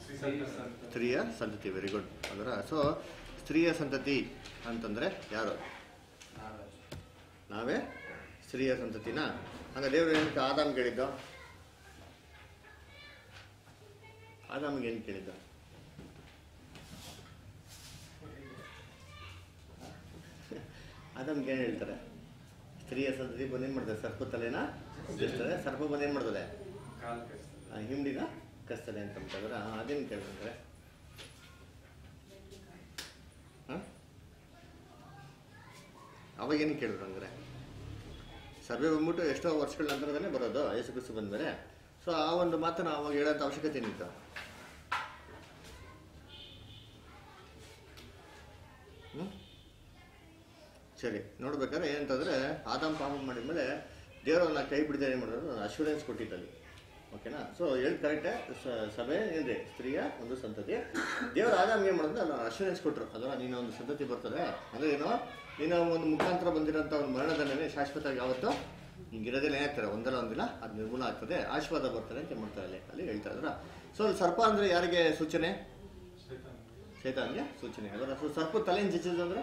ಸ್ತ್ರೀಯ ಸಂತತಿ very good ಅದರ ಸೊ ಸ್ತ್ರೀಯ ಸಂತತಿ ಅಂತಂದ್ರೆ ಯಾರು ನಾವೇ ಸ್ತ್ರೀಯ ಸಂತತಿನ ಹಂಗ ದೇವ್ರು ಏನಕ್ಕೆ ಆದಾಮ್ ಕೇಳಿದ್ದು ಆದಾಮ್ಗೆ ಏನು ಕೇಳಿದ್ದ ಆದಾಮ್ಗೆ ಏನು ಹೇಳ್ತಾರೆ ಸ್ತ್ರೀಯ ಸಂತತಿ ಬಂದು ಏನು ಮಾಡ್ತಾರೆ ಸರ್ಪ ತಲೆನ ಬಿಡ್ತಾರೆ ಸರ್ಪ ಬಂದು ಏನು ಮಾಡ್ತದೆ ಆ, ಹಿಂಡಿನ ಕಸ್ತದೆ ಅಂತ ಅಂತಂದ್ರೆ ಅದೇನು ಕೇಳಿದ್ರೆ ಅವಾಗೇನು ಕೇಳಿದ್ರು ಅಂದ್ರೆ ಸಭೆ ಬಂದ್ಬಿಟ್ಟು ಎಷ್ಟೋ ವರ್ಷಗಳ ನಂತರನೇ ಬರೋದು ಯೇಸು ಕ್ರಿಸ್ತು ಬಂದ್ಮೇಲೆ ಸೊ ಆ ಒಂದು ಮಾತನ್ನ ಅವಾಗ ಹೇಳೋಂಥ ಅವಶ್ಯಕತೆ ಏನಿತ್ತು ಹ್ಮ್? ಸರಿ ನೋಡ್ಬೇಕಾದ್ರೆ ಏನಂತಂದ್ರೆ ಆದಾಮ್ ಪಾಪ ಮಾಡಿದ್ಮೇಲೆ ದೇವರನ್ನ ಕೈ ಬಿಡದೆ ಏನು ಮಾಡಿದ್ರು ಅಶ್ಯೂರೆನ್ಸ್ ಕೊಟ್ಟಿದ್ದಲ್ಲಿ ಓಕೆನಾ ಸೊ ಹೇಳಿ ಕರೆಕ್ಟೇ ಸಭೆ ಏನ್ರಿ ಸ್ತ್ರೀಯ ಒಂದು ಸಂತತಿ ದೇವರ ಆದಾಮ್ಗೆ ಏನು ಮಾಡಿದ್ರೆ ಅಲ್ಲ ಅಶ್ಯೂರೆನ್ಸ್ ಕೊಟ್ಟರು ಅದರ ನೀನು ಒಂದು ಸಂತತಿ ಬರ್ತದೆ ಅಂದ್ರೆ ಏನು ನೀನು ಒಂದು ಮುಖಾಂತರ ಬಂದಿರೋಂಥ ಒಂದು ಮರಣದಂಡನೆ ಶಾಶ್ವತ ಯಾವತ್ತೂ ಹಿಂಗಿರೋದಿಲ್ಲ ಏನಾಗ್ತಾರೆ ಒಂದಲ್ಲ ಒಂದಿಲ್ಲ ಅದು ನಿರ್ಮೂಲ ಆಗ್ತದೆ ಆಶೀರ್ವಾದ ಬರ್ತಾರೆ ಅಂತ ಮಾಡ್ತಾರೆ ಅಲ್ಲಿ ಅಲ್ಲಿ ಹೇಳ್ತಾ ಇದ್ರ ಸೊ ಅಲ್ಲಿ ಸರ್ಪ ಅಂದ್ರೆ ಯಾರಿಗೆ ಸೂಚನೆ ಶೈತಾನ್ಗೆ ಸೂಚನೆ ಅದರ ಸೊ ಸರ್ಪ ತಲೆಯನ್ನು ಜಿಚ್ಚೋದು ಅಂದ್ರೆ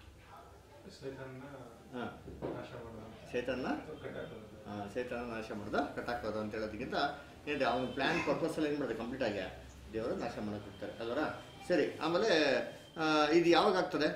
ಹಾಂ ಶೈತಾನ್ನ ಆ, ಶೈತಾನ ನಾಶ ಮಾಡ್ದ ಕಟ್ಟಾಕೋದು ಅಂತ ಹೇಳೋದಕ್ಕಿಂತ ಏನಿದೆ ಅವನ ಪ್ಲಾನ್ ಪರ್ಪಸ್ ಎಲ್ಲ ಏನು ಮಾಡಿದೆ ಕಂಪ್ಲೀಟ್ ಆಗಿ ದೇವರು ನಾಶ ಮಾಡಕ್ಕೆ ಹೋಗ್ತಾರೆ ಅಲ್ವರ ಸರಿ ಆಮೇಲೆ ಆ, ಇದು ಯಾವಾಗ ಆಗ್ತದೆ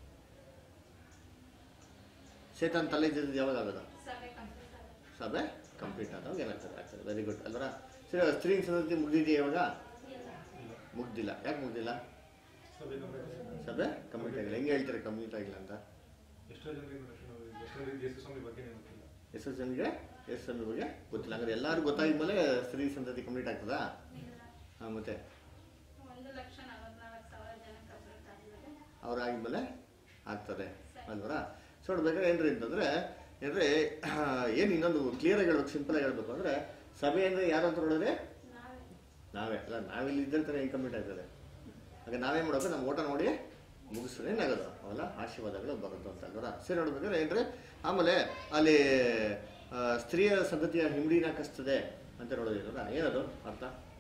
ಶೈತಾನ್ ತಲೆ ಜೊತೆ ಯಾವಾಗ ಆಗೋದು ಸಭೆ ಕಂಪ್ಲೀಟ್ ಆಗುತ್ತೆ ಸಭೆ ಕಂಪ್ಲೀಟ್ ಆದಾಗ ಏನಾಗ್ತದೆ ಆಗ್ತದೆ ವೆರಿ ಗುಡ್ ಅಲ್ವರ ಸರಿ ಸ್ತ್ರೀ ಸಂತತಿ ಮುಗ್ದಿದೆಯಾ ಇವಾಗ ಮುಗ್ದಿಲ್ಲ ಯಾಕೆ ಮುಗ್ದಿಲ್ಲ ಸಭೆ ಕಂಪ್ಲೀಟ್ ಆಗಿಲ್ಲ ಹೆಂಗೆ ಹೇಳ್ತಾರೆ ಕಂಪ್ಲೀಟ್ ಆಗಿಲ್ಲ ಅಂತ ಎಷ್ಟೋ ಜನರಿಗೆ ಎಷ್ಟೋ ಜನರಿಗೆ ಯೇಸು ಸ್ವಾಮಿ ಬಗ್ಗೆ ಗೊತ್ತಿಲ್ಲ ಎಷ್ಟು ಜನರಿಗೆ ಎಷ್ಟು ಸ್ವಾಮಿ ಬಗ್ಗೆ ಗೊತ್ತಿಲ್ಲ ಹಂಗಾರೆ ಎಲ್ಲರೂ ಗೊತ್ತಾಗಿದ್ಮೇಲೆ ಸ್ತ್ರೀ ಸಂತತಿ ಕಂಪ್ಲೀಟ್ ಆಗ್ತದಾ ಹಾಂ ಮತ್ತೆ ಒಂದು ಲಕ್ಷ ನಲವತ್ನಾಲ್ಕು ಸಾವಿರ ಜನ ಕಂಪ್ಲೀಟ್ ಆಗಿದ್ದಾರೆ ಅವ್ರಾಗಿದ್ಮೇಲೆ ಆಗ್ತದೆ ಅಲ್ವರ ಸೊ ನೋಡ್ಬೇಕಾದ್ರೆ ಏನ್ರಿ ಅಂತಂದ್ರೆ ಏನ್ರಿ ಏನು ಇನ್ನೊಂದು ಕ್ಲಿಯರ್ ಆಗಿ ಹೇಳ್ಬೇಕು ಸಿಂಪಲ್ ಆಗಿ ಹೇಳ್ಬೇಕು ಅಂದ್ರೆ ಸಭೆ ಅಂದ್ರೆ ಯಾರು ಅಂತ ನೋಡಿದ್ರೆ ನಾವೇ ನಾವೇ ಅಲ್ಲ ನಾವಿಲ್ಲಿ ಇದ್ದಂತಾನೆ ಹೆಂಗೆ ಕಂಪ್ಲೀಟ್ ಆಗ್ತದೆ ಹಾಗೆ ನಾವೇನು ಮಾಡೋದು ನಮ್ಮ ಓಟ ನೋಡಿ ಮುಗಿಸ್ರೆ ಏನಾಗೋದು ಅವೆಲ್ಲ ಆಶೀರ್ವಾದಗಳು ಬರೋದು ಅಂತ ಅಲ್ವರ ಸರಿ ನೋಡ್ಬೇಕಾದ್ರೆ ಏನ್ರಿ ಆಮೇಲೆ ಅಲ್ಲಿ ಆ, ಸ್ತ್ರೀಯ ಸಂತತಿಯ ಹಿಂಡಿನ ಕಸ್ತದೆ ಅಂತ ನೋಡೋದಿಲ್ಲ ಏನದು ಅರ್ಥ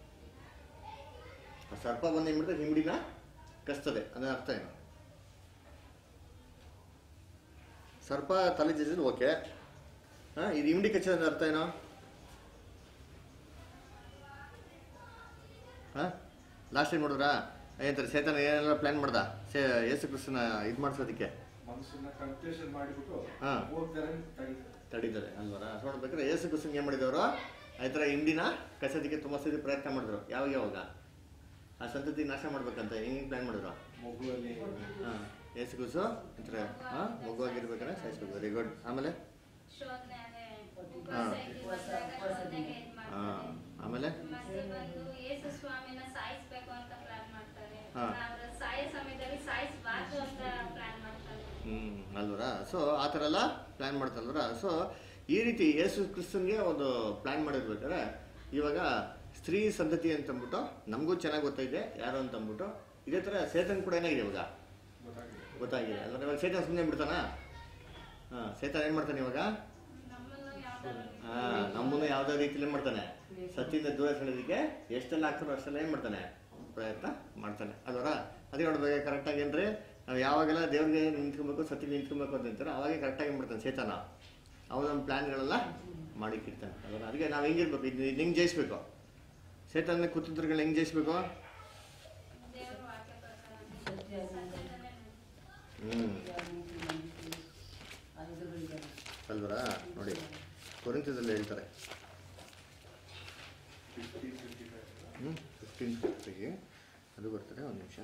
ಆ ಸರ್ಪ ಬಂದು ಏನ್ ಮಾಡ್ತದೆ ಹಿಂಡಿನ ಕಸ್ತದೆ ಅಂದ್ರೆ ಅರ್ಥ ಏನು ಸರ್ಪ ತಲೆ ಜಜ್ಜಿದ್ ಓಕೆ ಹಾಂ ಇದು ಹಿಂಡಿ ಕಚ್ಚದ ಅಂದ್ರೆ ಅರ್ಥ ಏನೋ ಹಾಂ ಲಾಸ್ಟ್ ಟೈಮ್ ನೋಡಿದ್ರಾ ಏನಂತಾರೆ ಸೇತನ ಏನೆಲ್ಲ ಪ್ಲಾನ್ ಮಾಡ್ದ ಸೇ ಯೇಸು ಕ್ರಿಸ್ತನ ಇದು ಮಾಡಿಸೋದಕ್ಕೆ ಮನಸ್ಸನ್ನ ಕಂಪ್ಲೇಷನ್ ಮಾಡಿಬಿಟ್ಟು ಹಾ. ಹೋಗ್ತಾರೆ ಅಂತ ತಡೀತಾರೆ. ತಡೀತಾರೆ ಅಲ್ವರ ಸೊ ನೋಡ್ಬೇಕಾದ್ರೆ ಯೇಸು ಕ್ರಿಸ್ತನ್ ಏನು ಮಾಡಿದವರು ಆ ಥರ ಹಿಂಡಿನ ಕಸೋದಕ್ಕೆ ತುಂಬ ಸರಿ ಪ್ರಯತ್ನ ಮಾಡಿದ್ರು ಯಾವಾಗ ಯಾವಾಗ ಆ ಸಂತತಿ ನಾಶ ಮಾಡ್ಬೇಕಂತ ಹೆಂಗೆ ಪ್ಲಾನ್ ಮಾಡಿದ್ರು ಮಗುವಲ್ಲಿ ಹಾಂ ಯೇಸು ಕ್ರಿಸ್ತು ಒಂಥರ ಹಾಂ ಮಗುವಾಗಿರ್ಬೇಕಾದ್ರೆ ಸಾಯಿಸ್ಬೇಕು ವೆರಿ ಗುಡ್ ಆಮೇಲೆ ಶೋಧನೆ ಅದೇ ಹಾ. ಉಪವಾಸ ಇದ್ದು ಬಂದಾಗ ಶೋಧನೆಗೆ ಇದ್ ಹಾಂ ಮಾಡ್ತಾರೆ ಆಮೇಲೆ ಮತ್ತೆ ಬಂದು ಯೇಸು ಸ್ವಾಮಿನ ಸಾಯಿಸ್ಬೇಕು ಅಂತ ಪ್ಲಾನ್ ಮಾಡ್ತಾರೆ ಹಾ. ಅವ್ರ ಸಾಯೋ ಸಮಯದಲ್ಲಿ ಸಾಯಿಸಬಾರ್ದು ಅಂತ ಪ್ಲಾನ್ ಮಾಡ್ತಾರೆ ಹ್ಮ್ ಅಲ್ವರ ಸೊ ಆ ಥರ ಎಲ್ಲ ಪ್ಲ್ಯಾನ್ ಮಾಡ್ತಲ್ವರ ಸೊ ಈ ರೀತಿ ಯೇಸು ಕ್ರಿಸ್ತನ್ಗೆ ಒಂದು ಪ್ಲ್ಯಾನ್ ಮಾಡಿರ್ಬೇಕಾದ್ರೆ ಇವಾಗ ಸ್ತ್ರೀ ಸಂತತಿ ಅಂತಂದ್ಬಿಟ್ಟು ನಮಗೂ ಚೆನ್ನಾಗಿ ಗೊತ್ತಾಗಿದೆ ಯಾರು ಅಂತಂದ್ಬಿಟ್ಟು ಇದೇ ಥರ ಸೇತನ್ ಕೂಡ ಏನಾಗಿದೆ ಇವಾಗ ಗೊತ್ತಾಗಿದೆ ಗೊತ್ತಾಗಿದೆ ಅಲ್ವರ ಇವಾಗ ಸೇತನ್ ಸುಮ್ಮನೆ ಬಿಡ್ತಾನ ಹಾಂ ಸೇತನ್ ಏನು ಮಾಡ್ತಾನೆ ಇವಾಗ ನಮ್ಮನ್ನು ಯಾವ್ದಾದ್ರು ಹಾಂ ನಮ್ಮನ್ನು ಯಾವುದೇ ರೀತಿಲಿ ಮಾಡ್ತಾನೆ ಸತ್ತಿಂದ ದೂರ ಸೆಳೆಯೋದಕ್ಕೆ ಎಷ್ಟೆಲ್ಲ ಆಗ್ತಾರೋ ಅಷ್ಟೆಲ್ಲ ಏನು ಮಾಡ್ತಾನೆ ಪ್ರಯತ್ನ ಮಾಡ್ತಾನೆ ಅಲ್ವರ ಅದೇ ನೋಡ್ಬೇಕು ಕರೆಕ್ಟಾಗಿ ಏನ್ರಿ ನಾವು ಯಾವಾಗೆಲ್ಲ ದೇವ್ರಿಗೆ ನಿಂತ್ಕೊಬೇಕು ಸತ್ತಿಗೆ ನಿಂತ್ಕೊಬೇಕು ಅಂತ ಅಂತಾರೆ ಅವಾಗೆ ಕರೆಕ್ಟಾಗಿ ಏನು ಮಾಡ್ತಾನೆ ಸೇತನ ಅವ ನಮ್ಮ ಪ್ಲ್ಯಾನ್ಗಳೆಲ್ಲ ಮಾಡಿಕ್ಕಿರ್ತಾನೆ ಅಲ್ವರ ಅದಕ್ಕೆ ನಾವು ಹೆಂಗಿರ್ಬೇಕು ಇದು ಇದು ಹೆಂಗೆ ಜಯಿಸ್ಬೇಕು ಸೇತನ ಕೂತಿದ್ರುಗಳು ಹೆಂಗೆ ಜಯಿಸ್ಬೇಕು ದೇವರ ವಾಕ್ಯ ಪ್ರಕಾರ ಸತ್ಯ ಸತ್ಯದಲ್ಲೇ ಹ್ಞೂ ಅಲ್ವರ ನೋಡಿ ಕೊರಿಂತದಲ್ಲಿ ಹೇಳ್ತಾರೆ ಹ್ಞೂ ಫಿಫ್ಟೀನ್ ಫಿಫ್ಟಿಗೆ ಅದು ಬರ್ತಾರೆ ಒಂದು ನಿಮಿಷ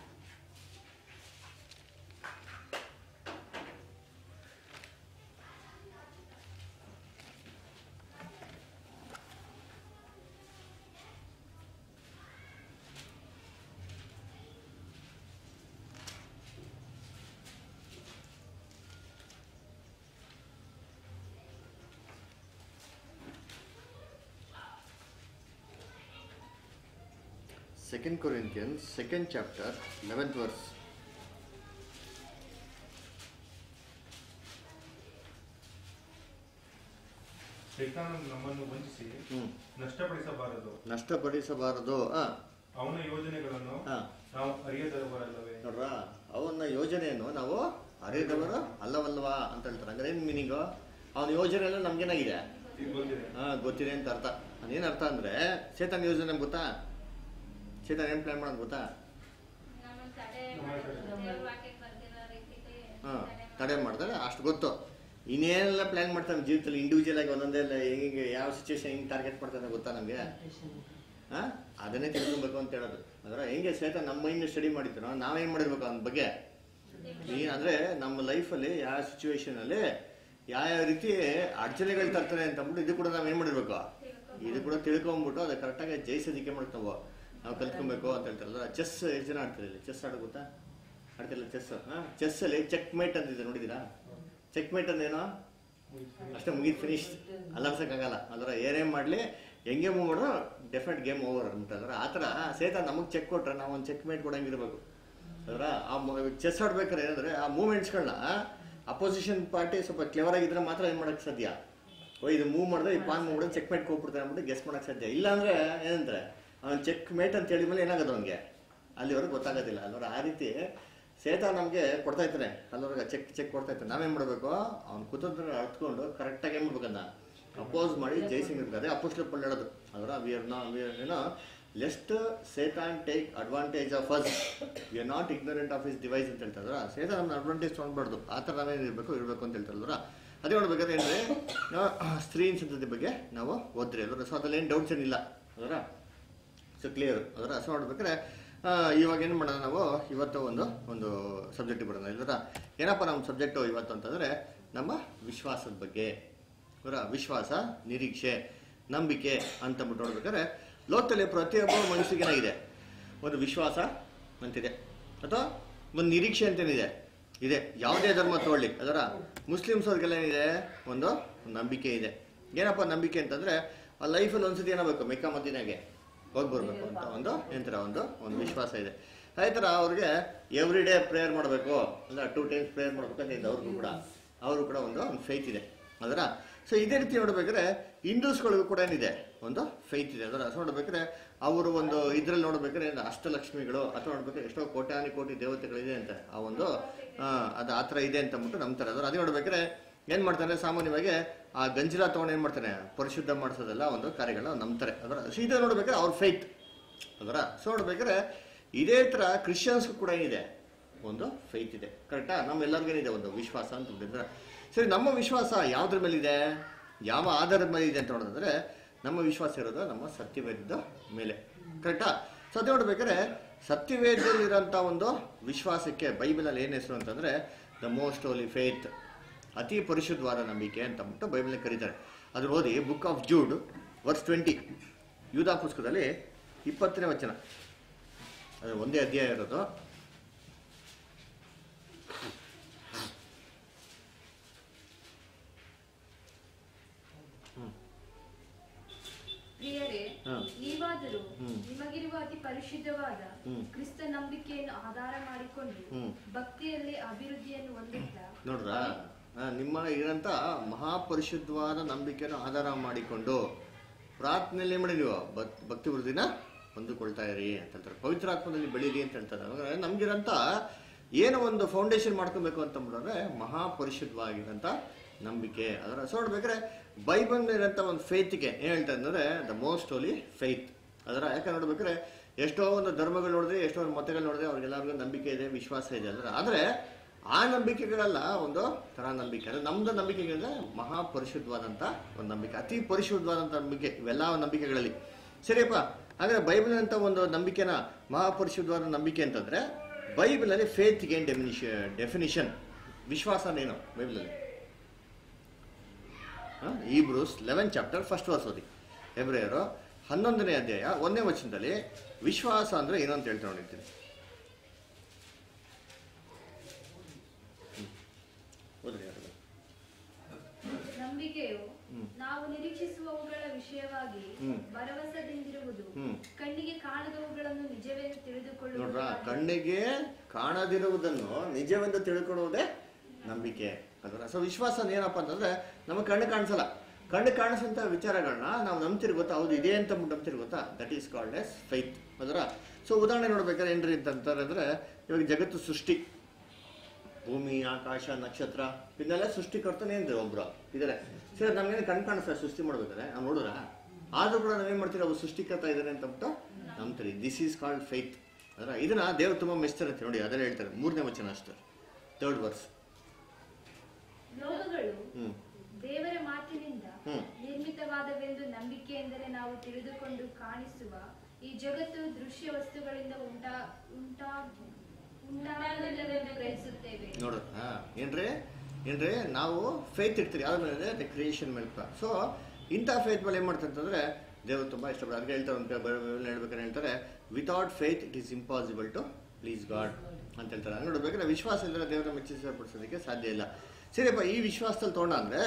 Second Corinthians, second chapter, 11th verse. ಶೈತಾನ ನಮ್ಮನ್ನು ವಂಚಿಸಿ ಹ್ಮ್. ನಷ್ಟಪಡಿಸಬಾರದು ನಷ್ಟಪಡಿಸಬಾರದು ಆ, ಅವನ ಯೋಜನೆಗಳನ್ನು ಹಾ ನಾವು ಅರಿಯದವರಲ್ಲವೇ ನೋಡ್ರ ಅವನ ಯೋಜನೆಯನ್ನು ನಾವು ಅರಿದವರು ಅಲ್ಲವಲ್ವಾ ಅಂತ ಹೇಳ್ತಾರೆ ಅಂದ್ರೆ ಏನ್ ಮೀನಿಂಗು ಅವನ ಯೋಜನೆ ಎಲ್ಲ ನಮ್ಗೇನಾಗಿದೆ ಇದು ಗೊತ್ತಿದೆ ಹಾ ಗೊತ್ತಿದೆ ಅಂತ ಅರ್ಥ ಅದೇನ್ ಅರ್ಥ ಅಂದ್ರೆ ಚೇತನ್ ಯೋಜನೆ ನಮ್ಗೆ ಗೊತ್ತಾ ಚೇತನ್ ಏನ್ ಪ್ಲಾನ್ ಮಾಡೋದು ಗೊತ್ತಾ ನಮ್ಮನ್ನ ತಡೆ ನಮ್ಮನ್ನ ತಡೆ ಮಾಡೋದು, ದೇವ್ರ ವಾಕ್ಯಕ್ಕೆ ಬರ್ದಿರೋ ರೀತಿಲಿ ಹಾ ತಡೆ ತಡೆ ಮಾಡಿದ್ರೆ ಅಷ್ಟು ಗೊತ್ತು ಇನ್ನೇನೆಲ್ಲ ಪ್ಲಾನ್ ಮಾಡ್ತಾನೆ ಜೀವಿತದಲ್ಲಿ ಇಂಡಿವಿಜುವಲ್ ಆಗಿ ಒಂದೊಂದೇ ಹೆಂಗೆ ಯಾವ ಸಿಚುವೇಶನ್ ಹೆಂಗ್ ಟಾರ್ಗೆಟ್ ಮಾಡ್ತಾನೆ ಗೊತ್ತಾ ನಮಗೆ ಹಾ ಅದನ್ನೇ ತಿಳ್ಕೊಬೇಕು ಅಂತ ಹೇಳೋದು ಅಂದ್ರೆ ಹೆಂಗೆ ಸೇತ ನಮ್ಮ ಮೈಂಡ್ ಸ್ಟಡಿ ಮಾಡಿದ್ರು ನಾವೇನ್ ಮಾಡಿರ್ಬೇಕು ಅವನ ಬಗ್ಗೆ ಈ ಅಂದ್ರೆ ನಮ್ಮ ಲೈಫಲ್ಲಿ ಯಾವ ಸಿಚುವೇಶನ್ ಅಲ್ಲಿ ಯಾವ ಯಾವ ರೀತಿ ಅಡಚಣೆಗಳು ತರ್ತಾರೆ ಅಂತ ಅಂದ್ಬಿಟ್ಟು ಇದು ಕೂಡ ನಾವೇನ್ ಮಾಡಿರ್ಬೇಕು ಇದು ಕೂಡ ತಿಳ್ಕೊಂಬಿಟ್ಟು ಅದು ಕರೆಕ್ಟಾಗಿ ಜಯಿಸೋದಿಕ್ಕೆ ಮಾಡ್ಬೇಕು ನಾವು ನಾವು ಕಲ್ತ್ಕೊಬೇಕು ಅಂತ ಹೇಳ್ತಾರಲ್ಲ ಚೆಸ್ ಎಷ್ಟು ಜನ ಆಡ್ತಾರೆ ಇಲ್ಲಿ ಚೆಸ್ ಆಡೋ ಗೊತ್ತಾ ಆಡ್ತಿಲ್ಲ ಚೆಸ್ ಹಾ ಚೆಸ್ ಅಲ್ಲಿ ಚೆಕ್ ಮೇಟ್ ಅಂತಿದೆ ನೋಡಿದೀರಾ ಚೆಕ್ ಮೇಟ್ ಅಂದೇನೋ ಅಷ್ಟೇ ಮುಗಿದ್ ಫಿನಿಶ್ ಅಲ್ಲಾಡ್ಸಕ್ಕಾಗಲ್ಲ ಅದರ ಏನೇನ್ ಮಾಡ್ಲಿ ಹೆಂಗೆ ಮೂವ್ ಮಾಡೋ ಡೆಫಿನೆಟ್ ಗೇಮ್ ಓವರ್ ಅಂತಂದ್ರೆ ಆ ಥರ ಸೇತ ನಮಗೆ ಚೆಕ್ ಕೊಟ್ರೆ ನಾವು ಒಂದು ಚೆಕ್ ಮೇಟ್ ಕೊಡಂಗಿರ್ಬೇಕು ಅದರ ಆ ಚೆಸ್ ಆಡ್ಬೇಕಾದ್ರೆ ಏನಂದ್ರೆ ಆ ಮೂಮೆಂಟ್ಸ್ಗಳನ್ನ ಅಪೋಸಿಷನ್ ಪಾರ್ಟಿ ಸ್ವಲ್ಪ ಕ್ಲೆವರ್ ಆಗಿದ್ರೆ ಮಾತ್ರ ಏನ್ ಮಾಡಕ್ ಸಾಧ್ಯ ಓ ಇದು ಮೂವ್ ಮಾಡಿದ್ರೆ ಈ ಪಾನ್ ಮೂವ್ ಚೆಕ್ ಮೇಟ್ ಕೊಟ್ಬಿಡ್ತಾರೆ ಅಂದ್ಬಿಟ್ಟು ಗೆಸ್ ಮಾಡಕ್ ಸಾಧ್ಯ ಇಲ್ಲ ಅಂದ್ರೆ ಏನಂದ್ರೆ ಅವ್ನು ಚೆಕ್ ಮೇಟ್ ಅಂತ ಹೇಳಿದ್ಮೇಲೆ ಏನಾಗೋದು ಅವ್ನಿಗೆ ಅಲ್ಲಿವರೆಗೆ ಗೊತ್ತಾಗೋದಿಲ್ಲ ಅಲ್ವರ ಆ ರೀತಿ ಸೇತ ನಮಗೆ ಕೊಡ್ತಾ ಇರ್ತಾನೆ ಅಲ್ಲಿವರೆಗೆ ಚೆಕ್ ಚೆಕ್ ಕೊಡ್ತಾ ಇರ್ತಾನೆ ನಾವೇನ್ ಮಾಡಬೇಕು ಅವ್ನು ಕುತಂತ್ರ ಅರ್ತ್ಕೊಂಡು ಕರೆಕ್ಟಾಗಿ ಏನ್ ಮಾಡ್ಬೇಕನ್ನ ಅಪೋಸ್ ಮಾಡಿ ಜಯಿಸಿರ್ತಾರೆ ಅಪೋಸ್ ಪಳ್ಳ ಹೇಳೋದು ಅದರ ವಿ ಆರ್ ನಾ ವಿ ಏನೋ lest Satan take advantage of us we are not ignorant of his devices ಅಂತ ಹೇಳ್ತಾರ ಸೇತ ನಮ್ಮ ಅಡ್ವಾಂಟೇಜ್ ತೊಗೊಂಡ್ಬಾರ್ದು ಆ ಥರ ನಾವೇನು ಇರಬೇಕು ಇರಬೇಕು ಅಂತ ಹೇಳ್ತಾರಲ್ವರ ಅದೇ ನೋಡ್ಬೇಕಾದ್ರೆ ಏನ್ರಿ ನಾವು ಸ್ತ್ರೀ ಸಂತತಿ ಬಗ್ಗೆ ನಾವು ಓದ್ರಿ ಅದರ ಸೊ ಅದ್ರಲ್ಲಿ ಏನು ಡೌಟ್ಸ್ ಏನಿಲ್ಲ ಅದರ ಸೊ ಕ್ಲಿಯರ್ ಅದರ ಸೊ ನೋಡ್ಬೇಕಾದ್ರೆ ಆ, ಇವಾಗ ಏನು ಮಾಡೋಣ ನಾವು ಇವತ್ತು ಒಂದು ಒಂದು ಸಬ್ಜೆಕ್ಟ್ ಬರೋಣ ಇಲ್ಲರ ಏನಪ್ಪ ನಮ್ಮ ಸಬ್ಜೆಕ್ಟು ಇವತ್ತು ಅಂತಂದರೆ ನಮ್ಮ ವಿಶ್ವಾಸದ ಬಗ್ಗೆ ಅವರ ವಿಶ್ವಾಸ ನಿರೀಕ್ಷೆ ನಂಬಿಕೆ ಅಂತಂದ್ಬಿಟ್ಟು ನೋಡ್ಬೇಕಾದ್ರೆ ಲೋಕದಲ್ಲಿ ಪ್ರತಿಯೊಬ್ಬ ಮನುಷ್ಯಗೆ ಏನಾಗಿದೆ ಒಂದು ವಿಶ್ವಾಸ ಅಂತಿದೆ ಅಥವಾ ಒಂದು ನಿರೀಕ್ಷೆ ಅಂತೇನಿದೆ ಇದೆ ಯಾವುದೇ ಧರ್ಮ ತಗೊಳ್ಳಿ ಅದರ ಮುಸ್ಲಿಮ್ಸ್ ಅವ್ರಿಗೆಲ್ಲ ಏನಿದೆ ಒಂದು ನಂಬಿಕೆ ಇದೆ ಏನಪ್ಪ ನಂಬಿಕೆ ಅಂತಂದ್ರೆ ಆ ಲೈಫಲ್ಲಿ ಒಂದ್ಸತಿ ಏನಾಗಬೇಕು ಮೆಕ್ಕ ಮದ್ದಿನಾಗೆ ಹೋಗಿ ಬರ್ಬೇಕು ಅಂತ ಒಂದು ಏನಂತಾರೆ ಒಂದು ಒಂದು ವಿಶ್ವಾಸ ಇದೆ ಅದೇ ಥರ ಅವ್ರಿಗೆ ಎವ್ರಿ ಡೇ ಪ್ರೇಯರ್ ಮಾಡಬೇಕು ಅಂದ್ರೆ ಟೂ ಟೈಮ್ಸ್ ಪ್ರೇಯರ್ ಮಾಡ್ಬೇಕು ಅಂತ ಇದೆ ಅವ್ರಿಗೂ ಕೂಡ ಅವರು ಕೂಡ ಒಂದು ಒಂದು ಫೈತ್ ಇದೆ ಅದರ ಸೊ ಇದೇ ರೀತಿ ನೋಡ್ಬೇಕಾದ್ರೆ ಹಿಂದೂಸ್ಗಳಿಗೂ ಕೂಡ ಏನಿದೆ ಒಂದು ಫೈತ್ ಇದೆ ಅದರ ಸೊ ನೋಡ್ಬೇಕಾದ್ರೆ ಅವರು ಒಂದು ಇದ್ರಲ್ಲಿ ನೋಡ್ಬೇಕಾದ್ರೆ ಏನು ಅಷ್ಟಲಕ್ಷ್ಮಿಗಳು ಅಥವಾ ನೋಡ್ಬೇಕಾದ್ರೆ ಎಷ್ಟೋ ಕೋಟ್ಯಾನಿ ಕೋಟಿ ದೇವತೆಗಳಿದೆ ಅಂತ ಆ ಒಂದು ಆ, ಅದು ಆ ಥರ ಇದೆ ಅಂತ ಅಂದ್ಬಿಟ್ಟು ನಂಬ್ತಾರೆ ಅದರ ಅದೇ ನೋಡ್ಬೇಕಾದ್ರೆ ಏನ್ ಮಾಡ್ತಾರೆ ಸಾಮಾನ್ಯವಾಗಿ ಆ ಗಂಜಿಲ ತಗೊಂಡು ಏನ್ ಮಾಡ್ತಾನೆ ಪರಿಶುದ್ಧ ಮಾಡಿಸೋದೆಲ್ಲ ಒಂದು ಕಾರ್ಯಗಳನ್ನ ಅವ್ರು ನಂಬ್ತಾರೆ ಅದರ ಸೊ ಇದು ನೋಡ್ಬೇಕಾದ್ರೆ ಅವ್ರ ಫೈತ್ ಅದರ ಸೊ ನೋಡ್ಬೇಕಾದ್ರೆ ಇದೇ ತರ ಕ್ರಿಶ್ಚಿಯನ್ಸ್ಗೂ ಕೂಡ ಏನಿದೆ ಒಂದು ಫೈತ್ ಇದೆ ಕರೆಕ್ಟಾ ನಮ್ಮೆಲ್ಲರಿಗೇನಿದೆ ಒಂದು ವಿಶ್ವಾಸ ಅಂತ ಹೇಳಿದ್ರೆ ಸರಿ ನಮ್ಮ ವಿಶ್ವಾಸ ಯಾವ್ದ್ರ ಮೇಲಿದೆ ಯಾವ ಆಧಾರದ ಮೇಲೆ ಇದೆ ಅಂತ ನೋಡಿದ್ರೆ ನಮ್ಮ ವಿಶ್ವಾಸ ಇರೋದು ನಮ್ಮ ಸತ್ಯವೇದದ ಮೇಲೆ ಕರೆಕ್ಟಾ ಸೊ ಅದೇ ನೋಡ್ಬೇಕಾದ್ರೆ ಸತ್ಯವೇದದಲ್ಲಿರೋಂಥ ಒಂದು ವಿಶ್ವಾಸಕ್ಕೆ ಬೈಬಲಲ್ಲಿ ಏನು ಹೆಸರು ಅಂತಂದ್ರೆ ದ ಮೋಸ್ಟ್ ಹೋಲಿ ಫೇತ್ ಅತಿ ಪರಿಶುದ್ಧವಾದ ನಂಬಿಕೆ ಅಂತ ಅಂದ್ಬಿಟ್ಟು ಬೈಬಲ್ನ ಕರೀತಾರೆ ಅದ್ರ ಓದಿ book of Jude verse twenty ಯೂದಾ ಪುಸ್ತಕದಲ್ಲಿ ಇಪ್ಪತ್ತನೇ ವಚನ ಅದು ಒಂದೇ ಅಧ್ಯಾಯ ಇರೋದು ಪ್ರಿಯರೇ ಹಾ. ನೀವಾದರೂ ಹ್ಮ್. ನಿಮಗಿರುವ ಅತಿ ಪರಿಶುದ್ಧವಾದ ಹ್ಮ್. ಕ್ರಿಸ್ತ ನಂಬಿಕೆಯನ್ನು ಆಧಾರ ಮಾಡಿಕೊಂಡು ಹ್ಮ್. ಭಕ್ತಿಯಲ್ಲಿ ಅಭಿವೃದ್ಧಿಯನ್ನು ಹೊಂದುತ್ತಾ ನೋಡ್ರ ನಿಮ್ಮ ಇರೋಂಥ ಮಹಾಪರಿಶುದ್ಧವಾದ ನಂಬಿಕೆಯನ್ನು ಆಧಾರ ಮಾಡಿಕೊಂಡು ಪ್ರಾರ್ಥನೆಯಲ್ಲಿ ಏನ್ ಮಾಡಿ ನೀವು ಭಕ್- ಭಕ್ತಿ ವೃದ್ಧಿನ ಹೊಂದಿಕೊಳ್ತಾ ಇರಿ ಅಂತ ಹೇಳ್ತಾರೆ ಪವಿತ್ರಾತ್ಮದಲ್ಲಿ ಬೆಳೀರಿ ಅಂತ ಹೇಳ್ತಾರೆ ಅಂದ್ರೆ ನಮ್ಗಿರಂತ ಏನೋ ಒಂದು ಫೌಂಡೇಶನ್ ಮಾಡ್ಕೊಬೇಕು ಅಂತ ಅಂದ್ಬಿಟ್ರೆ ಮಹಾಪರಿಶುದ್ಧವಾಗಿರೋಂಥ ನಂಬಿಕೆ ಅದರ ಸೊ ನೋಡ್ಬೇಕಾದ್ರೆ ಬೈಬಲ್ ಇರೋಂಥ ಒಂದು ಫೇತ್ಗೆ ಏನ್ ಹೇಳ್ತಾರೆ ಅಂದ್ರೆ ದ ಮೋಸ್ಟ್ ಹೋಲಿ ಫೈತ್ ಅದರ ಯಾಕೆ ನೋಡ್ಬೇಕಾದ್ರೆ ಎಷ್ಟೋ ಒಂದು ಧರ್ಮಗಳು ನೋಡಿದ್ರೆ ಎಷ್ಟೋ ಒಂದು ಮತಗಳು ನೋಡಿದ್ರೆ ಅವ್ರಿಗೆಲ್ಲರಿಗೂ ನಂಬಿಕೆ ಇದೆ ವಿಶ್ವಾಸ ಇದೆ ಅದರ ಆದರೆ ಆ ನಂಬಿಕೆಗಳೆಲ್ಲ ಒಂದು ತರ ನಂಬಿಕೆ ಅಂದ್ರೆ ನಮ್ದು ನಂಬಿಕೆಗಳಿಂದ ಮಹಾಪರಿಶುದ್ಧವಾದಂಥ ಒಂದು ನಂಬಿಕೆ ಅತಿ ಪರಿಶುದ್ಧವಾದಂಥ ನಂಬಿಕೆ ಇವೆಲ್ಲ ನಂಬಿಕೆಗಳಲ್ಲಿ ಸರಿಯಪ್ಪ ಹಾಗಾದ್ರೆ ಬೈಬಲ್ ಅಂತ ಒಂದು ನಂಬಿಕೆನ ಮಹಾಪರಿಶುದ್ಧವಾದ ನಂಬಿಕೆ ಅಂತಂದ್ರೆ ಬೈಬಲಲ್ಲಿ ಫೇತ್ಗೆ ಏನು ಡೆಫಿನಿಷನ್ ಡೆಫಿನಿಷನ್ ವಿಶ್ವಾಸ ಏನು ಬೈಬಲಲ್ಲಿ ಈ Hebrews eleven chapter first verse ಓದಿ ಹೆಬ್ರಿಯರು ಹನ್ನೊಂದನೇ ಅಧ್ಯಾಯ ಒಂದನೇ ವಚನದಲ್ಲಿ ವಿಶ್ವಾಸ ಅಂದ್ರೆ ಏನು ಅಂತ ಹೇಳ್ತಾ ನೋಡಿರ್ತೀನಿ ಓದ್ರಿ ಯಾರಾದ್ರು. ನಂಬಿಕೆಯು ಹ್ಮ್. ನಾವು ನಿರೀಕ್ಷಿಸುವವುಗಳ ವಿಷಯವಾಗಿ ಹ್ಮ್. ಭರವಸೆದಿಂದಿರುವುದು ಹ್ಮ್. ಕಣ್ಣಿಗೆ ಕಾಣದವುಗಳನ್ನು ನಿಜವೆಂದು ನೋಡ್ರ ತಿಳಿದುಕೊಳ್ಳುವುದು ಕಣ್ಣಿಗೆ ಕಾಣದಿರುವುದನ್ನು ನಿಜವೆಂದು ತಿಳ್ಕೊಳ್ಳುವುದೇ ನಂಬಿಕೆ ಅದರ ಸೊ ವಿಶ್ವಾಸ ಏನಪ್ಪ ಅಂತಂದ್ರೆ ನಮಗೆ ಕಣ್ಣು ಕಾಣಿಸಲ್ಲ ಕಣ್ಣು ಕಾಣಿಸಂತ ವಿಚಾರಗಳನ್ನ ನಾವು ನಂಬ್ತಿರ್ ಗೊತ್ತಾ ಹೌದು ಇದೆ ಅಂತ ನಂಬ್ತಿರ್ ಗೊತ್ತಾ that is called as faith ಅದರ ಸೊ ಉದಾಹರಣೆ ನೋಡ್ಬೇಕಾದ್ರೆ ಏನ್ರಿ ಅಂತಂತಾರೆ ಅಂದ್ರೆ ಇವಾಗ ಜಗತ್ತು ಸೃಷ್ಟಿ ಭೂಮಿ ಆಕಾಶ ನಕ್ಷತ್ರ ಇದನ್ನೆಲ್ಲ ಸೃಷ್ಟಿಕರ್ತನೇ ಅಂದ್ರೆ ಒಬ್ರು ಇದಾರೆ ಸರಿ ನಮ್ಗೇನು ಕಣ್ ಕಾಣಿಸ್ತಾರೆ ಸೃಷ್ಟಿ ಮಾಡ್ಬೇಕಾದ್ರೆ ನಾವು ನೋಡಿದ್ರ ಆದ್ರೂ ಕೂಡ ನಾವೇನ್ ಮಾಡ್ತೀವಿ ಅವು ಸೃಷ್ಟಿಕರ್ತ ಇದಾರೆ ಅಂತ ಅಂದ್ಬಿಟ್ಟು ನಂಬ್ತೀರಿ ದಿಸ್ ಈಸ್ ಕಾಲ್ಡ್ ಫೈತ್ ಅದರ ಇದನ್ನ ದೇವ್ರು ತುಂಬಾ ಮೆಚ್ತಾರೆ ಅಂತ ನೋಡಿ ಅದನ್ನ ಹೇಳ್ತಾರೆ ಮೂರನೇ ವಚನ ಅಷ್ಟೇ ಥರ್ಡ್ ವರ್ಸ್ ಲೋಕಗಳು ಹ್ಮ್ ದೇವರ ಮಾತಿನಿಂದ ಹ್ಮ್. ನಿರ್ಮಿತವಾದವೆಂದು ನಂಬಿಕೆ ಎಂದರೆ ನಾವು ತಿಳಿದುಕೊಂಡು ಕಾಣಿಸುವ ಈ ಜಗತ್ತು ದೃಶ್ಯ ವಸ್ತುಗಳಿಂದ ಉಂಟಾ ಉಂಟಾ ಉಂಟಾಗಲಿಲ್ಲವೆಂದು ಗ್ರಹಿಸುತ್ತೇವೆ ನೋಡು ಹಾ ಏನ್ರಿ ಏನ್ರಿ ನಾವು ಫೇತ್ ಇರ್ತೀರಿ ಯಾವ್ದ್ರ ಮೇಲೆ ದ ಕ್ರಿಯೇಷನ್ ಮೇಲೆ ಸೊ ಇಂಥ ಫೇತ್ ಮೇಲೆ ಏನ್ ಮಾಡ್ತಾರೆ ಅಂತಂದ್ರೆ ದೇವರು ತುಂಬಾ ಇಷ್ಟಪಡ ಅದಕ್ಕೆ ಹೇಳ್ತಾರೆ ಒಂದು ಬೈಬಲ್ ಹೇಳ್ಬೇಕಾದ್ರೆ ಹೇಳ್ತಾರೆ without faith it is impossible to please God ಅಂತ ಹೇಳ್ತಾರೆ ಹಂಗ್ ನೋಡ್ಬೇಕಾದ್ರೆ ವಿಶ್ವಾಸ ಇಲ್ಲದೆ ದೇವರ ಮೆಚ್ಚಿಸಪಡಿಸೋದಕ್ಕೆ ಸಾಧ್ಯ ಇಲ್ಲ ಸರಿಯಪ್ಪ ಈ ವಿಶ್ವಾಸದಲ್ಲಿ ತೊಗೊಂಡ ಅಂದ್ರೆ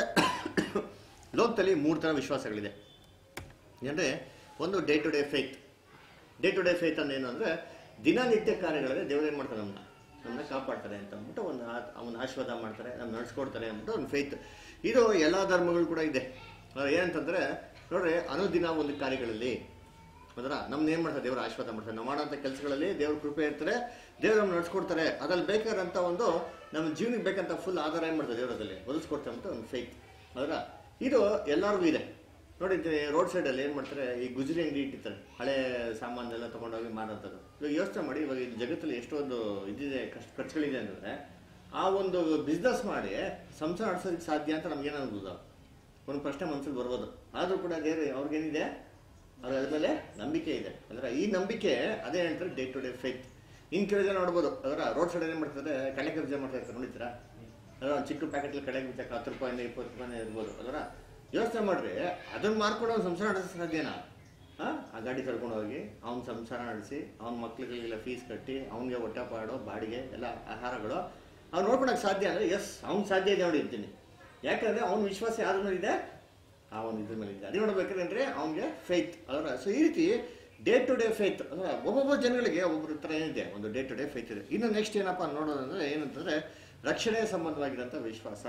ಲೋಕದಲ್ಲಿ ಮೂರು ಥರ ವಿಶ್ವಾಸಗಳಿದೆ ಅಂದರೆ ಒಂದು day to day faith day to day faith ಅಂದ್ರೆ ಏನು ಅಂದರೆ ದಿನನಿತ್ಯ ಕಾರ್ಯಗಳಲ್ಲಿ ದೇವರು ಏನು ಮಾಡ್ತಾರೆ ನಮ್ಮನ್ನ ನಮ್ಮನ್ನ ಕಾಪಾಡ್ತಾರೆ ಅಂತ ಅಂದ್ಬಿಟ್ಟು ಒಂದು ಅವನ ಆಶೀರ್ವಾದ ಮಾಡ್ತಾರೆ ನಮ್ಮ ನಡ್ಸ್ಕೊಡ್ತಾರೆ ಅಂದ್ಬಿಟ್ಟು ಒಂದು ಫೇತ್ ಇದು ಎಲ್ಲ ಧರ್ಮಗಳು ಕೂಡ ಇದೆ ಅಹ್ ಏನಂತಂದ್ರೆ ನೋಡ್ರಿ ಅನುದಿನ ಒಂದು ಕಾರ್ಯಗಳಲ್ಲಿ ಅದರ ನಮ್ನ ಏನ್ ಮಾಡ್ತಾರೆ ದೇವರ ಆಶೀರ್ವಾದ ಮಾಡ್ತಾರೆ ನಾವು ಮಾಡೋಂಥ ಕೆಲಸಗಳಲ್ಲಿ ದೇವ್ರ ಕೃಪೆ ಇರ್ತಾರೆ ದೇವ್ರು ನಮ್ಗೆ ನಡ್ಸ್ಕೊಡ್ತಾರೆ ಅದ್ರಲ್ಲಿ ಬೇಕಾದಂಥ ಒಂದು ನಮ್ಮ ಜೀವನಕ್ಕೆ ಬೇಕಂತ ಫುಲ್ ಆಧಾರ ಏನ್ ಮಾಡ್ತಾರೆ ದೇವರದಲ್ಲಿ ಒದಗಿಸ್ಕೊಡ್ತಾರೆ ಅಂತ ಒಂದು ಫೇತ್ ಅದರ ಇದು ಎಲ್ಲರಿಗೂ ಇದೆ ನೋಡಿ ರೋಡ್ ಸೈಡಲ್ಲಿ ಏನು ಮಾಡ್ತಾರೆ ಈ ಗುಜರಿ ಅಂಗಡಿ ಇಟ್ಟಿರ್ತಾರೆ ಹಳೆ ಸಾಮಾನೆಲ್ಲ ತೊಗೊಂಡೋಗಿ ಮಾರೋಂಥದ್ದು ಇವಾಗ ಯೋಚನೆ ಮಾಡಿ ಇವಾಗ ಈ ಜಗತ್ತಲ್ಲಿ ಎಷ್ಟೊಂದು ಇದಿದೆ ಕಷ್ಟ ಖರ್ಚುಗಳಿದೆ ಅಂತಂದ್ರೆ ಆ ಒಂದು ಬಿಸ್ನೆಸ್ ಮಾಡಿ ಸಂಸಾರ ನಡೆಸೋದಕ್ಕೆ ಸಾಧ್ಯ ಅಂತ ನಮ್ಗೆ ಏನಾಗ್ಬೋದು ಒಂದು ಪ್ರಶ್ನೆ ಮನಸ್ಸಲ್ಲಿ ಬರ್ಬೋದು ಆದರೂ ಕೂಡ ದೇವ್ರು ಅವ್ರಿಗೇನಿದೆ ಅದ್ರ ಮೇಲೆ ನಂಬಿಕೆ ಇದೆ ಅಂದ್ರೆ ಈ ನಂಬಿಕೆ ಅದೇ ಹೇಳ್ತಾರೆ day to day faith in ಕೆಲವು ಜನ ನೋಡ್ಬೋದು ಅದರ ರೋಡ್ ಸೈಡ್ ಏನ್ ಮಾಡ್ತಾರೆ ಕಡಲೆಕಾಯಿ ಬೀಜ ಮಾಡ್ತಾ ಇರ್ತಾರೆ ನೋಡಿದ್ರಾ ಅದರ ಒಂದು ಚಿಕ್ಕ ಪ್ಯಾಕೆಟ್ ಕಡಲೆ ಬೀಜ ಹತ್ತು ರೂಪಾಯಿಂದ ಇಪ್ಪತ್ತು ರೂಪಾಯಿನ ಇರ್ಬೋದು ಅದರ ಯೋಚನೆ ಮಾಡ್ರಿ ಅದನ್ನ ಮಾರ್ಕೊಂಡು ಅವ್ನು ಸಂಸಾರ ನಡೆಸೋ ಸಾಧ್ಯನಾ ಆ? ಆ ಗಾಡಿ ಕರ್ಕೊಂಡು ಹೋಗಿ ಅವ್ನ ಸಂಸಾರ ನಡೆಸಿ ಅವ್ನ ಮಕ್ಳಿಗೆಲ್ಲ ಫೀಸ್ ಕಟ್ಟಿ ಅವ್ನಿಗೆ ಹೊಟ್ಟೆ ಪಾಡು ಬಾಡಿಗೆ ಎಲ್ಲ ಆಹಾರಗಳು ಅವ್ನು ನೋಡ್ಕೊಳಕ್ ಸಾಧ್ಯ ಅಂದ್ರೆ ಎಸ್ ಅವ್ನ್ ಸಾಧ್ಯ ಇದೆ ನೋಡಿ ಇರ್ತೀನಿ ಯಾಕಂದ್ರೆ ಅವ್ನ ವಿಶ್ವಾಸ ಯಾರ ಮೇಲೆ ಇದೆ ಆ ಒಂದು ಇದ್ರ ಮೇಲೆ ಇದೆ ಅದೇ ನೋಡ್ಬೇಕಂದ್ರೆ ಅವ್ನಿಗೆ ಫೇತ್ ಅದರ ಸೊ ಈ ರೀತಿ ಡೇ ಟು ಡೇ ಫೇತ್ ಅಂದ್ರೆ ಒಬ್ಬೊಬ್ಬ ಜನಗಳಿಗೆ ಒಬ್ಬೊಬ್ಬರ ಹತ್ರ ಏನಿದೆ ಒಂದು ಡೇ ಟು ಡೇ ಫೇತ್ ಇದೆ ಇನ್ನು ನೆಕ್ಸ್ಟ್ ಏನಪ್ಪ ನೋಡೋದಂದ್ರೆ ಏನಂತಂದ್ರೆ ರಕ್ಷಣೆ ಸಂಬಂಧವಾಗಿರೋಂಥ ವಿಶ್ವಾಸ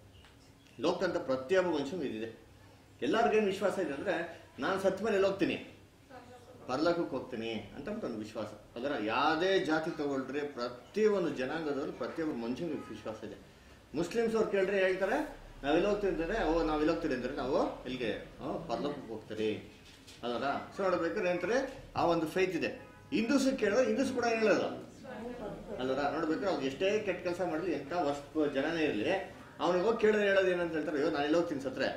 ಲೋಕದಂತ ಪ್ರತಿಯೊಬ್ಬ ಮನುಷ್ಯನಿಗೂ ಇದಿದೆ ಎಲ್ಲರಿಗೇನು ವಿಶ್ವಾಸ ಇದೆ ಅಂದ್ರೆ ನಾನು ಸತ್ತ ಮೇಲೆ ಎಲ್ಲಿ ಹೋಗ್ತೀನಿ ಪರ್ಲಕಕ್ಕೆ ಹೋಗ್ತೀನಿ ಅಂತ ಒಂದು ವಿಶ್ವಾಸ ಅದರ ಯಾವುದೇ ಜಾತಿ ತಗೊಳ್ರಿ ಪ್ರತಿಯೊಂದು ಜನಾಂಗದವರು ಪ್ರತಿಯೊಬ್ಬ ಮನುಷ್ಯನಿಗೆ ವಿಶ್ವಾಸ ಇದೆ ಮುಸ್ಲಿಮ್ಸ್ ಅವ್ರು ಕೇಳ್ರೆ ಹೇಳ್ತಾರೆ ನಾವೆಲ್ಲ ಹೋಗ್ತೀವಿ ಅಂದರೆ ಓ ನಾವೆಲ್ಲ ಹೋಗ್ತೀರಿ ಅಂದರೆ ನಾವು ಇಲ್ಲಿಗೆ ಪರ್ಲಕಕ್ಕೆ ಹೋಗ್ತೀರಿ ಅದರ ಸೊ ನೋಡ್ಬೇಕಾದ್ರೆ ಏನಂತಾರೆ ಆ ಒಂದು ಫೈತ್ ಇದೆ ಹಿಂದೂಸ್ ಕೇಳಿದ್ರೆ ಹಿಂದೂಸ್ ಕೂಡ ಏನ್ ಹೇಳೋದು ಅಲ್ವರ ನೋಡ್ಬೇಕಾದ್ರೆ ಅವ್ರು ಎಷ್ಟೇ ಕೆಟ್ಟ ಕೆಲಸ ಮಾಡಲಿ ಎಂಥ ವರ್ಷ ಜನನೇ ಇರಲಿ ಅವ್ನಿಗೆ ಹೋಗಿ ಕೇಳಿದ್ರೆ ಹೇಳೋದು ಏನಂತ ಹೇಳ್ತಾರೆ ಅಯ್ಯೋ ನಾನು ಎಲ್ಲ ಹೋಗ್ತೀನಿ ಸತ್ರೆ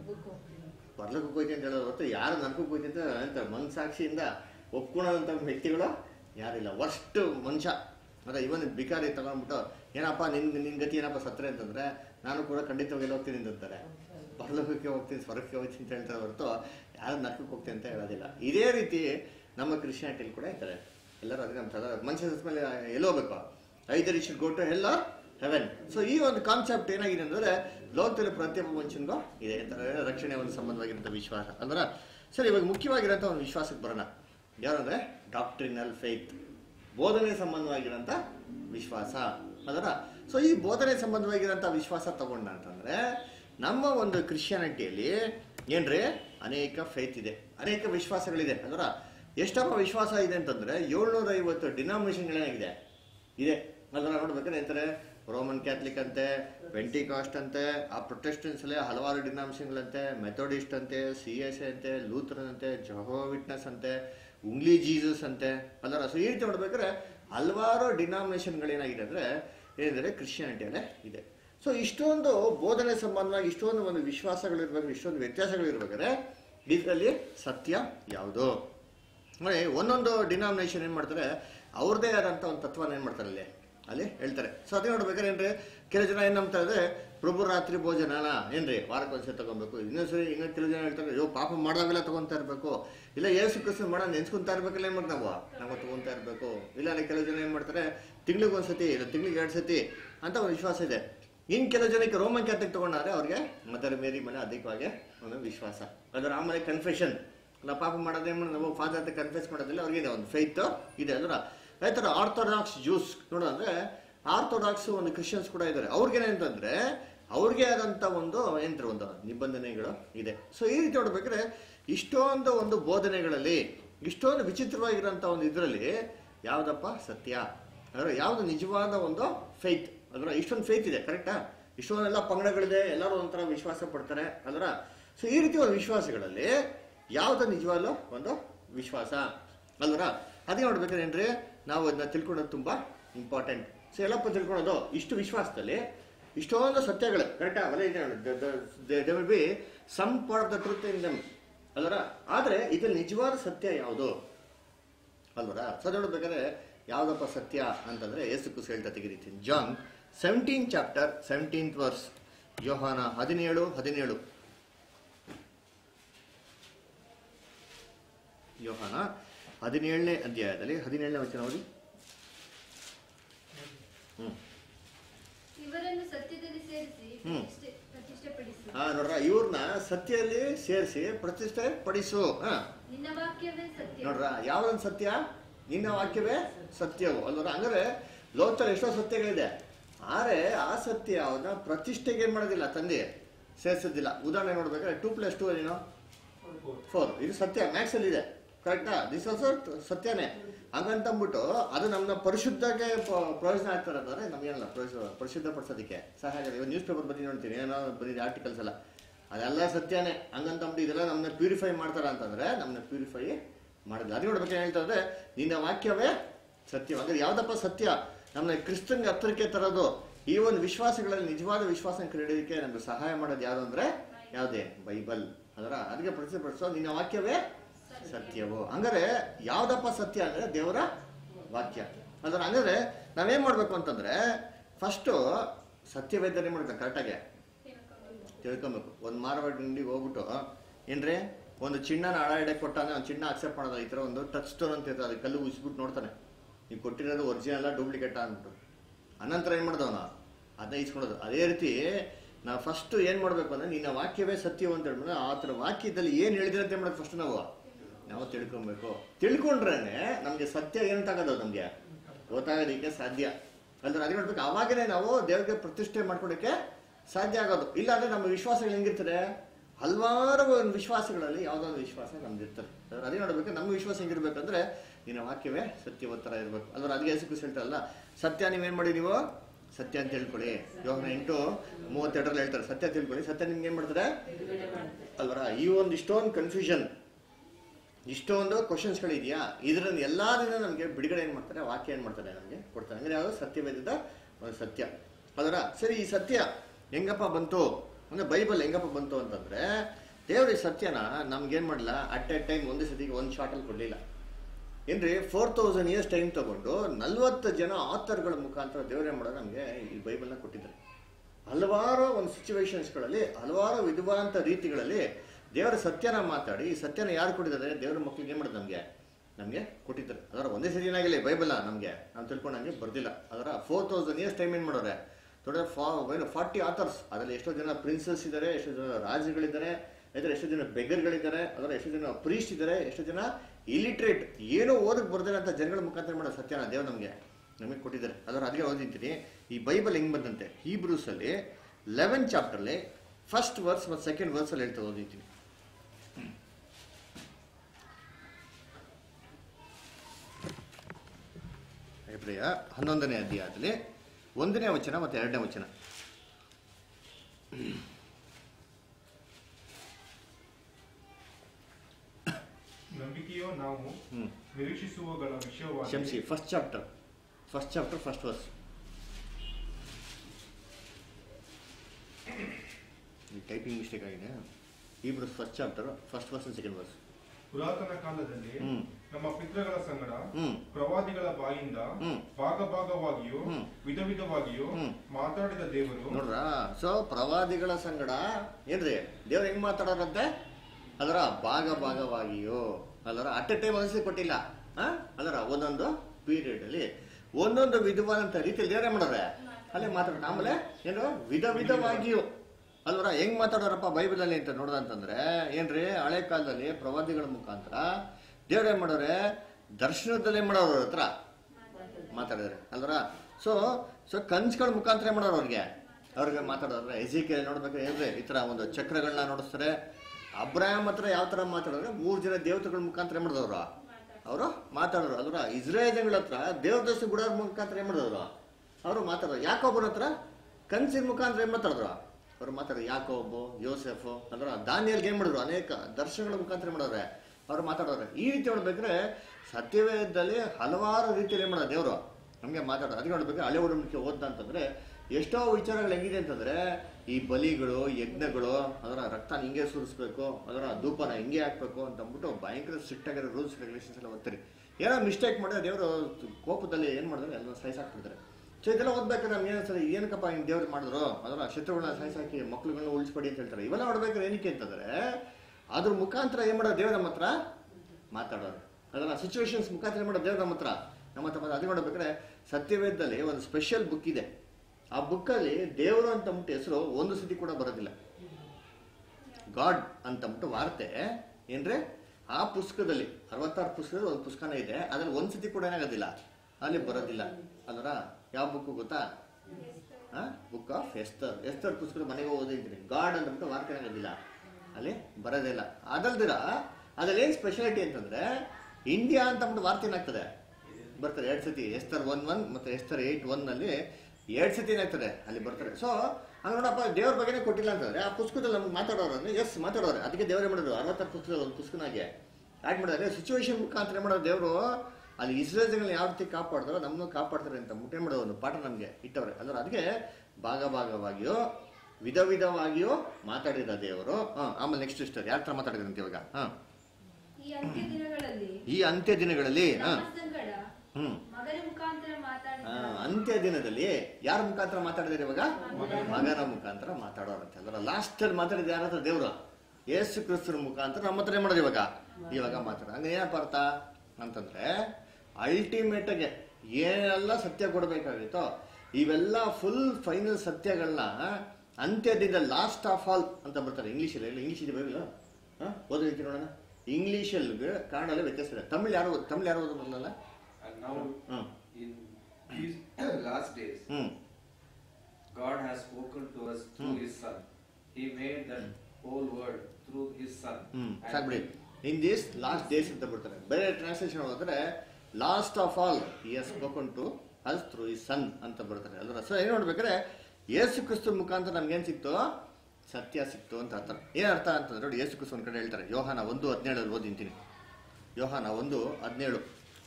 ಬರ್ಲಕ್ಕೆ ಹೋಯ್ತೀನಿ ಅಂತ ಹೇಳೋದು ಹೊರತು ಯಾರು ನನ್ಕಕ್ಕೆ ಹೋಯ್ತೀನಿ ಅಂತ ಅಂತ ಮನ್ಸಾಕ್ಷಿಯಿಂದ ಒಪ್ಕೊಳ್ಳೋಂಥ ವ್ಯಕ್ತಿಗಳು ಯಾರಿಲ್ಲ ವರ್ಸ್ಟ್ ಮನುಷ್ಯ ಅದ ಇವನ್ ಬಿಕಾರಿ ತಗೊಂಡ್ಬಿಟ್ಟು ಏನಪ್ಪ ನಿನ್ ನಿನ್ ಗತಿ ಏನಪ್ಪ ಸತ್ರೆ ಅಂತಂದ್ರೆ ನಾನು ಕೂಡ ಖಂಡಿತವಾಗಿ ಎಲ್ಲ ಹೋಗ್ತೀನಿ ಅಂತಾರೆ ಪರಲೋಕಕ್ಕೆ ಹೋಗ್ತೀನಿ ಸ್ವರ್ಗಕ್ಕೆ ಹೋಗ್ತೀನಿ ಅಂತ ಹೇಳ್ತಾರೆ ಹೊರತು ಯಾರು ನರ್ಕಕ್ಕೆ ಹೋಗ್ತೀನಿ ಅಂತ ಹೇಳೋದಿಲ್ಲ ಇದೇ ರೀತಿ ನಮ್ಮ ಕ್ರಿಶ್ಚಿಯಾನಿಟಿಲಿ ಕೂಡ ಇರ್ತಾರೆ ಎಲ್ಲರೂ ಅದೇ ನಮ್ಮ ಸದಾ ಮನುಷ್ಯ ಸತ್ತ ಮೇಲೆ ಎಲ್ಲಿ ಹೋಗ್ಬೇಕು ಐದರ್ ಇಶ್ go to hell or heaven so ಈ ಒಂದು ಕಾನ್ಸೆಪ್ಟ್ ಏನಾಗಿದೆ ಅಂದ್ರೆ ಲೋಕದಲ್ಲಿ ಪ್ರತಿಯೊಬ್ಬ ಮನುಷ್ಯನಿಗೂ ಇದೆ ಅಂತ ರಕ್ಷಣೆ ಒಂದು ಸಂಬಂಧವಾಗಿರೋಂಥ ವಿಶ್ವಾಸ ಅಂದ್ರೆ ಸರಿ ಇವಾಗ ಮುಖ್ಯವಾಗಿರೋಂಥ ಒಂದು ವಿಶ್ವಾಸಕ್ಕೆ ಬರೋಣ ಯಾರಂದ್ರೆ ಡಾಕ್ಟ್ರಿನಲ್ ಫೇತ್ ಬೋಧನೆ ಸಂಬಂಧವಾಗಿರೋಂಥ ವಿಶ್ವಾಸ ಅದರ ಸೊ ಈ ಬೋಧನೆ ಸಂಬಂಧವಾಗಿರೋಂಥ ವಿಶ್ವಾಸ ತಗೊಂಡ ಅಂತಂದ್ರೆ ನಮ್ಮ ಒಂದು ಕ್ರಿಶ್ಚಿಯಾನಿಟಿಯಲ್ಲಿ ಏನ್ರಿ ಅನೇಕ ಫೇತ್ ಇದೆ ಅನೇಕ ವಿಶ್ವಾಸಗಳಿದೆ ಅದರ ಎಷ್ಟಪ್ಪ ವಿಶ್ವಾಸ ಇದೆ ಅಂತಂದ್ರೆ ಏಳ್ನೂರ ಐವತ್ತು ಡಿನಾಮಿನೇಷನ್ಗಳೇನಾಗಿದೆ ಇದೆ ಅದನ್ನ ನೋಡ್ಬೇಕಾದ್ರೆ ಅಂತಾರೆ ರೋಮನ್ ಕ್ಯಾಥಲಿಕ್ ಅಂತೆ ಪೆಂಟಿಕಾಸ್ಟ್ ಅಂತೆ ಆ ಪ್ರೊಟೆಸ್ಟೆನ್ಸ್ ಅಲ್ಲೇ ಹಲವಾರು ಡಿನಾಮಿನೇಷನ್ಗಳಂತೆ ಮೆಥೋಡಿಸ್ಟ್ ಅಂತೆ ಸಿ ಎಸ್ ಎ ಅಂತೆ ಲೂಥರನ್ ಅಂತೆ ಜಹೋ ವಿಟ್ನೆಸ್ ಅಂತೆ ಉಂಗ್ಲಿ ಜೀಸಸ್ ಅಂತೆ ಅದರ ಸೊ ಈ ರೀತಿ ನೋಡ್ಬೇಕಾದ್ರೆ ಹಲವಾರು ಡಿನಾಮಿನೇಷನ್ಗಳೇನಾಗಿದೆ ಅಂದ್ರೆ ಏನಂದ್ರೆ ಕ್ರಿಶ್ಚಿಯಾನಿಟಿಯಲ್ಲೇ ಇದೆ ಸೊ ಇಷ್ಟೊಂದು ಬೋಧನೆ ಸಂಬಂಧವಾಗಿ ಇಷ್ಟೊಂದು ಒಂದು ವಿಶ್ವಾಸಗಳಿರ್ಬೇಕು ಇಷ್ಟೊಂದು ವ್ಯತ್ಯಾಸಗಳಿರ್ಬೇಕಾದ್ರೆ ಇದರಲ್ಲಿ ಸತ್ಯ ಯಾವುದು ನೋಡಿ ಒಂದೊಂದು ಡಿನಾಮಿನೇಷನ್ ಏನು ಮಾಡ್ತಾರೆ ಅವ್ರದ್ದೇ ಆದಂಥ ಒಂದು ತತ್ವನ ಏನು ಮಾಡ್ತಾರೆ ಅಲ್ಲಿ ಅಲ್ಲಿ ಹೇಳ್ತಾರೆ ಸೊ ಅದೇ ನೋಡ್ಬೇಕಾದ್ರೆ ಏನ್ರಿ ಕೆಲವು ಜನ ಏನು ನಂಬ್ತಾ ಇದ್ರೆ ಪ್ರಭು ರಾತ್ರಿ ಭೋಜನನ ಏನ್ರಿ ವಾರಕ್ಕೆ ಒಂದ್ಸರಿ ತಗೊಬೇಕು ಇನ್ನೊಂದು ಸರಿ ಇನ್ನೂ ಕೆಲವು ಜನ ಹೇಳ್ತಾರೆ ಅಯ್ಯೋ ಪಾಪ ಮಾಡೋವೆಲ್ಲ ತಗೊಂತಾ ಇರಬೇಕು ಇಲ್ಲ ಏಸು ಕ್ರಿಸ್ತು ಮಾಡೋ ನೆನ್ಸ್ಕೊಂತಾ ಇರ್ಬೇಕಲ್ಲ ಏನು ಮಾಡ್ತಾರೆ ನಾವು ನಾವು ತಗೊಂತಾ ಇರಬೇಕು ಇಲ್ಲ ಅಂದ್ರೆ ಕೆಲವು ಜನ ಏನು ಮಾಡ್ತಾರೆ ತಿಂಗ್ಳಿಗೆ ಒಂದ್ಸತಿ ಇಲ್ಲ ತಿಂಗ್ಳಿಗೆ ಎರಡು ಸತಿ ಅಂತ ಒಂದು ವಿಶ್ವಾಸ ಇದೆ ಇನ್ನು ಕೆಲವು ಜನಕ್ಕೆ ರೋಮನ್ ಕ್ಯಾಥಲಿಕ್ ತಗೊಂಡಾದ್ರೆ ಅವ್ರಿಗೆ ಮದರ್ ಮೇರಿ ಮೇಲೆ ಅಧಿಕವಾಗಿ ಒಂದು ವಿಶ್ವಾಸ ಅದರ ಆಮೇಲೆ ಕನ್ಫೆಷನ್ ನಾವು ಪಾಪ ಮಾಡೋದೇ ನಾವು ಫಾದರ್ ಅಂತ ಕನ್ಫ್ಯೂಸ್ ಮಾಡೋದಿಲ್ಲ ಅವ್ರಿಗೆ ಒಂದು ಫೈತ್ ಇದೆ ಅಲ್ರ ಅದೇ ಥರ ಆರ್ಥೋಡಾಕ್ಸ್ ಜ್ಯೂಸ್ ನೋಡು ಅಂದ್ರೆ ಆರ್ಥೋಡಾಕ್ಸ್ ಒಂದು ಕ್ರಿಶ್ಚಿಯನ್ಸ್ ಕೂಡ ಇದ್ದಾರೆ ಅವ್ರಿಗೇನಂತಂದ್ರೆ ಅವ್ರಿಗೆ ಆದಂತ ಒಂದು ಏನ್ರಿ ಒಂದು ನಿಬಂಧನೆಗಳು ಇದೆ ಸೊ ಈ ರೀತಿ ನೋಡ್ಬೇಕಾದ್ರೆ ಇಷ್ಟೊಂದು ಒಂದು ಬೋಧನೆಗಳಲ್ಲಿ ಇಷ್ಟೊಂದು ವಿಚಿತ್ರವಾಗಿರೋಂಥ ಒಂದು ಇದರಲ್ಲಿ ಯಾವ್ದಪ್ಪ ಸತ್ಯ ಅಂದ್ರೆ ಯಾವ್ದು ನಿಜವಾದ ಒಂದು ಫೇತ್ ಅದರ ಇಷ್ಟೊಂದು ಫೇತ್ ಇದೆ ಕರೆಕ್ಟಾ ಇಷ್ಟೊಂದೆಲ್ಲ ಪಂಗಡಗಳಿದೆ ಎಲ್ಲರೂ ಒಂಥರ ವಿಶ್ವಾಸ ಪಡ್ತಾರೆ ಅದರ ಸೊ ಈ ರೀತಿ ಒಂದು ವಿಶ್ವಾಸಗಳಲ್ಲಿ ಯಾವ್ದು ನಿಜವಾಗ್ಲೂ ಒಂದು ವಿಶ್ವಾಸ ಅಲ್ವರ ಅದೇ ನೋಡ್ಬೇಕಾದ್ರೆ ಏನ್ರಿ ನಾವು ಅದನ್ನ ತಿಳ್ಕೊಳ್ಳೋದು ತುಂಬಾ ಇಂಪಾರ್ಟೆಂಟ್ ಸೊ ಎಲ್ಲಪ್ಪ ತಿಳ್ಕೊಳ್ಳೋದು ಇಷ್ಟು ವಿಶ್ವಾಸದಲ್ಲಿ ಇಷ್ಟೊಂದು ಸತ್ಯಗಳು ಕರೆಕ್ಟಾ they will be some part of the truth in them ಅಲ್ವರ ಆದ್ರೆ ಇದ್ರಲ್ಲಿ ನಿಜವಾದ ಸತ್ಯ ಯಾವುದು ಅಲ್ವರ ಸೊ ಅದು ನೋಡ್ಬೇಕಾದ್ರೆ ಯಾವ್ದಪ್ಪ ಸತ್ಯ ಅಂತಂದ್ರೆ ಏಸು ಕುಸ್ ಹೇಳ್ತಾ ತೆಗಿತೀನಿ John seventeen chapter seventeenth verse ಯೋಹಾನ ಹದಿನೇಳು ಹದಿನೇಳು ಯೋಹಾನ ಹದಿನೇಳನೇ ಅಧ್ಯಾಯದಲ್ಲಿ ಹದಿನೇಳನೇ ವಚನ ಓದಿ ಹ್ಮ್ ಇವರನ್ನು ಸತ್ಯದಲ್ಲಿ ಸೇರಿಸಿ ಹ್ಮ್. ಪ್ರತಿಷ್ಠೆ- ಪ್ರತಿಷ್ಠೆಪಡಿಸು ಹಾ ನೋಡ್ರ ಇವ್ರನ್ನ ಸತ್ಯದಲ್ಲಿ ಸೇರಿಸಿ ಪ್ರತಿಷ್ಠೆ ಪಡಿಸು ಹಾ ನಿನ್ನ ವಾಕ್ಯವೇ ಸತ್ಯ ನೋಡ್ರ ಯಾವ್ದೊಂದು ಸತ್ಯ ನಿನ್ನ ವಾಕ್ಯವೇ ಸತ್ಯವು ಅಲ್ವರ ಅಂದ್ರೆ ಲೋಕದಲ್ಲಿ ಎಷ್ಟೋ ಸತ್ಯಗಳಿದೆ ಆದ್ರೆ ಆ ಸತ್ಯ ಅವನ್ನ ಪ್ರತಿಷ್ಠೆಗೆ ಏನ್ ಮಾಡೋದಿಲ್ಲ ತಂದೆ ಸೇರಿಸೋದಿಲ್ಲ ಉದಾಹರಣೆ ನೋಡ್ಬೇಕಾದ್ರೆ ಟೂ ಪ್ಲಸ್ ಟೂ ಏನೋ ಫೋರ್ ಇದು ಸತ್ಯ ಮ್ಯಾಕ್ಸ್ ಅಲ್ಲಿ ಇದೆ ಕರೆಕ್ಟಾ ದಿಸ್ ಆಲ್ಸೋ ಸತ್ಯನೇ ಹಂಗಂತಂದ್ಬಿಟ್ಟು ಅದು ನಮ್ಮನ್ನ ಪರಿಶುದ್ಧಕ್ಕೆ ಪ- ಪ್ರಯೋಜನ ಆಗ್ತಾರೆ ಅಂತಂದ್ರೆ ನಮಗೇನಲ್ಲ ಪ್ರಯೋಜನ ಪರಿಶುದ್ಧ ಪಡಿಸೋದಕ್ಕೆ ಸಹಾಯ ಆಗುತ್ತೆ ಇವಾಗ ನ್ಯೂಸ್ ಪೇಪರ್ ಬಂದು ನೋಡ್ತೀನಿ ಏನೋ ಬಂದಿದೆ ಆರ್ಟಿಕಲ್ಸ್ ಎಲ್ಲ ಅದೆಲ್ಲ ಸತ್ಯನೇ ಹಂಗಂತಂದ್ಬಿಟ್ಟು ಇದೆಲ್ಲ ನಮ್ಮನ್ನ ಪ್ಯೂರಿಫೈ ಮಾಡ್ತಾರ ಅಂತಂದ್ರೆ ನಮ್ಮನ್ನ ಪ್ಯೂರಿಫೈ ಮಾಡಿಲ್ಲ ಅದು ನೋಡ್ಬೇಕು ಏನ್ ಹೇಳ್ತಾ ಅಂದ್ರೆ ನಿನ್ನ ವಾಕ್ಯವೇ ಸತ್ಯ ಅಂದ್ರೆ ಯಾವ್ದಪ್ಪ ಸತ್ಯ ನಮ್ಮನ್ನ ಕ್ರಿಸ್ತನ್ಗೆ ಹತ್ತಿರಕ್ಕೆ ತರೋದು ಈ ಒಂದು ವಿಶ್ವಾಸಗಳಲ್ಲಿ ನಿಜವಾದ ವಿಶ್ವಾಸ ಕ್ರೀಡೋದಕ್ಕೆ ನಮ್ಗೆ ಸಹಾಯ ಮಾಡೋದು ಯಾವುದು ಅಂದ್ರೆ ಯಾವುದೇ ಬೈಬಲ್ ಅದರ ಅದಕ್ಕೆ ಪ್ರತಿಪಡಿಸೋ ನಿನ್ನ ವಾಕ್ಯವೇ ಸತ್ಯವು ಹಂಗಾರೆ ಯಾವ್ದಪ್ಪ ಸತ್ಯ ಅಂದ್ರೆ ದೇವರ ವಾಕ್ಯ ಅದರ ಹಂಗಾದ್ರೆ ನಾವೇನ್ ಮಾಡ್ಬೇಕು ಅಂತಂದ್ರೆ ಫಸ್ಟ್ ಸತ್ಯವೇದನೆ ಮಾಡ್ಬೇಕು ಕರೆಕ್ಟಾಗಿ ತಿಳ್ಕೊಬೇಕು ಒಂದು ಮಾರವಾಡಿ ಅಂಗಡಿಗೆ ಹೋಗ್ಬಿಟ್ಟು ಏನ್ರಿ ಒಂದು ಚಿನ್ನನ ಹಳ ಇಡಕ್ಕೆ ಕೊಟ್ಟಾನೆ ಅವ್ನು ಚಿನ್ನ ಅಕ್ಸೆಪ್ಟ್ ಮಾಡೋದು ಈ ಥರ ಒಂದು ಟಚ್ ಸ್ಟೋನ್ ಅಂತ ಇರ್ತದೆ ಅದು ಕಲ್ಲು ಉಸ್ಬಿಟ್ಟು ನೋಡ್ತಾನೆ ನೀವು ಕೊಟ್ಟಿರೋದು ಒರಿಜಿನಲ್ ಡೂಪ್ಲಿಕೇಟ್ ಅಂದ್ಬಿಟ್ಟು ಅನಂತರ ಏನು ಮಾಡ್ದವನ ಅದನ್ನ ಇಸ್ಕೊಳೋದು ಅದೇ ರೀತಿ ನಾವು ಫಸ್ಟ್ ಏನು ಮಾಡಬೇಕು ಅಂದ್ರೆ ನಿನ್ನ ವಾಕ್ಯವೇ ಸತ್ಯವು ಅಂತ ಹೇಳ್ಬಿಟ್ಟು ಆ ಥರ ವಾಕ್ಯದಲ್ಲಿ ಏನು ಹೇಳಿದ್ರೆ ಅಂತ ಮಾಡೋದು ಫಸ್ಟ್ ನಾವು ನಾವು ತಿಳ್ಕೊಬೇಕು ತಿಳ್ಕೊಂಡ್ರೇನೆ ನಮಗೆ ಸತ್ಯ ಏನಂತಾಗೋದು ನಮಗೆ ಗೊತ್ತಾಗೋದಕ್ಕೆ ಸಾಧ್ಯ ಅಂದ್ರೆ ಅದೇ ಮಾಡ್ಬೇಕು ಅವಾಗನೇ ನಾವು ದೇವರಿಗೆ ಪ್ರತಿಷ್ಠೆ ಮಾಡ್ಕೊಡಕ್ಕೆ ಸಾಧ್ಯ ಆಗೋದು ಇಲ್ಲಾಂದ್ರೆ ನಮ್ಮ ವಿಶ್ವಾಸಗಳು ಹೆಂಗಿರ್ತದೆ ಹಲವಾರು ಒಂದು ವಿಶ್ವಾಸಗಳಲ್ಲಿ ಯಾವುದೋ ಒಂದು ವಿಶ್ವಾಸ ನಮ್ದಿರ್ತದೆ ಅದ್ರ ಅದೇ ನೋಡ್ಬೇಕು ನಮ್ಮ ವಿಶ್ವಾಸ ಹೆಂಗಿರ್ಬೇಕಂದ್ರೆ ನಿನ್ನ ವಾಕ್ಯವೇ ಸತ್ಯವತ್ತರ ಇರ್ಬೇಕು ಅದ್ರ ಅದಕ್ಕೆ ಹೆಸರು ಖುಷಿ ಹೇಳ್ತಾರಲ್ಲ ಸತ್ಯ ನೀವೇನ್ ಮಾಡಿ ನೀವು ಸತ್ಯ ಅಂತ ತಿಳ್ಕೊಳ್ಳಿ ಯೋಗನ ಎಂಟು ಮೂವತ್ತೆರಡರಲ್ಲಿ ಹೇಳ್ತಾರೆ ಸತ್ಯ ತಿಳ್ಕೊಳ್ಳಿ ಸತ್ಯ ನಿಮ್ಗೆ ಏನ್ ಮಾಡ್ತಾರೆ ಅಲ್ವರ ಈ ಒಂದು ಇಷ್ಟೊಂದು ಕನ್ಫ್ಯೂಷನ್ ಇಷ್ಟೊಂದು ಕ್ವಶನ್ಸ್ಗಳಿದೆಯಾ ಇದರಲ್ಲಿ ಎಲ್ಲಾದ್ರಿಂದ ನಮಗೆ ಬಿಡುಗಡೆ ಏನು ಮಾಡ್ತಾರೆ ವಾಕ್ಯ ಏನು ಮಾಡ್ತಾರೆ ನಮಗೆ ಕೊಡ್ತಾರೆ ಅಂದ್ರೆ ಯಾವುದು ಸತ್ಯವೇದದ ಒಂದು ಸತ್ಯ ಅದರ ಸರಿ ಈ ಸತ್ಯ ಹೆಂಗಪ್ಪ ಬಂತು ಅಂದ್ರೆ ಬೈಬಲ್ ಹೆಂಗಪ್ಪ ಬಂತು ಅಂತಂದ್ರೆ ದೇವ್ರ ಈ ಸತ್ಯನ ನಮ್ಗೇನ್ ಮಾಡಲ್ಲ ಅಟ್ ಎ ಟೈಮ್ ಒಂದೇ ಸತಿಗೆ ಒಂದು ಶಾರ್ಟಲ್ಲಿ ಕೊಡಲಿಲ್ಲ ಏನ್ರಿ ಫೋರ್ ತೌಸಂಡ್ ಇಯರ್ಸ್ ಟೈಮ್ ತಗೊಂಡು ನಲ್ವತ್ತು ಜನ ಆಥರ್ಗಳ ಮುಖಾಂತರ ದೇವ್ರು ಏನ್ ಮಾಡೋದು ನಮಗೆ ಈ ಬೈಬಲ್ನ ಕೊಟ್ಟಿದ್ದಾರೆ ಹಲವಾರು ಒಂದು ಸಿಚುವೇಶನ್ಸ್ಗಳಲ್ಲಿ ಹಲವಾರು ವಿಧವಾದಂಥ ರೀತಿಗಳಲ್ಲಿ ದೇವರ ಸತ್ಯನ ಮಾತಾಡಿ ಈ ಸತ್ಯನ ಯಾರು ಕೊಟ್ಟಿದ್ದಾರೆ ದೇವರ ಮಕ್ಕಳಿಗೆ ಏನು ಮಾಡೋದು ನಮಗೆ ನಮಗೆ ಕೊಟ್ಟಿದ್ದಾರೆ ಅದರ ಒಂದೇ ಸರಿ ಏನಾಗಿಲ್ಲ ಬೈಬಲ್ ನಮಗೆ ನಾವು ತಿಳ್ಕೊಂಡಂಗೆ ಬರ್ದಿಲ್ಲ ಅದರ ಫೋರ್ ತೌಸಂಡ್ ಇಯರ್ಸ್ ಟೈಮ್ ಏನು ಮಾಡೋರೆ ದೊಡ್ಡ ಫಾ ಏನು ಫಾರ್ಟಿ ಆಥರ್ಸ್ ಅದರಲ್ಲಿ ಎಷ್ಟೋ ಜನ ಪ್ರಿನ್ಸಸ್ ಇದ್ದಾರೆ ಎಷ್ಟೋ ಜನ ರಾಜಗಳಿದ್ದಾರೆ ಇದ್ರೆ ಎಷ್ಟೋ ಜನ ಬೆಗರ್ಗಳಿದ್ದಾರೆ ಅದರ ಎಷ್ಟೋ ಜನ ಪ್ರೀಸ್ಟ್ ಇದ್ದಾರೆ ಎಷ್ಟೋ ಜನ ಇಲಿಟ್ರೇಟ್ ಏನೋ ಓದಕ್ಕೆ ಬರ್ದಿಲ್ಲ ಅಂತ ಜನಗಳ ಮುಖಾಂತರ ಮಾಡೋ ಸತ್ಯನ ದೇವ್ರು ನಮಗೆ ನಮಗೆ ಕೊಟ್ಟಿದ್ದಾರೆ ಅದರ ಅದಕ್ಕೆ ಓದಿದ್ದೀನಿ ಈ ಬೈಬಲ್ ಹೆಂಗ್ ಬಂದಂತೆ ಹೀಬ್ರೂಸ್ ಅಲ್ಲಿ ಲೆವೆನ್ ಚಾಪ್ಟರ್ಲಿ ಫಸ್ಟ್ ವರ್ಸ್ ಮತ್ತು ಸೆಕೆಂಡ್ ವರ್ಸ್ ಅಲ್ಲಿ ಹೇಳ್ತಾ ಓದಿದ್ದೀನಿ ಹೆಬ್ರಿಯ ಹನ್ನೊಂದನೇ ಅಧ್ಯಾಯದಲ್ಲಿ ಒಂದನೇ ವಚನ ಮತ್ತು ಎರಡನೇ ವಚನ ನಂಬಿಕೆಯೋ ನಾವು ಹ್ಮ್ ನಿರೀಕ್ಷಿಸುವಗಳ ವಿಷಯವಾಗಿ ಕ್ಷಮಿಸಿ first chapter first chapter first verse typing mistake ಆಗಿದೆ ಇಬ್ರು first chapter first verse second verse ಪುರಾತನ ಕಾಲದಲ್ಲಿ ಹ್ಮ್. ನಮ್ಮ ಪಿತೃಗಳ ಸಂಗಡ ಹ್ಮ್. ಪ್ರವಾದಿಗಳ ಬಾಯಿಂದ ಹ್ಮ್. ಭಾಗ ಭಾಗವಾಗಿಯೂ ಹ್ಮ್. ವಿಧ ವಿಧವಾಗಿಯೂ ಹ್ಮ್. ಮಾತಾಡಿದ ದೇವರು ನೋಡ್ರ ಸೊ ಪ್ರವಾದಿಗಳ ಸಂಗಡ ಏನ್ರಿ ದೇವ್ರು ಹೆಂಗ್ ಮಾತಾಡೋರಂತೆ ಅದರ ಭಾಗ ಭಾಗವಾಗಿಯೋ ಅದರ ಅಟ್ ಎ ಟೈಮ್ ಅನಿಸಿ ಕೊಟ್ಟಿಲ್ಲ ಆ? ಅದರ ಒಂದೊಂದು ಪೀರಿಯಡ್ ಅಲ್ಲಿ ಒಂದೊಂದು ವಿಧವಾದಂತ ರೀತಿಯಲ್ಲಿ ದೇವ್ರೇ ಮಾಡೋರೆ ಅಲ್ಲೇ ಮಾತಾಡೋಣ ಆಮೇಲೆ ಏನು ವಿಧ ವಿಧವಾಗಿಯೂ ಅಲ್ವರ ಹೆಂಗ್ ಮಾತಾಡೋರಪ್ಪ ಬೈಬಲ್ ಅಲ್ಲಿ ಅಂತ ನೋಡೋದಂತಂದ್ರೆ ಏನ್ರಿ ಹಳೆ ಕಾಲದಲ್ಲಿ ಪ್ರವಾದಿಗಳ ಮುಖಾಂತರ ದೇವ್ರ ಏನ್ ಮಾಡೋರೆ ದರ್ಶನದಲ್ಲೇ ಮಾಡೋರು ಅವ್ರ ಹತ್ರ ಮಾತಾಡಿದ್ರೆ ಅಲ್ವರ ಸೊ ಸೊ ಕನ್ಸ್ಗಳ ಮುಖಾಂತರ ಏನ್ ಮಾಡೋರು ಅವ್ರಿಗೆ ಅವ್ರಿಗೆ ಮಾತಾಡೋದ್ರೆ ಎಜಿಕೆ ನೋಡ್ಬೇಕು ಏನ್ರಿ ಈ ಥರ ಒಂದು ಚಕ್ರಗಳನ್ನ ನೋಡಿಸ್ತಾರೆ ಅಬ್ರಾಹಂ ಹತ್ರ ಯಾವ ಥರ ಮಾತಾಡೋದ್ರೆ ಮೂರು ಜನ ದೇವತೆಗಳ ಮುಖಾಂತರ ಏನ್ ಮಾಡಿದವರು ಅವರು ಮಾತಾಡೋರು ಅದರ ಇಸ್ರೇಲ್ಗಳ ಹತ್ರ ದೇವದರ್ಶನ ಗುಡಾರ ಮುಖಾಂತರ ಏನ್ ಮಾಡಿದವರು ಅವರು ಮಾತಾಡೋರು ಯಾಕೊಬ್ಬರ ಹತ್ರ ಕನ್ಸಿನ ಮುಖಾಂತರ ಏನ್ ಮಾತಾಡಿದ್ರು ಅವ್ರು ಮಾತಾಡೋರು ಯಾಕೋಬು ಯೋಸೆಫ್ ಅಂದ್ರೆ ದಾನಿಯಲ್ಗೆ ಏನ್ ಮಾಡಿದ್ರು ಅನೇಕ ದರ್ಶನಗಳ ಮುಖಾಂತರ ಏನ್ ಮಾಡೋರೆ ಅವ್ರು ಮಾತಾಡೋರೆ ಈ ರೀತಿ ನೋಡ್ಬೇಕಾದ್ರೆ ಸತ್ಯವೇದದಲ್ಲಿ ಹಲವಾರು ರೀತಿಯಲ್ಲಿ ಏನ್ ಮಾಡೋದು ದೇವರು ನಮಗೆ ಮಾತಾಡೋದು ಅದಕ್ಕೆ ನೋಡ್ಬೇಕು ಹಳೆ ಉಡುಮಕ್ಕೆ ಓದ್ದ ಅಂತಂದ್ರೆ ಎಷ್ಟೋ ವಿಚಾರಗಳು ಹೆಂಗಿದೆ ಅಂತಂದ್ರೆ ಈ ಬಲಿಗಳು ಯಜ್ಞಗಳು ಅದರ ರಕ್ತ ಹಿಂಗೆ ಸುರಿಸ್ಬೇಕು ಅದರ ಧೂಪನ ಹಿಂಗೆ ಹಾಕ್ಬೇಕು ಅಂತ ಅಂದ್ಬಿಟ್ಟು ಭಯಂಕರ ಸ್ಟ್ರಿಕ್ಟ್ ಆಗಿರೋ ರೂಲ್ಸ್ ರೆಗ್ಯುಲೇಷನ್ಸ್ ಎಲ್ಲ ಓದ್ತಾರೆ ಏನೋ ಮಿಸ್ಟೇಕ್ ಮಾಡಿದ್ರೆ ದೇವರು ಕೋಪದಲ್ಲಿ ಏನು ಮಾಡಿದ್ರೆ ಎಲ್ಲ ಸಾಯಿಸಾಕ್ಬಿಡ್ತಾರೆ ಸೊ ಇದೆಲ್ಲ ಓದ್ಬೇಕಾದ್ರೆ ನಮ್ಗೆ ಏನು ಏನಕ್ಕಪ್ಪ ಹಿಂಗೆ ದೇವ್ರು ಮಾಡಿದ್ರು ಅದರ ಶತ್ರುಗಳನ್ನ ಸಾಯಿಸಾಕಿ ಮಕ್ಳುಗಳನ್ನ ಉಳಿಸ್ಕೊಡಿ ಅಂತ ಹೇಳ್ತಾರೆ ಇವೆಲ್ಲ ನೋಡ್ಬೇಕಾದ್ರೆ ಏನಕ್ಕೆ ಅಂತಂದ್ರೆ ಅದ್ರ ಮುಖಾಂತರ ಏನು ಮಾಡೋದು ದೇವ್ರ ನಮ್ಮ ಹತ್ರ ಮಾತಾಡೋರು ಅದರ ಸಿಚುವೇಶನ್ಸ್ ಮುಖಾಂತರ ಏನು ಮಾಡೋದು ದೇವ್ರ ನಮ್ಮ ಹತ್ರ ನಮ್ಮ ಹತ್ರ ಮಾತಾಡೋದು. ಅದು ನೋಡ್ಬೇಕಾದ್ರೆ ಸತ್ಯವೇದದಲ್ಲಿ ಒಂದು ಸ್ಪೆಷಲ್ ಬುಕ್ ಇದೆ ಆ ಬುಕ್ಕಲ್ಲಿ ದೇವರು ಅಂತ ಅಂದ್ಬಿಟ್ಟು ಹೆಸರು ಒಂದು ಸತಿ ಕೂಡ ಬರೋದಿಲ್ಲ ಗಾಡ್ ಅಂತ ಅಂದ್ಬಿಟ್ಟು ವಾರ್ತೆ ಏನ್ರಿ ಆ ಪುಸ್ತಕದಲ್ಲಿ ಅರವತ್ತಾರು ಪುಸ್ತಕದಲ್ಲಿ ಒಂದು ಪುಸ್ತಕನೇ ಇದೆ ಅದ್ರಲ್ಲಿ ಒಂದು ಸತಿ ಕೂಡ ಏನಾಗೋದಿಲ್ಲ ಅಲ್ಲಿ ಬರೋದಿಲ್ಲ ಅಲ್ವರ ಯಾವ ಬುಕ್ ಗೊತ್ತಾ ಬುಕ್ ಆಫ್ ಎಸ್ತರ್ ಎಸ್ತರ್ ಪುಸ್ತಕ ಮನೆಗೆ ಓದಿದ್ದೀನಿ ಗಾಡ್ ಅಂತ ಅಂದ್ಬಿಟ್ಟು ವಾರ್ತೆ ಆಗೋದಿಲ್ಲ ಅಲ್ಲಿ ಬರೋದೇ ಇಲ್ಲ ಅದಲ್ದಿರ ಅದ್ರಲ್ಲಿ ಏನು ಸ್ಪೆಷಾಲಿಟಿ ಅಂತಂದ್ರೆ ಇಂಡಿಯಾ ಅಂತ ಅಂದ್ಬಿಟ್ಟು ವಾರ್ತೆ ಏನಾಗ್ತದೆ ಬರ್ತಾರೆ ಎರಡು ಸತಿ ಎಸ್ತರ್ ಒನ್ ಒನ್ ಮತ್ತು ಎಸ್ತರ್ ಏಯ್ಟ್ ಒನ್ನಲ್ಲಿ ಎರಡು ಸತಿ ಏನಾಗ್ತದೆ ಅಲ್ಲಿ ಬರ್ತಾರೆ ಸೊ ಹಂಗೆ ನೋಡಪ್ಪ ದೇವ್ರ ಬಗ್ಗೆನೇ ಕೊಟ್ಟಿಲ್ಲ ಅಂತಂದ್ರೆ ಆ ಪುಸ್ತಕದಲ್ಲಿ ನಮ್ಗೆ ಮಾತಾಡೋರು ಅಂದ್ರೆ ಎಸ್ ಮಾತಾಡೋರು ಅದಕ್ಕೆ ದೇವರೇ ಮಾಡಿದ್ರು ಅರವತ್ತಾರು ಪುಸ್ತಕದಲ್ಲಿ ಒಂದು ಪುಸ್ತಕನಾಗೆ ಯಾಕೆ ಮಾಡಿದ್ರೆ ಸಿಚುವೇಶನ್ ಮುಖಾಂತರ ಏನ್ ಮಾಡೋರು ದೇವರು ಅಲ್ಲಿ ಇಸ್ರೇಲ್ಗಳನ್ನ ಯಾವ ರೀತಿ ಕಾಪಾಡ್ತಾರೋ ನಮ್ಮನ್ನು ಕಾಪಾಡ್ತಾರೆ ಅಂತ ಮುಟ್ಟೆ ಮಾಡೋ ಒಂದು ಪಾಠ ನಮಗೆ ಇಟ್ಟವ್ರೆ ಅಂದ್ರೆ ಅದಕ್ಕೆ ಭಾಗ ಭಾಗವಾಗಿಯೋ ವಿಧ ವಿಧವಾಗಿಯೂ ಮಾತಾಡಿದ ದೇವರು ಹಾಂ ಆಮೇಲೆ ನೆಕ್ಸ್ಟ್ ಸ್ಟೋರಿ ಯಾರ ಹತ್ರ ಮಾತಾಡಿದ್ರಂತೆ ಇವಾಗ ಹಾಂ ಈ ಅಂತ್ಯ ದಿನಗಳಲ್ಲಿ ಈ ಅಂತ್ಯ ದಿನಗಳಲ್ಲಿ ಹಾಂ ನಮ್ಮ ಸಂಗಡ ಹ್ಞೂ ಮಗನ ಮುಖಾಂತರ ಆ, ಮಾತಾಡಿದ ಅಂತ್ಯ ದಿನದಲ್ಲಿ ಯಾರ ಮುಖಾಂತರ ಮಾತಾಡಿದಾರೆ ಇವಾಗ ಮಗನ ಮುಖಾಂತರ ಮಾತಾಡೋರಂತೆ ಅದರ ಲಾಸ್ಟ್ ಅಲ್ಲಿ ಮಾತಾಡಿದ ಯಾರ ಹತ್ರ ದೇವ್ರು ಯೇಸು ಕ್ರಿಸ್ತನ ಮುಖಾಂತರ ನಮ್ಮ ಹತ್ರ ಏನ್ ಮಾಡೋದು ಇವಾಗ ಇವಾಗ ಮಾತಾಡ ಹಂಗ ಏನಪ್ಪ ಅರ್ಥ ಅಂತಂದ್ರೆ ಅಲ್ಟಿಮೇಟ್ ಆಗಿ ಏನೆಲ್ಲ ಸತ್ಯ ಕೊಡ್ಬೇಕಾಗಿತ್ತೋ ಇವೆಲ್ಲ ಫುಲ್ ಫೈನಲ್ ಸತ್ಯಗಳನ್ನ ಅಂತ್ಯದಿಂದ ಲಾಸ್ಟ್ ಆಫ್ ಆಲ್ ಅಂತ ಬರ್ತಾರೆ ಇಂಗ್ಲೀಷಲ್ಲಿ ಇಲ್ಲ ಇಂಗ್ಲೀಷ್ ಇದೆ ಬರಲಿಲ್ಲ ಓದೋದಕ್ಕೆ ನೋಡೋಣ ಇಂಗ್ಲೀಷಲ್ಲಿ ಕನ್ನಡಲ್ಲಿ ವ್ಯತ್ಯಾಸ ಇದೆ ತಮಿಳ್ ಯಾರು ತಮಿಳ್ ಯಾರು ಓದೋ ಬರಲ್ಲ And now, hmm in these last days, hmm God has spoken to us through His Son. He made that whole world through His Son. Hmm And ಸಾಕ್ಬಿಡಿ ಇನ್ ದಿಸ್ ಲಾಸ್ಟ್ ಡೇಸ್ ಅಂತ ಬರ್ತಾರೆ ಬೇರೆ ಟ್ರಾನ್ಸ್ಲೇಷನ್ ಹೋದ್ರೆ last of all he spoken to us through he son ಅಂತ ಬರ್ತಾರೆ ಅಲ್ರ so ಏನು ನೋಡ್ಬೇಕಾದ್ರೆ ಯೇಸು ಕ್ರಿಸ್ತು ಮುಖಾಂತರ ನಮ್ಗೇನು ಸಿಕ್ತು ಸತ್ಯ ಸಿಕ್ತು ಅಂತ ಅರ್ಥ ಏನು ಅರ್ಥ ಅಂತಂದ್ರೆ ನೋಡಿ ಯೇಸು ಕ್ರಿಸ್ತು ಒಂದು ಕಡೆ ಹೇಳ್ತಾರೆ ಯೋಹಾನ ಒಂದು ಹದಿನೇಳಲ್ಲಿ ಓದಿಂತೀನಿ ಯೋಹಾನ ಒಂದು ಹದಿನೇಳು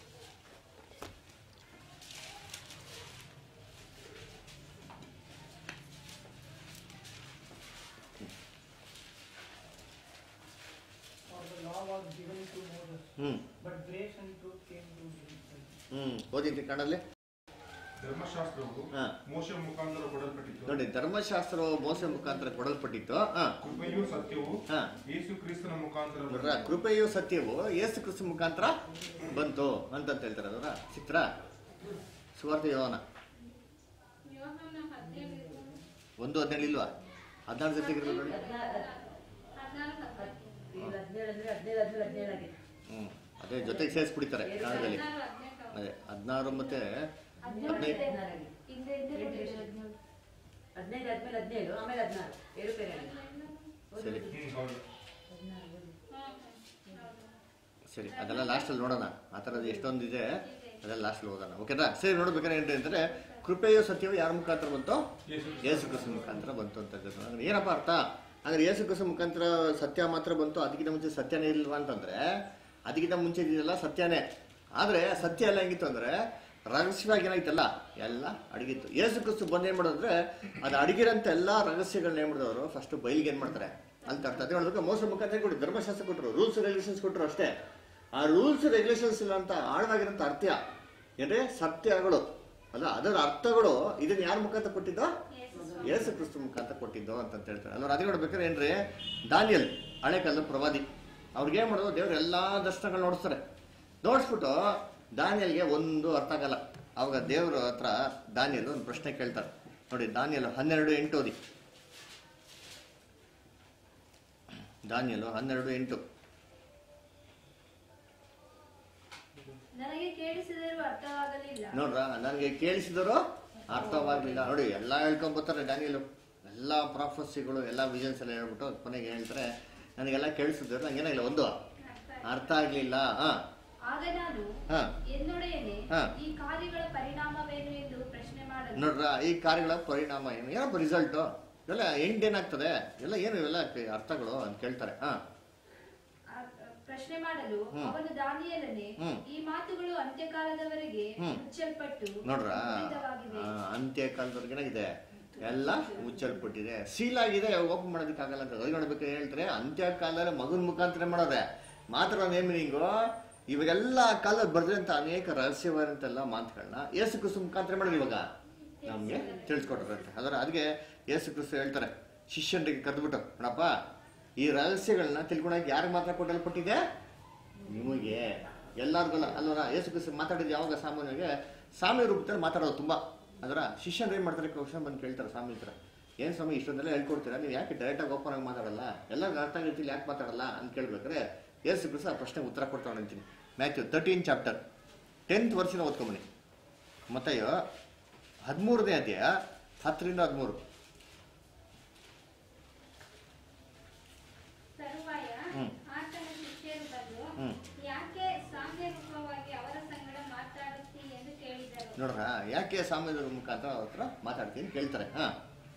For the law was given to Moses, ಹ್ಞೂ but grace and truth came to Jesus. ಹ್ಞೂ ಓದಿಂತೀನಿ ಕನ್ನಡಲ್ಲಿ ಧರ್ಮಶಾಸ್ತ್ರವು ಹಾ. ಮೋಶ ಮುಖಾಂತರ ಕೊಡಲ್ಪಟ್ಟಿತು ನೋಡಿ ಧರ್ಮಶಾಸ್ತ್ರವು ಮೋಸ ಮುಖಾಂತರ ಕೊಡಲ್ಪಟ್ಟಿತ್ತು ಹಾಂ ಕೃಪೆಯೂ ಸತ್ಯವು ಹಾ. ಯೇಸು ಕ್ರಿಸ್ತನ ಮುಖಾಂತರ ನೋಡ್ರ ಕೃಪೆಯು ಸತ್ಯವು ಯೇಸು ಕ್ರಿಸ್ತು ಮುಖಾಂತರ ಬಂತು ಅಂತಂತ ಹೇಳ್ತಾರೆ ಅದರ ಚಿತ್ರ ಸುವಾರ್ಥ ಯೋನ ಯೋಹಾನ ಹದಿನೇಳು ಒಂದು ಹದಿನೇಳು ಇಲ್ವಾ ಹದಿನಾರು ಜೊತೆ ಇರ್ಬೇಕು ನೋಡಿ ಹದಿನಾಲ್ಕು ಹದಿನಾಲ್ಕು ಈಗ ಹದಿನೇಳು ಅಂದ್ರೆ ಹದಿನೇಳು ಹದಿನೇಳು ಹದಿನೇಳು ಆಗಿದೆ ಹ್ಮ್ ಅದೇ ಜೊತೆಗೆ ಸೇರಿಸ್ಬಿಡ್ತಾರೆ ಕನ್ನಡದಲ್ಲಿ ಹದಿನಾರು ಹದಿನೆಂಟು ಅದೇ ಹದಿನಾರು ಮತ್ತೆ ಹದಿನೇಳು ಹದಿನೈದು ಹದಿನಾರು ಆಗಿದೆ ಹಿಂದೆ ಹಿಂದೆ ಕೊಟ್ಟಿದ್ದಾರೆ ಹದಿನೇಳು. ಹದಿನೈದು ಆದ್ಮೇಲೆ ಹದಿನೇಳು ಆಮೇಲೆ ಹದಿನಾರು ಏಳು ಪೇರ್ ಆಗಿದೆ ಸರಿ ಹ್ಮ್, ಹೌದು. ಹದಿನಾರು ಓದಿ. ಸರಿ ಅದೆಲ್ಲ ಲಾಸ್ಟಲ್ಲಿ ನೋಡೋಣ ಆ ಥರದ್ದು ಎಷ್ಟೊಂದಿದೆ ಅದೆಲ್ಲ ಲಾಸ್ಟಲ್ಲಿ ಓದೋಣ ಓಕೆನಾ ಸರಿ ನೋಡ್ಬೇಕಾದ್ರೆ ಏನು ಅಂತಂದ್ರೆ ಕೃಪೆಯು ಸತ್ಯವು ಯಾರ ಮುಖಾಂತರ ಬಂತು ಯೇಸು ಯೇಸು ಕ್ರಿಸ್ತು ಮುಖಾಂತರ ಬಂತು ಅಂತ ಹೇಳ್ತಾರೆ. ಅಂದ್ರೆ ಏನಪ್ಪ ಅರ್ಥ ಅಂದ್ರೆ ಯೇಸು ಕ್ರಿಸ್ತು ಮುಖಾಂತರ ಸತ್ಯ ಮಾತ್ರ ಬಂತು ಅದಕ್ಕಿಂತ ಮುಂಚೆ ಸತ್ಯನೇ ಇಲ್ವಾ ಅಂತಂದ್ರೆ ಅದಕ್ಕಿಂತ ಮುಂಚೆ ಇದೆಯಲ್ಲ ಸತ್ಯನೇ ಆದ್ರೆ ಸತ್ಯ ಎಲ್ಲ ಹೆಂಗಿತ್ತು ಅಂದ್ರೆ ರಹಸ್ಯವಾಗಿ ಏನಾಯ್ತಲ್ಲ ಎಲ್ಲ ಅಡಗಿತ್ತು ಯೇಸು ಕ್ರಿಸ್ತು ಬಂದು ಏನ್ ಮಾಡೋದಂದ್ರೆ ಅದು ಅಡಗಿರೋಂಥ ಎಲ್ಲ ರಹಸ್ಯಗಳನ್ನ ಏನ್ ಮಾಡಿದವರು ಫಸ್ಟ್ ಬಯಲಿಗೆ ಏನ್ ಮಾಡ್ತಾರೆ ಅಂತ ಅರ್ಥ ಅದೇ ನೋಡ್ಬೇಕು ಮೋಸ ಮುಖಾಂತರ ಕೊಟ್ಟು ಧರ್ಮಶಾಸ್ತ್ರ ಕೊಟ್ಟರು ರೂಲ್ಸ್ ರೆಗ್ಯುಲೇಷನ್ಸ್ ಕೊಟ್ಟರು ಅಷ್ಟೇ ಆ ರೂಲ್ಸ್ ರೆಗ್ಯುಲೇಷನ್ಸ್ ಇಲ್ಲ ಅಂತ ಆಳವಾಗಿರೋಂಥ ಅರ್ಥ ಏನ್ರೆ ಸತ್ಯಗಳು ಅಲ್ಲ ಅದರ ಅರ್ಥಗಳು ಇದನ್ನ ಯಾರ ಮುಖಾಂತರ ಕೊಟ್ಟಿದ್ದೋ ಯೇಸು ಕ್ರಿಸ್ತು ಮುಖಾಂತರ ಕೊಟ್ಟಿದ್ದು ಅಂತ ಹೇಳ್ತಾರೆ ಅಲ್ಲ ಅದೇ ನೋಡ್ಬೇಕಾದ್ರೆ ಏನ್ರಿ ದಾನಿಯಲ್ ಹಳೆ ಕಾಲದ ಪ್ರವಾದಿ ಅವ್ರಿಗೆ ಏನ್ ಮಾಡೋದು ದೇವ್ರು ಎಲ್ಲಾ ದರ್ಶನಗಳು ನೋಡಿಸ್ತಾರೆ ನೋಡಿಸ್ಬಿಟ್ಟು ದಾನಿಯಲ್ಗೆ ಒಂದು ಅರ್ಥ ಆಗಲ್ಲ ಅವಾಗ ದೇವ್ರ ಹತ್ರ ದಾನಿಯಲ್ ಒಂದು ಪ್ರಶ್ನೆ ಕೇಳ್ತಾರೆ ನೋಡಿ ದಾನಿಯಲ್ ಹನ್ನೆರಡು ಎಂಟು ಓದಿ ದಾನಿಯಲು ಹನ್ನೆರಡು ಎಂಟು ನನಗೆ ಕೇಳಿಸಿದರೂ ಅರ್ಥವಾಗಲಿಲ್ಲ ನೋಡ್ರ ನನಗೆ ಕೇಳಿಸಿದರು ಅರ್ಥವಾಗ್ಲಿಲ್ಲ ನೋಡಿ ಎಲ್ಲ ಹೇಳ್ಕೊಂಡ್ ಬರ್ತಾರೆ ಡ್ಯಾನಿಯಲು ಎಲ್ಲ ಪ್ರಾಫಸಿಗಳು ಎಲ್ಲ ವಿಷನ್ಸ್ ಎಲ್ಲ ಹೇಳ್ಬಿಟ್ಟು ಕೊನೆಗೆ ಹೇಳ್ತಾರೆ ನನಗೆಲ್ಲ ಕೇಳಿಸಿದ್ರು ನಂಗೇನಾಗಿಲ್ಲ ಒಂದು ಅರ್ಥ ಆಗಲಿಲ್ಲ ಹಾಂ ಆಗ ನಾನು ಹಾಂ ಎನ್ನೊಡೆಯನೆ ಹಾ. ಈ ಕಾರ್ಯಗಳ ಪರಿಣಾಮವೇನು ಎಂದು ಪ್ರಶ್ನೆ ಮಾಡಲು ನೋಡ್ರ ಈ ಕಾರ್ಯಗಳ ಪರಿಣಾಮ ಏನು ಏನಪ್ಪ ರಿಸಲ್ಟು ಇವೆಲ್ಲ ಎಂಡ್ ಏನಾಗ್ತದೆ ಎಲ್ಲ ಏನು ಇವೆಲ್ಲ ಕ- ಅರ್ಥಗಳು ಅಂತ ಕೇಳ್ತಾರೆ ಹಾಂ ಆ, ಪ್ರಶ್ನೆ ಮಾಡಲು ಹ್ಮ್. ಅವನು ದಾನಿಯೇಲನೇ ಹ್ಮ್. ಈ ಮಾತುಗಳು ಅಂತ್ಯಕಾಲದವರೆಗೆ ಹ್ಮ್. ಮುಚ್ಚಲ್ಪಟ್ಟು ನೋಡ್ರ ಮುದ್ರಿತವಾಗಿವೆ. ಅಂತ್ಯ ಕಾಲದವರೆಗೇನಾಗಿದೆ ಎಲ್ಲ ಮುಚ್ಚಲ್ಪಟ್ಟಿದೆ ಸೀಲ್ ಆಗಿದೆ ಓಪನ್ ಮಾಡೋದಕ್ಕಾಗಲ್ಲ ಅಂತ ಅದ್ ನೋಡ್ಬೇಕು ಹೇಳ್ತಾರೆ ಅಂತ್ಯ ಕಾಲದಲ್ಲಿ ಮಗನ ಮುಖಾಂತರ ಮಾಡೋದೆ ಮಾತ್ರ ನೇಮಿನಿಂಗು ಇವಾಗೆಲ್ಲ ಕಾಲದಲ್ಲಿ ಬರ್ದಂತ ಅನೇಕ ರಹಸ್ಯವಾದಂತೆಲ್ಲ ಮಾತುಗಳನ್ನ ಯೇಸು ಕ್ರಿಸ್ತು ಮುಖಾಂತರ ಮಾಡೋದು ಇವಾಗ ನಮಗೆ ತಿಳಿಸ್ಕೊಟ್ರಂತೆ ಅದರ ಅದಕ್ಕೆ ಯೇಸು ಕ್ರಿಸ್ತು ಹೇಳ್ತಾರೆ ಶಿಷ್ಯನಿಗೆ ಕರೆದ್ಬಿಟ್ಟು ನೋಡಪ್ಪ ಈ ರಹಸ್ಯಗಳನ್ನ ತಿಳ್ಕೊಳಕ್ಕೆ ಯಾರಿಗೆ ಮಾತ್ರ ಕೊಟ್ಟಲ್ಪಟ್ಟಿದೆ ನಿಮಗೆ ಎಲ್ಲರಿಗಲ್ಲ ಅಲ್ವರ ಯೇಸು ಕ್ರಿಸ್ತು ಮಾತಾಡಿದ್ದು ಯಾವಾಗ ಸಾಮಾನ್ಯವಾಗಿ ಸಾಮ್ಯ ರೂಪದಲ್ಲಿ ಮಾತಾಡೋದು ತುಂಬ ಅದರ ಶಿಷ್ಯರು ಏನು ಮಾಡ್ತಾರೆ ಕ್ವಶನ್ ಬಂದು ಕೇಳ್ತಾರೆ ಸ್ವಾಮಿ ಹತ್ರ ಏನು ಸ್ವಾಮಿ ಇಷ್ಟೊಂದೆಲ್ಲ ಹೇಳ್ಕೊಡ್ತೀರಾ ನೀವು ಯಾಕೆ ಡೈರೆಕ್ಟಾಗಿ ಓಪನ್ ಆಗಿ ಮಾತಾಡಲ್ಲ ಎಲ್ಲರಿಗೂ ಅರ್ಥ ಆಗಿರ್ತಿಲ್ಲ ಯಾಕೆ ಮಾತಾಡಲ್ಲ ಅಂತ ಕೇಳ್ಬೇಕಾದ್ರೆ ಯೇಸು ಕ್ರಿಸ್ತು ಆ ಪ್ರಶ್ನೆಗೆ ಉತ್ತರ ಕೊಡ್ತಾವೆ ಅಂತೀನಿ ಮ್ಯಾಥ್ಯೂ ತರ್ಟೀನ್ ಚಾಪ್ಟರ್ ಟೆಂತ್ ವರ್ಷನ ಓದ್ಕೊಂಬನಿ ಮತ್ತಯ್ಯೋ ಹದಿಮೂರನೇ ಅಧ್ಯಾಯ ಹತ್ತರಿಂದ ಹದಿಮೂರು ತರುವಾಯ ಹ್ಮ್. ಆತನ ಶಿಷ್ಯರು ಬಂದು ಹ್ಮ್. ಯಾಕೆ ಸಾಮ್ಯ ರೂಪವಾಗಿ ಅವರ ಸಂಗಡ ಮಾತಾಡುತ್ತಿ ಎಂದು ಕೇಳಿದರು ನೋಡ್ರ ಯಾಕೆ ಸಾಮ್ಯದ ಮುಖಾಂತರ ಅವ್ರ ಹತ್ರ ಮಾತಾಡ್ತೀನಿ ಕೇಳ್ತಾರೆ ಹಾಂ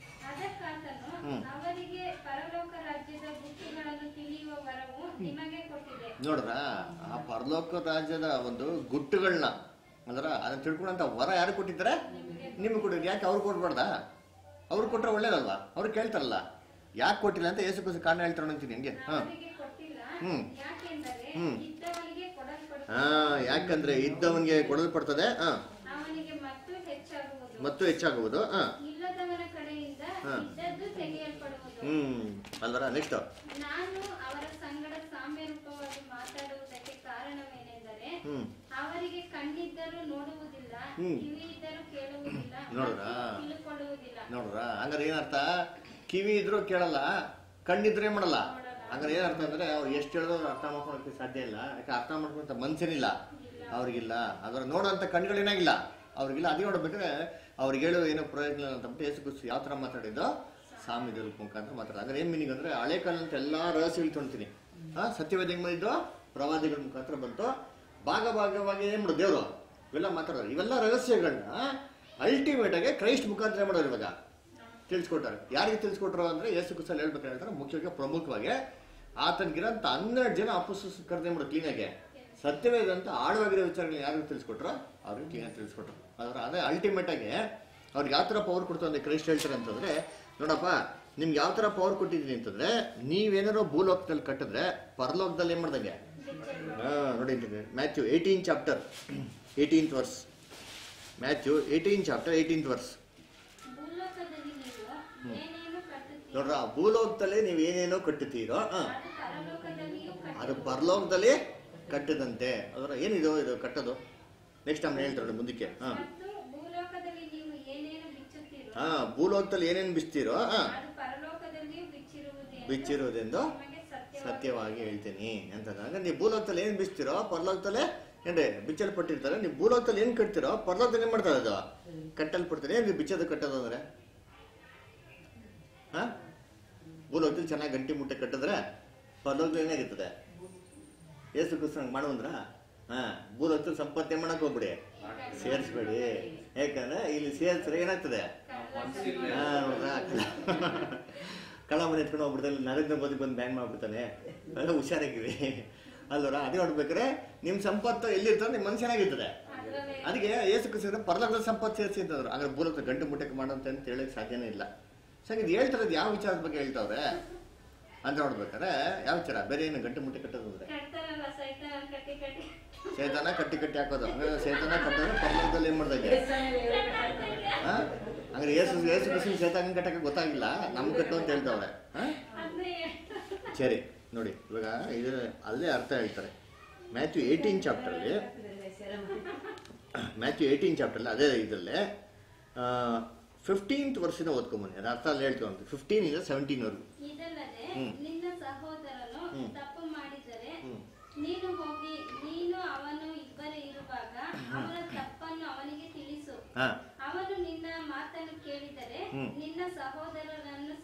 ಅದಕ್ಕಾತನು ಹ್ಮ್. ಅವರಿಗೆ ಪರಲೋಕ ರಾಜ್ಯದ ಗುಟ್ಟುಗಳನ್ನು ತಿಳಿಯುವ ವರವು ನಿಮಗೆ ಕೊಟ್ಟಿದೆ ನೋಡ್ರ ಆ ಪರಲೋಕ ರಾಜ್ಯದ ಒಂದು ಗುಟ್ಟುಗಳನ್ನ ಅಂದ್ರ ಅದನ್ನ ತಿಳ್ಕೊಂಡಂತ ವರ ಯಾರು ಕೊಟ್ಟಿದ್ದಾರೆ ನಿಮ್ಗೆ ಕೊಟ್ಟಿದ್ರು ಯಾಕೆ ಅವ್ರು ಕೊಡ್ಬಾರ್ದಾ ಅವ್ರು ಕೊಟ್ರೆ ಒಳ್ಳೇದಲ್ವಾ ಅವ್ರು ಕೇಳ್ತಾರಲ್ಲ ಯಾಕೆ ಕೊಟ್ಟಿಲ್ಲ ಅಂತ ಏಸು ಕುಸು ಕಾರಣ ಹೇಳ್ತಾರೆ ಅಂತೀನಿ ಹಂಗೆ ಹಾ ಅವರಿಗೆ ಕೊಟ್ಟಿಲ್ಲ ಹ್ಮ್. ಯಾಕೆಂದರೆ ಹ್ಮ್. ಇದ್ದವನಿಗೆ ಕೊಡಲ್ಪಡುತ್ತದೆ ಹಾ ಯಾಕಂದ್ರೆ ಇದ್ದವನಿಗೆ ಕೊಡಲ್ಪಡ್ತದೆ ಹಾ ಅವನಿಗೆ ಮತ್ತು ಹೆಚ್ಚಾಗುವುದು ಮತ್ತು ಹೆಚ್ಚಾಗುವುದು ಹಾ ಇಲ್ಲದವನ ಕಡೆಯಿಂದ ಹಾ. ಇದ್ದದ್ದು ತೆಗೆಯಲ್ಪಡುವುದು ಹ್ಮ್ ಅಲ್ವರ ನೆಕ್ಸ್ಟ್ ನಾನು ಅವರ ಸಂಗಡ ಸಾಮ್ಯ ರೂಪವಾಗಿ ಮಾತಾಡುವುದಕ್ಕೆ ಕಾರಣವೇನೆಂದರೆ ಹ್ಮ್ ಅವರಿಗೆ ಕಣ್ಣಿದ್ದರೂ ನೋಡುವುದಿಲ್ಲ ಹ್ಮ್. ಕಿವಿ ಇದ್ದರೂ ಕೇಳುವುದಿಲ್ಲ ನೋಡ್ರಾ? ಮತ್ತು ತಿಳುಕೊಳ್ಳುವುದಿಲ್ಲ ನೋಡ್ರ ಹಂಗಾರೆ ಏನರ್ಥ ಕಿವಿ ಇದ್ರು ಕೇಳಲ್ಲ ಕಣ್ಣಿದ್ರೆ ಏನ್ ಮಾಡಲ್ಲ ನೋಡಲ್ಲ. ಹಂಗಾರೆ ಏನರ್ಥ ಅಂದ್ರೆ ಅವ್ರು ಎಷ್ಟು ಹೇಳಿದ್ರು ಅವ್ರು ಅರ್ಥ ಮಾಡ್ಕೊಳಕ್ಕೆ ಸಾಧ್ಯ ಇಲ್ಲ ಯಾಕೆ ಅರ್ಥ ಮಾಡ್ಕೊಂತ ಮನ್ಸೇನಿಲ್ಲ ಅವ್ರಿಗಿಲ್ಲ ಅದರ ನೋಡೋಂಥ ಕಣ್ಗಳೇನಾಗಿಲ್ಲ ಅವ್ರಿಗಿಲ್ಲ ಅದೇ ನೋಡ್ಬೇಕಾದ್ರೆ ಅವ್ರಿಗೆ ಹೇಳೋ ಏನೋ ಪ್ರಯೋಜನ ಇಲ್ಲ ಅಂತ ಬಿಟ್ಟು ಯೇಸು ಕ್ರಿಸ್ತು ಯಾವ ಥರ ಮಾತಾಡಿದ್ದು ಸಾಮ್ಯದ ರೂಪ ಮುಖಾಂತರ ಮಾತಾಡೋದು ಹಂಗಾರೆ ಏನು ಮೀನಿಂಗ್ ಅಂದ್ರೆ ಹಳೆ ಕಾಲಂತ ಎಲ್ಲ ರಹಸ್ಯಗಳು ತೊಗೊಳ್ತೀನಿ ಹಾ ಸತ್ಯವೇದ ಹೆಂಗ್ ಬಂದಿದ್ದು ಪ್ರವಾದಿಗಳ ಮುಖಾಂತರ ಬಂತು ಭಾಗ ಭಾಗವಾಗಿ ಏನು ಮಾಡೋದು ದೇವರು ಇವೆಲ್ಲ ಮಾತಾಡೋರು ಇವೆಲ್ಲ ರಹಸ್ಯಗಳನ್ನ ಅಲ್ಟಿಮೇಟ್ ಆಗಿ ಕ್ರೈಸ್ಟ್ ಮುಖಾಂತರ ಮಾಡೋರು ಇವಾಗ ತಿಳಿಸ್ಕೊಟ್ಟಾರೆ ಯಾರಿಗೆ ತಿಳಿಸ್ಕೊಟ್ರು ಅಂದ್ರೆ ಯೇಸು ಕುಸಲ್ ಹೇಳ್ಬೇಕು ಹೇಳ್ತಾರೆ ಮುಖ್ಯವಾಗಿ ಪ್ರಮುಖವಾಗಿ ಆತನಿಗಿರಂತ ಹನ್ನೆರಡು ಜನ ಅಪುಸ್ತಕ ಕರೆದೇ ಮಾಡೋ ಕ್ಲೀನಾಗೆ ಸತ್ಯವೇದ ಅಂತ ಆಳವಾಗಿರೋ ವಿಚಾರಗಳು ಯಾರಿಗೆ ತಿಳಿಸ್ಕೊಟ್ರು ಅವ್ರಿಗೆ ಕ್ಲೀನಾಗಿ ತಿಳಿಸ್ಕೊಟ್ರು ಅದರ ಅದೇ ಅಲ್ಟಿಮೇಟ್ ಆಗಿ ಅವ್ರಿಗೆ ಯಾವ ಥರ ಪವರ್ ಕೊಡ್ತು ಅಂದ್ರೆ ಕ್ರೈಸ್ಟ್ ಹೇಳ್ತಾರೆ ಅಂತಂದ್ರೆ ನೋಡಪ್ಪ ನಿಮ್ಗೆ ಯಾವ ಥರ ಪವರ್ ಕೊಟ್ಟಿದ್ದೀನಿ ಅಂತಂದ್ರೆ ನೀವೇನಾರೋ ಭೂಲೋಕದಲ್ಲಿ ಕಟ್ಟಿದ್ರೆ ಪರಲೋಕದಲ್ಲಿ ಏನು ಮಾಡ್ದಂಗೆ ಹಾಂ ನೋಡಿ Matthew eighteen chapter eighteenth verse Matthew eighteen chapter eighteenth verse ಭೂಲೋಕದಲ್ಲಿ ನೀವು ಏನೇನು ಕಟ್ಟುತ್ತೀರೋ ನೋಡ್ರ ಭೂಲೋಕದಲ್ಲಿ ನೀವು ಏನೇನೋ ಕಟ್ಟುತ್ತೀರೋ ಹಾ ಅದು ಪರಲೋಕದಲ್ಲಿಯೂ ಅದು ಕಟ್ಟುವುದು. ಪರಲೋಕದಲ್ಲಿ ಕಟ್ಟದಂತೆ ಅದರ ಏನಿದು ಇದು ಕಟ್ಟೋದು ನೆಕ್ಸ್ಟ್ ಟೈಮ್ ಹೇಳ್ತಾರೆ ಮುಂದಕ್ಕೆ ಹಾ ಮತ್ತು ಭೂಲೋಕದಲ್ಲಿ ನೀವು ಏನೇನು ಬಿಚ್ಚುತ್ತೀರೋ ಹಾ ಭೂಲೋಕದಲ್ಲಿ ಏನೇನು ಬಿಚ್ತೀರೋ ಹಾ ಅದು ಪರಲೋಕದಲ್ಲಿಯೂ ಬಿಚ್ಚಿರುವುದು ಬಿಚ್ಚಿರುವುದೆಂದು ನಿಮಗೆ ಸತ್ಯವಾಗಿ ಸತ್ಯವಾಗಿ ಹೇಳ್ತೀನಿ ಅಂತ ಅಂದ್ರೆ ನೀವು ಭೂಲೋಕದಲ್ಲಿ ಏನು ಬಿಚ್ತೀರೋ ಪರಲೋಕದಲ್ಲೇ ಏನ್ರಿ ಬಿಚ್ಚಲ್ಪಟ್ಟಿರ್ತಾರೆ ನೀವು ಭೂಲೋಕದಲ್ಲಿ ಏನು ಕಟ್ತೀರೋ ಪರಲೋಕದಲ್ಲಿ ಏನು ಮಾಡ್ತಾರೆ ಅದು ಕಟ್ಟಲ್ಪಡ್ತಾರೆ ಏನು ಬಿಚ್ಚೋದು ಕಟ್ಟೋದು ಅಂದ್ರೆ ಹಾ ಭೂಲೋಕದಲ್ಲಿ ಚೆನ್ನಾಗಿ ಗಂಟಿ ಮುಟ್ಟೆ ಕಟ್ಟಿದ್ರೆ ಪರಲೋಕದಲ್ಲಿ ಏನಾಗಿರ್ತದೆ ಏಸು ಕ್ರಿಸ್ತನ ಮಾಡುವಂದ್ರ ಹಾ ಭೂಲೋಕದಲ್ಲಿ ಸಂಪತ್ತೆ ಮಾಡಕ್ ಹೋಗ್ಬಿಡಿ ಸೇರಿಸ್ಬೇಡಿ ಯಾಕಂದ್ರೆ ಇಲ್ಲಿ ಸೇರಿಸ್ರೆ ಏನಾಗ್ತದೆ ಮನ್ಸಿಲ್ಲ ಹಾ, ನೋಡ್ರಾ? ಕಳ್ಳ ಮನೆ ಎತ್ಕೊಂಡು ಹೋಗ್ಬಿಡ್ತಾರೆ ಇಲ್ಲಿ ನರೇಂದ್ರ ಮೋದಿ ಬಂದು ಬ್ಯಾನ್ ಮಾಡ್ಬಿಡ್ತಾನೆ ಅವೆಲ್ಲ ಹುಷಾರಾಗಿರಿ ಅಲ್ವರ ಅದೇ ನೋಡ್ಬೇಕಾದ್ರೆ ನಿಮ್ ಸಂಪತ್ತು ಎಲ್ಲಿರ್ತದೆ ನಿಮ್ ಮನ್ಸು ಚೆನ್ನಾಗಿರ್ತದೆ ಅದರಲ್ಲೇ ಅದಕ್ಕೆ ಏಸು ಕೃಷ್ಣ ಪರಲೋಕದ ಸಂಪತ್ತು ಸೇರಿಸಿ ಅಂತಂದ್ರು ಹಾಗಾದ್ರೆ ಭೂಲೋಕ ಗಂಟು ಮುಟ್ಟಕ್ಕೆ ಮಾಡೋಂತ ಅಂತ ಹೇಳಕ್ ಸಾಧ್ಯನೇ ಇಲ್ಲ ಸೊ ಇದು ಹೇಳ್ತಾರದು ಯಾವ ವಿಚಾರದ ಬಗ್ಗೆ ಹೇಳ್ತಾವ್ರೆ ಅಂತ ನೋಡ್ಬೇಕಾದ್ರೆ ಯಾವ ವಿಚಾರ ಬೇರೆ ಏನು ಗಂಟು ಮುಟ್ಟೆ ಕಟ್ಟೋದು ಅಂದ್ರೆ ಕಟ್ತಾರಲ್ಲ ಸೈತಾನ ಕಟ್ಟಿ ಕಟ್ಟಿ ಸೇತನ ಕಟ್ಟಿ ಕಟ್ಟಿ ಹಾಕೋದು ಹಂಗಾದ್ರೆ ಸೇತನ ಕಟ್ಟೋದು ಪರಲೋಕದಲ್ಲಿ ಏನ್ ಮಾಡ್ದಂಗೆ ಹಾ ಹಂಗಾರೆ ಏಸು ಏಸು ಕೃಷ್ಣ ಸೇತನ ಕಟ್ಟಕ್ಕೆ ಗೊತ್ತಾಗಿಲ್ಲ ನಮ್ ಕಟ್ಟು ಅಂತ ಹೇಳ್ತಾವ್ರೆ ಹಾ ಅದನ್ನೇ ಸರಿ ನೋಡಿ ಇವಾಗ ಇದು ಅಲ್ಲೇ ಅರ್ಥ ಹೇಳ್ತಾರೆ ಮ್ಯಾಥ್ಯೂ ಏಯ್ಟೀನ್ ಚಾಪ್ಟರ್ಲಿ ಮ್ಯಾಥ್ಯೂ ಏಯ್ಟೀನ್ ಚಾಪ್ಟರ್ಲಿ ಅದೇ ಇದರಲ್ಲೇ ಫಿಫ್ಟೀನ್ತ್ ವರ್ಷದ ಓದ್ಕೊಂಬನ್ನಿ ಅದು ಅರ್ಥ ಅಲ್ಲಿ ಹೇಳ್ತೀವಿ ಫಿಫ್ಟೀನ್ ಇಂದ ಸೆವೆಂಟೀನ್ವರೆಗೂ ಇದಲ್ಲದೆ ಹ್ಮ್. ನಿನ್ನ ಸಹೋದರನು ಹ್ಮ್. ತಪ್ಪು ಮಾಡಿದರೆ ಹ್ಮ್. ನೀನು ಹೋಗಿ ನೀನು ಅವನು ಇಬ್ಬರು ಇರುವಾಗ ಅವನ ತಪ್ಪನ್ನು ಅವನಿಗೆ ತಿಳಿಸು ಹಾಂ ಅವನು ನಿನ್ನ ಮಾತನ್ನು ಕೇಳಿದರೆ ಹ್ಮ್. ನಿನ್ನ ಸಹೋದರನನ್ನು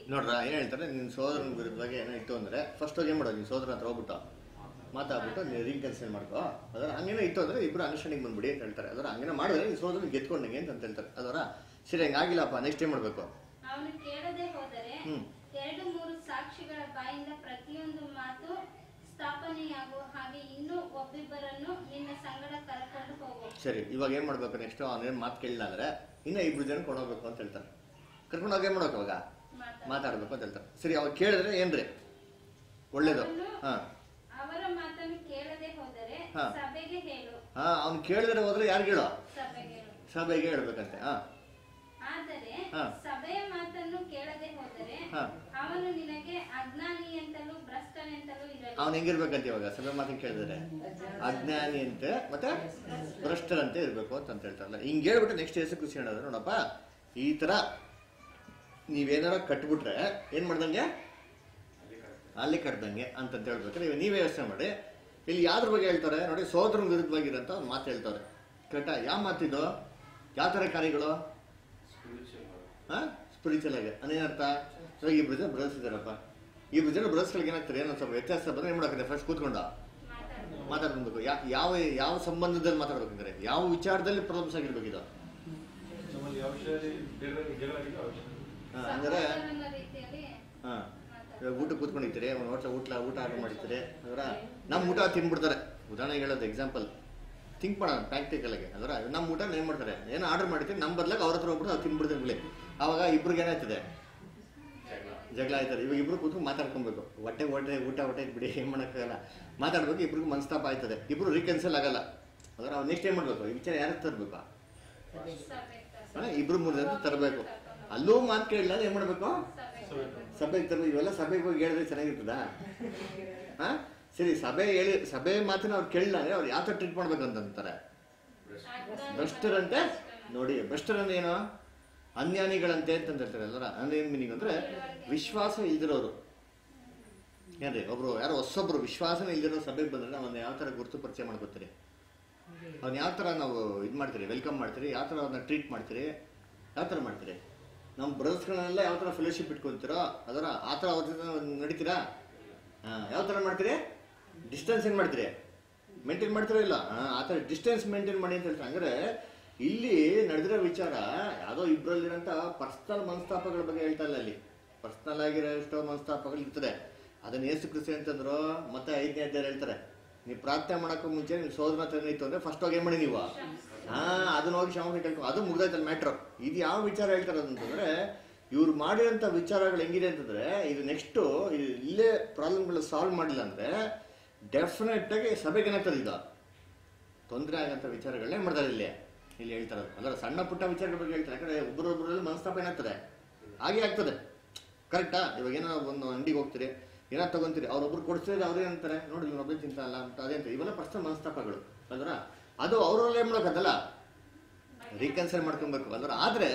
ನೋಡ್ರ ಏನ್ ಹೇಳ್ತಾರೆ ನಿನ್ನ ಸೋದರನ ವಿರುದ್ಧವಾಗಿ ಏನೋ ಇತ್ತು ಅಂದ್ರೆ ಫಸ್ಟ್ ಹೋಗಿ ಏನ್ ಮಾಡೋದು ನಿನ್ನ ಸೋದರ ಹತ್ರ ಹೋಗ್ಬಿಟ್ಟು ಮಾತಾಡ್ಬಿಟ್ಟು ನೀವು ರೀಕನ್ಸಿಲ್ ಮಾಡ್ಕೋ ಅದರ ಹಂಗೇನೋ ಇತ್ತು ಅಂದ್ರೆ ಇಬ್ರು ಅಂಡರ್ಸ್ಟ್ಯಾಂಡಿಂಗ್ ಬಂದ್ಬಿಡಿ ಅಂತ ಹೇಳ್ತಾರೆ ಅದರ ಹಂಗೇನೋ ಮಾಡಿದ್ರೆ ನಿನ್ನ ಸೋದರನ ಗೆದ್ಕೊಂಡಂಗೆ ಅಂತ ಹೇಳ್ತಾರೆ ಅದರ ಸರಿ ಹಂಗಾಗಿಲ್ಲಪ್ಪ ನೆಕ್ಸ್ಟ್ ಏನ್ ಮಾಡ್ಬೇಕು ಅವನು ಕೇಳದೆ ಹೋದರೆ ಹ್ಮ್. ಎರಡು ಮೂರು ಸಾಕ್ಷಿಗಳ ಬಾಯಿಂದ ಪ್ರತಿಯೊಂದು ಮಾತು ಸ್ಥಾಪನೆಯಾಗುವ ಹಾಗೆ ಇನ್ನೂ ಒಬ್ಬಿಬ್ಬರನ್ನು ನಿನ್ನ ಸಂಗಡ ಕರ್ಕೊಂಡು ಹೋಗು ಸರಿ ಇವಾಗ ಏನ್ ಮಾಡ್ಬೇಕು ನೆಕ್ಸ್ಟ್ ಅವನೇನ್ ಮಾತು ಕೇಳಿಲ್ಲ ಅಂದ್ರೆ ಇನ್ನ ಇಬ್ರು ಜನ ಕೊಂಡೋಗ್ಬೇಕು ಅಂತ ಹೇಳ್ತಾರೆ ಕರ್ಕೊಂಡು ಹೋಗಿ ಏನ್ ಮಾಡ್ಬೇಕು ಅವಾಗ ಮಾತಾಡು. ಮಾತಾಡ್ಬೇಕು ಅಂತ ಹೇಳ್ತಾರೆ ಸರಿ ಅವಾಗ ಕೇಳಿದ್ರೆ ಏನ್ರಿ ಒಳ್ಳೇದು ಅವನು ಹಾ ಅವರ ಮಾತನ್ನು ಕೇಳದೆ ಹೋದರೆ ಹಾ. ಸಭೆಗೆ ಹೇಳು ಹಾ ಅವ್ನು ಕೇಳಿದ್ರೆ ಹೋದ್ರೆ ಯಾರು ಹೇಳೋ ಸಭೆಗೆ ಹೇಳು ಸಭೆಗೆ ಹೇಳ್ಬೇಕಂತೆ ಹಾ ಆದರೆ ಹಾ. ಸಭೆಯ ಮಾತನ್ನು ಕೇಳದೆ ಹೋದರೆ ಹಾ. ಅವನು ನಿನಗೆ ಅಜ್ಞಾನಿ ಅಂತಲೂ ಭ್ರಷ್ಟನೆಂತಲೂ ಇರಲಿ ಅವ್ನು ಹೆಂಗಿರ್ಬೇಕಂತ ಇವಾಗ ಸಭೆ ಮಾತನ್ನ ಕೇಳಿದ್ರೆ ಅಜ್ಞಾನಿ ಅಂತೆ ಮತ್ತೆ ಭ್ರಷ್ಟರಂತೆ ಇರ್ಬೇಕು ಅಂತ ಅಂತ ಹೇಳ್ತಾರಲ್ಲ ಹಿಂಗ್ ಹೇಳ್ಬಿಟ್ಟು ನೆಕ್ಸ್ಟ್ ಹೆಸರು ಖುಷಿ ಹೇಳಿದ್ರೆ ನೋಡಪ್ಪ ಈ ತರ ನೀವೇನಾರ ಕಟ್ಬಿಟ್ರೆ ಏನ್ ಮಾಡ್ದಂಗೆ ಅಲ್ಲಿ ಕಟ್ದಂಗೆ ಅಂತಂತ ಹೇಳ್ಬೇಕಾದ್ರೆ ಇವಾಗ ನೀವೇ ಯೋಚನೆ ಮಾಡಿ ಇಲ್ಲಿ ಯಾವ್ದ್ರ ಬಗ್ಗೆ ಹೇಳ್ತಾರೆ ನೋಡಿ ಸೋದರನ ವಿರುದ್ಧವಾಗಿರಂತ ಒಂದು ಮಾತು ಹೇಳ್ತಾರೆ ಕರೆಕ್ಟಾ ಯಾವ ಮಾತಿದು ಯಾವ ಥರ ಕಾರ್ಯಗಳು Spiritual word. ಹಾ ಸ್ಪಿರಿಚುವಲ್ ಆಗಿ ಅದೇನರ್ಥ ಸೊ ಇಬ್ರು ಜನ ಬ್ರದರ್ಸ್ ಇದಾರಪ್ಪ ಇಬ್ರು ಜನ ಬ್ರದರ್ಸ್ಗಳಿಗೆ ಏನಾಗ್ತಾರೆ ಏನೋ ಸ್ವಲ್ಪ ವ್ಯತ್ಯಾಸ ಬಂದ್ರೆ ಏನ್ ಮಾಡಕ್ಕೆ ಫಸ್ಟ್ ಕೂತ್ಕೊಂಡ ಮಾತಾಡು ಮಾತಾಡ್ಬೇಕು ಯಾ- ಯಾವ ಯಾವ ಸಂಬಂಧದಲ್ಲಿ ಮಾತಾಡ್ಬೇಕಂದ್ರೆ ಯಾವ ವಿಚಾರದಲ್ಲಿ ಪ್ರಾಬ್ಲಮ್ಸ್ ಆಗಿರ್ಬೇಕು ಇದು ನಮ್ಮಲ್ಲಿ ಯಾವ ವಿಷಯದಲ್ಲಿ ಬೇರೆ ಜಗಳ ಆಗಿದೆ ಆ ವಿಷಯ ಹಾ, ಅಂದ್ರೆ ಸಹೋದರನ ರೀತಿಯಲ್ಲಿ ಹಾ ಮಾತಾಡು ಇವಾಗ ಊಟ ಕೂತ್ಕೊಂಡಿರ್ತೀರಿ ಒಂದು ಹೋಟ್ಲ ಊಟ ಊಟ ಆರ್ಡರ್ ಮಾಡಿರ್ತೀರಿ ಅದರ ನಮ್ಮ ಊಟ ತಿನ್ಬಿಡ್ತಾರೆ ಉದಾಹರಣೆಗೆ ಹೇಳೋದು ಎಕ್ಸಾಂಪಲ್ ಥಿಂಕ್ ಮಾಡೋಣ ಪ್ರಾಕ್ಟಿಕಲ್ ಆಗಿ ಅದರ ನಮ್ಮ ಊಟ ಏನ್ ಮಾಡ್ತಾರೆ ಏನೋ ಆರ್ಡರ್ ಮಾಡಿರ್ತೀವಿ ನಮ್ಮ ಬದಲಾಗ ಅವ್ರ ಹತ್ರ ಹೋಗ್ಬಿಟ್ಟು ನಾವು ತಿನ್ಬಿಡ್ತೀವಿ ಬಿಳಿ ಅವಾಗ ಇಬ್ರಿಗೆ ಏನಾಯ್ತದೆ ಜಗಳ ಆಯ್ತದೆ ಇವಾಗ ಇಬ್ರು ಕೂತ್ಕೊಂಡು ಮಾತಾಡ್ಕೊಬೇಕು ಹೊಟ್ಟೆ ಹೊಟ್ಟೆ ಊಟ ಹೊಟ್ಟೆ ಬಿಡಿ ಏನ್ ಮಾಡೋಕ್ಕಾಗಲ್ಲ ಮಾತಾಡ್ಬೇಕು ಇಬ್ರಿಗೂ ಮನಸ್ತಾಪ ಆಯ್ತದೆ ಇಬ್ರು ರೀಕನ್ಸಲ್ ಆಗಲ್ಲ ಅದರ ಅವ್ರು ನೆಕ್ಸ್ಟ್ ಏನ್ ಮಾಡ್ಬೇಕು ಈ ವಿಚಾರ ಯಾರಿಗೆ ತರಬೇಕು ಸಭೆ ಇಬ್ರು ಮೂರು ಜನ ತರಬೇಕು ಅಲ್ಲೂ ಮಾತು ಕೇಳಿಲ್ಲ ಏನ್ ಮಾಡ್ಬೇಕು ಸಭೆ ಸಭೆಗೆ ತರಬೇಕು ಇವೆಲ್ಲ ಸಭೆಗೆ ಹೋಗಿ ಹೇಳಿದ್ರೆ ಚೆನ್ನಾಗಿರ್ತದಾ ಹಾ ಸರಿ ಸಭೆ ಹೇಳಿ ಸಭೆ ಮಾತನ್ನ ಅವ್ರು ಕೇಳಿಲ್ಲ ಅಂದ್ರೆ ಅವ್ರು ಯಾವ ಥರ ಟ್ರೀಟ್ ಮಾಡ್ಬೇಕು ಅಂತ ಅಂತಾರೆ ಭ್ರಷ್ಟರಂತೆ ನೋಡಿ ಭ್ರಷ್ಟರಂದ್ರೆ ಏನು ಅನ್ಯಾನಿಗಳಂತೆ ಅಂತ ಹೇಳ್ತಾರೆ ಅಲ್ವರ ಅಂದ್ರೆ ಏನ್ ಮೀನಿಂಗ್ ಅಂದ್ರೆ ವಿಶ್ವಾಸ ಇಲ್ದಿರೋರು ಏನ್ರಿ ಒಬ್ರು ಯಾರೋ ಹೊಸೊಬ್ರು ವಿಶ್ವಾಸನೇ ಇಲ್ದಿರೋ ಸಭೆಗೆ ಬಂದ್ರೆ ಅವನ್ನ ಯಾವ ತರ ಗುರುತು ಪರಿಚಯ ಮಾಡ್ಕೊತೀರಿ ಅವ್ನ ಯಾವ ತರ ನಾವು ಇದು ಮಾಡ್ತೀರಿ ವೆಲ್ಕಮ್ ಮಾಡ್ತೀರಿ ಯಾವ ತರ ಅವ್ರನ್ನ ಟ್ರೀಟ್ ಮಾಡ್ತೀರಿ ಯಾವ ತರ ಮಾಡ್ತೀರಿ ನಮ್ಮ ಬ್ರದರ್ಸ್ಗಳನ್ನೆಲ್ಲ ಯಾವ ತರ ಫೆಲೋಶಿಪ್ ಇಟ್ಕೊಂತೀರೋ ಅದರ ಆ ಥರ ಅವ್ರ ಜೊತೆ ನಡೀತೀರಾ ಹಾಂ ಯಾವ ಥರ ಮಾಡ್ತೀರಿ ಡಿಸ್ಟೆನ್ಸ್ ಏನು ಮಾಡ್ತೀರಿ ಮೇಂಟೈನ್ ಮಾಡ್ತೀರಾ ಇಲ್ಲ ಹಾಂ ಆ ಥರ ಡಿಸ್ಟೆನ್ಸ್ ಮೇಂಟೈನ್ ಮಾಡಿ ಅಂತ ಹೇಳ್ತಾರೆ ಹಂಗಾರೆ ಇಲ್ಲಿ ನಡೆದಿರೋ ವಿಚಾರ ಯಾವುದೋ ಇಬ್ಬರಲ್ಲಿರೋಂಥ ಪರ್ಸ್ನಲ್ ಮನಸ್ತಾಪಗಳ ಬಗ್ಗೆ ಹೇಳ್ತಾ ಇಲ್ಲ ಅಲ್ಲಿ ಪರ್ಸ್ನಲ್ ಆಗಿರೋ ಎಷ್ಟೋ ಮನಸ್ತಾಪಗಳು ಇರ್ತದೆ ಅದನ್ನ ಏಸು ಕೃಷಿ ಅಂತಂದ್ರು ಮತ್ತೆ ಐದನೇ ಅಧ್ಯಾಯ ಹೇಳ್ತಾರೆ ನೀವು ಪ್ರಾರ್ಥನೆ ಮಾಡೋಕ್ಕೂ ಮುಂಚೆ ನೀವು ಸೋದರ ಹತ್ರ ಇತ್ತು ಅಂದ್ರೆ ಫಸ್ಟ್ ಹೋಗಿ ಏನು ಮಾಡಿ ನೀವು ಹಾ ಅದನ್ನ ಹೋಗಿ ಕ್ಷಮ ಕೇಳ್ಕೊ ಅದು ಮುಗ್ದೈತಲ್ಲ ಮ್ಯಾಟ್ರ್ ಇದು ಯಾವ ವಿಚಾರ ಹೇಳ್ತಾರೆ ಅಂತಂದ್ರೆ ಇವ್ರು ಮಾಡಿರೋಂಥ ವಿಚಾರಗಳು ಹೆಂಗಿದೆ ಅಂತಂದ್ರೆ ಇದು ನೆಕ್ಸ್ಟ್ ಇಲ್ಲೇ ಪ್ರಾಬ್ಲಮ್ಗಳು ಸಾಲ್ವ್ ಮಾಡಿಲ್ಲ ಅಂದ್ರೆ ಡೆಫಿನೆಟ್ ಆಗಿ ಸಭೆಗೆ ಏನಾಗ್ತದೆ ಇದು ತೊಂದರೆ ಆಗಂತ ವಿಚಾರಗಳನ್ನೇ ಮಾಡ್ತಾರೆ ಇಲ್ಲಿ ಇಲ್ಲಿ ಹೇಳ್ತಾರೆ ಅದರ ಸಣ್ಣ ಪುಟ್ಟ ವಿಚಾರಗಳ ಬಗ್ಗೆ ಹೇಳ್ತಾರೆ ಯಾಕಂದ್ರೆ ಒಬ್ಬರೊಬ್ಬರಲ್ಲಿ ಮನಸ್ತಾಪ ಏನಾಗ್ತದೆ ಹಾಗೆ ಆಗ್ತದೆ ಕರೆಕ್ಟಾ ಇವಾಗ ಏನೋ ಒಂದು ಅಂಗಡಿಗೆ ಹೋಗ್ತೀರಿ ಏನೋ ತಗೊಂತೀರಿ ಅವ್ರೊಬ್ರು ಕೊಡ್ತಿದ್ರೆ ಅವ್ರೇ ಅಂತಾರೆ ನೋಡಿ ಇವನೊಬ್ಬರು ತಿಂತಲ್ಲ ಅಂತ ಅದೇ ಅಂತ ಇವೆಲ್ಲ ಪರ್ಸನಲ್ ಮನಸ್ತಾಪಗಳು ಅಲ್ದ್ರ ಅದು ಅವ್ರವ್ರಲ್ಲೇ ಏನ್ ಮಾಡೋಕ್ಕಲ್ಲ ರೀಕನ್ಸಲ್ ಮಾಡ್ಕೊಬೇಕು ಅಲ್ದ್ರ ಆದ್ರೆ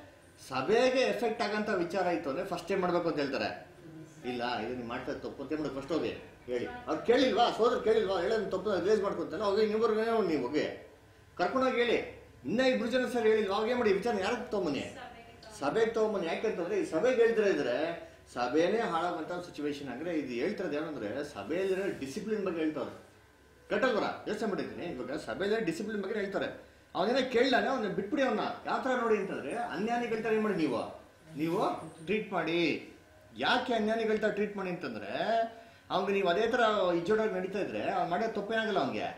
ಸಭೆಗೆ ಎಫೆಕ್ಟ್ ಆಗಂತ ವಿಚಾರ ಇತ್ತು ಅಂದ್ರೆ ಫಸ್ಟ್ ಏನ್ ಮಾಡ್ಬೇಕು ಅಂತ ಹೇಳ್ತಾರೆ ಇಲ್ಲ ಇದು ನೀವು ಮಾಡ್ತಾ ತಪ್ಪು ಅಂತ ಮಾಡಿ ಫಸ್ಟ್ ಹೋಗಿ ಹೇಳಿ ಅವ್ರು ಕೇಳಿಲ್ವಾ ಸೋದ್ರ ಕೇಳಿಲ್ವಾ ಹೇಳೋದು ತಪ್ಪು ರಿಲೈಸ್ ಮಾಡ್ಕೊಂತಾನೆ ಹೋಗಿ ನೀವು ನೀವು ಹೋಗಿ ಕರ್ಕೊಂಡೋಗಿ ಹೇಳಿ ಇನ್ನ ಇಬ್ರು ಜನ ಸರ್ ಹೇಳಿಲ್ವಾ ಅವಾಗ ಏನ್ ಮಾಡಿ ಈ ವಿಚಾರ ಯಾರಿಗೆ ತೊಗೊಂಬನ್ನಿ ಸಭೆಗೆ ತೊಗೊಂಬನ್ನಿ ಯಾಕೆಂತಂದ್ರೆ ಈ ಸಭೆಗೆ ಹೇಳ್ತಾರೆ ಇದ್ರೆ ಸಭೆನೇ ಹಾಳಾಗುವಂತ ಸಿಚುವೇಶನ್ ಅಂದ್ರೆ ಇದು ಹೇಳ್ತಿರೋದು ಏನಂದ್ರೆ ಸಭೆಯಲ್ಲಿರೋ ಡಿಸಿಪ್ಲಿನ್ ಬಗ್ಗೆ ಹೇಳ್ತಾರೆ ಕಟ್ಟಲ್ವರ ಯೋಚನೆ ಮಾಡಿದ್ದೀನಿ ಇವಾಗ ಸಭೆಯಲ್ಲಿ ಡಿಸಿಪ್ಲಿನ್ ಬಗ್ಗೆ ಹೇಳ್ತಾರೆ ಅವನೇನೋ ಕೇಳಲಾನೆ ಅವನ್ನ ಬಿಟ್ಬಿಡಿ ಅವನ್ನ ಯಾವ ಥರ ನೋಡಿ ಅಂತಂದ್ರೆ ಅನ್ಯಾನಿಗಳ ಥರ ಏನ್ ಮಾಡಿ ನೀವು ನೀವು ಟ್ರೀಟ್ ಮಾಡಿ ಯಾಕೆ ಅನ್ಯಾನಿಗಳ ಥರ ಟ್ರೀಟ್ ಮಾಡಿ ಅಂತಂದ್ರೆ ಅವ್ನಿಗೆ ನೀವು ಅದೇ ಥರ ಇಜ್ಜೋಡಾಗಿ ನಡೀತಾ ಇದ್ರೆ ಅವ್ನು ಮಾಡೋ ತಪ್ಪೇನಾಗಲ್ಲ ಅವ್ನಿಗೆ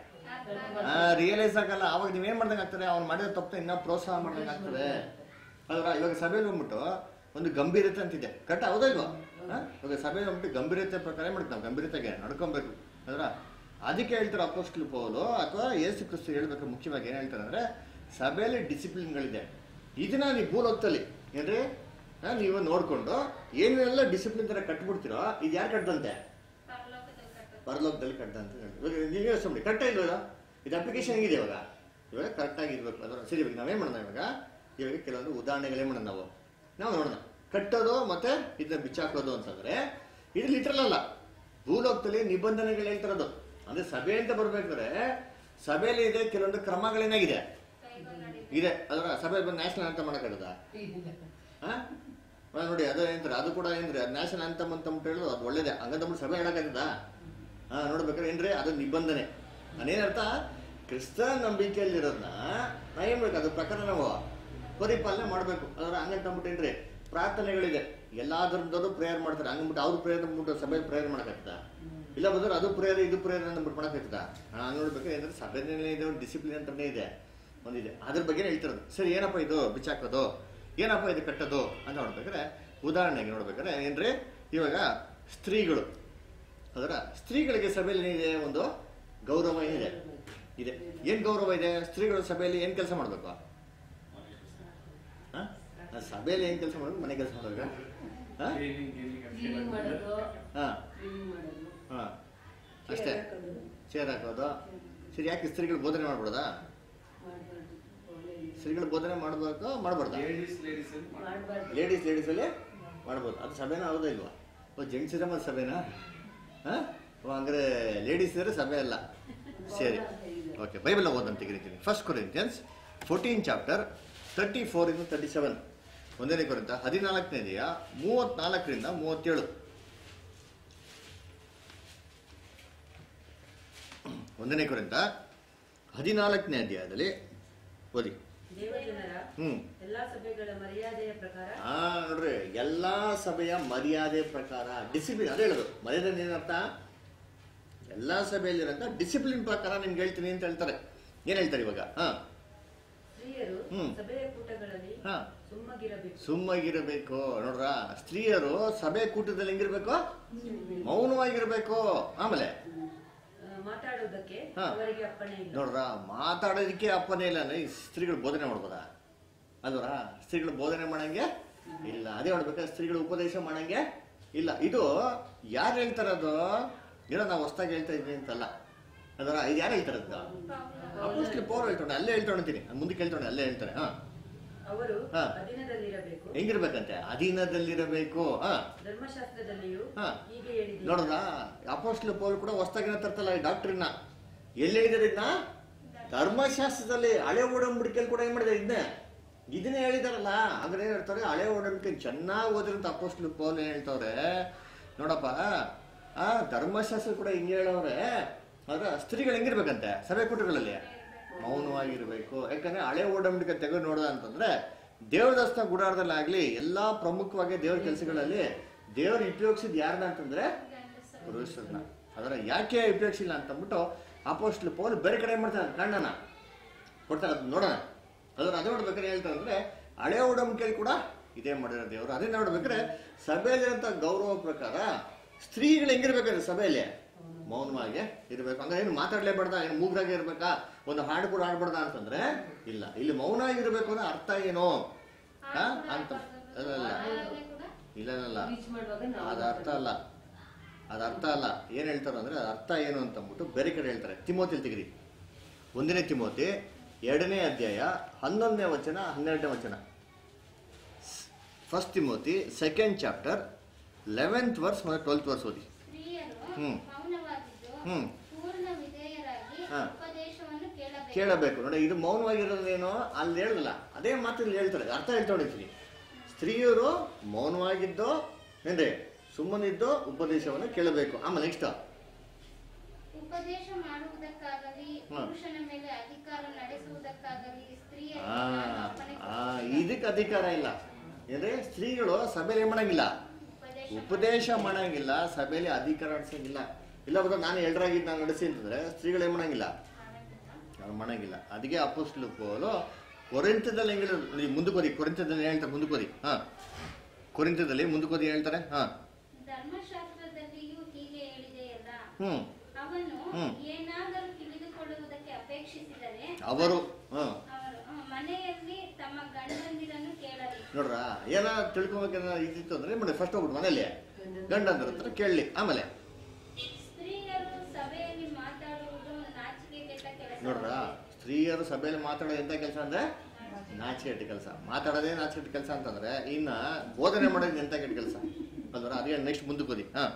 ರಿಯಲೈಸ್ ಆಗಲ್ಲ ಅವಾಗ ನೀವೇನ್ ಮಾಡ್ದಂಗೆ ಆಗ್ತದೆ ಅವ್ನು ಮಾಡಿದ ತಪ್ಪು ಇನ್ನೂ ಪ್ರೋತ್ಸಾಹ ಮಾಡ್ದಂಗೆ ಆಗ್ತದೆ ಅಲ್ವಾ ಇವಾಗ ಸಭೆಯಲ್ಲಿ ಬಂದ್ಬಿಟ್ಟು ಒಂದು ಗಂಭೀರತೆ ಅಂತಿದೆ ಕರೆಕ್ಟ್ ಹೌದಾ ಇಲ್ವಾ ಹಾ? ಇವಾಗ ಸಭೆಯಲ್ಲಿ ಬಂದ್ಬಿಟ್ಟು ಗಂಭೀರತೆ ಪ್ರಕಾರ ಏನ್ ಮಾಡ್ತೀವಿ ನಾವು ಗಂಭೀರತೆಗೆ ನಡ್ಕೊಬೇಕು ಅಲ್ವಾ ಅದಕ್ಕೆ ಹೇಳ್ತಾರೆ ಅಪೋಸ್ಟ್ಲ್ ಪೌಲು ಅಥವಾ ಯೇಸು ಕ್ರಿಸ್ತು ಹೇಳ್ಬೇಕು ಮುಖ್ಯವಾಗಿ ಏನ್ ಹೇಳ್ತಾರೆ ಅಂದ್ರೆ ಸಭೆಯಲ್ಲಿ ಡಿಸಿಪ್ಲಿನ್ಗಳಿದೆ ಇದನ್ನ ನೀವು ಭೂಲೋಕದಲ್ಲಿ ಏನ್ರಿ ಹಾ, ನೀವು ನೋಡ್ಕೊಂಡು ಏನೆಲ್ಲ ಡಿಸಿಪ್ಲಿನ್ ತರ ಕಟ್ಬಿಡ್ತೀರೋ ಇದು ಯಾರು ಕಟ್ಟದಂತೆ ಪರಲೋಕದಲ್ಲಿ ಕಟ್ಟುತ್ತೆ. ಪರಲೋಕದಲ್ಲಿ ಕಟ್ಟ ಅಂತ ಹೇಳಿ ಇವಾಗ ನೀವು ಯೋಚನೆ ಮಾಡಿ ಕರೆಕ್ಟ್ ಇಲ್ವಲ್ಲ ಇದು ಅಪ್ಲಿಕೇಶನ್ ಹೆಂಗಿದೆ ಇವಾಗ ಇವಾಗ ಕರೆಕ್ಟಾಗಿ ಇರ್ಬೇಕು ಅದರ ಸರಿ ಇವಾಗ ನಾವೇನ್ ಮಾಡೋಣ ಇವಾಗ ಇವಾಗ ಕೆಲವೊಂದು ಉದಾಹರಣೆಗಳೇ ಮಾಡೋಣ ನಾವು ನಾವು ನೋಡೋಣ ಕಟ್ಟೋದು ಮತ್ತೆ ಇದನ್ನ ಬಿಚ್ಚಾಕೋದು ಅಂತಂದ್ರೆ ಇದು ಲಿಟ್ರಲ್ ಅಲ್ಲ ಭೂಲೋಕದಲ್ಲಿ ನಿಬಂಧನೆಗಳು ಹೇಳ್ತಿರೋದು ಅಂದ್ರೆ ಸಭೆ ಅಂತ ಬರ್ಬೇಕಾದ್ರೆ ಸಭೆಯಲ್ಲಿ ಇದೆ ಕೆಲವೊಂದು ಕ್ರಮಗಳೇನಾಗಿದೆ ಕೈಗೊಂಡು ನಡಿ ಇದೆ ಅದರ ಸಭೆ ಬಂದು ನ್ಯಾಷನಲ್ ಅಂತ ಮಾಡೋಕ್ಕಾಗದ ಆ, ನೋಡಿ ಅದು ಏನಂತಾರೆ ಅದು ಕೂಡ ಏನ್ರಿ ಅದು ನ್ಯಾಷನಲ್ ಅಂತಮ್ ಅಂತ ಅಂದ್ಬಿಟ್ಟು ಹೇಳೋದು ಅದು ಒಳ್ಳೇದೇ ಹಂಗಂತಂದ್ಬಿಟ್ಟು ಸಭೆ ಹೇಳಕ್ಕಾಗ್ತದ ಹಾ ನೋಡ್ಬೇಕಾದ್ರೆ ಏನ್ರಿ ಅದು ನಿಬಂಧನೆ ಅದೇನರ್ಥ ಕ್ರಿಸ್ತ ನಂಬಿಕೆಯಲ್ಲಿರೋದನ್ನ ನಾ ಏನ್ ಬೇಕು ಅದ್ರ ಪ್ರಕಾರ ನಾವು ಪರಿಪಾಲನೆ ಮಾಡಬೇಕು ಅದರ ಹಂಗಂತಂದ್ಬಿಟ್ಟು ಏನ್ರಿ ಪ್ರಾರ್ಥನೆಗಳಿದೆ ಎಲ್ಲಾ ಧರ್ಮದವರು ಪ್ರೇಯರ್ ಮಾಡ್ತಾರೆ ಹಂಗಂದ್ಬಿಟ್ಟು ಅವ್ರು ಪ್ರೇಯರ್ ಅಂದ್ಬಿಟ್ಟು ಸಭೆ ಪ್ರೇಯರ್ ಮಾಡಕ್ಕಾಗ್ತದ ಇಲ್ಲ ಬಂದ್ರೆ ಅದು ಪ್ರೇಯರ್ ಇದು ಪ್ರೇಯರ್ ಅಂದ್ಬಿಟ್ಟು ಮಾಡಕ್ಕಾಗ್ತದ ಹಂಗ ನೋಡ್ಬೇಕು ಏನಂದ್ರೆ ಸಭೆನಲ್ಲಿ ಇದೆ ಒಂದು ಡಿಸಿಪ್ಲಿನ್ ಅಂತಾನೆ ಇದೆ ಒಂದಿದೆ ಅದ್ರ ಬಗ್ಗೆ ಹೇಳ್ತಿರೋದು ಸರಿ ಏನಪ್ಪ ಇದು ಬಿಚ್ಚಾಕೋದು ಏನಪ್ಪ ಇದು ಕಟ್ಟೋದು ಅಂತ ನೋಡ್ಬೇಕಾದ್ರೆ ಉದಾಹರಣೆಗೆ ನೋಡ್ಬೇಕಾದ್ರೆ ಏನ್ರಿ ಇವಾಗ ಸ್ತ್ರೀಗಳು ಅದರ ಸ್ತ್ರೀಗಳಿಗೆ ಸಭೆಯಲ್ಲಿ ಏನಿದೆ ಒಂದು ಗೌರವ ಏನಿದೆ ಇದೆ ಏನ್ ಗೌರವ ಇದೆ ಸ್ತ್ರೀಗಳು ಸಭೆಯಲ್ಲಿ ಏನ್ ಕೆಲಸ ಮಾಡ್ಬೇಕು ಹ? ಆ ಸಭೆಯಲ್ಲಿ ಏನ್ ಕೆಲಸ ಮಾಡ್ಬೇಕು ಮನೆ ಕೆಲಸ ಮಾಡ್ಬೇಕಾ ಹ? Cleaning, cleaning and ಕ್ಲೀನಿಂಗ್ ಮಾಡೋದು ಹ ಕ್ಲೀನಿಂಗ್ ಮಾಡೋದು ಹ ಅಷ್ಟೇ ಚೇರ್ ಹಾಕೋದು ಸರಿ ಯಾಕೆ ಸ್ತ್ರೀಗಳು ಬೋಧನೆ ಮಾಡ್ಬಿಡೋದಾ ಮಾಡಬಾರ್ದು ಒಳ್ಳೆ ಸ್ತ್ರೀಗಳು ಬೋಧನೆ ಮಾಡ್ಬೇಕು ಮಾಡ್ಬಾರ್ದಾ ಲೇಡೀಸ್ ಲೇಡೀಸ್ ಅಲ್ಲಿ ಮಾಡ್ತಾರೆ. ಮಾಡಬಾರ್ದು ಲೇಡೀಸ್ ಲೇಡೀಸ್ ಅಲ್ಲಿ ಮಾಡ್ಬೋದು ಅದು ಸಭೆನಾ ಹೌದಾ ಇಲ್ವಾ ಓ ಜೆಂಟ್ಸ್ ಇರೋ ಮತ್ತೆ ಸಭೆನಾ ಹಾಂ ಓ ಹಂಗಾರೆ ಲೇಡೀಸ್ ಇದ್ರೆ ಸಭೆ ಅಲ್ಲ ಸರಿ ಓಕೆ ಬೈಬಲ್ ಓದಂತ ತೆಗಿತೀನಿ first Corinthians fourteen chapter thirty four ಇಂದ ತರ್ಟಿ ಸೆವೆನ್ ಒಂದನೇ ಕೊರಿಂತ ಹದಿನಾಲ್ಕನೇದೆಯ ಮೂವತ್ನಾಲ್ಕರಿಂದ ಮೂವತ್ತೇಳು ಒಂದನೇ ಕೊರಿಂತ ಹದಿನಾಲ್ಕನೇ ಅಧ್ಯಾಯದಲ್ಲಿ ಓದಿ ದೇವಜನರ ಹ್ಮ್ ಎಲ್ಲಾ ಸಭೆಗಳ ಮರ್ಯಾದೆಯ ಪ್ರಕಾರ ಆ ನೋಡ್ರಿ ಎಲ್ಲಾ ಸಭೆಯ ಮರ್ಯಾದೆ ಪ್ರಕಾರ ಡಿಸಿಪ್ಲಿನ್ ಅದೇ ಹೇಳೋದು ಮರ್ಯಾದೆ ಏನರ್ಥ ಎಲ್ಲಾ ಸಭೆಯಲ್ಲಿರಂತ ಡಿಸಿಪ್ಲಿನ್ ಪ್ರಕಾರ ನಿಮ್ಗೆ ಹೇಳ್ತೀನಿ ಅಂತ ಹೇಳ್ತಾರೆ ಏನ್ ಹೇಳ್ತಾರೆ ಇವಾಗ ಹಾ ಸ್ತ್ರೀಯರು ಹ್ಮ್. ಸಭೆಯ ಕೂಟಗಳಲ್ಲಿ ಹಾ ಸುಮ್ಮಗಿರಬೇಕು ಸುಮ್ಮಗಿರಬೇಕು ನೋಡ್ರ ಸ್ತ್ರೀಯರು ಸಭೆ ಕೂಟದಲ್ಲಿ ಹೆಂಗಿರ್ಬೇಕು ಮೌನವಾಗಿರ್ಬೇಕು ಆಮೇಲೆ ಆ, ಮಾತಾಡುವುದಕ್ಕೆ ಹಾ. ಅವರಿಗೆ ಅಪ್ಪಣೆ ಇಲ್ಲ ನೋಡ್ರ ಮಾತಾಡೋದಕ್ಕೆ ಅಪ್ಪನೇ ಇಲ್ಲ ಅಂದ್ರೆ ಈ ಸ್ತ್ರೀಗಳು ಬೋಧನೆ ಮಾಡ್ಬೋದಾ ಅಲ್ವರ ಸ್ತ್ರೀಗಳು ಬೋಧನೆ ಮಾಡಂಗೆ ಇಲ್ಲ ಅದೇ ನೋಡ್ಬೇಕಾದ್ರೆ ಸ್ತ್ರೀಗಳು ಉಪದೇಶ ಮಾಡಂಗೆ ಇಲ್ಲ ಇದು ಯಾರು ಹೇಳ್ತಾರದು ಏನೋ ನಾವು ಹೊಸ್ದಾಗಿ ಹೇಳ್ತಾ ಇದ್ವಿ ಅಂತಲ್ಲ ಅದರ ಇದು ಯಾರು ಹೇಳ್ತಾರದ್ದು ಅಪೋಸ್ಟ್ಲಿ ಪೌರ್ ಹೇಳ್ತಾನೆ ಅಲ್ಲೇ ಹೇಳ್ತಾಣಂತೀನಿ ಮುಂದಕ್ಕೆ ಹೇಳ್ತಾನೆ ಅಲ್ಲೇ ಹೇಳ್ತಾರೆ ಹಾ ಅವರು ಹಾ. ಅಧೀನದಲ್ಲಿರಬೇಕು ಹೆಂಗಿರ್ಬೇಕಂತೆ ಅಧೀನದಲ್ಲಿರಬೇಕು ಹಾ ಧರ್ಮಶಾಸ್ತ್ರದಲ್ಲಿಯೂ ಹಾ. ಹೀಗೆ ಹೇಳಿದೆ ನೋಡ್ರ ಅಪೋಸ್ಟ್ಲ ಪೌಲ್ ಕೂಡ ಹೊಸ್ದಾಗಿನ ತರ್ತಲ್ಲ ಈ ಡಾಕ್ಟ್ರಿನ ಎಲ್ಲಿ ಹೇಳಿದಾರೆ ಇದನ್ನ ಧರ್ಮಶಾಸ್ತ್ರದಲ್ಲಿ ಹಳೆ ಒಡಂಬಡಿಕೆಯಲ್ಲಿ ಕೂಡ ಏನ್ ಮಾಡಿದ್ದಾರೆ ಇದನ್ನೇ ಇದನ್ನೇ ಹೇಳಿದಾರಲ್ಲ ಅಂದ್ರೆ ಏನ್ ಹೇಳ್ತಾರೆ ಹಳೆ ಒಡಂಬಡಿಕೆ ಚೆನ್ನಾಗಿ ಓದಿರಂತ ಅಪೋಸ್ಟ್ಲ ಪೌಲ್ ಏನ್ ಹೇಳ್ತಾವ್ರೆ ನೋಡಪ್ಪ ಆ ಧರ್ಮಶಾಸ್ತ್ರ ಕೂಡ ಹಿಂಗೆ ಹೇಳವ್ರೆ ಆದ್ರೆ ಸ್ತ್ರೀಗಳು ಹೆಂಗಿರ್ಬೇಕಂತೆ ಸಭೆ ಕೂಟಗಳಲ್ಲಿ ಮೌನವಾಗಿರ್ಬೇಕು ಯಾಕಂದ್ರೆ ಹಳೆ ಒಡಂಬಡಿಕೆ ತೆಗೆದು ನೋಡ್ದ ಅಂತಂದ್ರೆ ದೇವದಸ್ತ ಗುಡಾರದಲ್ಲಾಗ್ಲಿ ಎಲ್ಲಾ ಪ್ರಮುಖವಾಗಿ ದೇವ್ರ ಕೆಲಸಗಳಲ್ಲಿ ದೇವರು ಉಪಯೋಗಿಸಿದ್ ಯಾರನ್ನ ಅಂತಂದ್ರೆ ಪುರುಷರನ್ನ ಅದರ ಯಾಕೆ ಉಪಯೋಗಿಸಿಲ್ಲ ಅಂತಂದ್ಬಿಟ್ಟು ಅಪೋಸ್ಟ್ಲ್ ಪೌಲ್ ಬೇರೆ ಕಡೆ ಏನ್ ಮಾಡ್ತಾರೆ ಕಣ್ಣನ ಕೊಡ್ತಾರೆ ಅದನ್ನ ನೋಡೋಣ ಅದನ್ನ ಅದೇ ನೋಡ್ಬೇಕಾದ್ರೆ ಹೇಳ್ತಾರೆ ಅಂದ್ರೆ ಹಳೆ ಉಡಂಬಿಕೆಯಲ್ಲಿ ಕೂಡ ಇದೇ ಮಾಡಿರೋ ದೇವರು ಅದೇ ನೋಡ್ಬೇಕಾದ್ರೆ ಸಭೆಯಲ್ಲಿರಂತ ಗೌರವ ಪ್ರಕಾರ ಸ್ತ್ರೀಗಳು ಹೆಂಗಿರ್ಬೇಕಾದ್ರೆ ಸಭೆಯಲ್ಲಿ ಮೌನವಾಗಿ ಇರ್ಬೇಕು ಅಂದ್ರೆ ಏನು ಮಾತಾಡ್ಲೇಬಾರ್ದ ಏನು ಮೂಗ್ರಾಗೆ ಇರ್ಬೇಕಾ ಒಂದು ಹಾಡು ಕೂಡ ಹಾಡ್ಬಾರ್ದ ಅಂತಂದ್ರೆ ಇಲ್ಲ ಇಲ್ಲಿ ಮೌನ ಆಗಿರ್ಬೇಕು ಅಂದ್ರೆ ಅರ್ಥ ಏನು ಹಾ? ಅಂತ ಅಲ್ಲ ಅಲ್ಲ ಇಲ್ಲ ಇಲ್ಲ ರೀಚ್ ಮಾಡುವಾಗ ನಾವು ಅದು ಅರ್ಥ ಅಲ್ಲ ಅದು ಅರ್ಥ ಅಲ್ಲ ಏನು ಹೇಳ್ತಾರೆ ಅಂದ್ರೆ ಅದು ಅರ್ಥ ಏನು ಅಂತ ಅಂದ್ಬಿಟ್ಟು ಬೇರೆ ಕಡೆ ಹೇಳ್ತಾರೆ ತಿಮೋತಿಲ್ ತೆಗಿರಿ ಒಂದನೇ ತಿಮೋತಿ ಎರಡನೇ ಅಧ್ಯಾಯ ಹನ್ನೊಂದನೇ ವಚನ ಹನ್ನೆರಡನೇ ವಚನ first Timothy second chapter eleventh verse ಮತ್ತು ಟ್ವೆಲ್ತ್ ವರ್ಸ್ ಓದಿ ಸ್ತ್ರೀಯರು ಹ್ಮ್. ಮೌನವಾಗಿದ್ದು ಹ್ಮ್. ಪೂರ್ಣ ವಿಧೇಯರಾಗಿ ಹಾ. ಉಪದೇಶವನ್ನು ಕೇಳಬೇಕು ಕೇಳಬೇಕು ನೋಡಿ ಇದು ಮೌನವಾಗಿರೋದೇನೋ ಅಲ್ಲಿ ಹೇಳಲ್ಲ ಅದೇ ಮಾತು ಇಲ್ಲಿ ಹೇಳ್ತಾರೆ ಅರ್ಥ ಹೇಳ್ಕೊಂಡಿರ್ತೀನಿ ಸ್ತ್ರೀಯರು ಮೌನವಾಗಿದ್ದು ಏನ್ರಿ ಸುಮ್ಮನಿದ್ದು ಉಪದೇಶವನ್ನು ಕೇಳಬೇಕು ಆಮೇಲೆ ನೆಕ್ಸ್ಟ್ ಉಪದೇಶ ಮಾಡುವುದಕ್ಕಾಗಲಿ ಹಾ. ಪುರುಷನ ಮೇಲೆ ಅಧಿಕಾರ ನಡೆಸುವುದಕ್ಕಾಗಲಿ ಸ್ತ್ರೀಯರು ಆ ನಾನು ಅಪ್ಪಣೆ ಆ, ಕೊಡುತ್ತೇನೆ. ಇದಕ್ಕೆ ಅಧಿಕಾರ ಇಲ್ಲ ಏನ್ರಿ ಸ್ತ್ರೀಗಳು ಸಭೆಯಲ್ಲಿ ಏನ್ ಮಾಡಂಗಿಲ್ಲ ಉಪದೇಶ ಉಪದೇಶ ಮಾಡಂಗಿಲ್ಲ ಸಭೆಯಲ್ಲಿ ಅಧಿಕಾರ ನಡೆಸಂಗಿಲ್ಲ ಇಲ್ಲ ಬದ ನಾನು ಎಲ್ರಾಗಿದ್ದು ನಾನು ನಡೆಸಿ ಅಂತಂದ್ರೆ ಸ್ತ್ರೀಗಳು ಏನ್ ಮಾಡಂಗಿಲ್ಲ ಮಾಡಂಗಿಲ್ಲ. ಅವ್ರು ಮಾಡಂಗಿಲ್ಲ ಅದಕ್ಕೆ ಅಪೋಸ್ಟ್ಲು ಪೌಲು ಕೊರಿಂತದಲ್ಲಿ ಹೆಂಗಿಲ್ಲ ಮುಂದಕ್ಕೋದಿ ಕೊರಿಂತದಲ್ಲಿ ಹೇಳ್ತಾರೆ ಮುಂದಕ್ಕೋದಿ ಹಾ ಕೊರಿಂತದಲ್ಲಿ ಮುಂದಕ್ಕೋದಿ ಹೇಳ್ತಾರೆ ಹಾ ಧರ್ಮಶಾಸ್ತ್ರದಲ್ಲಿಯೂ ಹೀಗೆ ಹೇಳಿದೆಯಲ್ಲ ಹ್ಮ್ ಅವನು ಹ್ಮ್. ಏನಾದರೂ ತಿಳಿದುಕೊಳ್ಳುವುದಕ್ಕೆ ಅಪೇಕ್ಷಿಸಿದರೆ ಅವರು ಹ್ಮ್ ಅವರು ಆ, ಮನೆಯಲ್ಲಿ ತಮ್ಮ ಗಂಡಂದಿರನ್ನು ಕೇಳಲಿ ನೋಡ್ರ ಏನ ತಿಳ್ಕೊಬೇಕೇನ ಇದ್ದಿತ್ತು ಅಂದ್ರೆ ಮಾಡಿ ಫಸ್ಟ್ ಹೋಗ್ಬಿಟ್ಟು ಮನೇಲಿ ಗಂಡಂದ್ರ ಹತ್ರ ಕೇಳಲಿ ಆಮೇಲೆ ಸ್ತ್ರೀಯರು ಸಭೆಯಲ್ಲಿ ಮಾತಾಡುವುದು ನಾಚಿಕೆ ಕೆಟ್ಟ ಕೆಲಸ ನೋಡ್ರ ಸ್ತ್ರೀಯರು ಸಭೆಯಲ್ಲಿ ಮಾತಾಡೋದು ಎಂತ ಕೆಲಸ ಅಂದ್ರೆ ನಾಚಿಕೆಟ್ಟ ಕೆಲಸ ಮಾತಾಡೋದೇ ನಾಚಿಕೆಟ್ಟ ಕೆಲಸ ಅಂತಂದ್ರೆ ಇನ್ನ ಬೋಧನೆ ಮಾಡೋದು ಎಂತ ಕೆಟ್ಟ ಕೆಲಸ ಅಲ್ವರ ಅದೇ ನೆಕ್ಸ್ಟ್ ಮುಂದಕ್ಕೆ ಹೋದಿ ಹಾ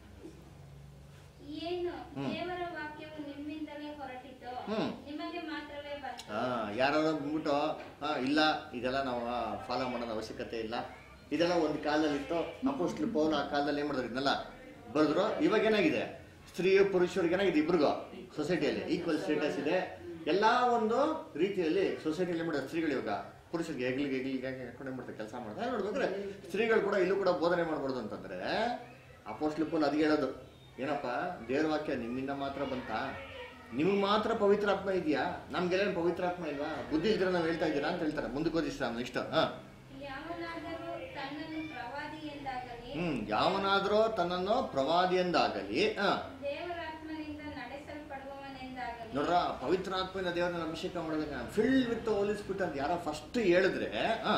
ಏನು ಹ್ಮ್. ದೇವರ ವಾಕ್ಯವು ನಿಮ್ಮಿಂದಲೇ ಹೊರಟಿತು ಹ್ಮ್. ನಿಮಗೆ ಮಾತ್ರವೇ ಬಂತು ಹಾ ಯಾರು ಬಂದ್ಬಿಟ್ಟು ಹಾ ಇಲ್ಲ ಇದೆಲ್ಲ ನಾವು ಫಾಲೋ ಮಾಡೋದು ಅವಶ್ಯಕತೆ ಇಲ್ಲ ಇದೆಲ್ಲ ಒಂದು ಕಾಲದಲ್ಲಿ ಇತ್ತು ಅಪೋಸ್ಟ್ಲ್ ಪೌಲ್ ಆ ಕಾಲದಲ್ಲಿ ಏನ್ ಮಾಡಿದ್ರು ಇದನ್ನೆಲ್ಲ ಬರೆದ್ರು ಇವಾಗ ಏನಾಗಿದೆ ಸ್ತ್ರೀ ಪುರುಷರಿಗೆ ಏನಾಗಿದೆ ಇಬ್ರಿಗೂ ಸೊಸೈಟಿಯಲ್ಲಿ ಈಕ್ವಲ್ ಸ್ಟೇಟಸ್ ಇದೆ ಎಲ್ಲಾ ಒಂದು ರೀತಿಯಲ್ಲಿ ಸೊಸೈಟಿಯಲ್ಲಿ ಮಾಡಿದ ಸ್ತ್ರೀಗಳು ಇವಾಗ ಪುರುಷರಿಗೆ ಹೆಗ್ಲಿಗೆ ಹೆಗ್ಲಿಗೆ ಹಾಕೊಂಡು ಏನ್ ಮಾಡ್ತಾರೆ ಕೆಲಸ ಮಾಡ್ತಾರೆ ನೋಡ್ಬೇಕಾದ್ರೆ ಸ್ತ್ರೀಗಳು ಕೂಡ ಇಲ್ಲೂ ಕೂಡ ಬೋಧನೆ ಮಾಡ್ಬಾರ್ದು ಅಂತಂದ್ರೆ ಅಪೋಸ್ಟ್ಲ್ ಪೌಲ್ ಅದಕ್ಕೆ ಹೇಳೋದು ಏನಪ್ಪ ದೇವ್ರ ವಾಕ್ಯ ನಿಮ್ಮಿಂದ ಮಾತ್ರ ಬಂತಾ ನಿಮ್ಗೆ ಮಾತ್ರ ಪವಿತ್ರಾತ್ಮ ಇದೆಯಾ ನಮ್ಗೆಲ್ಲ ಪವಿತ್ರಾತ್ಮ ಇಲ್ವಾ ಬುದ್ಧಿ ಇದ್ರೆ ನಾವು ಹೇಳ್ತಾ ಇದ್ದೀರಾ ಅಂತ ಹೇಳ್ತಾರೆ ಮುಂದಕ್ಕೆ ಓದಿಸ್ತ ಇಷ್ಟ ಹಾ ಯಾವನಾದರೂ ತನ್ನನ್ನು ಪ್ರವಾದಿ ಎಂದಾಗಲಿ ಹ್ಮ್ ಯಾವನಾದ್ರೂ ತನ್ನನ್ನು ಪ್ರವಾದಿ ಎಂದಾಗಲಿ ಹಾ ದೇವರಾತ್ಮನಿಂದ ನಡೆಸಲ್ಪಡುವವನೆಂದಾಗಲಿ ನೋಡ್ರ ಪವಿತ್ರಾತ್ಮನ ದೇವರನ್ನ ಅಭಿಷೇಕ ಮಾಡೋದಕ್ಕೆ ಫಿಲ್ಡ್ ವಿತ್ ಹೋಲಿ ಸ್ಪಿರಿಟ್ ಅಂತ ಯಾರೋ ಫಸ್ಟ್ ಹೇಳಿದ್ರೆ ಹಾ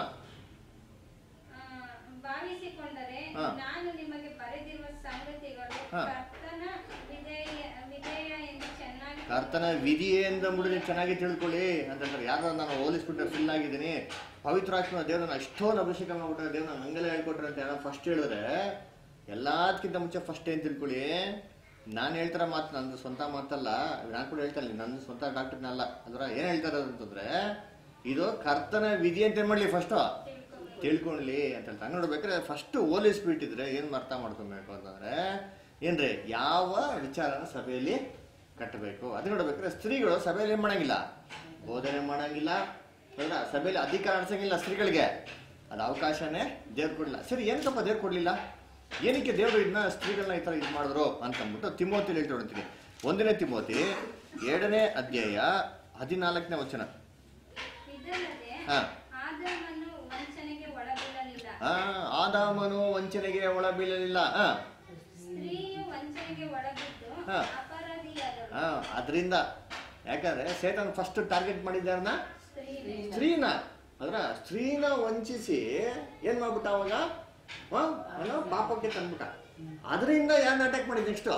ಆ, ಭಾವಿಸಿಕೊಂಡರೆ ಹಾ. ನಾನು ನಿಮಗೆ ಬರೆದಿರುವ ಸಂಗತಿಗಳು ಹಾ. ಕರ್ತನ ವಿಧೇಯ ವಿಧೇಯ ಎಂದು ಚೆನ್ನಾಗಿ ಕರ್ತನ ವಿಧಿಯಿಂದ ಮುಡಿದು ಚೆನ್ನಾಗಿ ತಿಳ್ಕೊಳ್ಳಿ ಅಂತ ಹೇಳ್ತಾರೆ ಯಾರೋ ನಾನು ಹೋಲಿ ಸ್ಪಿರಿಟ್ ಫಿಲ್ ಆಗಿದ್ದೀನಿ ಪವಿತ್ರಾತ್ಮ ದೇವರನ್ನ ಅಷ್ಟೊಂದು ಅಭಿಷೇಕ ಮಾಡ್ಬಿಟ್ರೆ ದೇವ್ರನ್ನ ಹಂಗೆಲ್ಲ ಹೇಳ್ಕೊಟ್ರೆ ಅಂತ ಯಾರೋ ಫಸ್ಟ್ ಹೇಳಿದ್ರೆ ಎಲ್ಲದಕ್ಕಿಂತ ಮುಂಚೆ ಫಸ್ಟ್ ಏನ್ ತಿಳ್ಕೊಳ್ಳಿ ನಾನು ಹೇಳ್ತಾರ ಮಾತು ನಂದು ಸ್ವಂತ ಮಾತಲ್ಲ ನಾನು ಕೂಡ ಹೇಳ್ತಾ ಇಲ್ಲ ನಂದು ಸ್ವಂತ ಡಾಕ್ಟರ್ನಲ್ಲ ಅದ್ರ ಏನ್ ಹೇಳ್ತಾರೆ ಅಂತಂದ್ರೆ ಇದು ಕರ್ತನ ವಿಧಿ ಅಂತ ಏನ್ ಮಾಡ್ಲಿ ಫಸ್ಟ್ ತಿಳ್ಕೊಳ್ಳಿ ಅಂತ ಹೇಳ್ತಾ ಹಂಗ್ ನೋಡ್ಬೇಕಾದ್ರೆ ಫಸ್ಟ್ ಹೋಲಿ ಸ್ಪಿರಿಟ್ ಇದ್ರೆ ಏನ್ ಅರ್ಥ ಮಾಡ್ಕೊಬೇಕು ಅಂತಂದ್ರೆ ಏನ್ರಿ ಯಾವ ವಿಚಾರನ ಸಭೆಯಲ್ಲಿ ಕಟ್ಟಬೇಕು ಅದು ನೋಡ್ಬೇಕಾದ್ರೆ ಸ್ತ್ರೀಗಳು ಸಭೆಯಲ್ಲಿ ಏನ್ ಮಾಡಂಗಿಲ್ಲ ಬೋಧನೆ ಮಾಡಂಗಿಲ್ಲ ಹೌದಾ ಸಭೆಯಲ್ಲಿ ಅಧಿಕಾರ ಅನ್ಸಂಗಿಲ್ಲ ಸ್ತ್ರೀಗಳಿಗೆ ಅದು ಅವಕಾಶನೇ ದೇವ್ರು ಕೊಡ್ಲಿಲ್ಲ ಸರಿ ಏನಕ್ಕಪ್ಪ ದೇವ್ರು ಕೊಡ್ಲಿಲ್ಲ ಏನಕ್ಕೆ ದೇವರು ಇದನ್ನ ಸ್ತ್ರೀಗಳನ್ನ ಈ ತರ ಇದು ಮಾಡಿದ್ರು ಅಂತ ಅಂದ್ಬಿಟ್ಟು ತಿಮೋತಿ ಹೇಳ್ತಾ ನೋಡ್ತೀನಿ ಒಂದನೇ ತಿಮೋತಿ ಎರಡನೇ ಅಧ್ಯಾಯ ಹದಿನಾಲ್ಕನೇ ವಚನ ಇದಲ್ಲದೆ ಹಾ. ಆದಾಮನು ವಂಚನೆಗೆ ಒಳಬೀಳಲಿಲ್ಲ ಆ, ಆದಾಮನು ವಂಚನೆಗೆ ಒಳಬೀಳಲಿಲ್ಲ ಆ, ಸ್ತ್ರೀಯು ವಂಚನೆಗೆ ಒಳಬಿದ್ದು ಹಾ. ಅಪರಾಧಿಯಾದಳು ಆ, ಅದ್ರಿಂದ ಯಾಕಂದ್ರೆ ಸೇತನ್ ಫಸ್ಟ್ ಟಾರ್ಗೆಟ್ ಮಾಡಿದ್ದಾರನ್ನ ಸ್ತ್ರೀನೇ ಸ್ತ್ರೀನ ಅದ್ರ ಸ್ತ್ರೀನ ವಂಚಿಸಿ ಏನ್ ಮಾಡ್ಬಿಟ್ಟ ಅವಾಗ ಆ, ಅವನು ಪಾಪಕ್ಕೆ ತಂದ್ಬಿಟ್ಟ ಅದರಿಂದ ಯಾರು ಅಟ್ಯಾಕ್ ಮಾಡಿದ್ ನೆಕ್ಸ್ಟ್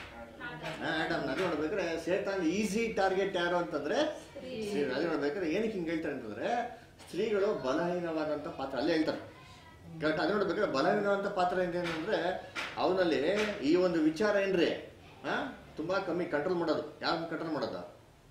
ಆಡಮ್ ಅದು ನೋಡ್ಬೇಕಾದ್ರೆ ಸೇತಾನ್ ಈಸಿ ಟಾರ್ಗೆಟ್ ಯಾರು ಅಂತಂದ್ರೆ ಸ್ತ್ರೀಗಳು ಅದು ನೋಡ್ಬೇಕಾದ್ರೆ ಏನಕ್ಕೆ ಹಿಂಗೆ ಹೇಳ್ತಾರೆ ಅಂತಂದ್ರೆ ಸ್ತ್ರೀಗಳು ಬಲಹೀನವಾದಂತ ಪಾತ್ರ ಅಲ್ಲೇ ಹೇಳ್ತಾರೆ ಕರೆಕ್ಟ್ ಅದು ನೋಡ್ಬೇಕಾದ್ರೆ ಬಲಹೀನವಾದಂತ ಪಾತ್ರ ಏನಂದ್ರೆ ಅವನಲ್ಲಿ ಈ ಒಂದು ವಿಚಾರ ಏನ್ರಿ ಹಾ ತುಂಬಾ ಕಮ್ಮಿ ಕಂಟ್ರೋಲ್ ಮಾಡೋದು ಯಾರು ಕಂಟ್ರೋಲ್ ಮಾಡೋದು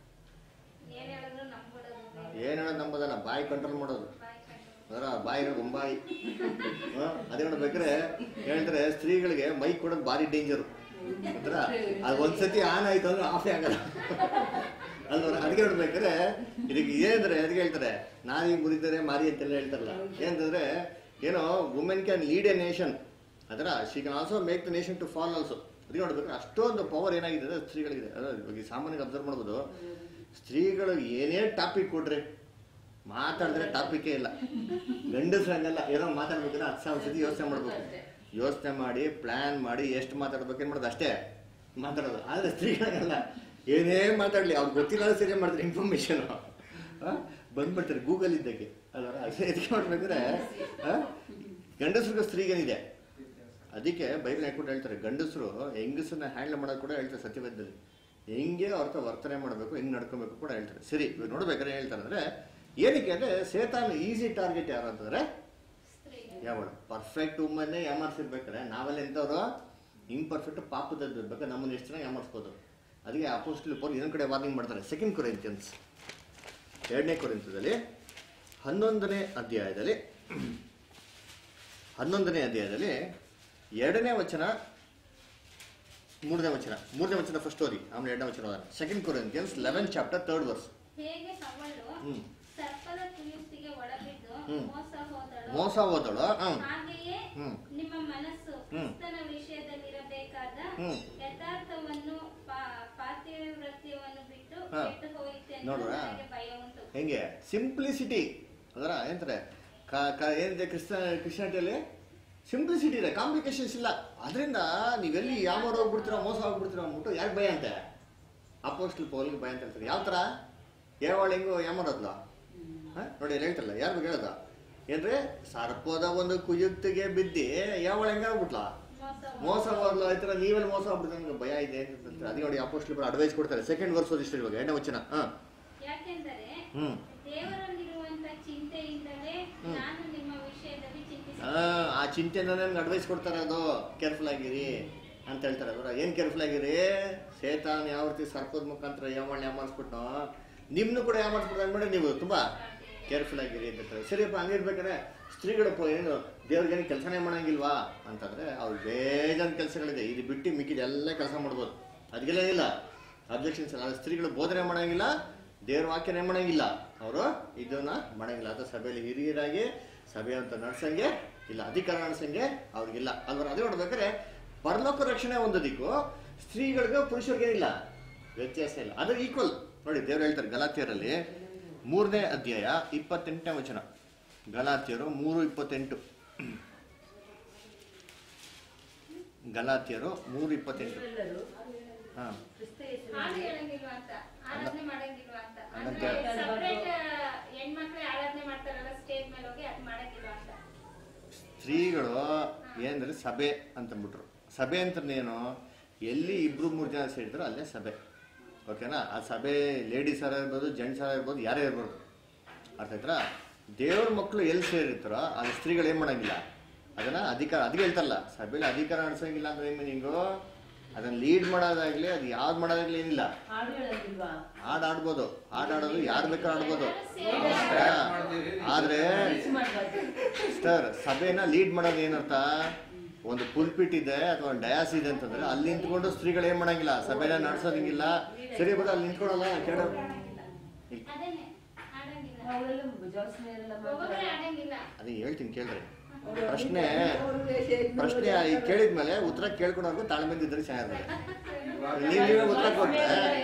ಏನ್ ಹೇಳಿದ್ರು ನಂಬಿಡೋದು ಏನ್ ಹೇಳೋದು ನಂಬೋದಲ್ಲ ಬಾಯಿ ಕಂಟ್ರೋಲ್ ಮಾಡೋದು ಅದರ ಬಾಯಿ ಬೊಂಬಾಯಿ ಅದೇ ನೋಡ್ಬೇಕಾದ್ರೆ ಹೇಳ್ತಾರೆ ಸ್ತ್ರೀಗಳಿಗೆ ಮೈ ಕೊಡೋದು ಭಾರಿ ಡೇಂಜರು ಅಂದ್ರ ಅದು ಒಂದ್ಸತಿ ಆನ್ ಆಯ್ತು ಅಂದ್ರೆ ಆಫೇ ಆಗಲ್ಲ ಅಲ್ವ ಅದಕ್ಕೆ ನೋಡ್ಬೇಕಾದ್ರೆ ಇದಕ್ಕೆ ಏನಂದ್ರೆ ಅದಕ್ಕೆ ಹೇಳ್ತಾರೆ ನಾಯಿ ಮುರಿದರೆ ಮಾರಿ ಅಂತೆಲ್ಲ ಹೇಳ್ತಾರಲ್ಲ ಏನಂತಂದ್ರೆ ಏನೋ women can lead a nation ಅದರ she can also make the nation to fall also ಅದಕ್ಕೆ ನೋಡ್ಬೇಕಾದ್ರೆ ಅಷ್ಟೊಂದು ಪವರ್ ಏನಾಗಿದೆ ಅಂದ್ರೆ ಸ್ತ್ರೀಗಳಿಗಿದೆ ಅದ ಇವಾಗ ಈ ಸಾಮಾನ್ಯವಾಗಿ ಅಬ್ಸರ್ವ್ ಮಾಡ್ಬೋದು ಸ್ತ್ರೀಗಳು ಏನೇ ಟಾಪಿಕ್ ಕೊಡ್ರಿ ಮಾತಾಡಿದ್ರೆ ಟಾಪಿಕ್ಕೇ ಇಲ್ಲ ಗಂಡಸ್ರು ಹಂಗಲ್ಲ ಏನೋ ಮಾತಾಡ್ಬೇಕಂದ್ರೆ ಹತ್ತು ಸಾವಿರ ಸತಿ ಯೋಚನೆ ಮಾಡ್ಬೇಕು ಯೋಚನೆ ಮಾಡಿ ಪ್ಲಾನ್ ಮಾಡಿ ಎಷ್ಟು ಮಾತಾಡ್ಬೇಕು ಏನ್ ಮಾಡೋದು ಅಷ್ಟೇ ಮಾತಾಡೋದು ಆದ್ರೆ ಸ್ತ್ರೀಗಳಿಗೆಲ್ಲ ಏನೇ ಮಾತಾಡ್ಲಿ ಅವ್ರಿಗೆ ಗೊತ್ತಿಲ್ಲ ಸರಿ ಮಾಡ್ತಾರೆ ಇನ್ಫಾರ್ಮೇಶನ್ ಬಂದ್ಬಿಡ್ತಾರೆ ಗೂಗಲ್ ಇದ್ದಕ್ಕೆ ಅಲ್ವಾ ಅದೇ ಇದಕ್ಕೆ ಮಾಡ್ಬೇಕಾದ್ರೆ ಆ, ಗಂಡಸ್ರಿಗೂ ಸ್ತ್ರೀಗೇನಿದೆ ಅದಕ್ಕೆ ಬೈಬಲ್ ಹಾಕೊಂಡು ಹೇಳ್ತಾರೆ ಗಂಡಸರು ಹೆಂಗಸನ್ನ ಹ್ಯಾಂಡಲ್ ಮಾಡೋದು ಕೂಡ ಹೇಳ್ತಾರೆ ಸತ್ಯವೇದದಲ್ಲಿ ಹೆಂಗೆ ಅವ್ರ ಹತ್ರ ವರ್ತನೆ ಮಾಡಬೇಕು ಹೆಂಗ್ ನಡ್ಕೊಬೇಕು ಕೂಡ ಹೇಳ್ತಾರೆ ಸರಿ ಇವಾಗ ನೋಡ್ಬೇಕಾದ್ರೆ ಹೇಳ್ತಾರೆ ಅಂದ್ರೆ ಏನಕ್ಕೆ ಅಂದ್ರೆ ಸೇತಾನ್ ಈಸಿ ಟಾರ್ಗೆಟ್ ಯಾರು ಅಂತಂದ್ರೆ ಯಾವಳು ಪರ್ಫೆಕ್ಟ್ ವುಮನ್ನೇ ಯಾಮಾರ್ಸಿರ್ಬೇಕಾರೆ ನಾವೆಲ್ಲ ಎಂಥವ್ರು ಇಂಪರ್ಫೆಕ್ಟ್ ಪಾಪದದ್ದು ಇರ್ಬೇಕು ನಮ್ಮನ್ನ ಎಷ್ಟು ಜನ ಯಾಮಾರ್ಸ್ಬೋದು ಅದಕ್ಕೆ ಅಪೋಸ್ಟಲ್ ಪೌಲ್ ಇನ್ನೊಂದು ಕಡೆ ವಾರ್ನಿಂಗ್ ಮಾಡ್ತಾರೆ ಸೆಕೆಂಡ್ ಕೊರಿಂತಿಯನ್ಸ್ ಎರಡನೇ ಕೊರಿಂತದಲ್ಲಿ ಹನ್ನೊಂದನೇ ಅಧ್ಯಾಯದಲ್ಲಿ ಹನ್ನೊಂದನೇ ಅಧ್ಯಾಯದಲ್ಲಿ ಎರಡನೇ ವಚನ ಮೂರನೇ ವಚನ ಮೂರನೇ ವಚನ ಫಸ್ಟ್ ಓದಿ ಆಮೇಲೆ ಎರಡನೇ ವಚನ ಓದೋಣ second Corinthians eleven chapter third verse ಹೇಗೆ ಅವಳು ಹ್ಮ್. ಸರ್ಪದ ಕುಯುಕ್ತಿಗೆ ಒಳಬಿದ್ದು ಹ್ಮ್. ಮೋಸ ಹೋದಳು ಮೋಸ ಹೋದಳು ಹ್ಮ್ ಹಾಗೆಯೇ ಹ್ಮ್. ನಿಮ್ಮ ಮನಸ್ಸು ಹ್ಮ್. ಕ್ರಿಸ್ತನ ವಿಷಯದಲ್ಲಿರಬೇಕಾದ ಹ್ಮ್. ಯಥಾರ್ಥವನ್ನು ಪಾ- ಪಾತಿವ್ರತ್ಯವನ್ನು ಬಿಟ್ಟು ಹಾ. ಕೆಟ್ಟು ಹೋಯಿತೆಂದು ನೋಡ್ರಾ? ನನಗೆ ಭಯ ಉಂಟು ಹೆಂಗೆ ಸಿಂಪ್ಲಿಸಿಟಿ ಅದರ ಏನಂತಾರೆ ಕ- ಕ- ಏನಿದೆ ಕ್ರಿಸ್ತ ಕ್ರಿಶ್ಚಿಯಾನಿಟಿಯಲ್ಲಿ ಸಿಂಪ್ಲಿಸಿಟಿ ಇದೆ ಕಾಂಪ್ಲಿಕೇಶನ್ಸ್ ಇಲ್ಲ ಅದರಿಂದ ನೀವೆಲ್ಲಿ ಯಾವ ಹೋಗ್ಬಿಡ್ತೀರೋ ಮೋಸ ಹೋಗ್ಬಿಡ್ತೀರೋ ಅಂದ್ಬಿಟ್ಟು ಯಾಕೆ ಭಯ ಅಂತೆ ಅಪೋಸ್ಟಲ್ ಪೌಲ್ಗೆ ಭಯ ಅಂತ ಹೇಳ್ತಾರೆ ಯಾವ ಥರ ಯಾವಳು ಹೆಂಗು ಯಾಮಾರೋದ್ಲ ನೋಡಿ ಇಲ್ಲಿ ಹೇಳ್ತಾರಲ್ಲ ಯಾರು ಬಗ್ಗೆ ಹೇಳೋದು ಏನ್ರಿ ಸರ್ಪದ ಒಂದು ಕುಯುಕ್ತಿಗೆ ಬಿದ್ದಿ ಯಾವಳು ಹೆಂಗಾಗ್ಬಿಟ್ಲಾ ಮೋಸ ಮೋಸ ಹೋಗ್ಲು ಈ ಥರ ನೀವೆಲ್ಲ ಮೋಸ ಹೋಗ್ಬಿಡ್ತಾರೆ ನನಗೆ ಭಯ ಇದೆ ಅಂತ ಹೇಳ್ತಾರೆ ಅದೇ ನೋಡಿ ಅಪೋಸ್ಟಲ್ ಅಡ್ವೈಸ್ ಕೊಡ್ತಾರೆ ಸೆಕೆಂಡ್ ವರ್ಸ್ ಓದಿಷ್ಟು ಇವಾಗ ಎರಡನೇ ವಚನ ಹಾಂ ಯಾಕೆಂದರೆ ಹ್ಮ್ ದೇವರಲ್ಲಿರುವಂತ ಚಿಂತೆಯಿಂದಲೇ ಹ್ಮ್. ನಾನು ನಿಮ್ಮ ವಿಷಯದಲ್ಲಿ ಆ, ಚಿಂತಿಸುತ್ತೇನೆ ಆ ಚಿಂತೆನ ನನ್ಗೆ ಅಡ್ವೈಸ್ ಕೊಡ್ತಾರೆ ಅದು ಕೇರ್ಫುಲ್ ಆಗಿರಿ ಅಂತ ಹೇಳ್ತಾರೆ ಅವರ ಏನ್ ಕೇರ್ಫುಲ್ ಆಗಿರಿ ಸೇತಾನ್ ಯಾವ ರೀತಿ ಸರ್ಪದ ಮುಖಾಂತರ ಯಾವಣ್ಣ ಯಾಮಾರಿಸ್ಬಿಟ್ಟು ನಿಮ್ನು ಕೂಡ ಯಾಮಾರಿಸ್ಬಿಟ್ಟು ಅಂದ್ಮೇಲೆ ನೀವು ತುಂಬಾ ಕೇರ್ಫುಲ್ ಆಗಿರಿ ಅಂತ ಹೇಳ್ತಾರೆ ಸರಿಯಪ್ಪ ಹಂಗಿರ್ಬೇಕಾದ್ರೆ ಸ್ತ್ರೀಗಳು ಪ- ಏನು ದೇವ್ರಿಗೇನು ಕೆಲಸನೇ ಮಾಡಂಗಿಲ್ವಾ ಅಂತಂದ್ರೆ ಅವ್ರು ಬೇಜಾನ್ ಕೆಲಸಗಳಿದೆ ಇದು ಬಿಟ್ಟು ಮಿಕ್ಕಿದ ಎಲ್ಲ ಕೆಲಸ ಮಾಡ್ಬೋದು ಅದಕ್ಕೆಲ್ಲ ಇಲ್ಲ ಅಬ್ಜೆಕ್ಷನ್ಸ್ ಇಲ್ಲ ಸ್ತ್ರೀಗಳು ಬೋಧನೆ ಮಾಡಂಗಿಲ್ಲ ದೇವ್ರ ವಾಕ್ಯನೇ ಮಾಡಂಗಿಲ್ಲ ಅವರು ಇದನ್ನ ಮಾಡಂಗಿಲ್ಲ ಅಥವಾ ಸಭೆಯಲ್ಲಿ ಹಿರಿಯರಾಗಿ ಸಭೆ ಅಂತ ನಡ್ಸಂಗೆ ಇಲ್ಲ ಅಧಿಕಾರ ನಡ್ಸಂಗೆ ಅವ್ರಿಗಿಲ್ಲ ಅಲ್ವರ ಅದೇ ನೋಡ್ಬೇಕಾದ್ರೆ ಪರಲೋಕ ರಕ್ಷಣೆ ಹೊಂದೋದಿಕ್ಕೂ ಸ್ತ್ರೀಗಳಿಗೂ ಪುರುಷರಿಗೇನಿಲ್ಲ ವ್ಯತ್ಯಾಸ ಇಲ್ಲ ಅದು ಈಕ್ವಲ್ ನೋಡಿ ದೇವ್ರು ಹೇಳ್ತಾರೆ ಗಲಾತಿಯರಲ್ಲಿ ಮೂರನೇ ಅಧ್ಯಾಯ ಇಪ್ಪತ್ತೆಂಟನೇ ವಚನ ಗಲಾತಿಯರು ಮೂರು ಇಪ್ಪತ್ತೆಂಟು ಗಲಾತಿಯರು ಮೂರು ಇಪ್ಪತ್ತೆಂಟು ಎಲ್ಲರೂ ಹಾ ಕ್ರಿಸ್ತ ಹಾಡು ಯೇಸುವಿನಲ್ಲಿ ಹೇಳಂಗಿಲ್ವಾ ಅಂತ ಆರಾಧನೆ ಮಾಡಂಗಿಲ್ವಾ ಅಂತ ಅನ್ನಕ್ಕೆ- ಅಂದ್ರೆ ಸಪ್ರೇಟ್ ಹೆಣ್ಮಕ್ಳು ಆರಾಧನೆ ಮಾಡ್ತಾರಲ್ಲ ಸ್ಟೇಜ್ ಮೇಲೆ ಹೋಗಿ ಅದು ಮಾಡಂಗಿಲ್ವಾ ಅಂತ ಸ್ತ್ರೀಗಳು ಏನಂದ್ರೆ ಸಭೆ ಅಂತಂದ್ಬಿಟ್ರು ಸಭೆ ಅಂತಂದೇನು ಎಲ್ಲಿ ಇಬ್ರು ಮೂರು ಜನ ಸೇರಿದ್ರು ಅಲ್ಲೇ ಸಭೆ ಓಕೆನಾ ಆ ಸಭೆ ಲೇಡೀಸ್ ಯಾರು ಇರ್ಬೋದು ಜೆಂಟ್ಸ್ ಯಾರು ಇರ್ಬೋದು ಯಾರೇ ಇರ್ಬೋದು ಅರ್ಥ ಆಯ್ತಾ ದೇವ್ರ ಮಕ್ಕಳು ಎಲ್ಲಿ ಸೇರಿರ್ತಾರೋ ಅಲ್ಲಿ ಸ್ತ್ರೀಗಳು ಏನು ಮಾಡಂಗಿಲ್ಲ ಅದನ್ನ ಅಧಿಕಾರ ಅದಕ್ಕೆ ಹೇಳ್ತಾರಲ್ಲ ಸಭೆಯಲ್ಲಿ ಅಧಿಕಾರ ನಡೆಸಂಗಿಲ್ಲ ಅಂದ್ರೆ ಏನು ಮೀನಿಂಗು ಅದನ್ನ ಲೀಡ್ ಮಾಡೋದಾಗ್ಲಿ ಅದು ಯಾವ್ದು ಮಾಡೋದಾಗ್ಲಿ ಏನಿಲ್ಲ ಹಾಡು ಹೇಳೋದಿಲ್ವಾ ಹಾಡು ಆಡ್ಬೋದು ಹಾಡು ಆಡೋದು ಯಾರು ಬೇಕಾದ್ರೂ ಆಡ್ಬೋದು ಮಾಡ್ತೀವಿ. ಆದ್ರೆ ಮಿಕ್ಸ್ ಮಾಡ್ಬಾರ್ದು ಸರ್ ಸಭೆನ ಲೀಡ್ ಮಾಡೋದು ಏನರ್ಥ ಒಂದು ಪುಲ್ಪಿಟ್ ಇದೆ ಅಥವಾ ಒಂದು ಡಯಾಸ್ ಇದೆ ಅಂತಂದ್ರೆ ಅಲ್ಲಿ ನಿಂತ್ಕೊಂಡು ಸ್ತ್ರೀಗಳು ಏನ್ ಮಾಡಂಗಿಲ್ಲ ಸಭೆನ ನಡ್ಸೋದಂಗಿಲ್ಲ ಸರಿ ಬಿಡು ಅಲ್ಲಿ ನಿಂತ್ಕೊಳಲ್ಲ ಕೇಳ ಅದೇನೆ ಆಡಂಗಿಲ್ಲ ಅವರೆಲ್ಲ ಜಾಸ್ಮಿಯರೆಲ್ಲ ಒಬ್ಬೊಬ್ರೆ ಆಡಂಗಿಲ್ಲ ಅದೇ ಹೇಳ್ತೀನಿ ಕೇಳ್ರಿ ಪ್ರಶ್ನೆ ಪ್ರಶ್ನೆ ಈಗ ಕೇಳಿದ್ಮೇಲೆ ಉತ್ತರ ಕೇಳ್ಕೊಂಡವ್ರಿಗೂ ತಾಳ್ಮೆಯಿಂದ ಇದ್ರೆ ಚೆನ್ನಾಗಿರ್ತದೆ ನೀವು ನೀವೇ ಉತ್ತರ ಕೊಟ್ರೆ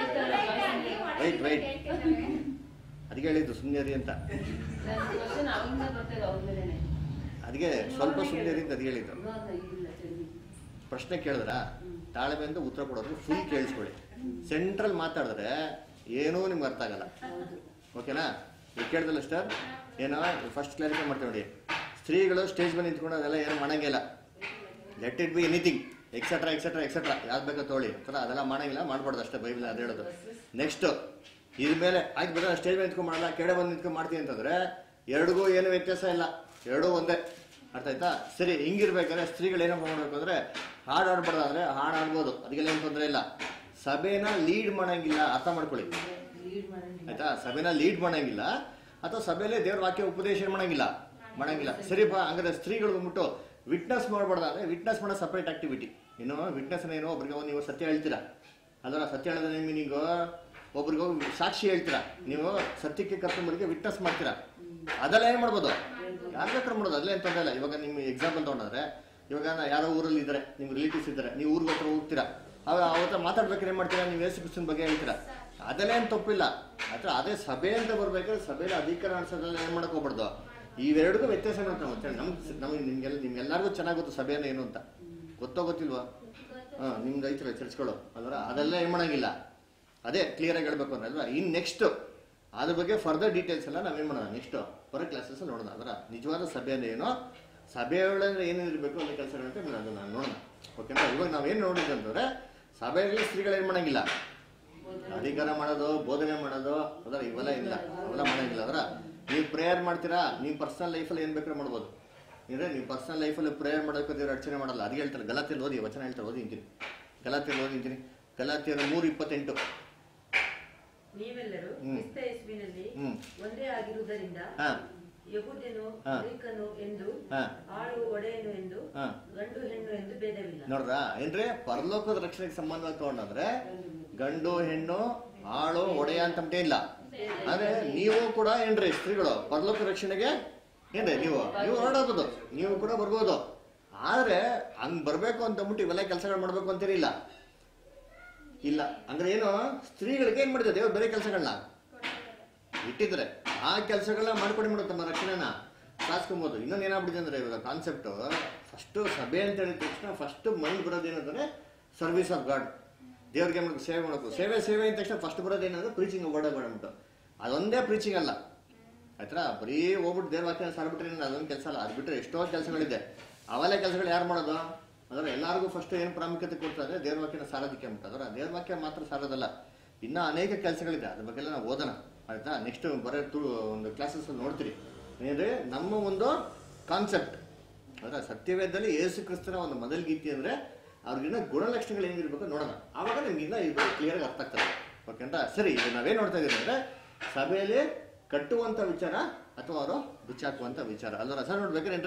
Wait, wait. ಅದಕ್ಕೆ ಹೇಳಿದ್ದು ಸುಮ್ಮನೆ ಅಂತ ಕ್ವಶನ್ ಅವಾಗಿಂದ ಬರ್ತದೆ ಅವ್ರ ಮೇಲೆನೆ ಅದಕ್ಕೆ ಸ್ವಲ್ಪ ಸುಮ್ಮನೆ ಅಂತ ಅದಕ್ಕೆ ಹೇಳಿದ್ದು ಇವಾಗ ಇದಿಲ್ಲ ಚಳಿ ಪ್ರಶ್ನೆ ಕೇಳಿದ್ರ ತಾಳ್ಮೆಯಿಂದ ಉತ್ತರ ಕೊಡೋದು ಫುಲ್ ಕೇಳಿಸ್ಕೊಳ್ಳಿ ಸೆಂಟ್ರಲ್ ಮಾತಾಡಿದ್ರೆ ಏನೂ ನಿಮ್ಗೆ ಅರ್ಥ ಆಗಲ್ಲ ಓಕೆನಾ ಈಗ ಕೇಳಿದಲ್ಲ ಸ್ಟಾರ್ ಏನೋ ಫಸ್ಟ್ ಕ್ಲಾರಿಫೈ ಮಾಡ್ತೀವಿ ನೋಡಿ ಸ್ತ್ರೀಗಳು ಸ್ಟೇಜ್ ಮೇಲೆ ನಿಂತ್ಕೊಂಡು ಅದೆಲ್ಲ ಏನು ಮಾಡಂಗಿಲ್ಲ let it be anything etcetera etcetera etcetera ಯಾವ್ದು ಬೇಕೋ ತೊಗೊಳ್ಳಿ ಥರ ಅದೆಲ್ಲ ಮಾಡಂಗಿಲ್ಲ ಮಾಡ್ಬಾರ್ದು ಅಷ್ಟೇ ಬೈಬಲ್ ಅದು ಹೇಳೋದು ನೆಕ್ಸ್ಟ್ ಇದ್ರ ಮೇಲೆ ಆಯ್ತು ಬರ ಸ್ಟೇಜ್ ಮೇಲೆ ನಿಂತ್ಕೊಂಡು ಮಾಡಲ್ಲ ಕೆಡೆ ಬಂದು ನಿಂತ್ಕೊಂಡು ಮಾಡ್ತೀನಿ ಅಂತಂದ್ರೆ ಎರಡಿಗೂ ಏನು ವ್ಯತ್ಯಾಸ ಇಲ್ಲ ಎರಡೂ ಒಂದೇ ಅರ್ಥ ಆಯ್ತಾ ಸರಿ ಹಿಂಗಿರ್ಬೇಕಾದ್ರೆ ಸ್ತ್ರೀಗಳು ಏನಪ್ಪ ಮಾಡ್ಬೇಕು ಅಂದ್ರೆ ಹಾಡು ಆಡ್ಬಾರ್ದಾದ್ರೆ ಹಾಡು ಆಡ್ಬೋದು ಅದಕ್ಕೆಲ್ಲ ಏನು ತೊಂದರೆ ಇಲ್ಲ ಸಭೆನ ಲೀಡ್ ಮಾಡಂಗಿಲ್ಲ ಅರ್ಥ ಮಾಡ್ಕೊಳ್ಳಿ ಲೀಡ್ ಮಾಡಂಗಿಲ್ಲ ಆಯ್ತಾ ಸಭೆನ ಲೀಡ್ ಮಾಡಂಗಿಲ್ಲ ಅಥವಾ ಸಭೆಯಲ್ಲೇ ದೇವ್ರ ವಾಕ್ಯ ಉಪದೇಶ ಮಾಡಂಗಿಲ್ಲ ಮಾಡಂಗಿಲ್ಲ ಸರಿಪಾ ಹಂಗಾದ್ರೆ ಸ್ತ್ರೀಗಳು ಬಂದ್ಬಿಟ್ಟು ವಿಟ್ನೆಸ್ ಮಾಡಬಾರ್ದಾದ್ರೆ ವಿಟ್ನೆಸ್ ಮಾಡೋ ಸಪ್ರೇಟ್ ಆಕ್ಟಿವಿಟಿ ಇನ್ನು ವಿಟ್ನೆಸ್ ಏನೋ ಒಬ್ರಿಗೆ ಹೋಗಿ ನೀವು ಸತ್ಯ ಹೇಳ್ತೀರಾ ಅದರ ಸತ್ಯ ಹೇಳೋದ್ರೆ ಮೀನಿಂಗು ಒಬ್ರಿಗೆ ಹೋಗಿ ಸಾಕ್ಷಿ ಹೇಳ್ತೀರಾ ನೀವು ಸತ್ಯಕ್ಕೆ ಕರ್ಕೊಂಡ್ಬರಿಗೆ ವಿಟ್ನೆಸ್ ಮಾಡ್ತೀರಾ ಅದೆಲ್ಲ ಏನು ಮಾಡ್ಬೋದು ಯಾರು ಬೇಕಾದ್ರೂ ಮಾಡೋದು ಅದೆಲ್ಲ ಏನು ತೊಂದರೆ ಇಲ್ಲ ಇವಾಗ ನಿಮ್ಮ ಎಕ್ಸಾಂಪಲ್ ತೊಗೊಂಡ್ರೆ ಇವಾಗ ನಾ ಯಾರೋ ಊರಲ್ಲಿ ಇದ್ದಾರೆ ನಿಮ್ಮ ರಿಲೇಟಿವ್ಸ್ ಇದ್ದಾರೆ ನೀವು ಊರಿಗೆ ಹತ್ರ ಹೋಗ್ತೀರಾ ಅವ ಅವತ್ತ ಮಾತಾಡ್ಬೇಕಾದ್ರೆ ಏನು ಮಾಡ್ತೀರಾ ನೀವು ಯೇಸು ಕ್ರಿಸ್ತನ ಬಗ್ಗೆ ಹೇಳ್ತೀರಾ ಅದೆಲ್ಲ ಏನು ತಪ್ಪಿಲ್ಲ ಅಥವಾ ಅದೇ ಸಭೆ ಅಂತ ಬರ್ಬೇಕಾದ್ರೆ ಸಭೆಯಲ್ಲಿ ಅಧಿಕಾರ ನಡೆಸೋದ್ರಲ್ಲಿ ಏನು ಮಾಡಕ್ ಹೋಗ್ಬಾರ್ದು ಇವೆರಡಿಗೂ ವ್ಯತ್ಯಾಸ ಇರುತ್ತೆ ಮತ್ತೆ ನಮ್ಗೆ ನಮಗೆ ನಿಮ್ಗೆಲ್ಲ ನಿಮ್ಗೆಲ್ಲರಿಗೂ ಚೆನ್ನಾಗಿ ಗೊತ್ತು ಸಭೆನ ಏನು ಅಂತ ಗೊತ್ತೋ ಗೊತ್ತಿಲ್ವಾ ಹಾಂ ನಿಮ್ಗೆ ಐತಲ್ಲ ಚರ್ಚ್ಗಳು ಅಲ್ವರ ಅದೆಲ್ಲ ಏನು ಮಾಡಂಗಿಲ್ಲ ಅದೇ ಕ್ಲಿಯರ್ ಆಗಿ ಹೇಳ್ಬೇಕು ಅಂದ್ರೆ ಅಲ್ವಾ ಇನ್ನು ನೆಕ್ಸ್ಟ್ ಅದ್ರ ಬಗ್ಗೆ ಫರ್ದರ್ ಡೀಟೇಲ್ಸ್ ಎಲ್ಲ ನಾವೇನು ಮಾಡೋಣ ನೆಕ್ಸ್ಟ್ ಬರೋ ಕ್ಲಾಸಸ್ ನೋಡೋಣ ಅದರ ನಿಜವಾದ ಸಭೆ ಅಂದ್ರೆ ಏನೋ ಸಭೆಯೊಳಗೆ ಏನೇನು ಇರಬೇಕು ಅನ್ನೋ ಕೆಲಸಗಳಂತೆ ಅದನ್ನ ನೋಡೋಣ ಓಕೆನಾ ಇವಾಗ ನಾವೇನು ನೋಡಿದ್ವಿ ಅಂತಂದ್ರೆ ಸಭೆಯಲ್ಲಿ ಸ್ತ್ರೀಗಳು ಏನು ಮಾಡಂಗಿಲ್ಲ ಅಧಿಕಾರ ಮಾಡೋದು ಬೋಧನೆ ಮಾಡೋದು ಅದರ ಇವೆಲ್ಲ ಇಲ್ಲ ಅವೆಲ್ಲ ಮಾಡಂಗಿಲ್ಲ ಅದರ ನೀವು ಪ್ರೇಯರ್ ಮಾಡ್ತೀರಾ ನೀವು ಪರ್ಸನಲ್ ಲೈಫಲ್ಲಿ ಏನು ಬೇಕಾದ್ರೂ ಮಾಡ್ಬೋದು ಅಂದ್ರೆ ನೀವು ಪರ್ಸನಲ್ ಲೈಫಲ್ಲಿ ಪ್ರೇಯರ್ ಮಾಡೋಕೆ ದೇವ್ರು ಅರ್ಚನೆ ಮಾಡಲ್ಲ ಅದು ಹೇಳ್ತಾರೆ ಗಲಾತಿಯಲ್ಲಿ ಓದಿ ವಚನ ಹೇಳ್ತಾರೆ ಓದಿ ನಿಂತೀನಿ ಗಲಾತಿಯಲ್ಲಿ ಓದಿ ನಿಂತೀನಿ ಗಲಾತಿಯರ ಮೂರು ಇಪ್ಪತ್ತೆಂಟು ನೀವೆಲ್ಲರೂ ಹ್ಮ್. ಕ್ರಿಸ್ತ ಯೇಸುವಿನಲ್ಲಿ ಹ್ಮ್. ಒಂದೇ ಆಗಿರುವುದರಿಂದ ಹಾ ಯಹೂದ್ಯನು ಹಾ. ಗ್ರೀಕನು ಎಂದು ಹಾ ಆಳು ಒಡೆಯನು ಎಂದು ಹಾ ಗಂಡು ಹೆಣ್ಣು ಎಂದು ಭೇದವಿಲ್ಲ ನೋಡ್ರಾ ಏನ್ರಿ ಪರಲೋಕದ ರಕ್ಷಣೆಗೆ ಸಂಬಂಧ ತಗೊಂಡ್ರೆ ಗಂಡು ಹೆಣ್ಣು ಆಳು ಒಡೆಯ ಅಂತ ಮಟ್ಟ ಇಲ್ಲ ಆದ್ರೆ ನೀವು ಕೂಡ ಏನ್ರಿ ಸ್ತ್ರೀಗಳು ಪರಲೋಕ ರಕ್ಷಣೆಗೆ ಏನ್ರಿ ನೀವು ನೀವು ಹೊರಡೋದು ನೀವು ಕೂಡ ಬರ್ಬೋದು ಆದ್ರೆ ಹಂಗ್ ಬರ್ಬೇಕು ಅಂತ ಅಂದ್ಬಿಟ್ಟು ಇವೆಲ್ಲ ಕೆಲಸಗಳು ಮಾಡ್ಬೇಕು ಅಂತೀರಿ ಇಲ್ಲ ಇಲ್ಲ ಅಂದ್ರೆ ಏನು ಸ್ತ್ರೀಗಳಿಗೆ ಏನ್ ಮಾಡಿದೆ ದೇವ್ರು ಬೇರೆ ಕೆಲಸಗಳನ್ನ ಇಟ್ಟಿದ್ರೆ ಆ ಕೆಲಸಗಳನ್ನ ಮಾಡ್ಕೊಂಡು ಬಿಡು ತಮ್ಮ ರಕ್ಷಣೆನ ಸಾಧಿಸ್ಕೊಬೋದು ಇನ್ನೊಂದು ಏನಾಗ್ಬಿಟ್ಟಿದೆ ಅಂದ್ರೆ ಇವಾಗ ಕಾನ್ಸೆಪ್ಟ್ ಫಸ್ಟ್ ಸಭೆ ಅಂತ ಹೇಳಿದ ತಕ್ಷಣ ಫಸ್ಟ್ ಮೈಂಡ್ ಬರೋದು ಏನಂದ್ರೆ ಸರ್ವಿಸ್ ಆಫ್ ಗಾಡ್ ದೇವ್ರಿಗೆ ಮಾಡ್ಬೇಕು ಸೇವೆ ಮಾಡಬೇಕು ಸೇವೆ ಸೇವೆ ಅಂದ ತಕ್ಷಣ ಫಸ್ಟ್ ಬರೋದು ಏನಂದ್ರೆ ಪ್ರೀಚಿಂಗ್ ವರ್ಡ್ ಮಾಡ್ಬಿಟ್ಟು ಅದೊಂದೇ ಪ್ರೀಚಿಂಗ್ ಅಲ್ಲ ಆಯ್ತಾ ಬರೀ ಹೋಗ್ಬಿಟ್ಟು ದೇವ್ರ ವಾಕ್ಯ ಸಾರ್ಬಿಟ್ರೆ ಏನು ಅದೊಂದು ಕೆಲಸ ಅಲ್ಲ ಅದು ಬಿಟ್ಟರೆ ಎಷ್ಟೋ ಕೆಲಸಗಳಿದೆ ಅವೆಲ್ಲ ಕೆಲಸಗಳು ಯಾರು ಮಾಡೋದು ಅದರ ಎಲ್ಲರಿಗೂ ಫಸ್ಟ್ ಏನು ಪ್ರಾಮುಖ್ಯತೆ ಕೊಡ್ತಾರೆ ದೇವ್ರ ವಾಕ್ಯನ ಸಾರೋದಕ್ಕೆ ಅಂದ್ಬಿಟ್ಟು ಅದರ ದೇವ್ರ ವಾಕ್ಯ ಮಾತ್ರ ಸಾರೋದಲ್ಲ ಇನ್ನೂ ಅನೇಕ ಕೆಲಸಗಳಿದೆ ಅದ್ರ ಬಗ್ಗೆ ಎಲ್ಲ ನಾವು ಓದೋಣ ಆಯ್ತಾ ನೆಕ್ಸ್ಟ್ ಬರೋ ತು ಒಂದು ಕ್ಲಾಸಸ್ ನೋಡ್ತೀರಿ ಏನಂದ್ರೆ ನಮ್ಮ ಒಂದು ಕಾನ್ಸೆಪ್ಟ್ ಅದರ ಸತ್ಯವೇದದಲ್ಲಿ ಯೇಸು ಕ್ರಿಸ್ತನ ಒಂದು ಮೊದಲ ಗೀತಿ ಅಂದ್ರೆ ಅವ್ರಿಗಿನ್ನ ಗುಣಲಕ್ಷಣಗಳು ಏನಿರ್ಬೇಕು ನೋಡೋಣ ಆವಾಗ ನಿಮ್ಗೆ ಇನ್ನ ಇದು ಕ್ಲಿಯರ್ ಅರ್ಥ ಆಗ್ತದೆ ಓಕೆಂತ ಸರಿ ಈಗ ನಾವೇನ್ ನೋಡ್ತಾ ಇದೀವಿ ಅಂದ್ರೆ ಸಭೆಯಲ್ಲಿ ಕಟ್ಟುವಂತ ವಿಚಾರ ಅಥವಾ ಅವರು ಬಿಚ್ಚಾಕುವಂತ ವಿಚಾರ ಅಲ್ಲರ ಸರ್ ನೋಡ್ಬೇಕೇನ್ರಿ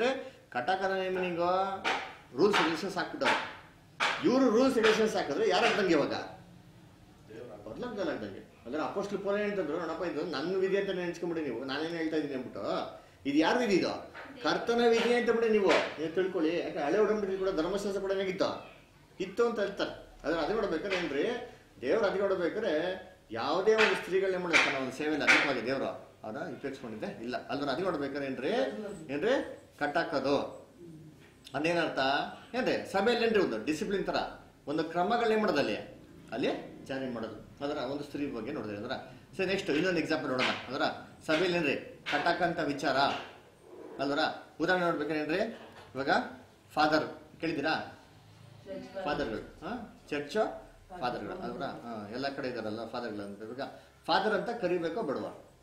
ಕಟಾಕನ ನೇಮನಿಂಗು ರೂಲ್ಸ್ ರೆಗ್ಯುಲೇಷನ್ಸ್ ಹಾಕ್ಬಿಟ್ಟವ್ರು ಇವರು ರೂಲ್ಸ್ ರೆಗ್ಯುಲೇಷನ್ಸ್ ಹಾಕಿದ್ರೆ ಯಾರಾಗ್ದಂಗೆ ಇವಾಗ ಬದಲಾಗ್ದಂಗೆ ಅಂದ್ರೆ ಅಪೋಸ್ಟ್ಲ್ ಪೋಲೆ ಅಂತಂದ್ರು ನೋಡಪ್ಪ ಇದು ನನ್ನ ವಿಧಿ ಅಂತ ನೆನ್ಸ್ಕೊಂಬಿಡಿ ನೀವು ನಾನೇನು ಹೇಳ್ತಾ ಇದ್ದೀನಿ ಅಂದ್ಬಿಟ್ಟು ಇದು ಯಾರ ವಿಧಿ ಇದು ಕರ್ತನ ವಿಧಿ ಅಂತ ಬಿಡಿ ನೀವು ನೀವು ತಿಳ್ಕೊಳ್ಳಿ ಯಾಕೆ ಹಳೆ ಒಡಂಬಡಿಕೆ ಕೂಡ ಧರ್ಮಶಾಸ್ತ್ರ ಕೂಡ ಏನಾಗಿತ್ತು ಇತ್ತು ಅಂತ ಹೇಳ್ತಾರೆ ಅದ್ರ ಅದೇ ನೋಡ್ಬೇಕಾದ್ರೆ ಏನ್ರಿ ದೇವ್ರು ಅದೇ ನೋಡ್ಬೇಕಾದ್ರೆ ಯಾವುದೇ ಒಂದು ಸ್ತ್ರೀಗಳನ್ನ ಮಾಡಿದ ತನ್ನ ಒಂದು ಸೇವೆಯಲ್ಲಿ ಅಧಿಕವಾಗಿ ದೇವರು ಅವರ ಉಪಯೋಗಿಸ್ಕೊಂಡಿದ್ದೆ ಇಲ್ಲ ಅದ್ರ ಅದೇ ನೋಡ್ಬೇಕಾದ್ರೆ ಏನ್ರಿ ಏನ್ರಿ ಕಟ್ಟಾಕೋದು ಅದೇನರ್ಥ ಏನ್ರಿ ಸಭೆಯಲ್ಲಿ ಏನ್ರಿ ಒಂದು ಡಿಸಿಪ್ಲಿನ್ ತರ ಒಂದು ಕ್ರಮಗಳನ್ನ ಮಾಡೋದು ಅಲ್ಲಿ ಅಲ್ಲಿ ಜಾರಿ ಮಾಡೋದು ಅದರ ಒಂದು ಸ್ತ್ರೀ ಬಗ್ಗೆ ನೋಡಿದ್ರೆ ಅದರ ಸರಿ ನೆಕ್ಸ್ಟ್ ಇನ್ನೊಂದು ಎಕ್ಸಾಂಪಲ್ ನೋಡೋಣ ಅದರ ಸಭೆಯಲ್ಲಿ ಏನ್ರಿ ಕಟ್ಟಾಕಂತ ವಿಚಾರ ಅಲ್ವರ ಉದಾಹರಣೆ ನೋಡ್ಬೇಕೇನ್ರಿ ಇವಾಗ ಫಾದರ್ ಕೇಳಿದ್ದೀರಾ ಫಾದರ್ಗಳು ಹಾ ಚರ್ಚ್ ಫಾದರ್ಗಳು ಅಲ್ವರ ಹಾ ಎಲ್ಲ ಕಡೆ ಇದಾರಲ್ಲ ಫಾದರ್ಗಳು ಅಂತ ಇವಾಗ ಫಾದರ್ ಅಂತ ಕರಿಬೇಕೋ ಬಿಡುವ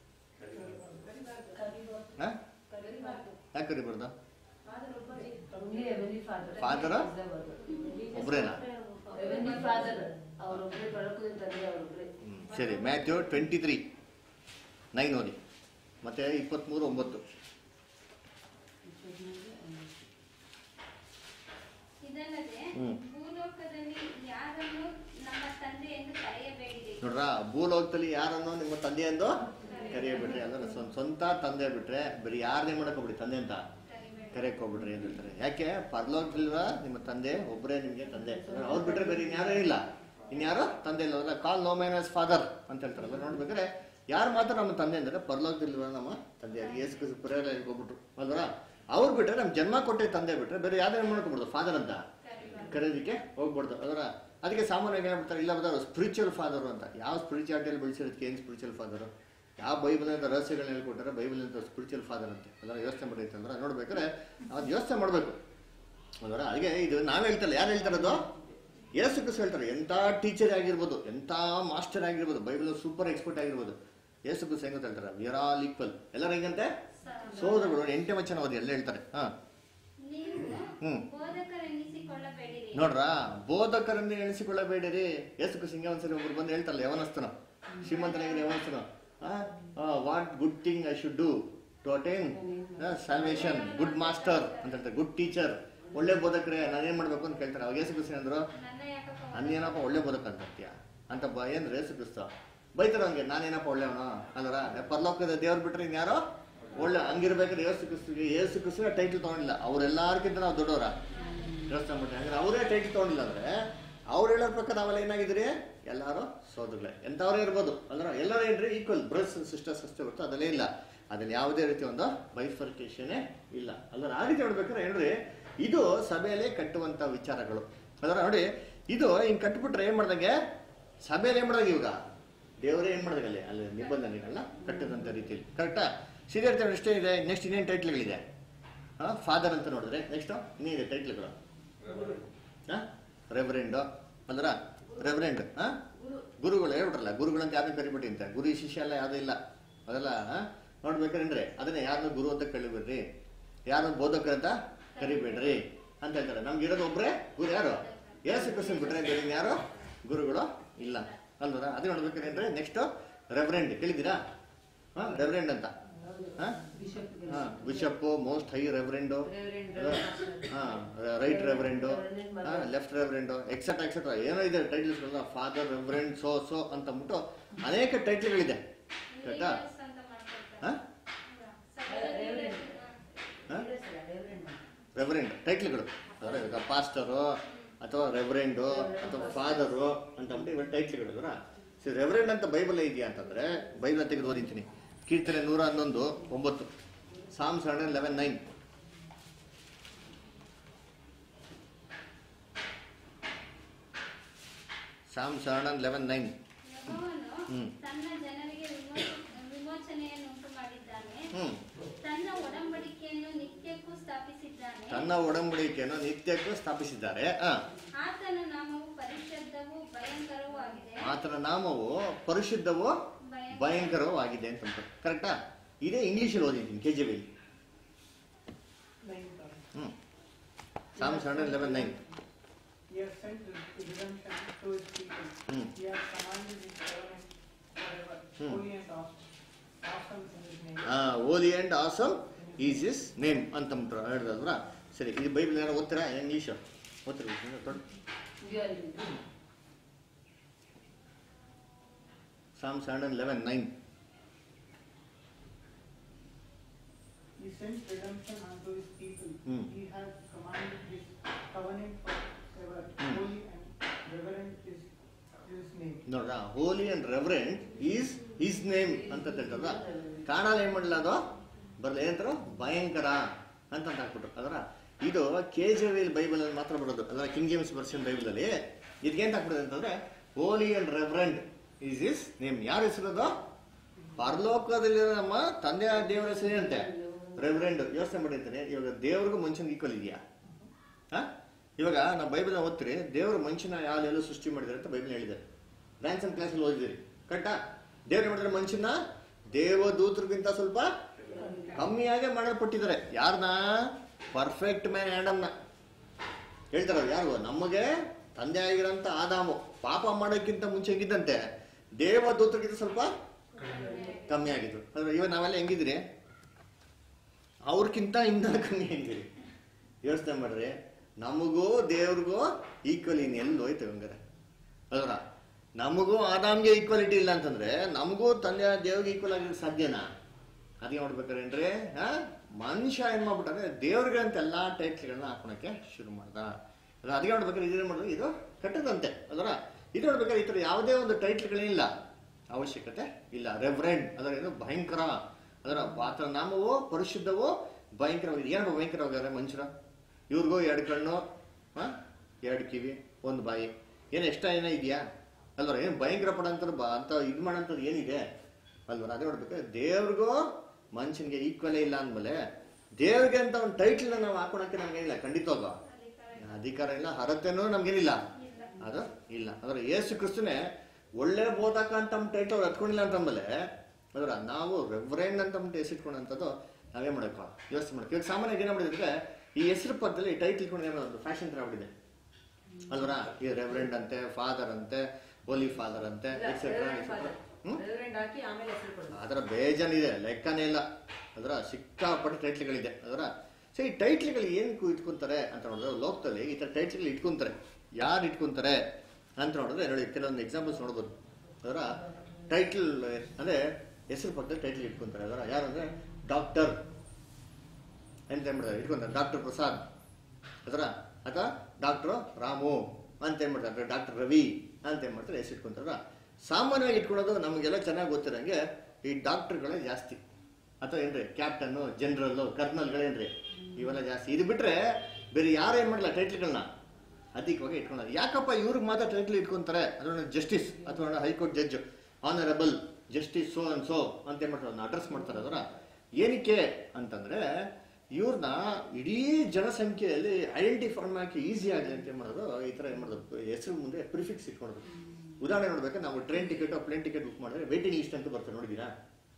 ಹಾ ಯಾಕೆ ಕರಿಬಾರ್ದು Father? ಒಬ್ರೇನಾ ಅವರೊಬ್ಬರೇ ಬೆಳಕುದಿನ ತಂದೆ ಅವರೊಬ್ಬರೇ ಹ್ಮ್. ಸರಿ ಮ್ಯಾಥ್ಯೂ ಟ್ವೆಂಟಿ ತ್ರೀ ನೈನ್ ಓದಿ ಮತ್ತೆ ಇಪ್ಪತ್ತ್ಮೂರು ಒಂಬತ್ತು ಇದಲ್ಲದೆ ಹ್ಮ್. ಭೂಲೋಕದಲ್ಲಿ ಯಾರನ್ನು ನಮ್ಮ ತಂದೆ ಎಂದು ಕರೆಯಬೇಡಿರಿ ನೋಡ್ರ ಭೂಲೋಕದಲ್ಲಿ ಯಾರನ್ನೋ ನಿಮ್ಮ ತಂದೆ ಎಂದು ಕರೆಯಬಿಡ್ರಿ ಅಂದ್ರೆ ಸ್ವ- ಸ್ವಂತ ತಂದೆ ಬಿಟ್ರೆ ಬರೀ ಯಾರನ್ನೇ ಮಾಡಕ್ ಹೋಗ್ಬಿಡಿ ತಂದೆ ಅಂತ ಕರಿಬೇಡಿ ಕರೆಯಕ್ ಹೋಗ್ಬಿಡ್ರಿ ಅಂತ ಹೇಳ್ತಾರೆ ಯಾಕೆ ಪರಲೋಕದಲ್ಲಿರುವ ನಿಮ್ಮ ತಂದೆ ಒಬ್ಬರೇ ನಿಮಗೆ ತಂದೆ ಅವ್ರು ಬಿಟ್ರೆ ಬೇರೆ ಇನ್ಯಾರೂ ಇಲ್ಲ ಇನ್ಯಾರು ತಂದೆ ಇಲ್ಲ ಅಂದ್ರೆ ಕಾಲ್ ನೋ ಮ್ಯಾನ್ ಫಾದರ್ ಅಂತ ಹೇಳ್ತಾರೆ ಅದ್ರ ನೋಡ್ಬೇಕಾದ್ರೆ ಯಾರು ಮಾತ್ರ ನಮ್ಮ ತಂದೆ ಅಂದ್ರೆ ಪರಲೋಕದಲ್ಲಿರುವ ನಮ್ಮ ತಂದೆ ಯೇಸು ಕ್ರಿಸ್ತ ಪರಿಹಾರ ಹೋಗ್ಬಿಟ್ರು ಅಲ್ವರ ಅವ್ರು ಬಿಟ್ರೆ ನಮ್ ಜನ್ಮ ಕೊಟ್ಟೆ ತಂದೆ ಬಿಟ್ರೆ ಬೇರೆ ಯಾವ್ದಾರು ಮಾಡ್ಕೊಬಿಡ್ದು ಫಾದರ್ ಅಂತ ಕರೆಯೋದಕ್ಕೆ ಹೋಗ್ಬಾರ್ದು ಅದರ ಅದಕ್ಕೆ ಸಾಮಾನ್ಯವಾಗಿ ಏನ್ಬಿಡ್ತಾರೆ ಇಲ್ಲ ಬದಲು ಸ್ಪಿರಿಚುವಲ್ ಫಾದರು ಅಂತ ಯಾವ ಸ್ಪಿರಿಚುವಾಲಿಟಿಯಲ್ಲಿ ಬೆಳೆಸಿರೋದಕ್ಕೆ ಏನು ಸ್ಪಿರಿಚುವಲ್ ಫಾದರು ಯಾವ ಬೈಬಲ್ ಅಂತ ರಹಸ್ಯಗಳನ್ನ ಹೇಳ್ಕೊಟ್ಟಾರೆ ಬೈಬಲ್ ಅಂತ ಸ್ಪಿರಿಚುವಲ್ ಫಾದರ್ ಅಂತ ಅದರ ಯೋಚನೆ ಮಾಡೈತೆ ಅಂದ್ರೆ ನೋಡ್ಬೇಕಾದ್ರೆ ಅದು ಯೋಚನೆ ಮಾಡಬೇಕು ಅದರ ಹಾಗೆ ಇದು ನಾವು ಹೇಳ್ತಲ್ಲ ಯಾರು ಹೇಳ್ತಾರದು ಯೇಸು ಕ್ರಿಸ್ತ ಹೇಳ್ತಾರೆ ಎಂಥ ಟೀಚರ್ ಆಗಿರ್ಬೋದು ಎಂಥ ಮಾಸ್ಟರ್ ಆಗಿರ್ಬೋದು ಬೈಬಲ್ ಸೂಪರ್ ಎಕ್ಸ್ಪರ್ಟ್ ಆಗಿರ್ಬೋದು ಯೇಸು ಕ್ರಿಸ್ತ ಹೆಂಗ್ ಅಂತ ಹೇಳ್ತಾರೆ ವಿರ್ ಆಲ್ ಈಕ್ವಲ್ ಎಲ್ಲರೂ ಹೆಂಗಂತೆ ಸೋದರಗಳು ಎಂಟೇ ವಚನ ಓದಿ ಎಲ್ಲ ಹೇಳ್ತಾರೆ ಹಾಂ ನೀವು ಹ್ಮ್. ಬೋಧಕರೆನ್ನಿಸಿಕೊಳ್ಳಬೇಡಿರಿ ನೋಡ್ರ ಬೋಧಕರನ್ನು ಎಣಿಸಿಕೊಳ್ಳಬೇಡಿರಿ ಯೇಸು ಕ್ರಿಸ್ತ ಒಂದ್ಸರಿ ಒಬ್ರು ಬಂದು ಹೇಳ್ತಾರಲ್ಲ ಯವನಸ್ತನ ಶ್ರೀಮಂತನಾಗಿರೋ ಯವನಸ್ತನ what good thing I should do to attain salvation good master ಅಂತ ಹೇಳ್ತಾರೆ ಗುಡ್ ಟೀಚರ್ ಒಳ್ಳೆ ಬೋಧಕರೇ ನಾನೇನ್ ಮಾಡ್ಬೇಕು ಅಂತ ಕೇಳ್ತಾರೆ ಅವಾಗ ಯೇಸು ಕ್ರಿಸ್ತ ಅಂದ್ರು ನನ್ನ ಯಾಕಪ್ಪ ನಾನೇನಪ್ಪ ಒಳ್ಳೆ ಬೋಧಕ ಅಂತೀಯ ಅಂತ ಬ ಏನ್ರಿ ಯೇಸು ಕ್ರಿಸ್ತ ಬೈತಾರ ಹಂಗೆ ನಾನೇನಪ್ಪ ಒಳ್ಳೆಯವನು ಅಲ್ವರ ಪರಲೋಕದ ದೇವ್ರು ಬಿಟ್ರೆ ಇನ್ಯಾರೋ ಒಳ್ಳೆ ಹಂಗಿರ್ಬೇಕಾದ್ರೆ ಯೇಸು ಕ್ರಿಸ್ತಿಗೆ ಯೇಸು ಕ್ರಿಸ್ತ ಟೈಟಲ್ ತಗೊಂಡಿಲ್ಲ ಅವ್ರೆಲ್ಲಾರ್ಕಿಂತ ನಾವು ದೊಡ್ಡವರ ಯೋಚನೆ ಮಾಡ್ರಿ ಹಂಗಾರೆ ಅವರೇ ಟೈಟಲ್ ತಗೊಂಡಿಲ್ಲ ಅಂದ್ರೆ ಅವ್ರು ಹೇಳೋ ಪ್ರಕಾರ ನಾವೆಲ್ಲ ಏನಾಗಿದ್ರಿ ಎಲ್ಲಾರು ಸೋದರುಗಳೇ ಎಂಥವ್ರೇ ಇರ್ಬೋದು ಅಂದ್ರೆ ಎಲ್ಲರೂ ಏನ್ರಿ ಈಕ್ವಲ್ ಬ್ರದರ್ಸ್ ಸಿಸ್ಟರ್ಸ್ ಅಷ್ಟೇ ಹೊರತು ಅದಲ್ಲೇ ಇಲ್ಲ ಅದ್ರಲ್ಲಿ ಯಾವುದೇ ರೀತಿ ಒಂದು ಬೈಫರ್ಕೇಶನೇ ಇಲ್ಲ ಅಲ್ಲರ ಆ ರೀತಿ ನೋಡ್ಬೇಕಾದ್ರೆ ಏನ್ರಿ ಇದು ಸಭೆಯಲ್ಲೇ ಕಟ್ಟುವಂತ ವಿಚಾರಗಳು ಅದರ ನೋಡಿ ಇದು ಹಿಂಗ್ ಕಟ್ಬಿಟ್ರೆ ಏನ್ ಮಾಡ್ದಂಗೆ ಸಭೆಯಲ್ಲಿ ಏನ್ ಮಾಡ್ದಂಗೆ ಇವಾಗ ದೇವರೇ ಏನ್ ಮಾಡ್ದಂಗೆ ಅಲ್ಲಿ ಅಲ್ಲಿ ನಿಬಂಧನೆಗಳನ್ನ ಕಟ್ಟಿದಂತ ರೀತಿಯಲ್ಲಿ ಕರೆಕ್ಟಾ ಸೀರಿಯರ್ ಎಷ್ಟೇ ಇದೆ ನೆಕ್ಸ್ಟ್ ಇನ್ನೇನು ಟೈಟ್ಲ್ಗಳಿದೆ ಫಾದರ್ ಅಂತ ನೋಡಿದ್ರೆ ನೆಕ್ಸ್ಟ್ ಇನ್ನೇನಿದೆ ಟೈಟ್ಲ್ಗಳು ರೆವರೆಂಡು ಅಂದ್ರ ರೆವರೆಂಡ್ ಹಾ ಗುರುಗಳು ಹೇಳ್ಬಿಟ್ರಲ್ಲ ಗುರುಗಳಂತ ಯಾರನ್ನ ಕರಿಬಿಟ್ಟಿ ಅಂತ ಗುರು ಶಿಷ್ಯ ಎಲ್ಲ ಯಾವುದೂ ಇಲ್ಲ ಅದೆಲ್ಲ ಆ? ನೋಡ್ಬೇಕಂದ್ರೆ ಅದನ್ನ ಯಾರನ್ನ ಗುರು ಅಂತ ಕರಿಬೇಡ್ರಿ ಯಾರನ್ನ ಬೋಧಕರು ಅಂತ ಕರಿಬೇಡ್ರಿ ಅಂತ ಹೇಳ್ತಾರೆ ನಮ್ಗೆ ಇರೋದು ಒಬ್ರೇ ಗುರು ಯಾರು ಯೇಸು ಕ್ರಿಸ್ತನ್ ಬಿಟ್ರೆ ಬೇರೆ ಯಾರು ಗುರುಗಳು ಇಲ್ಲ ಅಲ್ವರ ಅದೇ ನೋಡ್ಬೇಕಂದ್ರೆ ನೆಕ್ಸ್ಟ್ ರೆವರೆಂಡ್ ಕೇಳಿದ್ದೀರಾ ಹಾ ರೆವರೆಂಡ್ ಅಂತ ಹಾ ಹಾ ಬಿಷಪ್ ಮೋಸ್ಟ್ ಹೈ ರೆವರೆಂಡು ಹಾ ರೈಟ್ ರೆವರೆಂಡು ಹಾ ಲೆಫ್ಟ್ ರೆವರೆಂಡು ಎಕ್ಸೆಟ್ರಾ ಎಕ್ಸೆಟ್ರಾ ಏನೋ ಇದೆ titles father reverend so so ಅಂತ ಅಂದ್ಬಿಟ್ಟು ಅನೇಕ ಟೈಟ್ಲ್ಗಳಿದೆ ಕರೆಕ್ಟಾ Leaders ಅಂತ ಮಾಡ್ಕೊಳ್ತಾರೆ. ಹಾ ಸಭೆಯಲ್ಲಿ leaders, ಹಾ. ಹಾ ರೆವರೆಂಡ್ ಟೈಟ್ಲ್ಗಳು ಅಂದ್ರೆ ಈಗ ಪಾಸ್ಟರು ಅಥವಾ ರೆವರೆಂಡು ಅಥವಾ ಫಾದರು ಅಂತ ಅಂದ್ಬಿಟ್ಟು ಇವೆಲ್ಲ ಟೈಟ್ಲ್ಗಳು ಅದರ ಸರಿ ರೆವರೆಂಡ್ ಅಂತ ಬೈಬಲ್ ಇದೆಯಾ ಅಂತಂದ್ರೆ ಬೈಬಲ್ ತೆಗೆದು ಓದಿರ್ತೀನಿ ಕೀರ್ತನೆ ನೂರ ಹನ್ನೊಂದು ಒಂಬತ್ತು Psalms hundred eleven nine Psalms hundred eleven nine ಯೆಹೋವನು ಹ್ಮ್. ತನ್ನ ಜನರಿಗೆ ವಿಮೋಚ- ವಿಮೋಚನೆಯನ್ನು ಉಂಟು ಮಾಡಿದ್ದಾನೆ ಹ್ಮ್ ತನ್ನ ಒಡಂಬಡಿಕೆಯನ್ನು ನಿತ್ಯಕ್ಕೂ ಸ್ಥಾಪಿಸಿದ್ದಾನೆ ತನ್ನ ಒಡಂಬಡಿಕೆಯನ್ನು ನಿತ್ಯಕ್ಕೂ ಸ್ಥಾಪಿಸಿದ್ದಾರೆ ಆ, ಆತನ ನಾಮವು ಪರಿಶುದ್ಧವೂ ಭಯಂಕರವೂ ಆಗಿದೆ ಆತನ ನಾಮವು ಪರಿಶುದ್ಧವೂ ಭಯಂಕರ ಭಯಂಕರವೂ ಆಗಿದೆ ಅಂತ ಕರೆಕ್ಟಾ ಇದೇ ಇಂಗ್ಲೀಷಲ್ಲಿ ಓದಿದ್ದೀನಿ K G B Nine times. Hmm Psalms hundred eleven nine He has sent redemption to his people. Hmm. He has commanded his covenant forever. Hmm. Holy and awesome. Awesome is his name. Holy and awesome is his name ಅಂತ ಹೇಳಿದ್ರಲ್ವ ಸರಿ ಇದು Bible ಯಾರು ಓದ್ತೀರಾ English ಓದ್ತೀರಾ ತೊಗೊಂಡು Psalms hundred eleven nine He sent redemption unto his people. Hmm. He has commanded his covenant forever. Hmm. Holy and reverend is his name. ನೋಡ್ರ holy and reverent is his name ಅಂತ ಹೇಳ್ತಾರ ಕಾಣಲ್ಲ ಏನ್ ಮಾಡಲಿಲ್ಲ ಅದು ಬರಲ್ಲ ಏನಂತಾರ ಭಯಂಕರ ಅಂತ ಹಾಕ್ಬಿಟ್ರು ಅದರ ಇದು ಕೆ ಜೆ ವಿ ಬೈಬಲ್ ಅಲ್ಲಿ ಮಾತ್ರ ಬರೋದು ಅದರ ಕಿಂಗ್ ಜೇಮ್ಸ್ ಬರ್ಷನ್ ಬೈಬಲ್ ಅಲ್ಲಿ ಇದಕ್ಕೆ ಅಂತ ಹಾಕ್ಬಿಡೋದು ಅಂತಂದ್ರೆ holy and reverent is his name ಯಾರ ಹೆಸರು ಅದು ಪರಲೋಕದಲ್ಲಿರೋ ನಮ್ಮ ತಂದೆಯ ದೇವರ ಹೆಸರು ಏನಂತೆ ರೆವರೆಂಡ್ ಯೋಚನೆ ಮಾಡಿರ್ತಾರೆ ಇವಾಗ ದೇವ್ರಿಗೂ ಮನುಷ್ಯನಿಗೆ ಈಕ್ವಲ್ ಇದೆಯಾ ಹಾ ಇವಾಗ ನಾವು ಬೈಬಲ್ನ ಓದ್ತೀರಿ ದೇವರು ಮನುಷ್ಯನ ಯಾವ ಲೆವೆಲ್ ಸೃಷ್ಟಿ ಮಾಡಿದ್ದಾರೆ ಅಂತ ಬೈಬಲ್ ಹೇಳಿದ್ದಾರೆ ರ್ಯಾನ್ಸಮ್ ಕ್ಲಾಸಲ್ಲಿ ಓದಿದಿರಿ ಕರೆಕ್ಟಾ ದೇವ್ರು ಮಾಡಿದ್ರೆ ಮನುಷ್ಯನ ದೇವದೂತರಿಗಿಂತ ಸ್ವಲ್ಪ ಕಮ್ಮಿಯಾಗೆ ಮಾಡಲ್ಪಟ್ಟಿದ್ದಾರೆ ಯಾರನ್ನ ಪರ್ಫೆಕ್ಟ್ ಮ್ಯಾನ್ ಆಡಮ್ನ ಹೇಳ್ತಾರ ಯಾರು ನಮಗೆ ತಂದೆ ಆಗಿರೋಂಥ ಆದಾಮು ಪಾಪ ಮಾಡೋಕ್ಕಿಂತ ಮುಂಚೆ ಹೆಂಗಿದ್ದಂತೆ ದೇವದೂತರಿಗಿಂತ ಸ್ವಲ್ಪ ಕಮ್ಮಿ ಆಗಿದ್ರು ಅಂದ್ರೆ ಇವಾಗ ನಾವೆಲ್ಲ ಹೆಂಗಿದ್ರಿ ಅವ್ರಕ್ಕಿಂತ ಇನ್ನೂ ಕಮ್ಮಿ ಆಗಿದ್ದೀರಿ ಯೋಚನೆ ಮಾಡ್ರಿ ನಮಗೂ ದೇವ್ರಿಗೂ ಈಕ್ವಲ್ ಇನ್ ಎಲ್ಲಿ ಹೋಯ್ತು ಹಂಗಾರೆ ಅಲ್ರ ನಮಗೂ ಆದಾಮ್ಗೆ ಈಕ್ವಾಲಿಟಿ ಇಲ್ಲ ಅಂತಂದ್ರೆ ನಮಗೂ ತಂದೆ ದೇವ್ರಿಗೆ ಈಕ್ವಲ್ ಆಗಿರೋದು ಸಾಧ್ಯನಾ ಅದೇ ನೋಡ್ಬೇಕಾರೇನ್ರಿ ಹಾ ಮನುಷ್ಯ ಏನ್ ಮಾಡ್ಬಿಟ್ಟಾರೆ ದೇವ್ರಿಗೆ ಅಂತ ಎಲ್ಲಾ ಟೈಟ್ಲ್ಗಳನ್ನ ಹಾಕೊಳಕ್ಕೆ ಶುರು ಮಾಡ್ದ ಅದು ಅದಕ್ಕೆ ನೋಡ್ಬೇಕಾದ್ರೆ ಇದೇನ್ ಮಾಡೋದು ಇದು ಕಟ್ಟದಂತೆ ಅದರ ಇದು ನೋಡ್ಬೇಕಾದ್ರೆ ಈ ಥರ ಯಾವುದೇ ಒಂದು ಟೈಟ್ಲ್ಗಳೇನಿಲ್ಲ ಅವಶ್ಯಕತೆ ಇಲ್ಲ ರೆವರೆಂಡ್ ಅದರ ಏನು ಭಯಂಕರ ಅದರ ಆತನ ನಾಮವು ಪರಿಶುದ್ಧವು ಭಯಂಕರವಾಗಿದೆ ಏನು ಭಯಂಕರವಾಗಾರೆ ಮನುಷ್ಯರ ಇವ್ರಿಗೂ ಎರಡು ಕಣ್ಣು ಹಾ ಎರಡು ಕಿವಿ ಒಂದು ಬಾಯಿ ಏನು ಎಷ್ಟ ಏನೋ ಇದೆಯಾ ಅಲ್ವರ ಏನು ಭಯಂಕರ ಪಡಂತ ಬಾ ಅಂತ ಇದು ಮಾಡೋಂಥದ್ದು ಏನಿದೆ ಅಲ್ವರ ಅದೇ ನೋಡ್ಬೇಕು ದೇವ್ರಿಗೂ ಮನುಷ್ಯನಿಗೆ ಈಕ್ವಲೇ ಇಲ್ಲ ಅಂದಮೇಲೆ ದೇವ್ರಿಗೆ ಅಂತ ಒಂದು ಟೈಟ್ಲ್ ನಾವು ಹಾಕೊಳಕ್ಕೆ ನಮ್ಗೇನಿಲ್ಲ ಖಂಡಿತವಾಗ ಅಧಿಕಾರ ಇಲ್ಲ ಅರ್ಹತೆನೂ ನಮ್ಗೇನಿಲ್ಲ ಅದು ಇಲ್ಲ ಅಂದ್ರೆ ಯೇಸು ಕ್ರಿಸ್ತನೇ ಒಳ್ಳೆ ಬೋಧಕ ಅಂತ ಟೈಟ್ಲ್ ಅವ್ರು ಹತ್ಕೊಂಡಿಲ್ಲ ಅಂತಂದ್ಮೇಲೆ ಅದರ ನಾವು ರೆವರೆಂಡ್ ಅಂತ ಅಂದ್ಬಿಟ್ಟು ಹೆಸರಿಟ್ಕೊಂಡಂಥದ್ದು ನಾವೇ ಮಾಡಬೇಕು ಯೋಚನೆ ಮಾಡಬೇಕು ಇವಾಗ ಸಾಮಾನ್ಯವಾಗಿ ಏನಾಗ್ಬಿಟ್ಟಿದ್ರೆ ಈ ಹೆಸರು ಪದದಲ್ಲಿ ಟೈಟ್ಲ್ ಇಟ್ಕೊಂಡು ಏನೋ ಒಂದು ಫ್ಯಾಷನ್ ತರ ಆಗ್ಬಿಟ್ಟಿದೆ ಅಲ್ವರ ಈ ರೆವರೆಂಡ್ ಅಂತೆ ಫಾದರ್ ಅಂತೆ ಹೋಲಿ ಫಾದರ್ ಅಂತೆ ಎಕ್ಸೆಟ್ರಾ ಹ್ಮ್ ರೆವರೆಂಡ್ ಹಾಕಿ ಆಮೇಲೆ ಹೆಸರು ಕೊಡೋದು ಅದರ ಬೇಜಾನಿದೆ ಲೆಕ್ಕನೇ ಇಲ್ಲ ಅದರ ಸಿಕ್ಕಾಪಟ್ಟೆ ಟೈಟ್ಲ್ಗಳಿದೆ ಅದರ ಸೊ ಈ ಟೈಟ್ಲ್ಗಳು ಏನು ಇಟ್ಕೊಂತಾರೆ ಅಂತ ನೋಡಿದ್ರೆ ಲೋಕದಲ್ಲಿ ಈ ಥರ ಟೈಟ್ಲ್ಗಳು ಇಟ್ಕೊಂತಾರೆ ಯಾರು ಇಟ್ಕೊಂತಾರೆ ಅಂತ ನೋಡಿದ್ರೆ ನೋಡಿ ಕೆಲವೊಂದು ಎಕ್ಸಾಂಪಲ್ಸ್ ನೋಡ್ಬೋದು ಅದರ ಟೈಟ್ಲ್ ಅಂದರೆ ಹೆಸರು ಪಕ್ಕದಲ್ಲಿ ಟೈಟ್ಲ್ ಇಟ್ಕೊಂತಾರೆ ಅದರ ಯಾರು ಅಂದರೆ ಡಾಕ್ಟರ್ ಅಂತ ಏನ್ಬಿಡ್ತಾರೆ ಇಟ್ಕೊಂತಾರೆ ಡಾಕ್ಟರ್ ಪ್ರಸಾದ್ ಅದರ ಅಥವಾ ಡಾಕ್ಟರ್ ರಾಮು ಅಂತ ಏನ್ ಮಾಡ್ತಾರೆ ಡಾಕ್ಟರ್ ರವಿ ಅಂತ ಏನ್ ಮಾಡ್ತಾರೆ ಹೆಸರು ಇಟ್ಕೊಂತಾರ ಸಾಮಾನ್ಯವಾಗಿ ಇಟ್ಕೊಳ್ಳೋದು ನಮಗೆಲ್ಲ ಚೆನ್ನಾಗಿ ಗೊತ್ತಿರಂಗೆ ಈ ಡಾಕ್ಟರ್ಗಳೇ ಜಾಸ್ತಿ ಅಥವಾ ಏನ್ರಿ ಕ್ಯಾಪ್ಟನ್ನು ಜನರಲ್ಲು ಕರ್ನಲ್ಗಳೇನ್ರಿ ಇವೆಲ್ಲ ಜಾಸ್ತಿ ಇದು ಬಿಟ್ರೆ ಬೇರೆ ಯಾರು ಏನ್ ಮಾಡಲ್ಲ ಟೈಟ್ಲ್ಗಳನ್ನ ಅಧಿಕವಾಗಿ ಇಟ್ಕೊಳ್ಳೋದು ಯಾಕಪ್ಪ ಇವ್ರಿಗೆ ಮಾತ್ರ ಟೈಟ್ಲ್ ಇಟ್ಕೊಂತಾರೆ ಅದನ್ನ ಜಸ್ಟಿಸ್ ಅಥವಾ high court judge honourable justice so and so ಅಂತ ಏನ್ ಮಾಡ್ತಾರೆ ಅದನ್ನ ಅಡ್ರೆಸ್ ಮಾಡ್ತಾರೆ ಅದರ ಏನಕ್ಕೆ ಅಂತಂದ್ರೆ ಇವ್ರನ್ನ ಇಡೀ ಜನಸಂಖ್ಯೆಯಲ್ಲಿ ಐಡೆಂಟಿಫೈ ಮಾಡೋಕ್ಕೆ ಈಸಿ ಆಗಲಿ ಅಂತ ಏನ್ ಮಾಡೋದು ಈ ಥರ ಏನು ಮಾಡೋದು ಹೆಸರು ಮುಂದೆ ಪ್ರಿಫಿಕ್ಸ್ ಇಟ್ಕೊಳೋದು ಉದಾಹರಣೆ ನೋಡ್ಬೇಕು ನಾವು train ticket plane ticket book ಮಾಡಿದ್ರೆ ವೇಟಿಂಗ್ ಲಿಸ್ಟ್ ಅಂತ ಬರ್ತದೆ ನೋಡಿದ್ದೀರಾ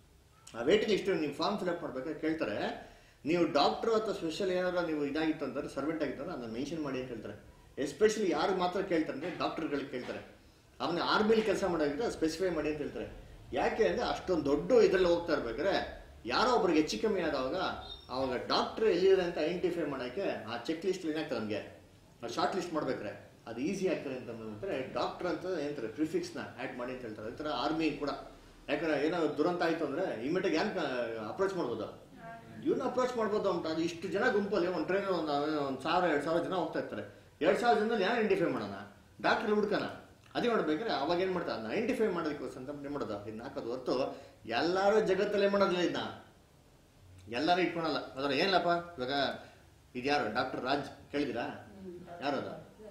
ಆ ವೇಟಿಂಗ್ ಲಿಸ್ಟ್ ನೀವು ಫಾರ್ಮ್ ಫಿಲ್ಅಪ್ ಮಾಡ್ಬೇಕಾದ್ರೆ ಕೇಳ್ತಾರೆ ನೀವು ಡಾಕ್ಟರ್ ಅಥವಾ ಸ್ಪೆಷಲ್ ಏನಾದ್ರು ನೀವು ಇದಾಗಿತ್ತು ಅಂತಂದ್ರೆ ಸರ್ವೆಂಟ್ ಆಗಿತ್ತು ಅಂದ್ರೆ ಅದನ್ನ ಮೆನ್ಷನ್ ಮಾಡಿ ಅಂತ ಹೇಳ್ತಾರೆ ಎಸ್ಪೆಷಲಿ ಯಾರು ಮಾತ್ರ ಕೇಳ್ತಾರೆ ಅಂದ್ರೆ ಡಾಕ್ಟರ್ಗಳಿಗೆ ಕೇಳ್ತಾರೆ ಅವನ ಆರ್ಮಿಲಿ ಕೆಲಸ ಮಾಡೋದಿದ್ರೆ ಸ್ಪೆಸಿಫೈ ಮಾಡಿ ಅಂತ ಹೇಳ್ತಾರೆ ಯಾಕೆ ಅಂದ್ರೆ ಅಷ್ಟೊಂದು ದೊಡ್ಡ ಇದ್ರಲ್ಲಿ ಹೋಗ್ತಾ ಇರ್ಬೇಕಾದ್ರೆ ಯಾರೋ ಒಬ್ರಿಗೆ ಹೆಚ್ಚು ಕಮ್ಮಿ ಆದವಾಗ ಅವಾಗ ಡಾಕ್ಟರ್ ಎಲ್ಲಿದೆ ಅಂತ ಐಡೆಂಟಿಫೈ ಮಾಡೋಕ್ಕೆ ಆ ಚೆಕ್ ಲಿಸ್ಟ್ ಏನಾಗ್ತದೆ ನಮಗೆ ಶಾರ್ಟ್ ಲಿಸ್ಟ್ ಮಾಡ್ಬೇಕಾರೆ ಅದು ಈಸಿ ಆಗ್ತದೆ ಅಂತ ಅಂದ್ರೆ ಡಾಕ್ಟರ್ ಅಂತ ಏನಂತಾರೆ ಪ್ರಿಫಿಕ್ಸ್ನ ಆ್ಯಡ್ ಮಾಡಿ ಅಂತ ಹೇಳ್ತಾರೆ ಈ ಥರ ಆರ್ಮಿ ಕೂಡ ಯಾಕಂದ್ರೆ ಏನೋ ದುರಂತ ಆಯ್ತು ಅಂದ್ರೆ ಇಮಿಡಿಯೇಟ್ ಯಾನ್ ಅಪ್ರೋಚ್ ಮಾಡ್ಬೋದು ಇವ್ನ ಅಪ್ರೋಚ್ ಮಾಡ್ಬೋದು ಅಂತ ಅದು ಇಷ್ಟು ಜನ ಗುಂಪಲ್ಲಿ ಒಂದು ಟ್ರೈನ್ ಒಂದು ಒಂದು ಸಾವಿರ ಎರಡು ಸಾವಿರ ಜನ ಹೋಗ್ತಾ ಇರ್ತಾರೆ ಎರಡು ಸಾವಿರ ಜನದಲ್ಲಿ ಯಾರು ಐಡೆಂಟಿಫೈ ಮಾಡೋಣ ಡಾಕ್ಟರ್ ಹುಡ್ಕಣ ಅದೇ ಮಾಡ್ಬೇಕಾದ್ರೆ ಅವಾಗ ಏನು ಮಾಡ್ತಾರೆ ಅದನ್ನ ಐಡೆಂಟಿಫೈ ಮಾಡೋದಕ್ಕೋಸ್ಕರ ಅಂತ ಏನು ಮಾಡೋದು ಇದನ್ನ ಹಾಕೋದು ಹೊರತು ಎಲ್ಲರೂ ಜಗತ್ತಲ್ಲೇ ಮಾಡೋದಿಲ್ಲ ಇದನ್ನ ಎಲ್ಲರೂ ಇಟ್ಕೊಳಲ್ಲ ಅದ್ರ ಏನಿಲ್ಲಪ್ಪ ಇವಾಗ ಇದ್ಯಾರು ಡಾಕ್ಟರ್ ರಾಜ್ ಕೇಳಿದಿರಾ ಯಾರು ಅದು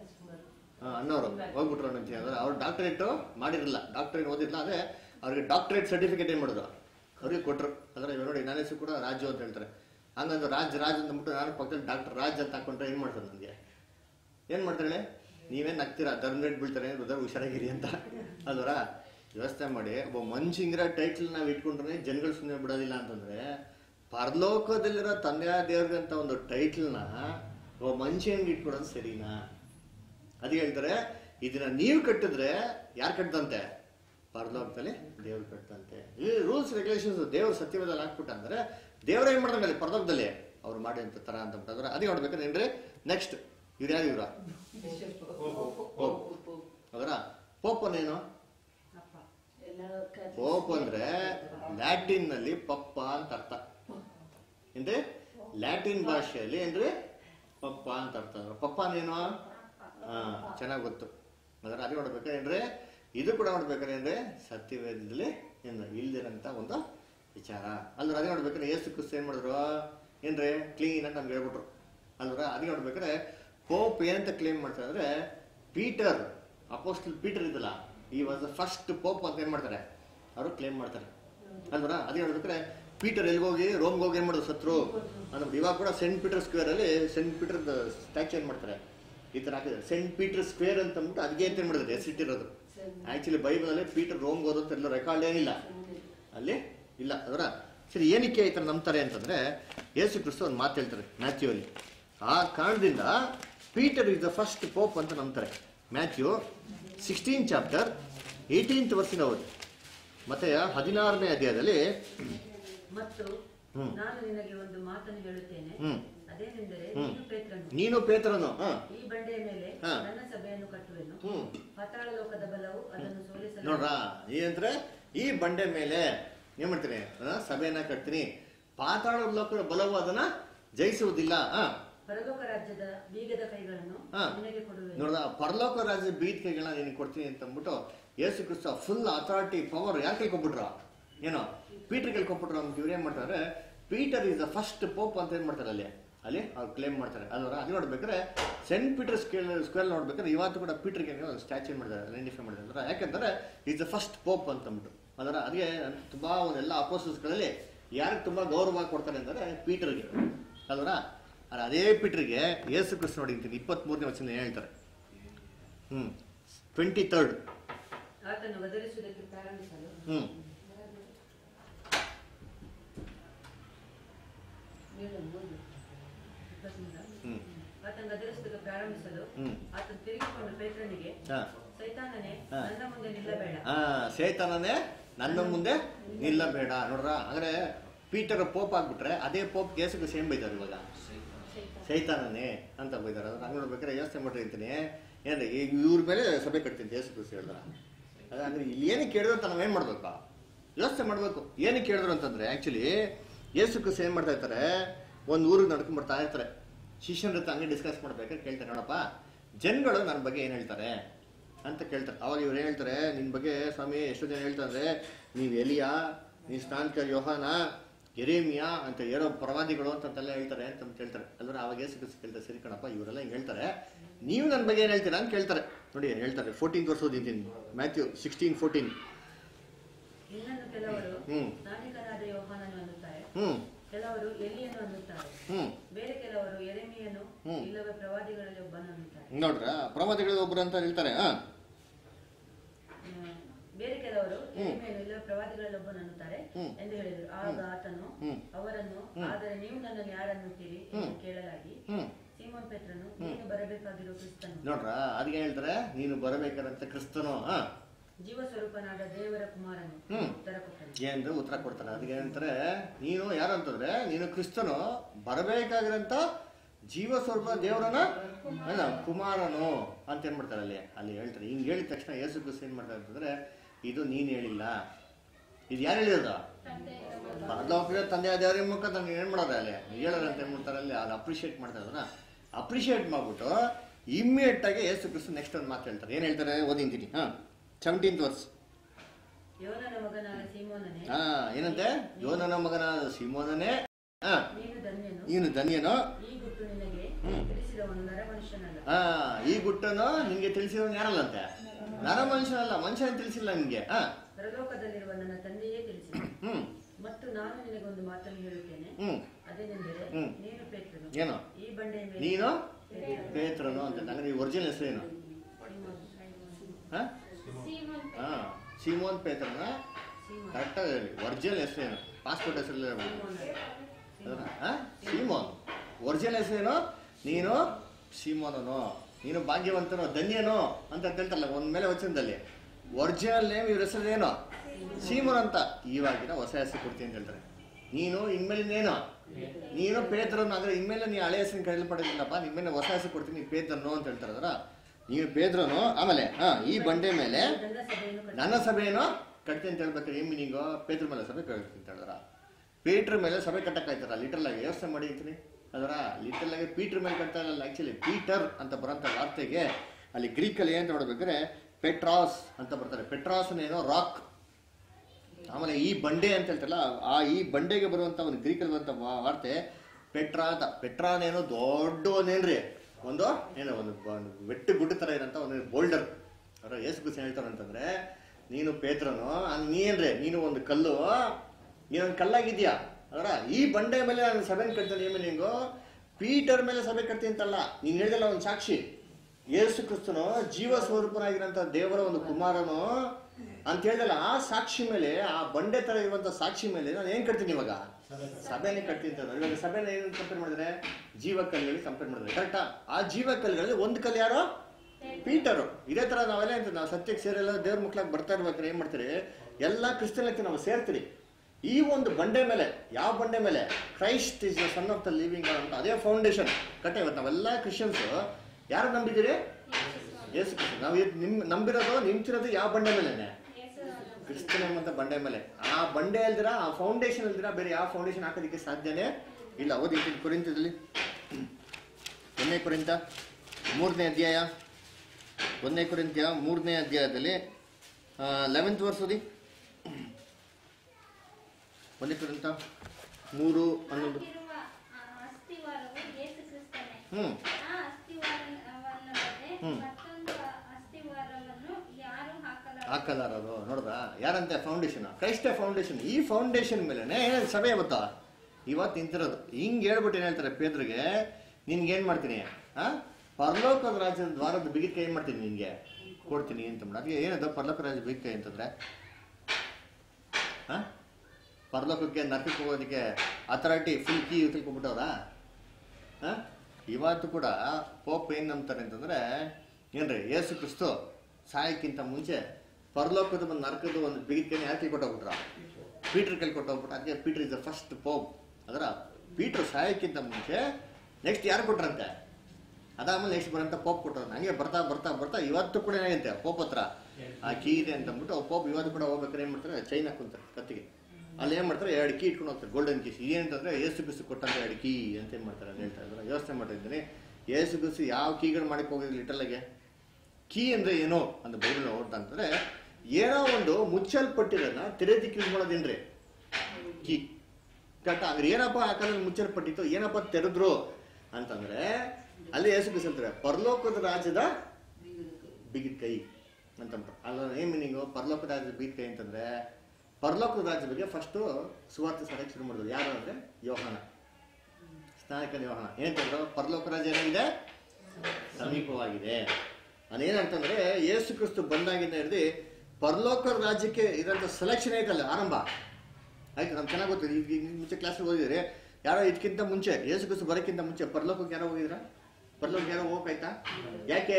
ಹಾ, ಅಣ್ಣವರು ಹೋಗ್ಬಿಟ್ರು ಅಂತ ಹೇಳಿದ್ರೆ ಅವ್ರು ಡಾಕ್ಟರೇಟ್ ಮಾಡಿರಲಿಲ್ಲ ಡಾಕ್ಟರೇಟ್ ಓದಿಲ್ಲ ಅದೇ ಅವ್ರಿಗೆ ಡಾಕ್ಟರೇಟ್ ಸರ್ಟಿಫಿಕೇಟ್ ಏನು ಮಾಡಿದ್ರು ಅವ್ರಿಗೆ ಕೊಟ್ಟರು ಅಂದ್ರೆ ಇವಾಗ ನೋಡಿ ನನ್ನ ಹೆಸರು ಕೂಡ ರಾಜು ಅಂತ ಹೇಳ್ತಾರೆ ಹಂಗಂದ್ರೆ ರಾಜ್ ರಾಜ್ ಅಂದ್ಬಿಟ್ಟು ನಾನು ಪಕ್ಕದಲ್ಲಿ ಡಾಕ್ಟರ್ ರಾಜ್ ಅಂತ ಹಾಕೊಂಡ್ರೆ ಏನು ಮಾಡ್ತಾರೆ ನನಗೆ ಏನು ಮಾಡ್ತಾಳೆ ನೀವೇನು ನಗ್ತೀರಾ ಧರ್ಮ ರೇಟ್ ಬೀಳ್ತಾರೆ ಬ್ರದರ್ ಹುಷಾರಾಗಿರಿ ಅಂತ ಅಲ್ವರ ವ್ಯವಸ್ಥೆ ಮಾಡಿ ಒಬ್ಬ ಮನುಷ್ಯಂಗಿರೋ ಟೈಟ್ಲ್ ನಾವು ಇಟ್ಕೊಂಡ್ರೆ ಜನಗಳು ಸುಮ್ಮನೆ ಬಿಡೋದಿಲ್ಲ ಅಂತಂದ್ರೆ ಪರಲೋಕದಲ್ಲಿರೋ ತಂದೆಯ ದೇವ್ರಿಗಂತ ಒಂದು ಟೈಟ್ಲ್ನ ಒಬ್ಬ ಮನುಷ್ಯನಿಗೆ ಇಟ್ಕೊಡೋದು ಸರಿನಾ ಅದು ಹೇಳ್ತಾರೆ ಇದನ್ನ ನೀವು ಕಟ್ಟಿದ್ರೆ ಯಾರು ಕಟ್ಟದಂತೆ ಪರಲೋಕದಲ್ಲಿ ದೇವ್ರು ಕಟ್ಟಂತೆ ಈ ರೂಲ್ಸ್ ರೆಗ್ಯುಲೇಷನ್ಸ್ ದೇವ್ರ ಸತ್ಯವೇದಲ್ಲಿ ಹಾಕ್ಬಿಟ್ಟ ಅಂದ್ರೆ ದೇವ್ರ ಏನ್ ಮಾಡ್ದಂಗೆ ಅಲ್ಲಿ ಪರಲೋಕದಲ್ಲಿ ಅವ್ರು ಮಾಡಿದಂಥ ಥರ ಅಂತ ಬಿಟ್ಟಂದ್ರೆ ಅದೇ ನೋಡ್ಬೇಕಾದ್ರೆ ಏನ್ರಿ ನೆಕ್ಸ್ಟ್ ಇವ್ರು ಯಾರು ಇವ್ರ ಪೋಪ್ ಅದರ ಪೋಪ್ ಅನ್ನೇನು ಅಪ್ಪ ಪೋಪ್ ಅಂದ್ರೆ ಲ್ಯಾಟಿನ್ ನಲ್ಲಿ ಪಪ್ಪ ಅಂತ ಅರ್ಥ ಏನ್ರಿ ಲ್ಯಾಟಿನ್ ಭಾಷೆಯಲ್ಲಿ ಏನ್ರಿ ಪಪ್ಪ ಅಂತ ಅರ್ಥ ಅಂದ್ರೆ ಪಪ್ಪ ಅನ್ನೇನು ಹಾ ಚೆನ್ನಾಗಿ ಗೊತ್ತು ಅದರ ಅದೇ ನೋಡ್ಬೇಕಾದ್ರೆ ಏನ್ರಿ ಇದು ಕೂಡ ನೋಡ್ಬೇಕಾದ್ರೆ ಏನ್ರಿ ಸತ್ಯವೇದದಲ್ಲಿ ಏನು ಇಲ್ದಿರಂತ ಒಂದು ವಿಚಾರ ಅಲ್ದ್ರ ಅದೇ ನೋಡ್ಬೇಕಾದ್ರೆ ಏಸು ಕ್ರಿಸ್ತ ಏನ್ ಮಾಡಿದ್ರು ಏನ್ರಿ ಕ್ಲೀನ್ ಆಗಿ ನಮ್ಗೆ ಹೇಳ್ಬಿಟ್ರು ಅಲ್ದ್ರ ಅದೇ ನೋಡ್ಬೇಕಾದ್ರೆ ಪೋಪ್ ಏನಂತ ಕ್ಲೇಮ್ ಮಾಡ್ತಾರೆ ಅಂದ್ರೆ ಪೀಟರ್ ಅಪೋಸ್ಟಲ್ ಪೀಟರ್ ಇದ್ದಲ್ಲ ಈ ವಾಸ್ ದ ಫಸ್ಟ್ ಪೋಪ್ ಅಂತ ಏನ್ ಮಾಡ್ತಾರೆ ಅವರು ಕ್ಲೇಮ್ ಮಾಡ್ತಾರೆ ಅಲ್ವರ ಅದೇ ಹೇಳ್ಬೇಕಾದ್ರೆ ಪೀಟರ್ ಎಲ್ಗೋಗಿ ರೋಮ್ಗೆ ಹೋಗಿ ಏನ್ ಮಾಡೋದು ಸತ್ರು ಅಂದ್ಬಿಟ್ಟು ಇವಾಗ ಕೂಡ ಸೆಂಟ್ ಪೀಟರ್ ಸ್ಕ್ವೇರ್ ಅಲ್ಲಿ ಸೆಂಟ್ ಪೀಟರ್ ಸ್ಟ್ಯಾಚ್ಯೂ ಏನ್ ಮಾಡ್ತಾರೆ ಈ ತರ ಹಾಕಿದ್ರೆ ಸೆಂಟ್ ಪೀಟರ್ ಸ್ಕ್ವೇರ್ ಅಂತ ಅಂದ್ಬಿಟ್ಟು ಅದಕ್ಕೆ ಅಂತ ಏನ್ ಮಾಡಿದ್ರೆ ಹೆಸರಿಟ್ಟಿರೋದು ಆಕ್ಚುಲಿ ಬೈಬಲ್ ಅಲ್ಲಿ ಪೀಟರ್ ರೋಮ್ಗೆ ಹೋದಂತ ಎಲ್ಲ ರೆಕಾರ್ಡ್ ಏನಿಲ್ಲ ಅಲ್ಲಿ ಇಲ್ಲ ಅದರ ಸರಿ ಏನಕ್ಕೆ ಈ ಥರ ನಂಬ್ತಾರೆ ಅಂತಂದ್ರೆ ಯೇಸು ಕ್ರಿಸ್ತ ಒಂದು ಮಾತು ಹೇಳ್ತಾರೆ ಮ್ಯಾಥ್ಯೂ ಅಲ್ಲಿ ಆ ಕಾರಣದಿಂದ Peter is the first pope ಅಂತ ನಂಬ್ತಾರೆ ಮ್ಯಾಥ್ಯೂ ಸಿಕ್ಸ್ಟೀನ್ ಚಾಪ್ಟರ್ ಏಯ್ಟೀನ್ತ್ ವರ್ಷದ ಓದಿ ಮತ್ತೆ ಹದಿನಾರನೇ ಅಧ್ಯಾಯದಲ್ಲಿ ಮತ್ತು ಹ್ಮ್. ನಾನು ನಿನಗೆ ಒಂದು ಮಾತನ್ನು ಹೇಳುತ್ತೇನೆ ಹ್ಮ್ ಅದೇನೆಂದರೆ ಹ್ಮ್. ನೀನು ಪೇತ್ರನು ನೀನು ಪೇತ್ರನು ಹಾ ಈ ಬಂಡೆಯ ಮೇಲೆ ಹಾ. ನನ್ನ ಸಭೆಯನ್ನು ಕಟ್ಟುವೆನು ಹ್ಮ್ ಪಾತಾಳ ಲೋಕದ ಬಲವು ಅದನ್ನು ಸೋಲಿಸಲು ನೋಡ್ರಾ ಏನಂದ್ರೆ ಈ ಬಂಡೆ ಮೇಲೆ ಏನ್ ಮಾಡ್ತೀನಿ ಆ, ಸಭೆಯನ್ನ ಕಟ್ತೀನಿ ಪಾತಾಳ ಲೋಕದ ಬಲವು ಅದನ್ನ ಜಯಿಸುವುದಿಲ್ಲ ಹಾ ಪರಲೋಕ ರಾಜ್ಯದ ಬೀಗದ ಕೈಗಳನ್ನು ಹಾ. ನಿನಗೆ ಕೊಡುವೆನು ನೋಡ್ದ ಪರಲೋಕ ರಾಜ್ಯ ಬೀದಿಕೆಗಳನ್ನ ನಿನಗೆ ಕೊಡ್ತೀನಿ ಅಂತ ಅಂದ್ಬಿಟ್ಟು ಯೇಸು ಕ್ರಿಸ್ತ ಫುಲ್ ಅಥಾರಿಟಿ ಪವರ್ ಯಾಕೆ ಕೈಕೊಬಿಟ್ರು ಏನೋ ಪೀಟರ್ ಕೈಕೊಬಿಟ್ರು ಅಂತ ಇವ್ರು ಏನ್ ಮಾಡ್ತಾರೆ Peter is the first pope ಅಂತ ಏನ್ ಮಾಡ್ತಾರೆ ಅಲ್ಲಿ ಅಲ್ಲಿ ಅವ್ರು ಕ್ಲೇಮ್ ಮಾಡ್ತಾರೆ ಅದರ ಅದು ನೋಡ್ಬೇಕಾದ್ರೆ ಸೆಂಟ್ ಪೀಟರ್ ಸ್ಕೇಲ್ ಸ್ಕ್ವೇಲ್ ನೋಡ್ಬೇಕಾದ್ರೆ ಇವತ್ತು ಕೂಡ ಪೀಟರ್ಗೆ ಒಂದು ಸ್ಟ್ಯಾಚ್ಯೂ ಮಾಡಿದ್ದಾರೆ ಐಡೆಂಟಿಫೈ ಮಾಡಿದ್ದಾರೆ ಅಂದ್ರೆ ಯಾಕಂದ್ರೆ ಈಸ್ ದ ಫಸ್ಟ್ ಪೋಪ್ ಅಂತ ಅಂದ್ಬಿಟ್ಟು ಅದರ ಅದಕ್ಕೆ ತುಂಬಾ ಒಂದೆಲ್ಲ ಅಪೋಸಿಸ್ಗಳಲ್ಲಿ ಯಾರಿಗೆ ತುಂಬಾ ಗೌರವ ಕೊಡ್ತಾರೆ ಅಂದರೆ ಪೀಟರ್ಗೆ ಅಲ್ವರ ಅಲ್ಲ ಅದೇ ಪೀಟರ್ಗೆ ಯೇಸು ಕ್ರಿಸ್ತ ನೋಡಿ ಇಪ್ಪತ್ತ್ ಮೂರನೇ ವಚನ ಏನ್ ಹೇಳ್ತಾರೆ ಹ್ಮ್ ಟ್ವೆಂಟಿ ತರ್ಡ್ ಆತನು ಗದರಿಸುವುದಕ್ಕೆ ಪ್ರಾರಂಭಿಸಲು ಹ್ಮ್ ಇಪ್ಪತ್ತೊಂದರ? ಹ್ಮ್ ಆತನು ಗದರಿಸುವುದಕ್ಕೆ ಪ್ರಾರಂಭಿಸಲು ಹ್ಮ್ ಆತನು ತಿರುಗಿಕೊಂಡು ಪೇತ್ರನಿಗೆ ಹಾ ಸೈತಾನನೇ ಹಾ. ನನ್ನ ಮುಂದೆ ನಿಲ್ಲಬೇಡ ಆ ಸೇತನನೇ ನನ್ನ ಮುಂದೆ ನಿಲ್ಲಬೇಡ ನೋಡ್ರ ಅಂದ್ರೆ ಪೀಟರ್ ಪೋಪ್ ಆಗ್ಬಿಟ್ರೆ ಅದೇ ಪೋಪ್ ಕೇಸಿಗೆ ಸೇಮ್ ಬೈತಾರೆ ಇವಾಗ ಸೈತಾನನೇ ಅಂತ ಬೈತಾರೆ ಅದ್ರ ಹಂಗೆ ನೋಡ್ಬೇಕಾದ್ರೆ ಯೋಚನೆ ಮಾಡ್ರಿ ಅಂತೀನಿ ಏನ್ರಿ ಈಗ ಇವ್ರ ಮೇಲೆ ಸಭೆ ಕಟ್ತೀನಿ ಯೇಸು ಕ್ರಿಸ್ತ ಹೇಳಿದ್ರ ಅಂದ್ರೆ ಇಲ್ಲಿ ಏನಕ್ಕೆ ಕೇಳಿದ್ರು ಅಂತ ನಾವೇನ್ ಮಾಡ್ಬೇಕು ಯೋಚನೆ ಮಾಡ್ಬೇಕು ಏನಕ್ಕೆ ಕೇಳಿದ್ರು ಅಂತಂದ್ರೆ ಆಕ್ಚುಲಿ ಯೇಸು ಕ್ರಿಸ್ತ ಏನ್ ಮಾಡ್ತಾ ಇರ್ತಾರೆ ಒಂದ್ ಊರಿಗೆ ನಡ್ಕೊಂಡ್ ಬರ್ತಾ ಇರ್ತಾರೆ ಶಿಷ್ಯನ ಹತ್ರ ಹಂಗೆ ಡಿಸ್ಕಸ್ ಮಾಡ್ಬೇಕಾದ್ರೆ ಕೇಳ್ತಾರೆ ನೋಡಪ್ಪ ಜನಗಳು ನನ್ನ ಬಗ್ಗೆ ಏನ್ ಹೇಳ್ತಾರೆ ಅಂತ ಕೇಳ್ತಾರೆ ಅವಾಗ ಇವ್ರು ಏನ್ ಹೇಳ್ತಾರೆ ನಿನ್ ಬಗ್ಗೆ ಸ್ವಾಮಿ ಎಷ್ಟೋ ಜನ ಹೇಳ್ತಾರೆ ನೀವ್ ಎಲಿಯಾ ನೀವ್ ಸ್ನಾನಕ ಯೋಹಾನ ಎರೇಮಿಯಾ ಅಂತ ಏನೋ ಪ್ರವಾದಿಗಳು ಅಂತೆಲ್ಲ ಹೇಳ್ತಾರೆ ಅಂತ ಕೇಳ್ತಾರೆ ಅಲ್ವಾ ಅವಾಗ ಏಸು ಕ್ರಿಸ್ತ ಕೇಳ್ತಾರೆ ಸರಿ ಕಣಪ್ಪ ಇವರೆಲ್ಲ ಹಿಂಗೆ ಹೇಳ್ತಾರೆ ನೀವು ನನ್ನ ಬಗ್ಗೆ ಏನು ಹೇಳ್ತೀರಾ ಅಂತ ಕೇಳ್ತಾರೆ ನೋಡಿ ಹೇಳ್ತಾರೆ ಫೋರ್ಟೀನ್ ವರ್ಷ ಓದಿದ್ದೀನಿ ಮ್ಯಾಥ್ಯೂ ಸಿಕ್ಸ್ಟೀನ್ ಫೋರ್ಟೀನ್ ಇನ್ನನ್ನು ಕೆಲವರು ಹ್ಮ್. ಸ್ನಾನಿಕನಾದ ಯೋಹಾನನು ಅನ್ನುತ್ತಾರೆ ಹ್ಞೂ ಕೆಲವರು ಎಲಿಯನು ಅನ್ನುತ್ತಾರೆ ಹ್ಞೂ ಬೇರೆ ಕೆಲವರು ಎರೆಮಿಯನು ಹ್ಮ್. ಇಲ್ಲವೇ ಪ್ರವಾದಿಗಳಲ್ಲಿ ಒಬ್ಬನು ಅನ್ನುತ್ತಾರೆ ನೋಡ್ರ ಪ್ರವಾದಿಗಳು ಒಬ್ರು ಅಂತ ಹೇಳ್ತಾರೆ ಹಾ ಹ್ಮ್. ಬೇರೆ ಕೆಲವರು ಹ್ಮ್. ಎರೆಮಿಯನು ಇಲ್ಲವೇ ಪ್ರವಾದಿಗಳಲ್ಲಿ ಒಬ್ಬನು ಅನ್ನುತ್ತಾರೆ ಹ್ಮ್. ಎಂದು ಹೇಳಿದರು ಆಗ ಆತನು ಹ್ಮ್. ಅವರನ್ನು ಹ್ಮ್. ಆದರೆ ನೀವು ನನ್ನನ್ನು ಯಾರನ್ನುತ್ತೀರಿ ಎಂದು ಹ್ಮ್. ಕೇಳಲಾಗಿ ಹ್ಞೂ ಸೀಮೋನ್ ಪೇತ್ರನು ನೀನು ಬರಬೇಕಾಗಿರೋ ಕ್ರಿಸ್ತನು ನೋಡ್ರ ಅದಕ್ಕೆ ಹೇಳ್ತಾರೆ ನೀನು ಬರಬೇಕಾದಂತ ಕ್ರಿಸ್ತನು ಹಾ ಜೀವ ಸ್ವರೂಪನಾದ ದೇವರ ಕುಮಾರನು ಹ್ಮ್. ಉತ್ತರ ಕೊಟ್ಟನು ಏನಂದ್ರೆ ಉತ್ತರ ಕೊಡ್ತಾರೆ ಅದಕ್ಕೆ ಏನಂತಾರೆ ನೀನು ಯಾರು ಅಂತಂದ್ರೆ ನೀನು ಕ್ರಿಸ್ತನು ಬರಬೇಕಾಗಿರಂತ ಜೀವ ಸ್ವಲ್ಪ ದೇವರನ ಅಲ್ಲ ಕುಮಾರನು ಅಂತ ಏನ್ ಮಾಡ್ತಾರೆ ಅಲ್ಲಿ ಅಲ್ಲಿ ಹೇಳ್ತಾರೆ ಹಿಂಗ್ ಹೇಳಿದ ತಕ್ಷಣ ಯೇಸು ಕ್ರಿಸ್ತ ಏನ್ ಮಾಡ್ತಾರೆ ಅಂತಂದ್ರೆ ಇದು ನೀನ್ ಹೇಳಿಲ್ಲ ಇದು ಯಾರು ಹೇಳಿರೋದು ಪರಲೋಕದ ತಂದೆ ದೇವರ ಮುಖ ನಾನು ಏನ್ ಮಾಡೋದು ಅಲ್ಲಿ ಹೇಳೋದು ಅಂತ ಏನ್ ಮಾಡ್ತಾರೆ ಅಲ್ಲಿ ಅದು ಅಪ್ರಿಷಿಯೇಟ್ ಮಾಡ್ತಾರೆ ಅದನ್ನ ಅಪ್ರಿಷಿಯೇಟ್ ಮಾಡ್ಬಿಟ್ಟು ಇಮ್ಮಿಡಿಯೇಟ್ ಆಗಿ ಯೇಸು ಕ್ರಿಸ್ತ ನೆಕ್ಸ್ಟ್ ಒಂದು ಮಾತು ಹೇಳ್ತಾರೆ ಏನ್ ಹೇಳ್ತಾರೆ ಓದಿಂತೀನಿ ಹಾ ಸೆವೆಂಟೀನ್ತ್ ವರ್ಸ್ ಯೋನನ ಮಗನಾದ ಸೀಮೋನನೇ ಹಾ ಏನಂತೆ ಯೋನನ ಮಗನಾದ ಸಿಮೋನನೇ ಹಾ ನೀನು ಧನ್ಯನು ನೀನು ಧನ್ಯನು ಈ ಗುಟ್ಟು ನಿನಗೆ ಹ್ಮ್. ತಿಳಿಸಿದವನು ನರಮನುಷ್ಯನಲ್ಲ ಹಾ ಈ ಗುಟ್ಟನು ನಿಂಗೆ ತಿಳಿಸಿದವನು ಯಾರಲ್ಲಂತೆ ನರ ಮನುಷ್ಯನಲ್ಲ ಮನುಷ್ಯನ ತಿಳಿಸಿಲ್ಲ ನಿಂಗೆ ಹಾ ಪರಲೋಕದಲ್ಲಿರುವ ನನ್ನ ತಂದೆಯೇ ತಿಳಿಸಿದ ಹ್ಮ್ ಮತ್ತು ನಾನು ನಿನಗೊಂದು ಮಾತನ್ನು ಹೇಳುತ್ತೇನೆ ಹ್ಮ್ ಅದೇನೆಂದರೆ ಹ್ಮ್. ನೀನು ಪೇತ್ರನು ಏನು ಈ ಬಂಡೆಯ ಮೇಲೆ ನೀನು ಪೇತ್ರನು ಅಂತ ಅಂದ್ರೆ ಈ ಒರಿಜಿನಲ್ ಹೆಸರು ಏನು ಹಾ ಸೀಮೋನ್ ಹಾ ಸಿಮೋನ್ ಪೇತ್ರನ ಸೀಮೋನ್. ಕರೆಕ್ಟಾಗಿ ಹೇಳಿ ಒರಿಜಿನಲ್ ಹೆಸರು ಏನು ಪಾಸ್ಪೋರ್ಟ್ ಹೆಸರು ಸೀಮೋನ. ಸೀಮೋನ. ಸಿಮೋನ್ ಒರಿಜಿನಲ್ ಹೆಸರೇನು ನೀನು ಸಿಮೋನನು ನೀನು ಭಾಗ್ಯವಂತನು ಧನ್ಯನು ಅಂತ ಹೇಳ್ತಾರಲ್ಲ ಒಂದ್ ಮೇಲೆ ವಚನದಲ್ಲಿ ಒರಿಜಿನಲ್ ನೇಮ್ ಇವ್ರ ಹೆಸರು ಏನು ಸೀಮೋನ್ ಅಂತ ಇವಾಗಿನ ಹೊಸ ಹೆಸರು ಕೊಡ್ತೀನಿ ಅಂತ ಹೇಳ್ತಾರೆ ನೀನು ಇನ್ಮೇಲಿನೇನು ನೀನು ಪೇತ್ರನು ಅಂದ್ರೆ ಇನ್ಮೇಲೆ ನೀ ಹಳೆ ಹೆಸರಿನ ಕರೆಯಲ್ಪಡೋದಿಲ್ಲಪ್ಪ ನಿಮ್ಮೇಲೆ ಹೊಸ ಹೆಸರು ಕೊಡ್ತೀನಿ ನೀ ಪೇತ್ರನು ಅಂತ ಹೇಳ್ತಾರದ್ರ ನೀನು ಪೇತ್ರನು ಆಮೇಲೆ ಹಾ ಈ ಬಂಡೆ ಮೇಲೆ ನನ್ನ ಸಭೆಯನ್ನು ಕಟ್ಟಿ- ನನ್ನ ಸಭೆಯನ್ನು ಕಟ್ತೀನಿ ಅಂತ ಹೇಳ್ಬೇಕಾದ್ರೆ ಏನ್ ಮೀನಿಂಗು ಪೇತ್ರ ಮೇಲೆ ಸಭೆ ಕಟ್ತೀನಿ ಅಂತ ಹೇಳಿದ್ರ ಪೀಟ್ರ್ ಮೇಲೆ ಸಭೆ ಕಟ್ಟಕ್ಕಾಯ್ತಾರ ಲಿಟಲ್ ಆಗಿ ವ್ಯವಸ್ಥೆ ಮಾಡಿ ಅಂತೀನಿ ಅದರ ಲಿಟಲ್ ಆಗಿ ಪೀಟ್ರ್ ಮೇಲೆ ಕಟ್ತಾ ಇಲ್ಲ ಆಕ್ಚುಲಿ ಪೀಟರ್ ಅಂತ ಬರೋಂಥ ವಾರ್ತೆಗೆ ಅಲ್ಲಿ ಗ್ರೀಕಲ್ಲಿ ಏನು ನೋಡ್ಬೇಕಾದ್ರೆ ಪೆಟ್ರಾಸ್ ಅಂತ ಬರ್ತಾರೆ ಪೆಟ್ರಾಸ್ ಏನೋ ರಾಕ್ ಆಮೇಲೆ ಈ ಬಂಡೆ ಅಂತ ಹೇಳ್ತಾರಲ್ಲ ಆ ಈ ಬಂಡೆಗೆ ಬರುವಂತ ಒಂದು ಗ್ರೀಕಲ್ಲಿ ಬರುವಂತ ವಾ- ವಾರ್ತೆ ಪೆಟ್ರಾ ಅಂತ ಪೆಟ್ರಾನೇನೋ ದೊಡ್ಡ ಒಂದೇನ್ರಿ ಒಂದು ಏನೋ ಒಂದು ಒಂದು ಬೆಟ್ಟು ಗುಡ್ಡ ತರ ಇರೋಂಥ ಒಂದು ಬೋಲ್ಡರ್ ಅವ್ರ ಏಸು ಕುಸಿ ಹೇಳ್ತಾರೆ ಅಂತಂದ್ರೆ ನೀನು ಪೇತ್ರನು ಅನ್- ನೀ ಏನ್ರಿ ನೀನು ಒಂದು ಕಲ್ಲು ನೀನೊಂದು ಕಲ್ಲಾಗಿದ್ಯಾ ಅದರ ಈ ಬಂಡೆ ಮೇಲೆ ನಾನು ಸಭೆ ಕಟ್ತೀನಿ ಏಮೇ ನಿಂಗು ಪೀಟರ್ ಮೇಲೆ ಸಭೆ ಕಟ್ತೀನಿ ಅಂತಲ್ಲ ನೀನು ಹೇಳಿದಲ್ಲ ಒಂದು ಸಾಕ್ಷಿ ಯೇಸು ಕ್ರಿಸ್ತನು ಜೀವ ಸ್ವರೂಪನಾಗಿರೋಂಥ ದೇವರ ಒಂದು ಕುಮಾರನು ಅಂತ ಹೇಳಿದಲ್ಲ ಆ ಸಾಕ್ಷಿ ಮೇಲೆ ಆ ಬಂಡೆ ತರ ಇರುವಂತ ಸಾಕ್ಷಿ ಮೇಲೆ ನಾನು ಏನ್ ಕಟ್ತೀನಿ ಇವಾಗ ಸಭೆನೇ ಕಟ್ತೀನಿ ಅಂತ ಇವಾಗ ಸಭೆನ ಏನು ಕಂಪೇರ್ ಮಾಡಿದ್ರೆ ಜೀವ ಕಲ್ಲುಗಳಿಗೆ ಕಂಪೇರ್ ಮಾಡಿದ್ರೆ ಕರೆಕ್ಟಾ ಆ ಜೀವ ಕಲ್ಲುಗಳಲ್ಲಿ ಒಂದು ಕಲ್ಲು ಯಾರು ಪೀಟರು ಇದೇ ತರ ನಾವೆಲ್ಲ ಅಂತ ನಾವು ಸತ್ಯಕ್ಕೆ ಸೇರೆಲ್ಲ ದೇವ್ರ ಮುಕ್ಳಾಗಿ ಬರ್ತಾ ಇರ್ಬೇಕಾದ್ರೆ ಏನ್ ಮಾಡ್ತೀರಿ ಎಲ್ಲ ಕ್ರಿಸ್ತನಕ್ಕೆ ನಾವು ಸೇರ್ತೀರಿ ಈ ಒಂದು ಬಂಡೆ ಮೇಲೆ ಯಾವ ಬಂಡೆ ಮೇಲೆ Christ is the son of the living ಅಂತ ಅದೇ ಫೌಂಡೇಶನ್ ಕಟ್ಟೆ ಇವತ್ತು ನಾವೆಲ್ಲ ಕ್ರಿಶ್ಚಿಯನ್ಸ್ ಯಾರು ನಂಬಿದ್ದೀರಿ ಯೇಸು ಕ್ರಿಸ್ತ ನಾವು ಇವತ್ತು ನಿಮ್ ನಂಬಿರೋದು ನಿಂತಿರೋದು ಯಾವ ಬಂಡೆ ಮೇಲೆನೆ ಕ್ರಿಸ್ತನ ಎಂಬಂತ ಬಂಡೆ ಮೇಲೆ ಆ ಬಂಡೆ ಅಲ್ದಿರ ಆ ಫೌಂಡೇಶನ್ ಅಲ್ದಿರ ಬೇರೆ ಯಾವ ಫೌಂಡೇಶನ್ ಹಾಕೋದಕ್ಕೆ ಸಾಧ್ಯನೇ ಇಲ್ಲ ಓದಿ ಕುರಿತದಲ್ಲಿ ಒಂದನೇ ಕುರಿತ ಮೂರನೇ ಅಧ್ಯಾಯ ಒಂದನೇ ಕುರಿತ್ಯ ಮೂರನೇ ಅಧ್ಯಾಯದಲ್ಲಿ ಲೆವೆಂತ್ ವರ್ಷ ಓದಿ ಒಂದನೇ ಕುರಿತ ಮೂರು ಹನ್ನೊಂದು ಹಾಕಿರುವ ಆ ಅಸ್ಥಿವಾರವು ಯೇಸು ಕ್ರಿಸ್ತನೇ ಹ್ಮ್ ಆ ಅಸ್ಥಿವಾರವನ್ನಲ್ಲದೆ ಹ್ಮ್. ಮತ್ತೊಂದು ಅಸ್ಥಿವಾರವನ್ನು ಯಾರು ಹಾಕಲಾರರು ಹಾಕಲಾರದು ನೋಡ್ದ ಯಾರಂತೆ ಫೌಂಡೇಶನ್ ಕ್ರೈಸ್ತ ಫೌಂಡೇಶನ್ ಈ ಫೌಂಡೇಶನ್ ಮೇಲೆನೆ ಏನ್ ಸಭೆ ಇವತ್ತ ಇವತ್ತು ನಿಂತಿರೋದು ಹಿಂಗ್ ಹೇಳ್ಬಿಟ್ಟು ಏನ್ ಹೇಳ್ತಾರೆ ಪೇದ್ರಿಗೆ ನಿನ್ಗೆ ಏನ್ ಮಾಡ್ತೀನಿ ಆ ಪರಲೋಕದ ರಾಜ್ಯದ ದ್ವಾರದ ಬಿಗಿತ್ಕೈ ಏನ್ ಮಾಡ್ತೀನಿ ನಿನ್ಗೆ ಕೊಡ್ತೀನಿ ಅಂತ ಮಾಡ ಅದಕ್ಕೆ ಏನದು ಪರಲೋಕ ರಾಜ್ಯ ಬಿಗಿತ್ಕೈ ಅಂತಂದ್ರೆ ಆ ಪರಲೋಕಕ್ಕೆ ನರಕಕ್ಕೆ ಹೋಗೋದಕ್ಕೆ ಅಥಾರಿಟಿ ಫುಲ್ ಕೀ ತಿಳ್ಕೊಂಡ್ಬಿಟ್ಟವ್ರಾ ಆ? ಇವತ್ತು ಕೂಡ ಪೋಪ್ ಏನ್ ನಂಬ್ತಾರೆ ಅಂತಂದ್ರೆ ಏನ್ರಿ ಯೇಸು ಕ್ರಿಸ್ತು ಸಾಯಕ್ಕಿಂತ ಮುಂಚೆ ಪರಲೋಕದ ಒಂದು ನರಕದ ಒಂದು ಬಿಗಿತ್ಕೈನ ಯಾಕೆ ಕೊಟ್ಟೋಗ್ಬಿಟ್ರ ಪೀಟರ್ ಕೈಲಿ ಕೊಟ್ಟೋಗ್ಬಿಟ್ರ ಅದಕ್ಕೆ Peter is the first pope ಅದರ ಪೀಟರ್ ಸಾಯಕ್ಕಿಂತ ಮುಂಚೆ ನೆಕ್ಸ್ಟ್ ಯಾರು ಕೊಟ್ರಂತೆ ಅದಾದ್ಮೇಲೆ ನೆಕ್ಸ್ಟ್ ಬರೋಂಥ ಪೋಪ್ ಕೊಟ್ಟರು ಹಂಗೆ ಬರ್ತಾ ಬರ್ತಾ ಬರ್ತಾ ಇವತ್ತು ಕೂಡ ಏನಂತೆ ಪೋಪ್ ಹತ್ರ ಆ ಕೀ ಇದೆ ಅಂತ ಅಂದ್ಬಿಟ್ಟು ಪೋಪ್ ಇವತ್ತು ಕೂಡ ಹೋಗ್ಬೇಕಾದ್ರೆ ಏನ್ ಮಾಡ್ತಾರೆ ಚೈನ್ ಹಾಕೊಂತಾರೆ ಕತ್ತಿಗೆ ಅಲ್ಲಿ ಏನ್ ಮಾಡ್ತಾರೆ ಎರಡು ಕೀ ಇಟ್ಕೊಂಡು ಹೋಗ್ತಾರೆ ಗೋಲ್ಡನ್ ಕೀಸ್ ಏನಂತಂದ್ರೆ ಏಸು ಬಿಸು ಕೊಟ್ಟಂತ ಎರಡು ಕೀ ಅಂತ ಏನ್ ಮಾಡ್ತಾರೆ ಅಂತ ಹೇಳ್ತಾ ಇದ್ದಾರೆ ಯೋಚನೆ ಮಾಡಿದ್ದೀನಿ ಏಸು ಬಿಸು ಯಾವ ಕೀಗಳು ಮಾಡಕ್ಕೆ ಹೋಗಿದ್ರು ಲಿಟಲ್ಗೆ ಕೀ ಅಂದ್ರೆ ಏನೋ ಅಂತ ಬೈಬಲ್ ಓದ್ತಾ ಅಂತಂದ್ರೆ ಏನೋ ಒಂದು ಮುಚ್ಚಲ್ಪಟ್ಟಿರೋದನ್ನ ತೆರೆದಿಕ್ಕೆ ಯೂಸ್ ಮಾಡೋದೇನ್ರಿ ಕೀ ಕರೆಕ್ಟ್ ಅಂದ್ರೆ ಏನಪ್ಪ ಆ ಕಾಲದಲ್ಲಿ ಮುಚ್ಚಲ್ಪಟ್ಟಿತ್ತು ಏನಪ್ಪ ತೆರೆದ್ರು ಅಂತಂದ್ರೆ ಅಲ್ಲಿ ಏಸು ಬಿಸು ಅಂತಾರೆ ಪರಲೋಕದ ರಾಜ್ಯದ ಬಿಗಿದ ಕೈ ಅಂತ ಅಲ್ಲ ಏನ್ ಮೀನಿಂಗು ಪರಲೋಕದ ರಾಜ್ಯದ ಬಿಗಿದ ಕೈ ಅಂತಂದ್ರೆ ಪರಲೋಕದ ರಾಜ್ಯ ಬಗ್ಗೆ ಫಸ್ಟು ಸುವಾರ್ತೆ ಸಾರಕ್ಕೆ ಶುರು ಮಾಡಿದ್ರು ಯಾರು ಅಂದ್ರೆ ಯೋಹಾನ ಸ್ನಾನಿಕನ ಯೋಹಾನ ಏನಂತಂದ್ರು ಪರಲೋಕ ರಾಜ್ಯ ಏನಾಗಿದೆ ಸಮೀಪವಾಗಿದೆ ಅದೇನಂತಂದ್ರೆ ಯೇಸು ಕ್ರಿಸ್ತು ಬಂದಾಗಿಂದ ಹಿಡಿದು ಪರಲೋಕ ರಾಜ್ಯಕ್ಕೆ ಇರೋಂಥ ಸೆಲೆಕ್ಷನ್ ಐತಲ್ಲ ಆರಂಭ ಆಯ್ತು ನಮ್ಗೆ ಚೆನ್ನಾಗಿ ಗೊತ್ತಿದೆ ಈಗ ಈಗ ಮುಂಚೆ ಕ್ಲಾಸ್ ಓದಿದ್ರೆ ಯಾರೋ ಇದಕ್ಕಿಂತ ಮುಂಚೆ ಯೇಸು ಕ್ರಿಸ್ತು ಬರೋಕ್ಕಿಂತ ಮುಂಚೆ ಪರಲೋಕಕ್ಕೆ ಯಾರೋ ಹೋಗಿದ್ರ ಪರಲೋಕಕ್ಕೆ ಯಾರೋ ಹೋಗಕ್ಕಾಯ್ತಾ ಯಾಕೆ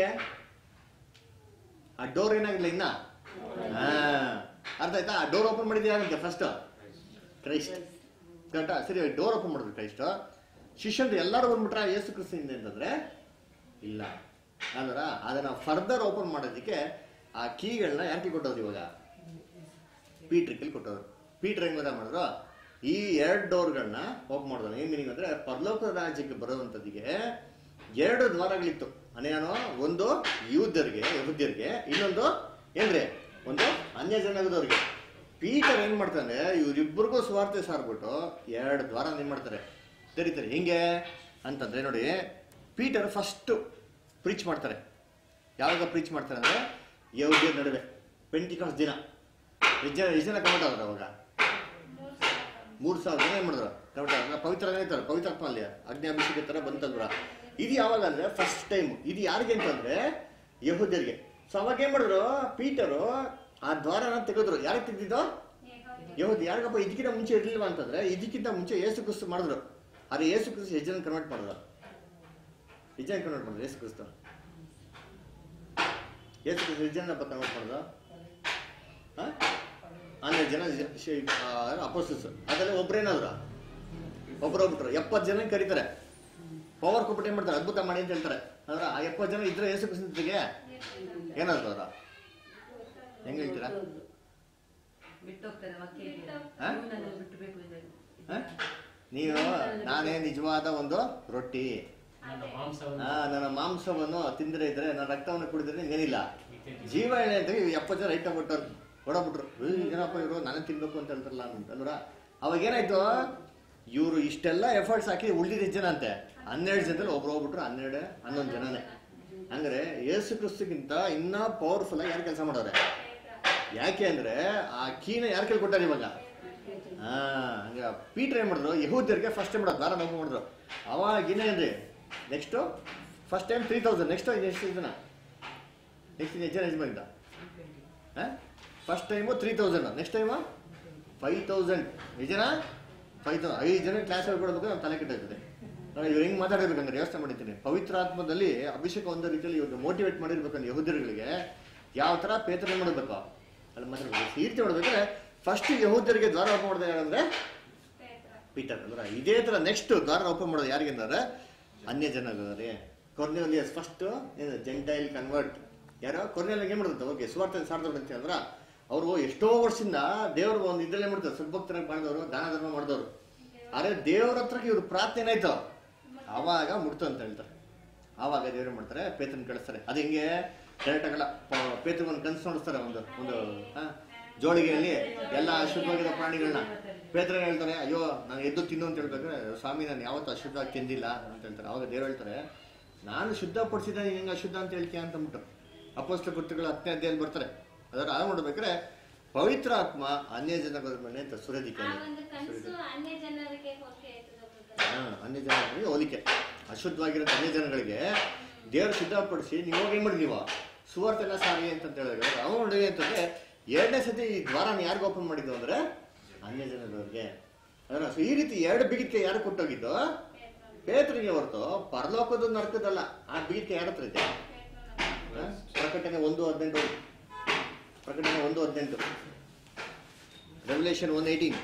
ಆ ಡೋರ್ ಏನಾಗಿಲ್ಲ ಇನ್ನ ಹಾ ಅರ್ಥ ಆಯ್ತಾ ಆ ಡೋರ್ ಓಪನ್ ಮಾಡಿದ್ದೆ ಯಾರಂತೆ ಫಸ್ಟ್ ಕ್ರೈಸ್ಟ್ ಕರೆಕ್ಟಾ ಸರಿ ಡೋರ್ ಓಪನ್ ಮಾಡಿದ್ರು ಕ್ರೈಸ್ಟ್ ಶಿಷ್ಯಂದು ಎಲ್ಲರೂ ಬಂದ್ಬಿಟ್ರ ಯೇಸು ಕ್ರಿಸ್ತಿಂದ ಅಂತಂದ್ರೆ ಇಲ್ಲ ಅಂದ್ರ ಅದನ್ನ ಫರ್ದರ್ ಓಪನ್ ಮಾಡೋದಕ್ಕೆ ಆ ಕೀಗಳನ್ನ ಯಾರಿಗೆ ಕೊಟ್ಟೋದು ಇವಾಗ ಪೀಟ್ರ್ ಕೈಲಿ ಕೊಟ್ಟೋರು ಪೀಟ್ರ್ ಹೆಂಗ್ ಗೊತ್ತಾ ಮಾಡಿದ್ರು ಈ ಎರಡು ಡೋರ್ಗಳನ್ನ ಓಪನ್ ಮಾಡಿದ್ರು ಏನ್ ಮೀನಿಂಗ್ ಅಂದ್ರೆ ಪರಲೋಕ ರಾಜ್ಯಕ್ಕೆ ಬರುವಂತದಿಗೆ ಎರಡು ದ್ವಾರಗಳಿತ್ತು ಅನೇನೋ ಒಂದು ಯೂದ್ಯರಿಗೆ ಯಹುದ್ಯರಿಗೆ ಇನ್ನೊಂದು ಏನ್ರಿ ಒಂದು ಅನ್ಯ ಜನಾಂಗದವ್ರಿಗೆ ಪೀಟರ್ ಏನ್ ಮಾಡ್ತಾನೆ ಇವ್ರಿಬ್ರಿಗೂ ಸ್ವಾರ್ಥ ಸಾರ್ಬಿಟ್ಟು ಎರಡು ದ್ವಾರ ಏನ್ ಮಾಡ್ತಾರೆ ತೆರೀತಾರೆ ಹೆಂಗೆ ಅಂತಂದ್ರೆ ನೋಡಿ ಪೀಟರ್ ಫಸ್ಟ್ ಪ್ರೀಚ್ ಮಾಡ್ತಾರೆ ಯಾವಾಗ ಪ್ರೀಚ್ ಮಾಡ್ತಾರೆ ಅಂದ್ರೆ ಯಹೂದ್ಯರ ನಡುವೆ ಪೆಂಟಿಕಾಸ್ ದಿನ ಎಷ್ಟು ಜನ ಎಷ್ಟು ಜನ ಕಮೆಂಟ್ ಆದ್ರು ಅವಾಗ ಮೂರು ಸಾವಿರ ಜನ ಏನ್ ಮಾಡಿದ್ರು ಕಮೆಂಟ್ ಆದ್ರೆ ಪವಿತ್ರ ಆಯ್ತಾರೆ ಪವಿತ್ರಾತ್ಮ ಅಲ್ಲಿ ಅಗ್ನಿಅಭಿಷೇಕ ತರ ಬಂತಲ್ವ ಇದು ಯಾವಾಗ ಅಂದ್ರೆ ಫಸ್ಟ್ ಟೈಮ್ ಇದು ಯಾರಿಗೆ ಅಂತಂದ್ರೆ ಯಹೂದ್ಯರಿಗೆ ಸೊ ಅವಾಗ ಏನ್ ಮಾಡಿದ್ರು ಪೀಟರು ಆ ದ್ವಾರನ ತೆಗೆದ್ರು ಯಾರಿಗೆ ತೆಗೆದಿದ್ದು ಯಹೂದಿ ಯಾರಿಗಪ್ಪ ಇದಕ್ಕಿಂತ ಮುಂಚೆ ಇರ್ಲಿಲ್ವಾ ಅಂತಂದ್ರೆ ಇದಕ್ಕಿಂತ ಮುಂಚೆ ಏಸು ಕ್ರಿಸ್ತು ಮಾಡಿದ್ರು ಆದ್ರೆ ಏಸು ಕ್ರಿಸ್ತು ಎಷ್ಟು ಜನ ಕನ್ವರ್ಟ್ ಮಾಡಿದ್ರು ಎಷ್ಟು ಜನ ಕನ್ವರ್ಟ್ ಮಾಡಿದ್ರು ಏಸು ಕ್ರಿಸ್ತು ಏಸು ಕ್ರಿಸ್ತು ಎಷ್ಟು ಜನ ಕನ್ವರ್ಟ್ ಮಾಡಿದ್ರು ಹಾ ಹನ್ನೆರಡು ಜನ ಅಪೋಸಿಸ್ ಅದರಲ್ಲಿ ಒಬ್ರೇನಾದ್ರು ಒಬ್ರೊಬ್ಬಿಟ್ರು ಎಪ್ಪತ್ತು ಜನ ಕರೀತಾರೆ ಪವರ್ ಕೊಟ್ಬಿಟ್ಟು ಏನ್ ಮಾಡ್ತಾರೆ ಅದ್ಭುತ ಮಾಡಿ ಅಂತ ಹೇಳ್ತಾರೆ ಅಂದ್ರೆ ಆ ಎಪ್ಪತ್ತು ಜನ ಇದ್ರೆ ಏಸು ಕ್ರಿಸ್ತನಿಗೆ ಏನಾದ್ರು ಅವ್ರ ಹೆಂಗ್ ಹೇಳ್ತೀರಾ ಬಿಟ್ಟು ಹೋಗ್ತಾರೆ ವಾಕ್ಯ ಇದೆಯಲ್ಲ. ಹಾ? ನೀವು ನನ್ನನ್ನು ಬಿಟ್ಟು ಬೇಕು ಎಂದರು. ಹಾ? ನೀವು ನಾನೇ ನಿಜವಾದ ಒಂದು ರೊಟ್ಟಿ ನನ್ನ ಮಾಂಸವನ್ನು ಆ, ನನ್ನ ಮಾಂಸವನ್ನು ತಿಂದ್ರೆ ಇದ್ರೆ ನನ್ನ ರಕ್ತವನ್ನು ಕುಡಿದ್ರೆ ಏನಿಲ್ಲ ಜೀವ ಎಣ್ಣೆ ಅಂತ ಇವ್ ಎಪ್ಪತ್ತು ಜನ ರೈತ ಕೊಟ್ಟರು ಹೊಡಬಿಟ್ರು ಏನಪ್ಪ ಇವರು ನಾನು ತಿನ್ಬೇಕು ಅಂತ ಹೇಳ್ತಾರಲ್ಲ ಅಂತಂದ್ರ ಅವಾಗ ಏನಾಯ್ತು ಇವರು ಇಷ್ಟೆಲ್ಲ ಎಫರ್ಟ್ಸ್ ಹಾಕಿ ಉಳಿದಿದ್ದ ಎಷ್ಟು ಜನ ಅಂತೆ ಹನ್ನೆರಡು ಜನದಲ್ಲಿ ಒಬ್ರು ಹೋಗ್ಬಿಟ್ರು ಹನ್ನೆರಡು ಹನ್ನೊಂದು ಜನನೇ ಅಂದ್ರೆ ಏಸು ಕ್ರಿಸ್ತಕ್ಕಿಂತ ಇನ್ನ ಪವರ್ಫುಲ್ ಆಗಿ ಯಾರು ಕೆಲಸ ಮಾಡೋರೆ ಯಾಕೆ ಅಂದ್ರೆ ಆ ಕೀನ ಯಾರು ಕೈಲಿ ಕೊಟ್ಟಾರೆ ಇವಾಗ ಹಾ ಹಂಗ ಪೀಟರ್ ಏನ್ ಮಾಡಿದ್ರು ಯಹೂದ್ಯರಿಗೆ ಫಸ್ಟ್ ಟೈಮ್ ಮಾಡೋದು ದಾರ ನೋವು ಮಾಡಿದ್ರು ಅವಾಗ ಏನೇನ್ರಿ next first time three thousand next ಎಷ್ಟು ಜನ ನೆಕ್ಸ್ಟ್ ಎಷ್ಟು ಜನ ಯಜಮಾನಿದ್ದ first time three thousand next time five thousand ಎಷ್ಟು ಜನ ಫೈವ್ ತೌಸಂಡ್ ಐದು ಜನ ಕ್ಲಾಸ್ ಹೇಳ್ಕೊಡ್ಬೇಕು ನಾನು ತಲೆ ಕೆಟ್ಟಿರ್ತದೆ ನಾನು ಇವ್ರು ಹೆಂಗೆ ಮಾತಾಡಿರ್ಬೇಕಂದ್ರೆ ಯೋಚನೆ ಮಾಡಿದ್ದೀನಿ ಪವಿತ್ರಾತ್ಮದಲ್ಲಿ ಅಭಿಷೇಕ ಒಂದು ರೀತಿಯಲ್ಲಿ ಇವ್ರು ಮೋಟಿವೇಟ್ ಮಾಡಿರ್ಬೇಕಂದ್ರೆ ಯಹೂದ್ಯರುಗಳಿಗೆ ಯಾವ ಥರ ಪೇತನೆ ಮಾಡಬೇಕು ಅಲ್ಲಿ ಮಾತಾಡ್ಬೇಕು ಈ ರೀತಿ ಮಾಡ್ಬೇಕಾದ್ರೆ ಫಸ್ಟ್ ಯಹೂದ್ಯರಿಗೆ ದ್ವಾರ ಓಪನ್ ಮಾಡಿದೆ ಯಾರಂದ್ರೆ ಪೀಟರ್ ಅಂದ್ರೆ ಇದೇ ತರ ನೆಕ್ಸ್ಟ್ ದ್ವಾರ ಓಪನ್ ಮಾಡೋದು ಯಾರಿಗೆ ಅಂದ್ರೆ ಅನ್ಯ ಜನರಿಗೆ ಕೊರ್ನೆಲಿಯಸ್ ಫಸ್ಟ್ ಏನು ಜೆಂಟೈಲ್ ಕನ್ವರ್ಟ್ ಯಾರೋ ಕೊರ್ನೆಲಿಗೆ ಏನ್ ಮಾಡಿದ್ರು ಓಕೆ ಸುವಾರ್ಥ ಸಾರ್ದವ್ರು ಅಂತ ಅಂದ್ರೆ ಅವರು ಎಷ್ಟೋ ವರ್ಷದಿಂದ ದೇವ್ರ ಒಂದು ಇದ್ರಲ್ಲೇ ಮಾಡ್ತಾರೆ ಸದ್ಭಕ್ತರಾಗಿ ಮಾಡಿದವರು ದಾನ ಧರ್ಮ ಮಾಡಿದವರು ಆದ್ರೆ ದೇವ್ರ ಹತ್ರಕ್ಕೆ ಇವ್ರು ಪ್ರಾರ್ಥನೆ ಏನಾಯ್ತು ಆವಾಗ ಮುಡ್ತು ಅಂತ ಹೇಳ್ತಾರೆ ಆವಾಗ ದೇವ್ರು ಮಾಡ್ತಾರೆ ಪೇತ್ರನ್ ಕಳಿಸ್ತಾರೆ ಅದು ಹಿಂಗೆ ಡೈರೆಕ್ಟ್ ಆಗಲ್ಲ ಪೇತ್ರ ಒಂದು ಕನ್ಸು ನೋಡಿಸ್ತಾರೆ ಒಂದು ಒಂದು ಆ, ಜೋಳಿಗೆಯಲ್ಲಿ ಎಲ್ಲ ಅಶುದ್ಧವಾಗಿರೋ ಪ್ರಾಣಿಗಳನ್ನ ಪೇತ್ರ ಹೇಳ್ತಾರೆ ಅಯ್ಯೋ ನಾನು ಎದ್ದು ತಿನ್ನು ಅಂತ ಹೇಳ್ಬೇಕಾದ್ರೆ ಸ್ವಾಮಿ ನಾನು ಯಾವತ್ತೂ ಅಶುದ್ಧವಾಗಿ ತಿಂದಿಲ್ಲ ಅಂತ ಹೇಳ್ತಾರೆ ಅವಾಗ ದೇವ್ರು ಹೇಳ್ತಾರೆ ನಾನು ಶುದ್ಧಪಡಿಸಿದ ಹಿಂಗೆ ಅಶುದ್ಧ ಅಂತ ಹೇಳ್ತೀಯ ಅಂತ ಅಂದ್ಬಿಟ್ಟು ಅಪೋಸ್ತ ಕೃತ್ಯಗಳು ಹತ್ತನೇ ಅಧ್ಯಾಯಲ್ಲಿ ಬರ್ತಾರೆ ಅದರ ಆಗ ನೋಡ್ಬೇಕಾದ್ರೆ ಪವಿತ್ರ ಆತ್ಮ ಅನ್ಯ ಜನಗಳ ಮೇಲೆ ಅಂತ ಸುರದಿಕ್ಕೆ ಆ ಒಂದು ಕನಸು ಅನ್ಯ ಜನರಿಗೆ ಹೋಗಿ ಹಾ, ಅನ್ಯ ಜನಗಳಿಗೆ ಹೋಲಿಕೆ ಅಶುದ್ಧವಾಗಿರೋ ಅನ್ಯ ಜನಗಳಿಗೆ ದೇವರು ಸಿದ್ಧಪಡಿಸಿ ನೀವು ಹೋಗಿ ಏನ್ ಮಾಡಿ ನೀವು ಸುವಾರ್ತೆಲ್ಲ ಸಾರಿ ಅಂತ ಹೇಳಿದ್ರೆ ಅವ್ನು ನೋಡಿ ಅಂತಂದ್ರೆ ಎರಡನೇ ಸತಿ ಈ ದ್ವಾರನ ಯಾರಿಗ ಓಪನ್ ಮಾಡಿದ್ದು ಅಂದ್ರೆ ಅನ್ಯ ಜನದವ್ರಿಗೆ ಅದರ ಸೊ ಈ ರೀತಿ ಎರಡು ಬಿಗಿಕೆ ಯಾರು ಕೊಟ್ಟೋಗಿದ್ದು ಪೇತ್ರಿಗೆ ಹೊರತು ಪರಲೋಕದ ನರಕದಲ್ಲ ಆ ಬಿಗಿಕೆ ಯಾರ ಹತ್ರ ಇದೆ ಹಾ? ಪ್ರಕಟಣೆ ಒಂದು ಹದಿನೆಂಟು ಪ್ರಕಟಣೆ ಒಂದು ಹದಿನೆಂಟು ರೆವಲ್ಯೂಷನ್ ಒನ್ ಏಯ್ಟೀನ್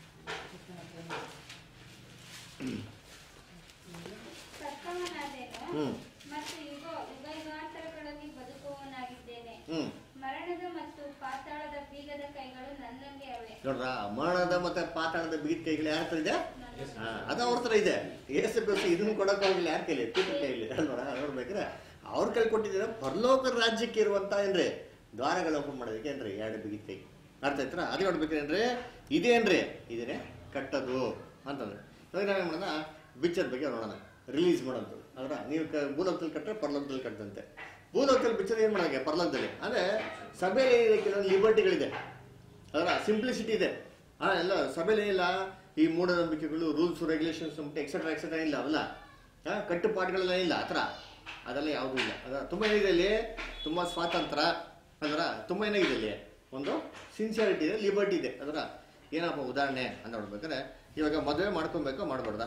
ಸತ್ತವನಾದೇನು ಹ್ಮ್ ಮತ್ತು ಯುಗ ಯುಗ ಯುಗಾಂತರಗಳಲ್ಲಿ ಬದುಕುವವನಾಗಿದ್ದೇನೆ ಹ್ಮ್ ಮರಣದ ಮತ್ತು ಪಾತಾಳದ ಬೀಗದ ಕೈಗಳು ನನ್ನಲ್ಲಿ ಅವೆ ನೋಡ್ರ ಮರಣದ ಮತ್ತೆ ಪಾತಾಳದ ಬಿಗಿದ ಕೈಗಳು ಯಾರ ಹತ್ರ ಇದೆ ಹಾ, ಅದು ಅವ್ರ ಹತ್ರ ಇದೆ ಏಸು ಬೇಕು ಇದನ್ನ ಕೊಡಕ್ ಹೋಗಿಲ್ಲ ಯಾರ ಕೈಲಿ ಪೀಟರ್ ಕೈಲಿ ನೋಡ ನೋಡ್ಬೇಕ್ರೆ ಅವ್ರ ಕೈಲಿ ಕೊಟ್ಟಿದ್ದೀರ ಪರಲೋಕ ರಾಜ್ಯಕ್ಕೆ ಇರುವಂತ ಏನ್ರಿ ದ್ವಾರಗಳು ಓಪನ್ ಮಾಡೋದಕ್ಕೆ ಏನ್ರಿ ಎರಡು ಬಿಗಿದ ಕೈ ಅರ್ಥ ಆಯ್ತರ ಅದೇ ನೋಡ್ಬೇಕೇನ್ರಿ ಇದೇನ್ರಿ ಇದೇನೆ ಕಟ್ಟದು ಅಂತಂದ್ರೆ ಇವಾಗ ನಾವೇನ್ ಮಾಡೋಣ ಪಿಕ್ಚರ್ ಬಗ್ಗೆ ನೋಡೋಣ ರಿಲೀಸ್ ಮಾಡೋದು ಅದ್ರ ನೀವು ಕ- ಭೂಲೋಕದಲ್ಲಿ ಕಟ್ಟರೆ ಪರಲೋಕದಲ್ಲಿ ಕಟ್ಟದಂತೆ ಭೂಲೋಕದಲ್ಲಿ ಪಿಕ್ಚರ್ ಏನ್ ಮಾಡೋಕೆ ಪರಲೋಕದಲ್ಲಿ ಅಂದ್ರೆ ಸಭೆಯಲ್ಲಿ ಕೆಲವೊಂದು ಲಿಬರ್ಟಿಗಳಿದೆ ಅದರ ಸಿಂಪ್ಲಿಸಿಟಿ ಇದೆ ಹಾ ಎಲ್ಲ ಸಭೆಲೇ ಇಲ್ಲ ಈ ಮೂಢನಂಬಿಕೆಗಳು ರೂಲ್ಸ್ ರೆಗ್ಯುಲೇಷನ್ಸ್ ಎಕ್ಸೆಟ್ರಾ ಎಕ್ಸೆಟ್ರಾ ಇಲ್ಲ ಅವಲ್ಲ ಹಾ ಕಟ್ಟುಪಾಡುಗಳೆಲ್ಲ ಇಲ್ಲ ಆ ಥರ ಅದೆಲ್ಲ ಯಾವುದೂ ಇಲ್ಲ ಅದರ ತುಂಬ ಏನಿದೆ ಇಲ್ಲಿ ತುಂಬ ಸ್ವಾತಂತ್ರ್ಯ ಅದರ ತುಂಬ ಏನಾಗಿದೆ ಇಲ್ಲಿ ಒಂದು ಸಿನ್ಸಿಯಾರಿಟಿ ಇದೆ ಲಿಬರ್ಟಿ ಇದೆ ಅದರ ಏನಪ್ಪ ಉದಾಹರಣೆ ಅಂತ ನೋಡ್ಬೇಕಾದ್ರೆ ಇವಾಗ ಮದುವೆ ಮಾಡ್ಕೊಬೇಕು ಮಾಡ್ಬಾರ್ದಾ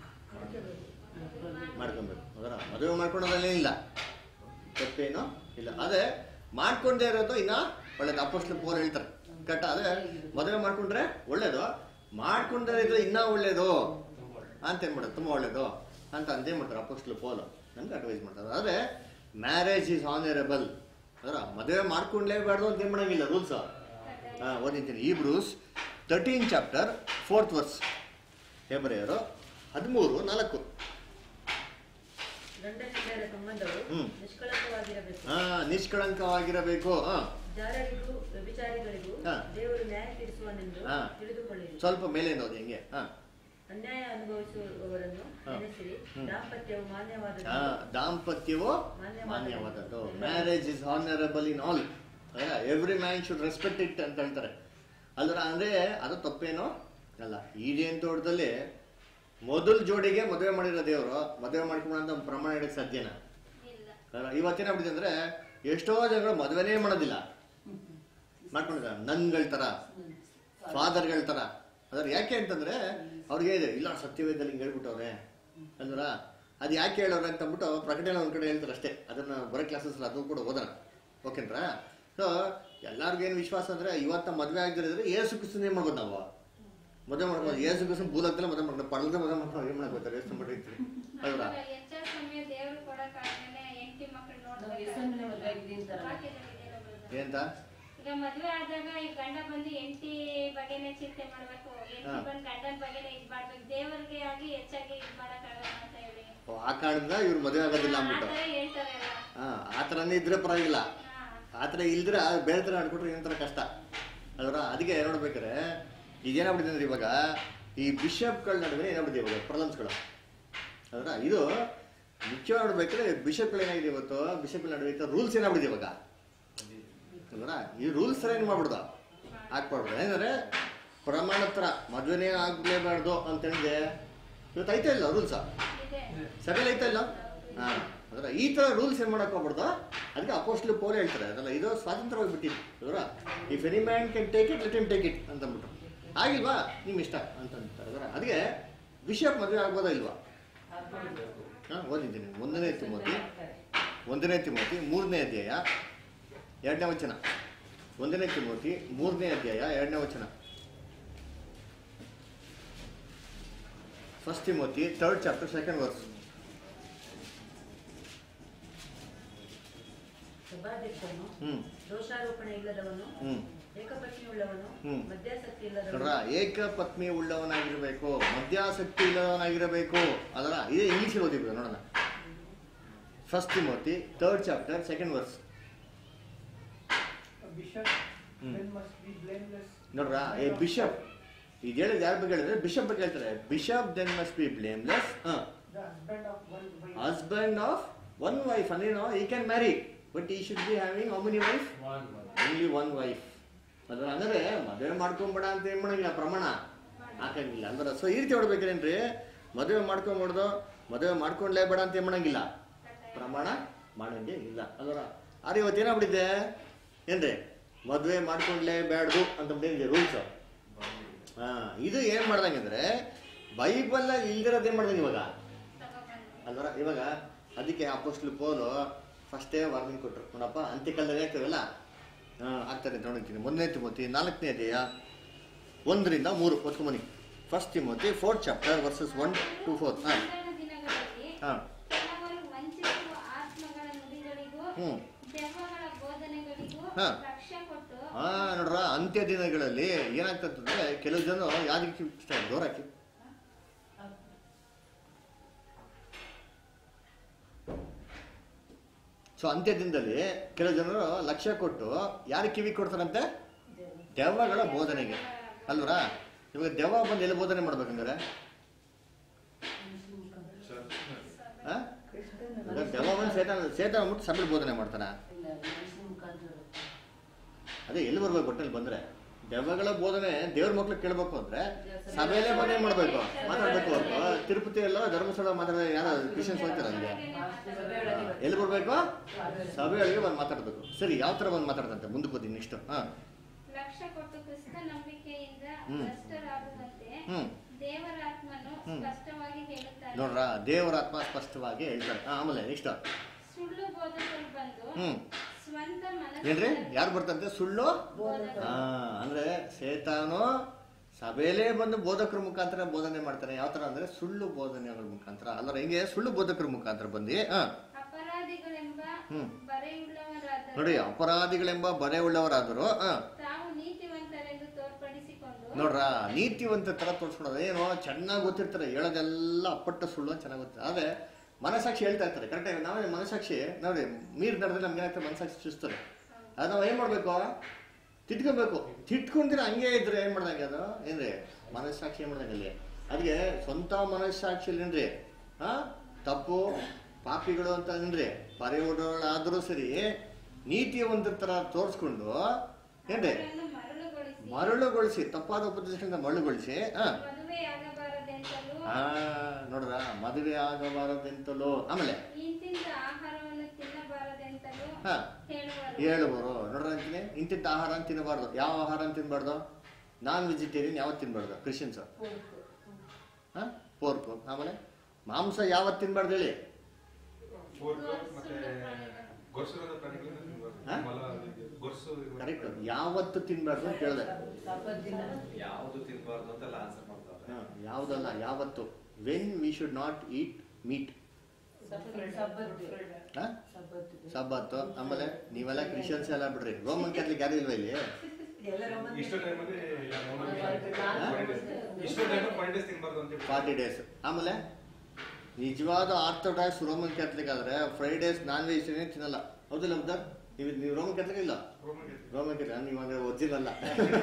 ಮಾಡ್ಕೊಬೇಕು ಅದರ ಮದುವೆ ಮಾಡ್ಕೊಳೋದಲ್ಲೇನಿಲ್ಲ ತಪ್ಪೇನೋ ಇಲ್ಲ ಅದೇ ಮಾಡ್ಕೊಂಡೇ ಇರೋದು ಇನ್ನ ಒಳ್ಳೇದು ಅಪ್ಪಸ್ಲು ಪೋರ್ ಹೇಳ್ತಾರೆ ಕಟ್ಟ ಅದೇ ಮದುವೆ ಮಾಡ್ಕೊಂಡ್ರೆ ಒಳ್ಳೇದು ಮಾಡ್ಕೊಂಡೇ ಇದ್ರೆ ಇನ್ನ ಒಳ್ಳೇದು ಅಂತ ಏನ್ ಮಾಡೋದು ತುಂಬಾ ಒಳ್ಳೇದು ಅಂತ ಅಂತೇನ್ ಮಾಡ್ತಾರೆ ಅಪ್ಪಸ್ಲು ಪೋಲು ನಮ್ಗೆ ಅಡ್ವೈಸ್ ಮಾಡ್ತಾರೆ ಆದ್ರೆ ಮ್ಯಾರೇಜ್ ಈಸ್ ಆನರೇಬಲ್ ಅದರ ಮದುವೆ ಮಾಡ್ಕೊಂಡ್ಲೇಬಾರ್ದು ಅಂತ ಏನ್ ಮಾಡಂಗಿಲ್ಲ ರೂಲ್ಸ್ ಹಾ ಓದಿದ್ದೀನಿ Hebrews thirteen chapter fourth verse ಹೇಬರೆಯರು ಹದಿಮೂರು ನಾಲ್ಕು ಗಂಡ ಹೆಂಡರ ಸಂಬಂಧವು ಹ್ಮ್. ನಿಷ್ಕಳಂಕವಾಗಿರಬೇಕು ಹಾ ನಿಷ್ಕಳಂಕವಾಗಿರಬೇಕು ಹಾ ಜಾರರಿಗೂ ವ್ಯಭಿಚಾರಿಗಳಿಗೂ ಹಾ. ದೇವರು ನ್ಯಾಯ ತೀರಿಸುವನೆಂದು ಹಾ. ತಿಳಿದುಕೊಳ್ಳಿರಿ ಸ್ವಲ್ಪ ಮೇಲೆ ನೋಡಿ ಹೆಂಗೆ ಹಾ ಅನ್ಯಾಯ ಅನುಭವಿಸುವವರನ್ನು ಹಾ. ನೆನೆಸಿರಿ ಹ್ಮ್. ದಾಂಪತ್ಯವು ಮಾನ್ಯವಾದದ್ದು ಆ, ದಾಂಪತ್ಯವು ಮಾನ್ಯವಾದದ್ದು marriage is honourable in all every man should respect it ಅಂತ ಹೇಳ್ತಾರೆ ಅಲ್ದ್ರ ಅಂದ್ರೆ ಅದು ತಪ್ಪೇನೋ ಅಲ್ಲ ಈಡೇನ್ ತೋಟದಲ್ಲಿ ಮೊದಲ ಜೋಡಿಗೆ ಮದುವೆ ಮಾಡಿರೋ ದೇವರು ಮದುವೆ ಮಾಡ್ಕೊಳ್ಳೋ ಅಂತ ಪ್ರಮಾಣ ಇಡಕ್ಕೆ ಸಾಧ್ಯನಾ ಇಲ್ಲ ಅಲ್ಲ, ಇವತ್ತೇನಾಗ್ಬಿಟ್ಟಿದೆ ಅಂದ್ರೆ ಎಷ್ಟೋ ಜನಗಳು ಮದುವೆನೇ ಮಾಡೋದಿಲ್ಲ ಮಾಡ್ಕೊಂಡಿದ್ದಾರೆ ನನ್ಗಳ ತರ ಫಾದರ್ಗಳ ತರ ಅದ್ರ ಯಾಕೆ ಅಂತಂದ್ರೆ ಅವ್ರಿಗೆ ಇದೆ ಇಲ್ಲ ಸತ್ಯವೇದದಲ್ಲಿ ಹಿಂಗೆ ಹೇಳ್ಬಿಟ್ಟವ್ರೆ ಅಂದ್ರ ಅದು ಯಾಕೆ ಹೇಳೋರೆ ಅಂತ ಅಂದ್ಬಿಟ್ಟು ಪ್ರಕಟಣೆ ಒಂದ್ ಕಡೆ ಹೇಳ್ತಾರೆ ಅಷ್ಟೇ ಅದನ್ನ ಬರೋ ಕ್ಲಾಸಸ್ ಅದು ಕೂಡ ಓದೋಣ ಓಕೆನ್ರಾ ಸೊ ಎಲ್ಲರಿಗೂ ಏನು ವಿಶ್ವಾಸ ಅಂದ್ರೆ ಇವತ್ತ ಮದುವೆ ಆಗಿದ್ರೆ ಏಸು ಕ್ರಿಸ್ತನ್ ಏನ್ ಮಾಡ್ಬೋದು ನಾವು ಮದುವೆ ಮಾಡ್ಬೋದು ಏಸು ಕ್ರಿಸ್ತನ್ ಭೂಲೋಕದಲ್ಲ ಮದುವೆ ಮಾಡ್ಕೊಂಡು ಪಡಲದ ಮದುವೆ ಮಾಡ್ಕೊಂಡು ಏನ್ ಮಾಡ್ಕೋತಾರೆ ಎಷ್ಟು ಮಾಡಿರ್ತೀರಿ ಅಲ್ವಾ ಆಮೇಲೆ ಹೆಚ್ಚಾದ ಸಮಯ ದೇವ್ರು ಕೊಡಕ್ಕಾಗದೇನೆ ಹೆಂಡತಿ ಮಕ್ಳು ನಾವು ಎಷ್ಟೊಂದು ಮದುವೆ ಆಗಿದ್ದೀವಿ ಅಂತಾರಲ್ಲ. ನೋಡ್ಬೇಕು ಏನಂತ ಈಗ ಮದ್ವೆ ಆದಾಗ ಈ ಗಂಡ ಬಂದು ಹೆಂಡತಿ ಬಗ್ಗೆನೆ ಚಿಂತೆ ಮಾಡ್ಬೇಕು ಹೆಂಡತಿ ಹಾ. ಬಂದು ಗಂಡನ ಬಗ್ಗೆನೆ ಇದ್ ಮಾಡ್ಬೇಕು ದೇವರಿಗೆ ಆಗಿ ಹೆಚ್ಚಾಗಿ ಇದ್ ಮಾಡಕ್ಕಾಗಲ್ಲ ಅಂತ ಹೇಳಿ ಓ, ಆ ಕಾರಣದಿಂದ ಇವ್ರು ಮದುವೆ ಆಗೋದಿಲ್ಲ ಆ ಅಂದ್ಬಿಟ್ಟು ತರ ಹೇಳ್ತಾರೆ ಎಲ್ಲ ಹಾ ಆ ಥರನೇ ಇದ್ರೆ ಪರವಾಗಿಲ್ಲ ಹಾ. ಆ ಥರ ಇಲ್ದ್ರೆ ಆ ಬೇರೆ ಥರ ಆಡ್ಕೊಟ್ರೆ ಏನಂತರ ಕಷ್ಟ ಅಲ್ವರ ಅದಕ್ಕೆ ನೋಡ್ಬೇಕಾರೆ ಈಗ ಏನಾಗ್ಬಿಟ್ಟಿದೆ ಅಂದ್ರೆ ಇವಾಗ ಈ ಬಿಷಪ್ಗಳ ನಡುವೆ ಏನಾಗ್ಬಿಟ್ಟಿದೆ ಇವಾಗ ಪ್ರಾಬ್ಲಮ್ಸ್ಗಳು ಅದರ ಇದು ಮುಖ್ಯ ನೋಡ್ಬೇಕಾದ್ರೆ ಬಿಷಪ್ಗಳು ಏನಾಗಿದೆ ಇವತ್ತು ಬಿಷಪ್ಗಳ ನಡುವೆ ರೂಲ್ಸ್ ಏನಾಗ್ಬಿಟ್ಟಿದೆ ಇವಾಗ ಅಲ್ವರ ಈ ರೂಲ್ಸ್ ಏನು ಮಾಡ್ಬಿಡ್ದು ಹಾಕ್ಬಾರ್ದು ಏನಂದ್ರೆ ಪ್ರಮಾಣ ಥರ ಮದುವೆನೇ ಆಗಲೇಬಾರ್ದು ಅಂತೇಳಿದೆ ಇವತ್ತು ಐತೆ ಇಲ್ಲ ರೂಲ್ಸ ಇದೆ ಸರಿಯಲ್ಲ ಐತಾ ಇಲ್ಲ ಹಾ ಅದರ ಈ ತರ ರೂಲ್ಸ್ ಏನ್ ಮಾಡಕ್ ಹೋಗ್ಬಾರ್ದು ಅದಕ್ಕೆ ಅಪೋಸ್ಟ್ಲು ಪೋಲ್ ಹೇಳ್ತಾರೆ ಅದಲ್ಲ ಇದು ಸ್ವಾತಂತ್ರ್ಯವಾಗಿ ಬಿಟ್ಟಿದ್ದು ಅದರ if any man can take it let him take it ಅಂತ ಅಂದ್ಬಿಟ್ರು ಆಗಿಲ್ವಾ ನಿಮ್ ಇಷ್ಟ ಅಂತ ಅಂತಾರೆ ಅದರ ಅದಕ್ಕೆ ಬಿಷಪ್ ಮದುವೆ ಆಗ್ಬೋದಾ ಇಲ್ವಾ ಹಾ ಓದಿದ್ದೀನಿ ಒಂದನೇ ತಿಮೋತಿ ಒಂದನೇ ತಿಮೋತಿ ಮೂರನೇ ಅಧ್ಯಾಯ ಎರಡನೇ ವಚನ ಒಂದನೇ ತಿಮೋತಿ ಮೂರನೇ ಅಧ್ಯಾಯ ಎರಡನೇ ವಚನ first Timothy third chapter second verse ಸಭಾಧ್ಯಕ್ಷನು ಹ್ಮ್ ದೋಷಾರೋಪಣೆ ಇಲ್ಲದವನು ಹ್ಮ್ ಏಕಪತ್ನಿಯುಳ್ಳವನು ಹ್ಮ್. ಮದ್ಯಾಸಕ್ತಿ ನೋಡ್ರ ಇಲ್ಲದವನು ಏಕ ಪತ್ನಿ ಉಳ್ಳವನಾಗಿರ್ಬೇಕು ಮದ್ಯಾಸಕ್ತಿ ಇಲ್ಲವನಾಗಿರಬೇಕು ಅದರ ಇದೇ ಇಂಗ್ಲಿಷ್ ಓದಿಬಿಡು ನೋಡೋಣ first Timothy third chapter second verse A bishop Hmm. then must be blameless. ನೋಡ್ರ ಏ ಬಿಷಪ್ ಈಗ ಹೇಳಿದ ಯಾರ ಬಗ್ಗೆ ಹೇಳಿದ್ರೆ ಬಿಷಪ್ ಬಗ್ಗೆ ಹೇಳ್ತಾರೆ bishop then must be blameless The husband of one wife. Husband of one wife ಅಂದ್ರೇನು he can marry but he should be having how many wife only one wife ಅದ್ರ ಅಂದ್ರೆ ಮದುವೆ ಮಾಡ್ಕೊಂಬೇಡ ಅಂತ ಏನ್ ಮಾಡಂಗಿಲ್ಲ ಪ್ರಮಾಣ ಹಾಕಂಗಿಲ್ಲ ಅಂದ್ರೆ ಸೊ ಈ ರೀತಿ ಹೊಡ್ಬೇಕೇನ್ರಿ ಮದುವೆ ಮಾಡ್ಕೊಂಬಿಡ್ದು ಮದುವೆ ಮಾಡ್ಕೊಂಡ್ಲೇ ಬೇಡ ಅಂತ ಏನ್ ಮಾಡಂಗಿಲ್ಲ ಪ್ರಮಾಣ ಮಾಡಂಗೆ ಇಲ್ಲ ಅಲ್ವರ ಆದ್ರೆ ಇವತ್ತು ಏನಾಗ್ಬಿಟ್ಟಿದೆ ಏನ್ರಿ ಮದುವೆ ಮಾಡ್ಕೊಂಡ್ಲೇ ಬೇಡ್ದು ಅಂತ ಏನಿದೆ ರೂಲ್ಸ್ ಹಾ ಇದು ಏನ್ ಮಾಡ್ದಂಗೆ ಅಂದ್ರೆ ಬೈಬಲ್ ಇಲ್ದಿರೋದು ಏನ್ ಮಾಡ್ದಂಗೆ ಇವಾಗ ತಗೊಬಂದು ಅಲ್ವರ ಇವಾಗ ಅದಕ್ಕೆ ಅಪೋಸ್ಟ್ಲು ಪೋಲು ಫಸ್ಟೇ ವಾರ್ನಿಂಗ್ ಕೊಟ್ಟರು ನೋಡಪ್ಪ ಅಂತ್ಯಕಾಲದಲ್ಲಿ ಆಗ್ತದಲ್ಲ ಹಾಂ ಆಗ್ತದೆ ನೋಡಿದ್ದೀನಿ ಮೊದಲನೇ ತಿಮೋತಿ ನಾಲ್ಕನೇ ಅಧ್ಯಾಯ ಒಂದರಿಂದ ಮೂರು ಓದ್ಕೊಂಬನಿ first Timothy fourth chapter verses one two four ಹಾಂ ಮುಂದಿನ ದಿನಗಳಲ್ಲಿ ಹಾಂ ಕೆಲವರು ವಂಚಿಸುವ ಆತ್ಮಗಳ ನುಡಿಗಳಿಗೂ ಹ್ಞೂ ದೆವ್ವಗಳ ಬೋಧನೆಗಳಿಗೂ ಹಾ. ಲಕ್ಷ್ಯ ಕೊಟ್ಟು ಹಾಂ ನೋಡ್ರ ಅಂತ್ಯ ದಿನಗಳಲ್ಲಿ ಏನಾಗ್ತದಂದ್ರೆ ಕೆಲವು ಜನ ಯಾವ್ದಕ್ಕೆ ಇಷ್ಟ ಜೋರ್ ಹಾಕಿ ಸೊ ಅಂತ್ಯ ದಿನದಲ್ಲಿ ಕೆಲವು ಜನರು ಲಕ್ಷ್ಯ ಕೊಟ್ಟು ಯಾರು ಕಿವಿ ಕೊಡ್ತಾರಂತೆ ದೆವ್ವಗಳ ಬೋಧನೆಗೆ ಅಲ್ವರಾ ಇವಾಗ ದೆವ್ವ ಬಂದು ಎಲ್ಲಿ ಬೋಧನೆ ಮಾಡ್ಬೇಕಂದ್ರೆ ಆ? ಇವಾಗ ದೆವ್ವ ಬಂದು ಸೇತ ಸೇತ ಅಂದ್ಬಿಟ್ಟು ಸಭೆಲಿ ಬೋಧನೆ ಮಾಡ್ತಾನ ಅದೇ ಎಲ್ಲಿ ಬರ್ಬೇಕು ಒಟ್ಟಲ್ಲಿ ಬಂದ್ರೆ ದೆವ್ವಗಳ ಬೋಧನೆ ದೇವ್ರ ಮಕ್ಳು ಕೇಳ್ಬೇಕು ಅಂದ್ರೆ ಸಭೆಯಲ್ಲೇ ಬಂದು ಏನ್ ಮಾಡ್ಬೇಕು ಮಾತಾಡ್ಬೇಕು ಹೊರ್ತು ತಿರುಪತಿ ಎಲ್ಲ ಧರ್ಮಸ್ಥಳ ಮಾತಾಡ ಯಾರು ಕ್ರಿಶ್ಚಿಯನ್ಸ್ ಹೋಗ್ತಾರೆ ಅಲ್ಲಿ ಎಲ್ಲಿ ಬರ್ಬೇಕು ಸಭೆಯೊಳಗೆ ಬಂದು ಮಾತಾಡ್ಬೇಕು ಸರಿ ಯಾವ ತರ ಬಂದು ಮಾತಾಡ್ತಂತೆ ಮುಂದಕ್ಕೆ ಹೋದಿ ನೆಕ್ಸ್ಟ್ ಹಾ ಲಕ್ಷ್ಯ ಕೊಟ್ಟು ಕ್ರಿಸ್ತ ನಂಬಿಕೆಯಿಂದ ಹ್ಮ್. ಭ್ರಷ್ಟರಾಗದಂತೆ ಹ್ಮ್. ದೇವರ ಆತ್ಮನು ಹ್ಮ್. ಸ್ಪಷ್ಟವಾಗಿ ಹೇಳುತ್ತಾರೆ ನೋಡ್ರ ದೇವರ ಆತ್ಮ ಸ್ಪಷ್ಟವಾಗಿ ಹೇಳ್ತಾರೆ ಹಾ, ಆಮೇಲೆ ನೆಕ್ಸ್ಟ್ ಸುಳ್ಳು ಬೋಧಕರು ಬಂದು ಹ್ಮ್ ಸ್ವಂತ ಏನ್ರಿ ಮನಸ್ಸಿನಲ್ಲಿ ಯಾರು ಬರ್ತಂತೆ ಸುಳ್ಳು ಬೋಧಕರು. ಹಾ ಅಂದ್ರೆ ಸೇತಾನು ಸಭೆಯಲ್ಲೇ ಬಂದು ಬೋಧಕರ ಮುಖಾಂತರ ಬೋಧನೆ ಮಾಡ್ತಾನೆ ಯಾವ ತರ ಅಂದ್ರೆ ಸುಳ್ಳು ಬೋಧನೆಗಳ ಮುಖಾಂತರ ಅಲ್ಲರ ಹಿಂಗೆ ಸುಳ್ಳು ಬೋಧಕರ ಮುಖಾಂತರ ಬಂದು ಹಾ ಅಪರಾಧಿಗಳೆಂಬ ಹ್ಮ್. ಬರೆಯುಳ್ಳವರಾದ ನೋಡಿ ಅಪರಾಧಿಗಳೆಂಬ ಬರೆ ಉಳ್ಳವರಾದರು ಹಾ ತಾವು ನೀತಿವಂತರೆಂದು ತೋರ್ಪಡಿಸಿಕೊಂಡು ನೋಡ್ರ ನೀತಿವಂತ ತರ ತೋರಿಸ್ಕೊಡೋದು ಏನು ಚೆನ್ನಾಗಿ ಗೊತ್ತಿರ್ತಾರೆ ಹೇಳೋದೆಲ್ಲ ಅಪ್ಪಟ್ಟ ಸುಳ್ಳು ಅಂತ ಚೆನ್ನಾಗಿ ಗೊತ್ತಿದೆ ಆದ್ರೆ ಮನಸಾಕ್ಷಿ ಹೇಳ್ತಾ ಇರ್ತಾರೆ ಕರೆಕ್ಟಾಗಿ ನಾವೇ ಮನಸಾಕ್ಷಿ ನೋಡಿ ಮೀರ್ ನಡೆದ್ರೆ ನಮ್ಗೆ ಏನಾಗ್ತದೆ ಮನಸಾಕ್ಷಿ ಚುಸ್ತಾರೆ ಅದು ನಾವು ಏನ್ ಮಾಡ್ಬೇಕು ತಿಟ್ಕೊಬೇಕು ತಿಟ್ಕೊಂಡ್ರೆ ಹಂಗೆ ಇದ್ರೆ ಏನ್ ಮಾಡ್ದಂಗೆ ಅದು ಏನ್ರಿ ಮನಸ್ಸಾಕ್ಷಿ ಏನ್ ಮಾಡ್ದಂಗೆ ಅಲ್ಲಿ ಅದಕ್ಕೆ ಸ್ವಂತ ಮನಸ್ಸಾಕ್ಷಿಲೇನ್ರಿ ಹಾ ತಪ್ಪು ಪಾಪಿಗಳು ಅಂತ ಏನ್ರಿ ಪರೆಯುಡಗಳಾದ್ರೂ ಸರಿ ನೀತಿವಂತರ ತರ ತೋರಿಸ್ಕೊಂಡು ಏನ್ರಿ ಅವರನ್ನು ಮರಳುಗೊಳಿಸಿ ಮರಳುಗೊಳಿಸಿ ತಪ್ಪಾದ ಉಪದೇಶದಿಂದ ಮರಳುಗೊಳಿಸಿ ಹಾ ಮದುವೆಯಾಗಬಾರದೆಂತಲೂ ಆ ನೋಡ್ರ ಮದುವೆ ಆಗಬಾರದೆಂತಲೋ ಆಮೇಲೆ ಇಂತಿಂತ ಆಹಾರವನ್ನು ತಿನ್ನಬಾರದೆಂತಲೂ ಹಾ ಹೇಳುವರು ಹೇಳುವರು ನೋಡ್ರ ಅಂತೀನಿ ಇಂತಿಂತ ಆಹಾರ ಅಂತ ತಿನ್ನಬಾರ್ದು ಯಾವ ಆಹಾರ ಅಂತ ತಿನ್ಬಾರ್ದು ನಾನ್ ವೆಜಿಟೇರಿಯನ್ ಯಾವತ್ತು ತಿನ್ಬಾರ್ದು ಕ್ರಿಶ್ಚಿಯನ್ಸ್ ಹಾ ಪೋರ್ಕು ಆಮೇಲೆ ಮಾಂಸ ಯಾವತ್ತು ತಿನ್ಬಾರ್ದು ಹೇಳಿ ಫೋರ್ಕ್ ಮತ್ತೆ ಗೊರ್ಸಿರೋದ ಪ್ರಾಣಿಗಳನ್ನ ತಿನ್ಬಾರ್ದು. ಹಾ? ಮೊಲ, ಇದು, ಗೊರ್ಸು ಇರುವ ಕರೆಕ್ಟ್ ಯಾವತ್ತು ತಿನ್ಬಾರ್ದು ಅಂತ ಕೇಳಿದೆ ಸಬ್ಬತ್ ದಿನ ಯಾವುದು ತಿನ್ಬಾರ್ದು ಅಂತೆಲ್ಲ ಆನ್ಸರ್ ಮಾಡ್ತಾರೆ ಯಾವುದಲ್ಲ ಯಾವತ್ತು when we should not eat meat Sabbath Sabbath Sabbath ಆಮೇಲೆ ನೀವೆಲ್ಲ ಕ್ರಿಶ್ಚಿಯನ್ಸ್ ಎಲ್ಲ ಬಿಡ್ರಿ ರೋಮನ್ ಕ್ಯಾಥಲಿಕ್ ಯಾರು ಇಲ್ವಾ ಇಲ್ಲಿ ಎಲ್ಲ ರೋಮನ್ ಇಷ್ಟು ಟೈಮಲ್ಲಿ ಹಾ? ಇಷ್ಟು ಟೈಮ್ ಫೈವ್ ಡೇಸ್ ತಿನ್ಬಾರ್ದು ಅಂತ ಹೇಳಿ. ಫಾರ್ಟಿ ಡೇಸ್ ಆಮೇಲೆ ನಿಜವಾದ ಆರ್ಥೋಡಾಕ್ಸ್ ರೋಮನ್ ಕ್ಯಾಥಲಿಕ್ ಆದ್ರೆ ಫ್ರೈಡೇಸ್ ನಾನ್ ವೆಜಿಟೇರಿಯನ್ ತಿನ್ನಲ್ಲ ಹೌದಿಲ್ಲ ಮುದ್ದಾರ್ ನೀವು ನೀವು ರೋಮನ್ ಕ್ಯಾಥಲಿಕ್ ಇಲ್ಲ ರೋಮನ್ ಕ್ಯಾಥಲಿಕ್. ರೋಮನ್ ಕ್ಯಾಥಲಿಕ್ ನೀವು ಅಂದ್ರೆ ಒರಿಜಿನಲ್ ಅಲ್ಲ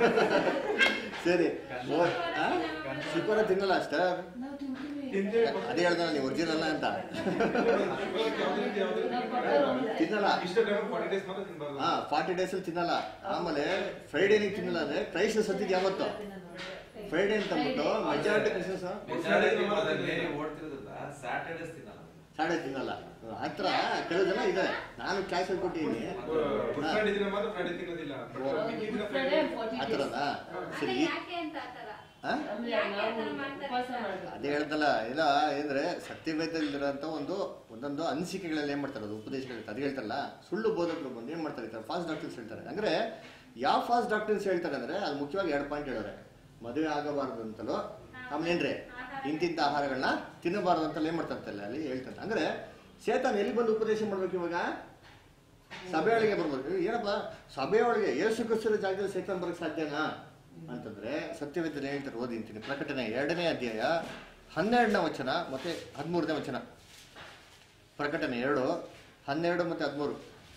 ಸರಿ ಶುಕ್ರವಾರ ತಿನ್ನಲ್ಲ ಅಷ್ಟೇ ನಾವು ತಿಂತೀವಿ ತಿಂದೆ ಅದೇ ಹೇಳ್ದ ನೀವು ಒರಿಜಿನಲ್ ಅಂತ ಶುಕ್ರವಾರಕ್ಕೆ ಯಾವ್ದೇ ರೀತಿ ಯಾವ್ದೇ ರೀತಿ ತಿನ್ನಲ್ಲ ಇಷ್ಟು ಟೈಮ್ ಫಾರ್ಟಿ ಡೇಸ್ ಮಾತ್ರ ತಿನ್ಬಾರ್ದು ಹಾ ಫಾರ್ಟಿ ಡೇಸ್ ಅಲ್ಲಿ ತಿನ್ನಲ್ಲ ಆಮೇಲೆ ಫ್ರೈಡೇನಿಗೆ ತಿನ್ನಲ್ಲ ಅಂದ್ರೆ ಕ್ರೈಸ್ತ ಸತ್ತಿದ್ ಯಾವತ್ತು ಫ್ರೈಡೇ ಅಂತ ಅಂದ್ಬಿಟ್ಟು ಮೆಜಾರಿಟಿ ಕ್ರಿಸ್ಮಸ್ ಮೆಜಾರಿಟಿ ಓಡ್ತಿರೋದ್ರಿಂದ ಸ್ಯಾಟರ್ಡೇಸ್ ತಿನ್ನಲ್ಲ ಸಾಡೆ ತಿನ್ನಲ್ಲ ಹತ್ರ ಕೆಲವು ಜನ ಇದೆ ನಾನು ಕ್ಲಾಸಲ್ಲಿ ಕೊಟ್ಟಿದ್ದೀನಿ ಗುಡ್ ಫ್ರೈಡೆ ದಿನ ಮಾತ್ರ ಫ್ರೈಡೆ ತಿನ್ನೋದಿಲ್ಲ ಬಟ್ ಓ. ಮಿಕ್ಕಿದ ದಿನ Friday ಫ್ರೈಡೆ and 40 days. ಹತ್ರನಾ ಅಲ್ಲ ಸರಿ ಯಾಕೆ ಅಂತ ಆತರ ಹಾ? ಆಮೇಲೆ ಯಾಕೆ ನಾವು ಆ ಥರ ಮಾಡ್ತಾರೆ ಉಪವಾಸ ಅಂತ? ಮಾಡ್ಬೇಕು. ಅದೇ ಹೇಳ್ದಲ್ಲ ಇಲ್ಲ ಅಂದ್ರೆ ಸತ್ಯವೇದಲ್ಲಿರೋಂಥ ಒಂದು ಒಂದೊಂದು ಅನಿಸಿಕೆಗಳಲ್ಲಿ ಏನ್ ಮಾಡ್ತಾರೆ ಅದು ಉಪದೇಶಗಳು ಅದು ಹೇಳ್ತಾರಲ್ಲ ಸುಳ್ಳು ಬೋಧಕರು ಬಂದು ಏನ್ ಮಾಡ್ತಾರೆ ಫಾಸ್ಟ್ ಡಾಕ್ಟರ್ಸ್ ಹೇಳ್ತಾರೆ ಅಂದ್ರೆ ಯಾವ ಫಾಸ್ಟ್ ಡಾಕ್ಟರ್ಸ್ ಹೇಳ್ತಾರೆ ಅಂದ್ರೆ ಅದು ಮುಖ್ಯವಾಗಿ ಎರಡು ಪಾಯಿಂಟ್ ಹೇಳೋರೆ ಮದುವೆ ಆಗಬಾರ್ದು ಅಂತಲೋ ಆಮೇಲೆ ಏನ್ರಿ ಇಂತಿಂತ ಆಹಾರಗಳನ್ನ ತಿನ್ನಬಾರ್ದು ಅಂತಲ್ಲ ಏನ್ ಮಾಡ್ತಾರೆ ಅಲ್ಲಿ ಹೇಳ್ತಾರೆ ಅಂದ್ರೆ ಸೇತಾನ್ ಎಲ್ಲಿ ಬಂದು ಉಪದೇಶ ಮಾಡ್ಬೇಕು ಇವಾಗ ಸಭೆಯೊಳಗೆ ಬರ್ಬೇಕು ಏನಪ್ಪ ಸಭೆಯೊಳಗೆ ಏಸು ಕ್ರಿಸ್ತರ ಜಾಗದಲ್ಲಿ ಸೇತಾನ್ ಬರಕ್ ಸಾಧ್ಯನಾ ಅಂತಂದ್ರೆ ಸತ್ಯವೇದನ ಹೇಳ್ತಾರೆ ಓದಿಂತೀನಿ ಪ್ರಕಟಣೆ ಎರಡನೇ ಅಧ್ಯಾಯ ಹನ್ನೆರಡನೇ ವಚನ ಮತ್ತೆ ಹದಿಮೂರನೇ ವಚನ ಪ್ರಕಟಣೆ ಎರಡು ಹನ್ನೆರಡು ಮತ್ತೆ ಹದಿಮೂರು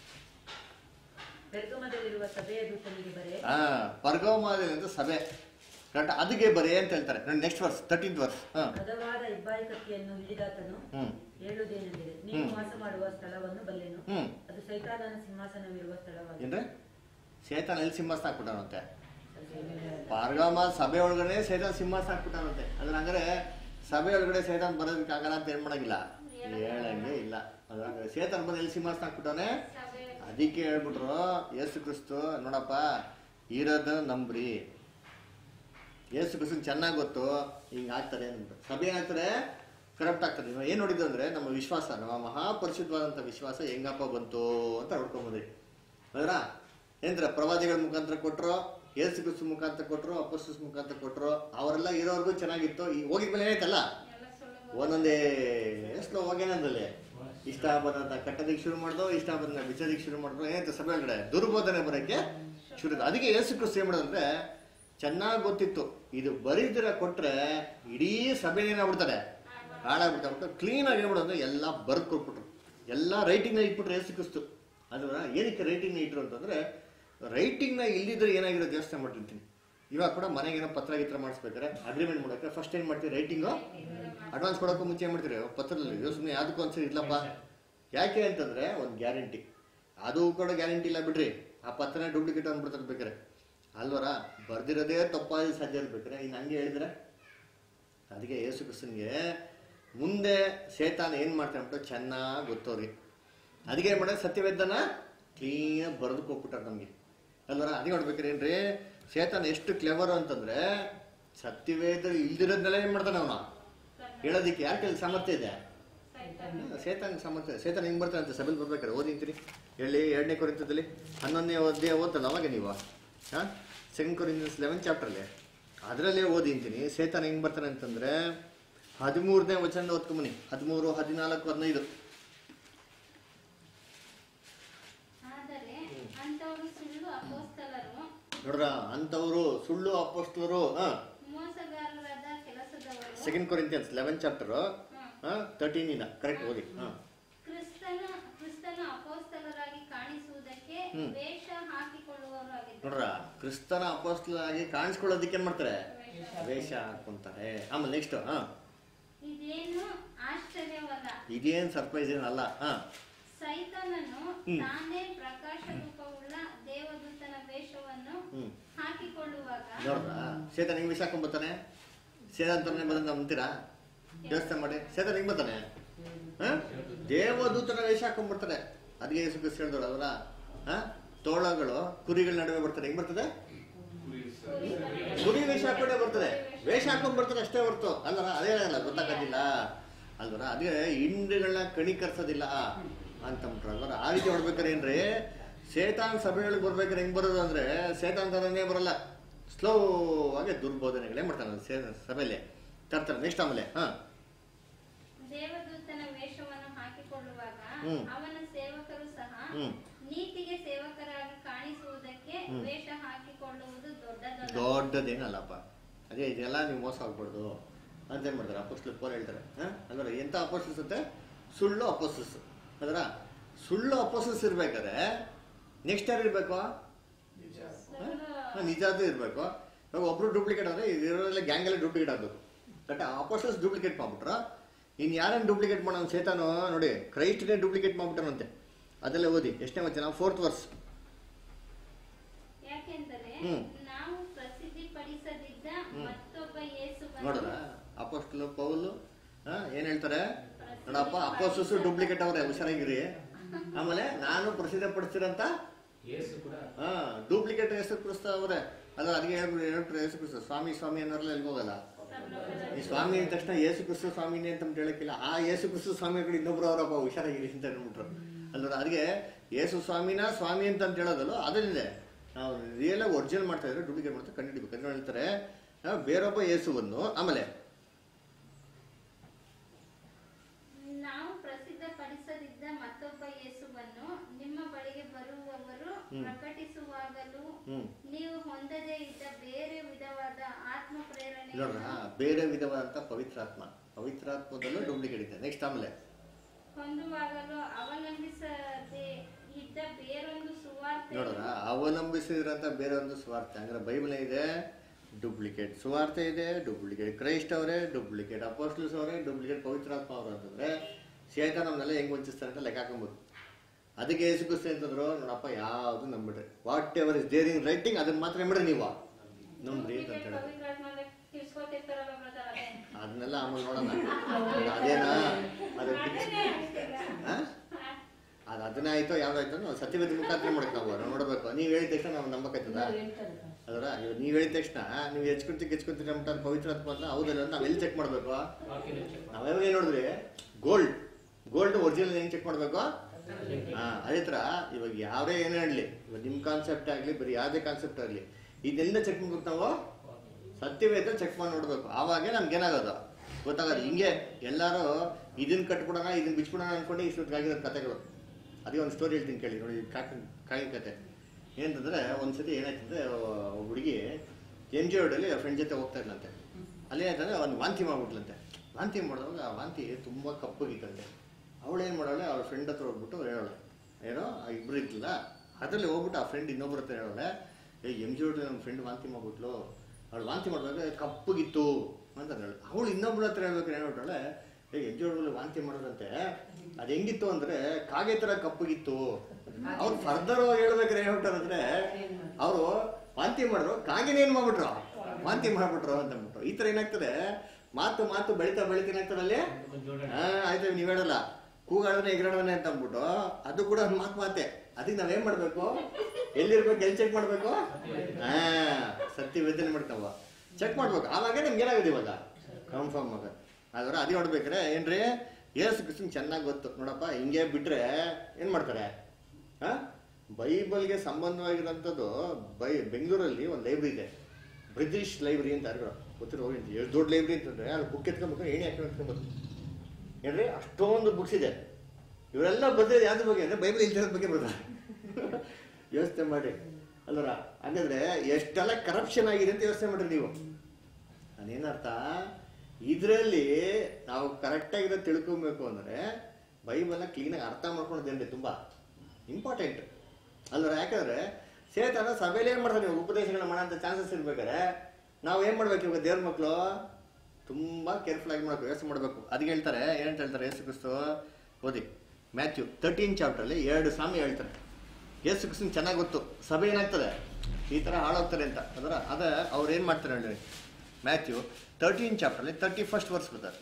ಬೆರ್ಗಮದಲ್ಲಿರುವ ಸಭೆಯ ದೂತನಿಗೆ ಬರೆ ಹಾ ಪರ್ಗವಮಾದಲ್ಲಿ ಅಂತ ಸಭೆ ಕರೆಕ್ಟ್ ಅದಕ್ಕೆ ಬರೇ ಅಂತ ಹೇಳ್ತಾರೆ ನೋಡಿ ನೆಕ್ಸ್ಟ್ ವರ್ಸ್ ತರ್ಟೀನ್ತ್ ವರ್ಸ್ ಹಾ ಹದವಾದ ಇಬ್ಬಾಯಿ ಕತ್ತಿಯನ್ನು ಹಿಡಿದಾತನು ಹ್ಮ್ ಹೇಳುವುದೇನೆಂದರೆ ನೀವು ಹ್ಮ್. ವಾಸ ಮಾಡುವ ಸ್ಥಳವನ್ನು ಬಲ್ಲೆನು ಹ್ಮ್ ಅದು ಸೈತಾನನ ಸಿಂಹಾಸನವಿರುವ ಸ್ಥಳವಾಗಿದೆ ಏನ್ರಿ ಸೇತಾನ ಎಲ್ಲಿ ಸಿಂಹಾಸನ ಹಾಕ್ಬಿಟ್ಟಾನಂತೆ ಪಾರ್ಗಾಮ ಸಭೆ ಒಳಗಡೆ ಸೈತಾನ್ ಸಿಂಹಾಸನ ಹಾಕ್ಬಿಟ್ಟಾನಂತೆ ಅಂದ್ರೆ ಹಂಗಾರೆ ಸಭೆ ಒಳಗಡೆ ಸೈತಾನ್ ಬರೋದಕ್ಕೆ ಆಗಲ್ಲ ಅಂತ ಏನ್ ಮಾಡಂಗಿಲ್ಲ ಹೇಳಂಗೆ ಇಲ್ಲ ಅದ್ರ ಸೇತಾನ್ ಬಂದು ಎಲ್ಲಿ ಸಿಂಹಾಸನ ಹಾಕ್ಬಿಟ್ಟಾನೆ ಸಭೆ ಅದಕ್ಕೆ ಹೇಳ್ಬಿಟ್ರು ಯೇಸು ಕ್ರಿಸ್ತು ನೋಡಪ್ಪ ಇರೋದನ್ನ ನಂಬ್ರಿ ಯೇಸು ಕ್ರಿಸ್ತನ್ ಚೆನ್ನಾಗಿ ಗೊತ್ತು ಹಿಂಗ್ ಆಗ್ತಾರೆ ಅಂದ್ಬಿಟ್ಟು ಸಭೆ ಏನಾಗ್ತಾರೆ ಕರಪ್ಟ್ ಆಗ್ತದೆ ಇವಾಗ ಏನ್ ನೋಡಿದ್ದು ಅಂದ್ರೆ ನಮ್ಮ ವಿಶ್ವಾಸ ನಮ್ಮ ಮಹಾಪರಿಶುದ್ಧವಾದಂಥ ವಿಶ್ವಾಸ ಹೆಂಗಪ್ಪ ಬಂತು ಅಂತ ಹೊಡ್ಕೊಂಬಂದ್ರಿ ಹೌದ್ರಾ ಏನ್ರ ಪ್ರವಾದಿಗಳ ಮುಖಾಂತರ ಕೊಟ್ರು ಯೇಸು ಕ್ರಿಸ್ತು ಮುಖಾಂತರ ಕೊಟ್ರು ಅಪೋಸ್ತಸ್ ಮುಖಾಂತರ ಕೊಟ್ರು ಅವರೆಲ್ಲ ಇರೋರ್ಗು ಚೆನ್ನಾಗಿತ್ತು ಈ ಹೋಗಿದ್ಮೇಲೆ ಏನಾಯ್ತಲ್ಲ ಎಲ್ಲ ಸುಳ್ಳು ಒಂದೊಂದೇ ಸ್ಲೋ ಹೋಗೇನಂದಲ್ಲಿ ಇಷ್ಟ ಬಂದಂತ ಕಟ್ಟೋದಕ್ಕೆ ಶುರು ಮಾಡ್ದೋ ಇಷ್ಟ ಬಂದ ಬಿಚ್ಚೋದಕ್ಕೆ ಶುರು ಮಾಡಿದ್ರು ಏನಾಯ್ತು ಸಭೆ ಒಳಗಡೆ ದುರ್ಬೋಧನೆ ಬರೋಕ್ಕೆ ಶುರು ಆಯ್ತು. ಅದಕ್ಕೆ ಯೇಸು ಕ್ರಿಸ್ತು ಏನ್ ಮಾಡೋದಂದ್ರೆ ಚೆನ್ನಾಗಿ ಗೊತ್ತಿತ್ತು ಇದು ಬರೀದಿರ ಕೊಟ್ರೆ ಇಡೀ ಸಭೆ ಏನಾಗ್ಬಿಡ್ತಾರೆ ಹಾಳಾಗ್ಬಿಟ್ಟು ಕ್ಲೀನ್ ಆಗಿ ಏನ್ಬಿಡೋದು ಅಂದ್ರೆ ಎಲ್ಲ ಬರ್ದ್ ಕೊಟ್ಬಿಟ್ರು ಎಲ್ಲ ರೈಟಿಂಗ್ನ ಇಟ್ಬಿಟ್ರು ಯೇಸು ಕ್ರಿಸ್ತು ಅದನ್ನ ಏನಕ್ಕೆ ರೈಟಿಂಗ್ನ ಇಟ್ರು ಅಂತಂದ್ರೆ ರೈಟಿಂಗ್ನ ಇಲ್ದಿದ್ರೆ ಏನಾಗಿರೋದು ಯೋಚನೆ ಮಾಡಿರ್ತೀನಿ ಇವಾಗ ಕೂಡ ಮನೆಗೆ ಏನೋ ಪತ್ರ ಗಿತ್ರ ಮಾಡಿಸ್ಬೇಕಾರೆ ಅಗ್ರಿಮೆಂಟ್ ಮಾಡೋಕೆ ಫಸ್ಟ್ ಏನ್ ಮಾಡ್ತೀವಿ ರೈಟಿಂಗು ಅಡ್ವಾನ್ಸ್ ಕೊಡೋಕ್ಕೂ ಮುಂಚೆ ಏನ್ ಮಾಡ್ತೀರಿ ಪತ್ರದಲ್ಲಿ ಇವ್ರು ಸುಮ್ಮನೆ ಯಾವ್ದಕ್ಕೂ ಅನ್ಸರಿ ಇಲ್ಲಪ್ಪ ಯಾಕೆ ಅಂತಂದ್ರೆ ಒಂದು ಗ್ಯಾರಂಟಿ ಅದು ಕೂಡ ಗ್ಯಾರಂಟಿ ಇಲ್ಲ ಬಿಡ್ರಿ ಆ ಪತ್ರನೇ ಡೂಪ್ಲಿಕೇಟ್ ಅಂದ್ಬಿಡ್ತಾರೆ ಬೇಕಾರೆ ಅಲ್ವರ ಬರ್ದಿರೋದೇ ತಪ್ಪಾಗಿ ಸಾಧ್ಯ ಇರ್ಬೇಕಾರೆ ಇನ್ನು ಹಂಗೆ ಹೇಳಿದ್ರೆ ಅದಕ್ಕೆ ಯೇಸು ಕ್ರಿಸ್ತನ್ಗೆ ಮುಂದೆ ಸೇತಾನ ಏನ್ ಮಾಡ್ತಾನೆ ಅಂದ್ಬಿಟ್ಟು ಚೆನ್ನಾಗಿ ಗೊತ್ತವ್ರಿ ಅದಕ್ಕೆ ಏನ್ ಮಾಡೋದು ಸತ್ಯವೇದನ ಕ್ಲೀನಾಗಿ ಬರೆದು ಹೋಗ್ಬಿಟ್ಟಾರೆ ನಮಗೆ ಅಲ್ವರ ಅದಕ್ಕೆ ನೋಡ್ಬೇಕಾರೆ ಏನ್ರಿ ಸೇತಾನ ಎಷ್ಟು ಕ್ಲೆವರ್ ಅಂತಂದ್ರೆ ಸತ್ಯವೇದ ಇಲ್ದಿರೋದ್ನೆಲ್ಲ ಏನ್ ಮಾಡ್ತಾನೆ ಅವನು ಹೇಳೋದಿಕ್ಕೆ ಯಾರ ಕೈಲಿ ಸಾಮರ್ಥ್ಯ ಇದೆ ಸೇತಾನ್ ಸಾಮರ್ಥ್ಯ ಸೇತಾನ್ ಹೆಂಗ್ ಬರ್ತಾನೆ ಅಂತ ಸಭೆಲ್ ಬರ್ಬೇಕಾರೆ ಓದಿಂತೀರಿ ಹೇಳಿ ಎರಡನೇ ಕೊರಿಂತದಲ್ಲಿ ಹನ್ನೊಂದನೇ ಅಧ್ಯಾಯ ಓದ್ತಲ್ಲ ಅವಾಗ ನೀವು ಹಾ ಸೆಕೆಂಡ್ ಕೊರಿಂತಸ್ ಲೆವೆನ್ ಚಾಪ್ಟರ್ಲಿ ಅದರಲ್ಲೇ ಓದಿಂತೀನಿ ಸೇತಾನ್ ಹೆಂಗ್ ಬರ್ತಾನೆ ಅಂತಂದ್ರೆ ಹದಿಮೂರನೇ ವಚನ ಓದ್ಕೊಂಬನಿ ಹದಿಮೂರು ಹದಿನಾಲ್ಕು ಹದಿನೈದು ಆದರೆ ಅಂತವರು ಸುಳ್ಳು ಅಪೋಸ್ತಲರು ನೋಡ್ರ ಅಂತವರು ಸುಳ್ಳು ಅಪ್ಪಸ್ತರು ಹಾ ಮೋಸಗಾರರಾದ ಕೆಲಸದವರು second Corinthians eleven chapter thirteen ಇಂದ ಕರೆಕ್ಟ್ ಓದಿ ಹಾ ಕ್ರಿಸ್ತನ ಕ್ರಿಸ್ತನ ಅಪೋಸ್ತಲರಾಗಿ ಕಾಣಿಸುವುದಕ್ಕೆ ಹ್ಮ್. ವೇಷ ಹಾಕಿಕೊಳ್ಳುವವರಾಗಿದ್ದರು ನೋಡ್ರ ಕ್ರಿಸ್ತನ ಅಪೋಸ್ತಲಾಗಿ ಕಾಣಿಸ್ಕೊಳ್ಳೋದಕ್ಕೆ ಏನ್ ಮಾಡ್ತಾರೆ ವೇಷ ಹಾಕೊಂತಾರೆ ಆಮೇಲೆ ನೆಕ್ಸ್ಟ್ ಹಾ ಇದೇನು ಆಶ್ಚರ್ಯವಲ್ಲ ಇದೇನ್ ಸರ್ಪ್ರೈಸ್ ಏನಲ್ಲ ಹಾ ಸೈತಾನನು ಹ್ಮ್. ತಾನೇ ಪ್ರಕಾಶ ರೂಪವುಳ್ಳ ದೇವದೂತನ ವೇಷವನ್ನು ಹ್ಮ್ ಹಾಕಿಕೊಳ್ಳುವಾಗ ನೋಡ್ರ ಸೇತನ್ ಹೆಂಗ್ ವೇಷ ಹಾಕೊಂಡ್ ಸೇತಂತಾನೆ ಬಂದ ಅಂತೀರಾ ದೇವಸ್ಥಾನ ಮಾಡಿ ಸೇತನ್ ಹೆಂಗ್ ಬರ್ತಾನೆ ಹಾ ದೇವದೂತನ ವೇಷ ಹಾಕೊಂಡ್ಬಿಡ್ತಾರೆ ಅದಕ್ಕೆ ಯೇಸು ಕ್ರಿಸ್ತ ಹೇಳಿದವರು ಅದಲ್ಲ ಹಾ ತೋಳಗಳು ಕುರಿಗಳ ನಡುವೆ ಬರ್ತಾರೆ ಹೆಂಗ್ ಬರ್ತದೆ ಕುರಿ ವೇಷ ಹಾಕೊಂಡೇ ಬರ್ತದೆ ವೇಷ ಹಾಕೊಂಡ್ ಬರ್ತಾರೆ ಅಷ್ಟೇ ಹೊರ್ತು ಅಲ್ವರ ಅದೇ ಅಲ್ಲ ಗೊತ್ತಾಗೋದಿಲ್ಲ ಅಲ್ವರ ಅದೇ ಹಿಂಡುಗಳನ್ನ ಕಣಿಕರಿಸೋದಿಲ್ಲ ಅಂತಂಬಿಟ್ರು ಅಲ್ವರ ಆ ರೀತಿ ಹೊಡ್ಬೇಕಾರೆ ಏನ್ರಿ ಸೇತಾನ್ ಸಭೆಗಳಿಗೆ ಬರ್ಬೇಕಾದ್ರೆ ಹೆಂಗ್ ಬರೋದು ಅಂದ್ರೆ ಸೇತಾನ್ ತರನೇ ಬರಲ್ಲ ಸ್ಲೋ ಆಗಿ ದುರ್ಬೋಧನೆಗಳೇ ಮಾಡ್ತಾನೆ ಸೇ ಸಭೆಯಲ್ಲಿ ತರ್ತಾರೆ ನೆಕ್ಸ್ಟ್ ಆಮೇಲೆ ಹಾ ದೇವದೂತನ ವೇಷವನ್ನು ಹಾಕಿಕೊಳ್ಳುವಾಗ ಹ್ಮ್. ಅವನ ಸೇವಕರು ಸಹ ಹ್ಮ್. ನೀತಿಗೆ ಸೇವಕರಾಗಿ ಕಾಣಿಸುವುದಕ್ಕೆ ಹ್ಮ್. ವೇಷ ಹಾಕಿಕೊಳ್ಳುವುದು ದೊಡ್ಡದಲ್ಲ ದೊಡ್ಡದೇನಲ್ಲಪ್ಪ ಅದೇ ಇದೆಲ್ಲ ನೀವು ಮೋಸ ಆಗ್ಬಾರ್ದು ಅಂತ ಏನ್ ಮಾಡ್ತಾರೆ ಅಪೋಸ್ಟಲ್ ಪೋಲ್ ಹೇಳ್ತಾರೆ ಹಾ ಅಲ್ವರ ಎಂತ ಅಪೋಸ್ಟಲ್ಸ್ ಅಂತೆ ಸುಳ್ಳು ಅಪೋಸಸ್ ಅದರ ಸುಳ್ಳು ಅಪೋಸಸ್ ಇರ್ಬೇಕಾದ್ರೆ ನೆಕ್ಸ್ಟ್ ಯಾರು ಇರ್ಬೇಕು ಹಾ, ನಿಜಾದ್ದು ಇರಬೇಕು ಇವಾಗ ಒಬ್ರು ಡೂಪ್ಲಿಕೇಟ್ ಅಂದ್ರೆ ಇರೋರೆಲ್ಲ ಗ್ಯಾಂಗ್ ಎಲ್ಲ ಡೂಪ್ಲಿಕೇಟ್ ಆಗಬೇಕು ಬಟ್ ಅಪೋಸ್ಟಲ್ಸ್ ಡೂಪ್ಲಿಕೇಟ್ ಮಾಡ್ಬಿಟ್ರ ಇನ್ ಯಾರನ್ನ ಡೂಪ್ಲಿಕೇಟ್ ಮಾಡೋನು ಸೇತಾನು ನೋಡಿ ಕ್ರೈಸ್ಟ್ನೇ ಡೂಪ್ಲಿಕೇಟ್ ಮಾಡ್ಬಿಟ್ಟನಂತೆ ಅದೆಲ್ಲ ಓದಿ ಎಷ್ಟನೇ ವಚನ ಫೋರ್ತ್ ವರ್ಸ್ ಯಾಕೆಂದರೆ ಹ್ಮ್. ನಾವು ಪ್ರಸಿದ್ಧಿಪಡಿಸದಿದ್ದ ಹ್ಮ್. ಮತ್ತೊಬ್ಬ ಯೇಸುವನ್ನು ನೋಡೋಣ ಅಪೋಸ್ಟಲ್ ಪೌಲು ಹಾ, ಏನ್ ಹೇಳ್ತಾರೆ ನೋಡಪ್ಪ ಅಪೋಸ್ಟಲ್ಸ್ ಡೂಪ್ಲಿಕೇಟ್ ಅವ್ರೆ ಹುಷಾರಾಗಿರಿ ಆಮೇಲೆ ನಾನು ಪ್ರಸಿದ್ಧ ಪಡಿಸಿರಂತ ಯೇಸು ಕೂಡ ಹಾ ಡೂಪ್ಲಿಕೇಟ್ ಹೆಸರು ಕ್ರಿಸ್ತ ಅವ್ರೆ ಅಲ್ಲ ಅದಕ್ಕೆ ಹೇಳ್ಬಿಟ್ಟು ಹೇಳ್ಬಿಟ್ರೆ ಯೇಸು ಕ್ರಿಸ್ತ ಸ್ವಾಮಿ ಸ್ವಾಮಿ ಅನ್ನೋರ್ಲ ಎಲ್ಲಿ ಹೋಗಲ್ಲ ಈ ಸ್ವಾಮಿ ಅಂದ ತಕ್ಷಣ ಯೇಸು ಕ್ರಿಸ್ತು ಸ್ವಾಮಿನೇ ಅಂತ ಹೇಳಕ್ಕಿಲ್ಲ ಆ ಯೇಸು ಕ್ರಿಸ್ತು ಸ್ವಾಮಿಗಳು ಇನ್ನೊಬ್ರು ಅವರಪ್ಪ ಹುಷಾರಾಗಿರಿ ಅಂತ ಹೇಳ್ಬಿಟ್ರು ಅಲ್ವ ಅದಕ್ಕೆ ಯೇಸು ಸ್ವಾಮಿನ ಸ್ವಾಮಿ ಅಂತ ಅಂತ ಹೇಳೋದಲ್ಲ ಅದರಿಂದ ನಾವು ರಿಯಲ್ ಆಗಿ ಒರಿಜಿನಲ್ ಮಾಡ್ತಾ ಇದ್ರೆ ಡೂಪ್ಲಿಕೇಟ್ ಮಾಡ್ತಾ ಕಂಡುಹಿಡಿಬೇಕು ಅಂತ ಹೇಳ್ತಾರೆ ಆ, ಬೇರೊಬ್ಬ ಯೇಸುವನ್ನು ಆಮೇಲೆ ನಾವು ಪ್ರಸಿದ್ಧಪಡಿಸದಿದ್ದ ಮತ್ತೊಬ್ಬ ಯೇಸುವನ್ನು ನಿಮ್ಮ ಬಳಿಗೆ ಬರುವವರು ಹ್ಮ್. ಪ್ರಕಟಿಸುವಾಗಲೂ ಹ್ಮ್ ನೀವು ಹೊಂದದೇ ಇದ್ದ ಬೇರೆ ವಿಧವಾದ ಆತ್ಮ ನೋಡ್ರ ಪ್ರೇರಣೆಯನ್ನು ಬೇರೆ ವಿಧವಾದಂತ ಪವಿತ್ರಾತ್ಮ ಪವಿತ್ರಾತ್ಮದಲ್ಲೂ ಡೂಪ್ಲಿಕೇಟ್ ಇದೆ ನೆಕ್ಸ್ಟ್ ಆಮೇಲೆ ಹೊಂದುವಾಗಲೂ ಅವಲಂಬಿಸದೆ ಇದ್ದ ಬೇರೊಂದು ಸುವಾರ್ತೆ ನೋಡ್ರ ಅವಲಂಬಿಸಿದ್ರಂತ ಬೇರೆ ಒಂದು ಸ್ವಾರ್ಥ ಅಂದ್ರೆ ಬೈಬಲ್ ಇದೆ ಡೂಪ್ಲಿಕೇಟ್ ಸುವಾರ್ಥ ಇದೆ ಡೂಪ್ಲಿಕೇಟ್ ಕ್ರೈಸ್ಟ್ ಅವರೇ ಡೂಪ್ಲಿಕೇಟ್ ಅಪೋಸ್ಟಲ್ಸ್ ಅವರೇ ಡೂಪ್ಲಿಕೇಟ್ ಪವಿತ್ರಾತ್ಮ ಅವರು ಅಂತಂದ್ರೆ ಸೇತ ನಮ್ಮನ್ನೆಲ್ಲ ಹೆಂಗ್ ವಂಚಿಸ್ತಾರೆ ಅಂತ ಲೆಕ್ಕ ಹಾಕೊಬೋದು ಅದಕ್ಕೆ ಯೇಸು ಕ್ರಿಸ್ತ ಅಂತಂದ್ರು ನೋಡಪ್ಪ ಯಾವುದು ನಂಬಿಡ್ರಿ whatever is there in writing ಅದನ್ನ ಮಾತ್ರ ನಂಬಿಡ್ರಿ ನೀವು ನಂಬ್ರಿ ಅಂತ ಹೇಳಿ ಕಿಸ್ಕೊತಿರ್ತಾರಲ್ಲ brother ಅದೇ. ಅದನ್ನೆಲ್ಲ ಆಮೇಲೆ ನೋಡೋಣ ಅದೇನಾ ಅದು ಆ? ಅದು ಅದನ್ನೇ ಆಯ್ತೋ ಯಾವ್ದಾಯ್ತೋ ನಾವು ಸತ್ಯವೇದ ಮುಖಾಂತರ ಮಾಡಕ್ ನಾವು ನಾವು ನೋಡ್ಬೇಕು ನೀವ್ ಹೇಳಿದ ತಕ್ಷಣ ನಾವು ನಂಬಕೈತದ ಅದರ ಇವಾಗ ನೀವ್ ಹೇಳಿದ ತಕ್ಷಣ ನೀವು ಹೆಚ್ಕೊಂತಿ ಕೆಚ್ಕೊಂತಿ ನಮ್ಟ ಪವಿತ್ರಾತ್ಮ ಅಂತ ಹೌದಲ್ಲ ಅಂತ ನಾವ್ ಎಲ್ಲಿ ಚೆಕ್ ಮಾಡ್ಬೇಕು ವಾಕ್ಯದಲ್ಲಿ check ಮಾಡಿ. ನಾವ್ಯಾವಾಗ ಏನ್ ನೋಡಿದ್ರಿ ಗೋಲ್ಡ್ ಗೋಲ್ಡ್ ಒರಿಜಿನಲ್ ಹೆಂಗ್ ಚೆಕ್ ಮಾಡ್ಬೇಕು ಹಾ ಅದೇ ತರ ಇವಾಗ ಯಾವೇ ಏನೇ ಹೇಳಲಿ ಇವಾಗ ನಿಮ್ ಕಾನ್ಸೆಪ್ಟ್ ಆಗ್ಲಿ ಬರೀ ಯಾವ್ದೇ ಕಾನ್ಸೆಪ್ಟ್ ಆಗ್ಲಿ ಇದೆಲ್ಲ ಚೆಕ್ ಮಾಡ್ಬೇಕು ನಾವು ಸತ್ಯವೇದ ಚೆಕ್ ಮಾಡಿ ನೋಡ್ಬೇಕು ಆವಾಗೆ ನಮ್ಗೆ ಏನಾಗೋದು ಗೊತ್ತಾಗೋದು ಹಿಂಗೆ ಎಲ್ಲಾರು ಇದನ್ನ ಕಟ್ಬಿಡೋಣ ಇದನ್ನ ಬಿಚ್ಬಿಡೋಣ ಅನ್ಕೊಂಡು ಇಷ್ಟೊತ್ತಿಗಾಗಿರೋ ಕತೆಗಳು ಅದೇ ಒಂದು ಸ್ಟೋರಿ ಹೇಳ್ತೀನಿ ಕೇಳಿ ನೋಡಿ ಕಾಕ ಕಾಯಿ ಕತೆ ಏನಂತಂದ್ರೆ ಒಂದ್ಸತಿ ಏನಾಯ್ತಂದ್ರೆ ಒಬ್ಬ ಹುಡುಗಿ ಎಂ ಜಿ ರೋಡಲ್ಲಿ ಫ್ರೆಂಡ್ ಜೊತೆ ಹೋಗ್ತಾ ಇದ್ಲಂತೆ ಅಲ್ಲಿ ಏನಾಯ್ತಂದ್ರೆ ಒಂದು ವಾಂತಿ ಮಾಡ್ಬಿಟ್ಲಂತೆ ವಾಂತಿ ಮಾಡಿದಾಗ ಆ ವಾಂತಿ ತುಂಬಾ ಕಪ್ಪಗಿತ್ತಂತೆ ಅವಳು ಏನು ಮಾಡೋಳೆ ಅವ್ರ ಫ್ರೆಂಡ್ ಹತ್ರ ಹೋಗ್ಬಿಟ್ಟು ಹೇಳೋಳೆ ಏನೋ ಆ ಇಬ್ರು ಇದ್ಲಲ್ಲ ಅದರಲ್ಲಿ ಹೋಗ್ಬಿಟ್ಟು ಆ ಫ್ರೆಂಡ್ ಇನ್ನೊಬ್ರ ಹತ್ರ ಹೇಳೋಳೆ ಏ ಎಂ ಜಿ ರೋಡ್ ನಮ್ಮ ಫ್ರೆಂಡ್ ವಾಂತಿ ಮಾಡ್ಬಿಟ್ಲು ಅವಳು ವಾಂತಿ ಮಾಡ್ಬೇಕು ಕಪ್ಪಗಿತ್ತು ಅಂತ ಹೇಳಿ ಅವಳು ಇನ್ನೊಬ್ರ ಹತ್ರ ಹೇಳ್ಬೇಕು ಹೇಳ್ಬಿಟ್ಟಾಳೆ ಏ ಎಂ ಜಿ ರೋಡಲ್ಲಿ ವಾಂತಿ ಮಾಡೋದಂತೆ ಅದು ಹೆಂಗಿತ್ತು ಅಂದ್ರೆ ಕಾಗೆ ತರ ಕಪ್ಪಗಿತ್ತು ಅವ್ರು ಫರ್ದರ್ ಹೇಳ್ಬೇಕಾರೆ ಹೇಳ್ಬಿಟ್ಟಾರಂದ್ರೆ ಅವರು ವಾಂತಿ ಮಾಡಿದ್ರು ಕಾಗೆನ ಏನ್ ಮಾಡ್ಬಿಟ್ರು ವಾಂತಿ ಮಾಡ್ಬಿಟ್ರು ಅಂತ ಅಂದ್ಬಿಟ್ರು ಈ ತರ ಏನಾಗ್ತದೆ ಮಾತು ಮಾತು ಬೆಳಿತಾ ಬೆಳಿತಾ ಏನಾಗ್ತದೆ ಅಲ್ಲಿ ಒಂದು ಜೋಡಣೆ. ಹಾ ಆಯ್ತು ನೀವ್ ಹೇಳಲ್ಲ ಕೂಗಾಡೋನೆ ಎಗರಾಡೋನೆ ಅಂತ ಅಂದ್ಬಿಟ್ಟು ಅದು ಕೂಡ ಒಂದು ಮಾತು ಮಾತೆ ಅದಕ್ಕೆ ನಾವೇನ್ ಮಾಡ್ಬೇಕು ಎಲ್ಲಿರ್ಬೇಕು ಎಲ್ಲಿ ಚೆಕ್ ಮಾಡ್ಬೇಕು ಹಾ ಸತ್ಯ ವೇದನೆ ಮಾಡ್ತಾವ ಚೆಕ್ ಮಾಡ್ಬೇಕು ಆವಾಗ ನಮ್ಗೆ ಏನಾಗುತ್ತೆ ಇವಾಗ ಕನ್ಫರ್ಮ್ ಆಗ ಆದ್ರೆ ಅದೇ ಹೊಡ್ಬೇಕ್ರೆ ಏನ್ರಿ ಏಸು ಕ್ರಿಸ್ತನ್ ಚೆನ್ನಾಗಿ ಗೊತ್ತು ನೋಡಪ್ಪ ಹಿಂಗೆ ಬಿಟ್ರೆ ಏನ್ ಮಾಡ್ತಾರೆ ಹಾ ಬೈಬಲ್ಗೆ ಸಂಬಂಧವಾಗಿರೋಂಥದ್ದು ಬೈ ಬೆಂಗಳೂರಲ್ಲಿ ಒಂದು ಲೈಬ್ರರಿ ಇದೆ ಬ್ರಿಟಿಷ್ ಲೈಬ್ರರಿ ಅಂತ ಯಾರು ಗೊತ್ತಿರೋ ಹೋಗಿ ಎಷ್ಟು ದೊಡ್ಡ ಲೈಬ್ರರಿ ಅಂತಂದ್ರೆ ಅಲ್ಲಿ ಬುಕ್ ಎತ್ಕೊಬೇಕು ಏಣಿ ಹಾಕಿ ಎತ್ಕೊಬೋದು ಏನ್ರಿ ಅಷ್ಟೊಂದು ಬುಕ್ಸ್ ಇದೆ ಇವರೆಲ್ಲ ಬಂದಿರೋದು ಯಾವ್ದ್ರ ಬಗ್ಗೆ ಅಂದ್ರೆ ಬೈಬಲ್ ಇಲ್ದಿರೋದ್ ಬಗ್ಗೆ ಬರ್ತಾರೆ ಯೋಚನೆ ಮಾಡಿ ಅಲ್ವರ ಹಾಗಾದ್ರೆ ಎಷ್ಟೆಲ್ಲ ಕರಪ್ಷನ್ ಆಗಿದೆ ಅಂತ ಯೋಚನೆ ಮಾಡ್ರಿ ನೀವು ಅದೇನರ್ಥ ಇದರಲ್ಲಿ ನಾವು ಕರೆಕ್ಟಾಗಿರೋ ತಿಳ್ಕೊಬೇಕು ಅಂದ್ರೆ ಬೈಬಲ್ನ ಕ್ಲೀನಾಗಿ ಅರ್ಥ ಮಾಡ್ಕೊಳೋದೇನ್ರಿ ತುಂಬಾ ಇಂಪಾರ್ಟೆಂಟ್ ಅಲ್ವರ ಯಾಕಂದ್ರೆ ಸೇತನ ಸಭೆಯಲ್ಲಿ ಏನ್ ಮಾಡ್ತಾರೆ ನೀವು ಉಪದೇಶಗಳನ್ನ ಮಾಡೋಂಥ ಚಾನ್ಸಸ್ ಇರ್ಬೇಕಾದ್ರೆ ನಾವು ಏನ್ ಮಾಡ್ಬೇಕು ಇವಾಗ ದೇವ್ರ ಮಕ್ಕಳು ತುಂಬಾ ಕೇರ್ಫುಲ್ ಆಗಿ ಮಾಡ್ಬೇಕು ಯೋಚನೆ ಮಾಡ್ಬೇಕು ಅದಕ್ಕೆ ಹೇಳ್ತಾರೆ ಏನಂತ ಹೇಳ್ತಾರೆ ಯೇಸು ಕ್ರಿಸ್ತು ಓದಿ ಮ್ಯಾಥ್ಯೂ ತರ್ಟೀನ್ ಚಾಪ್ಟರ್ಲಿ ಎರಡು ಸಾಮಿ ಹೇಳ್ತಾರೆ ಯೇಸು ಕ್ರಿಸ್ತನ್ ಚೆನ್ನಾಗಿ ಗೊತ್ತು ಸಭೆ ಏನಾಗ್ತದೆ ಈ ತರ ಹಾಳಾಗ್ತಾರೆ ಅಂತ ಅದರ ಅದ ಅವ್ರು ಏನ್ ಮಾಡ್ತಾರೆ ಹೇಳಿ ಮ್ಯಾಥ್ಯೂ ತರ್ಟೀನ್ ಚಾಪ್ಟರ್ಲಿ ತರ್ಟಿ ಫಸ್ಟ್ ವರ್ಸ್ ಬರ್ತಾರೆ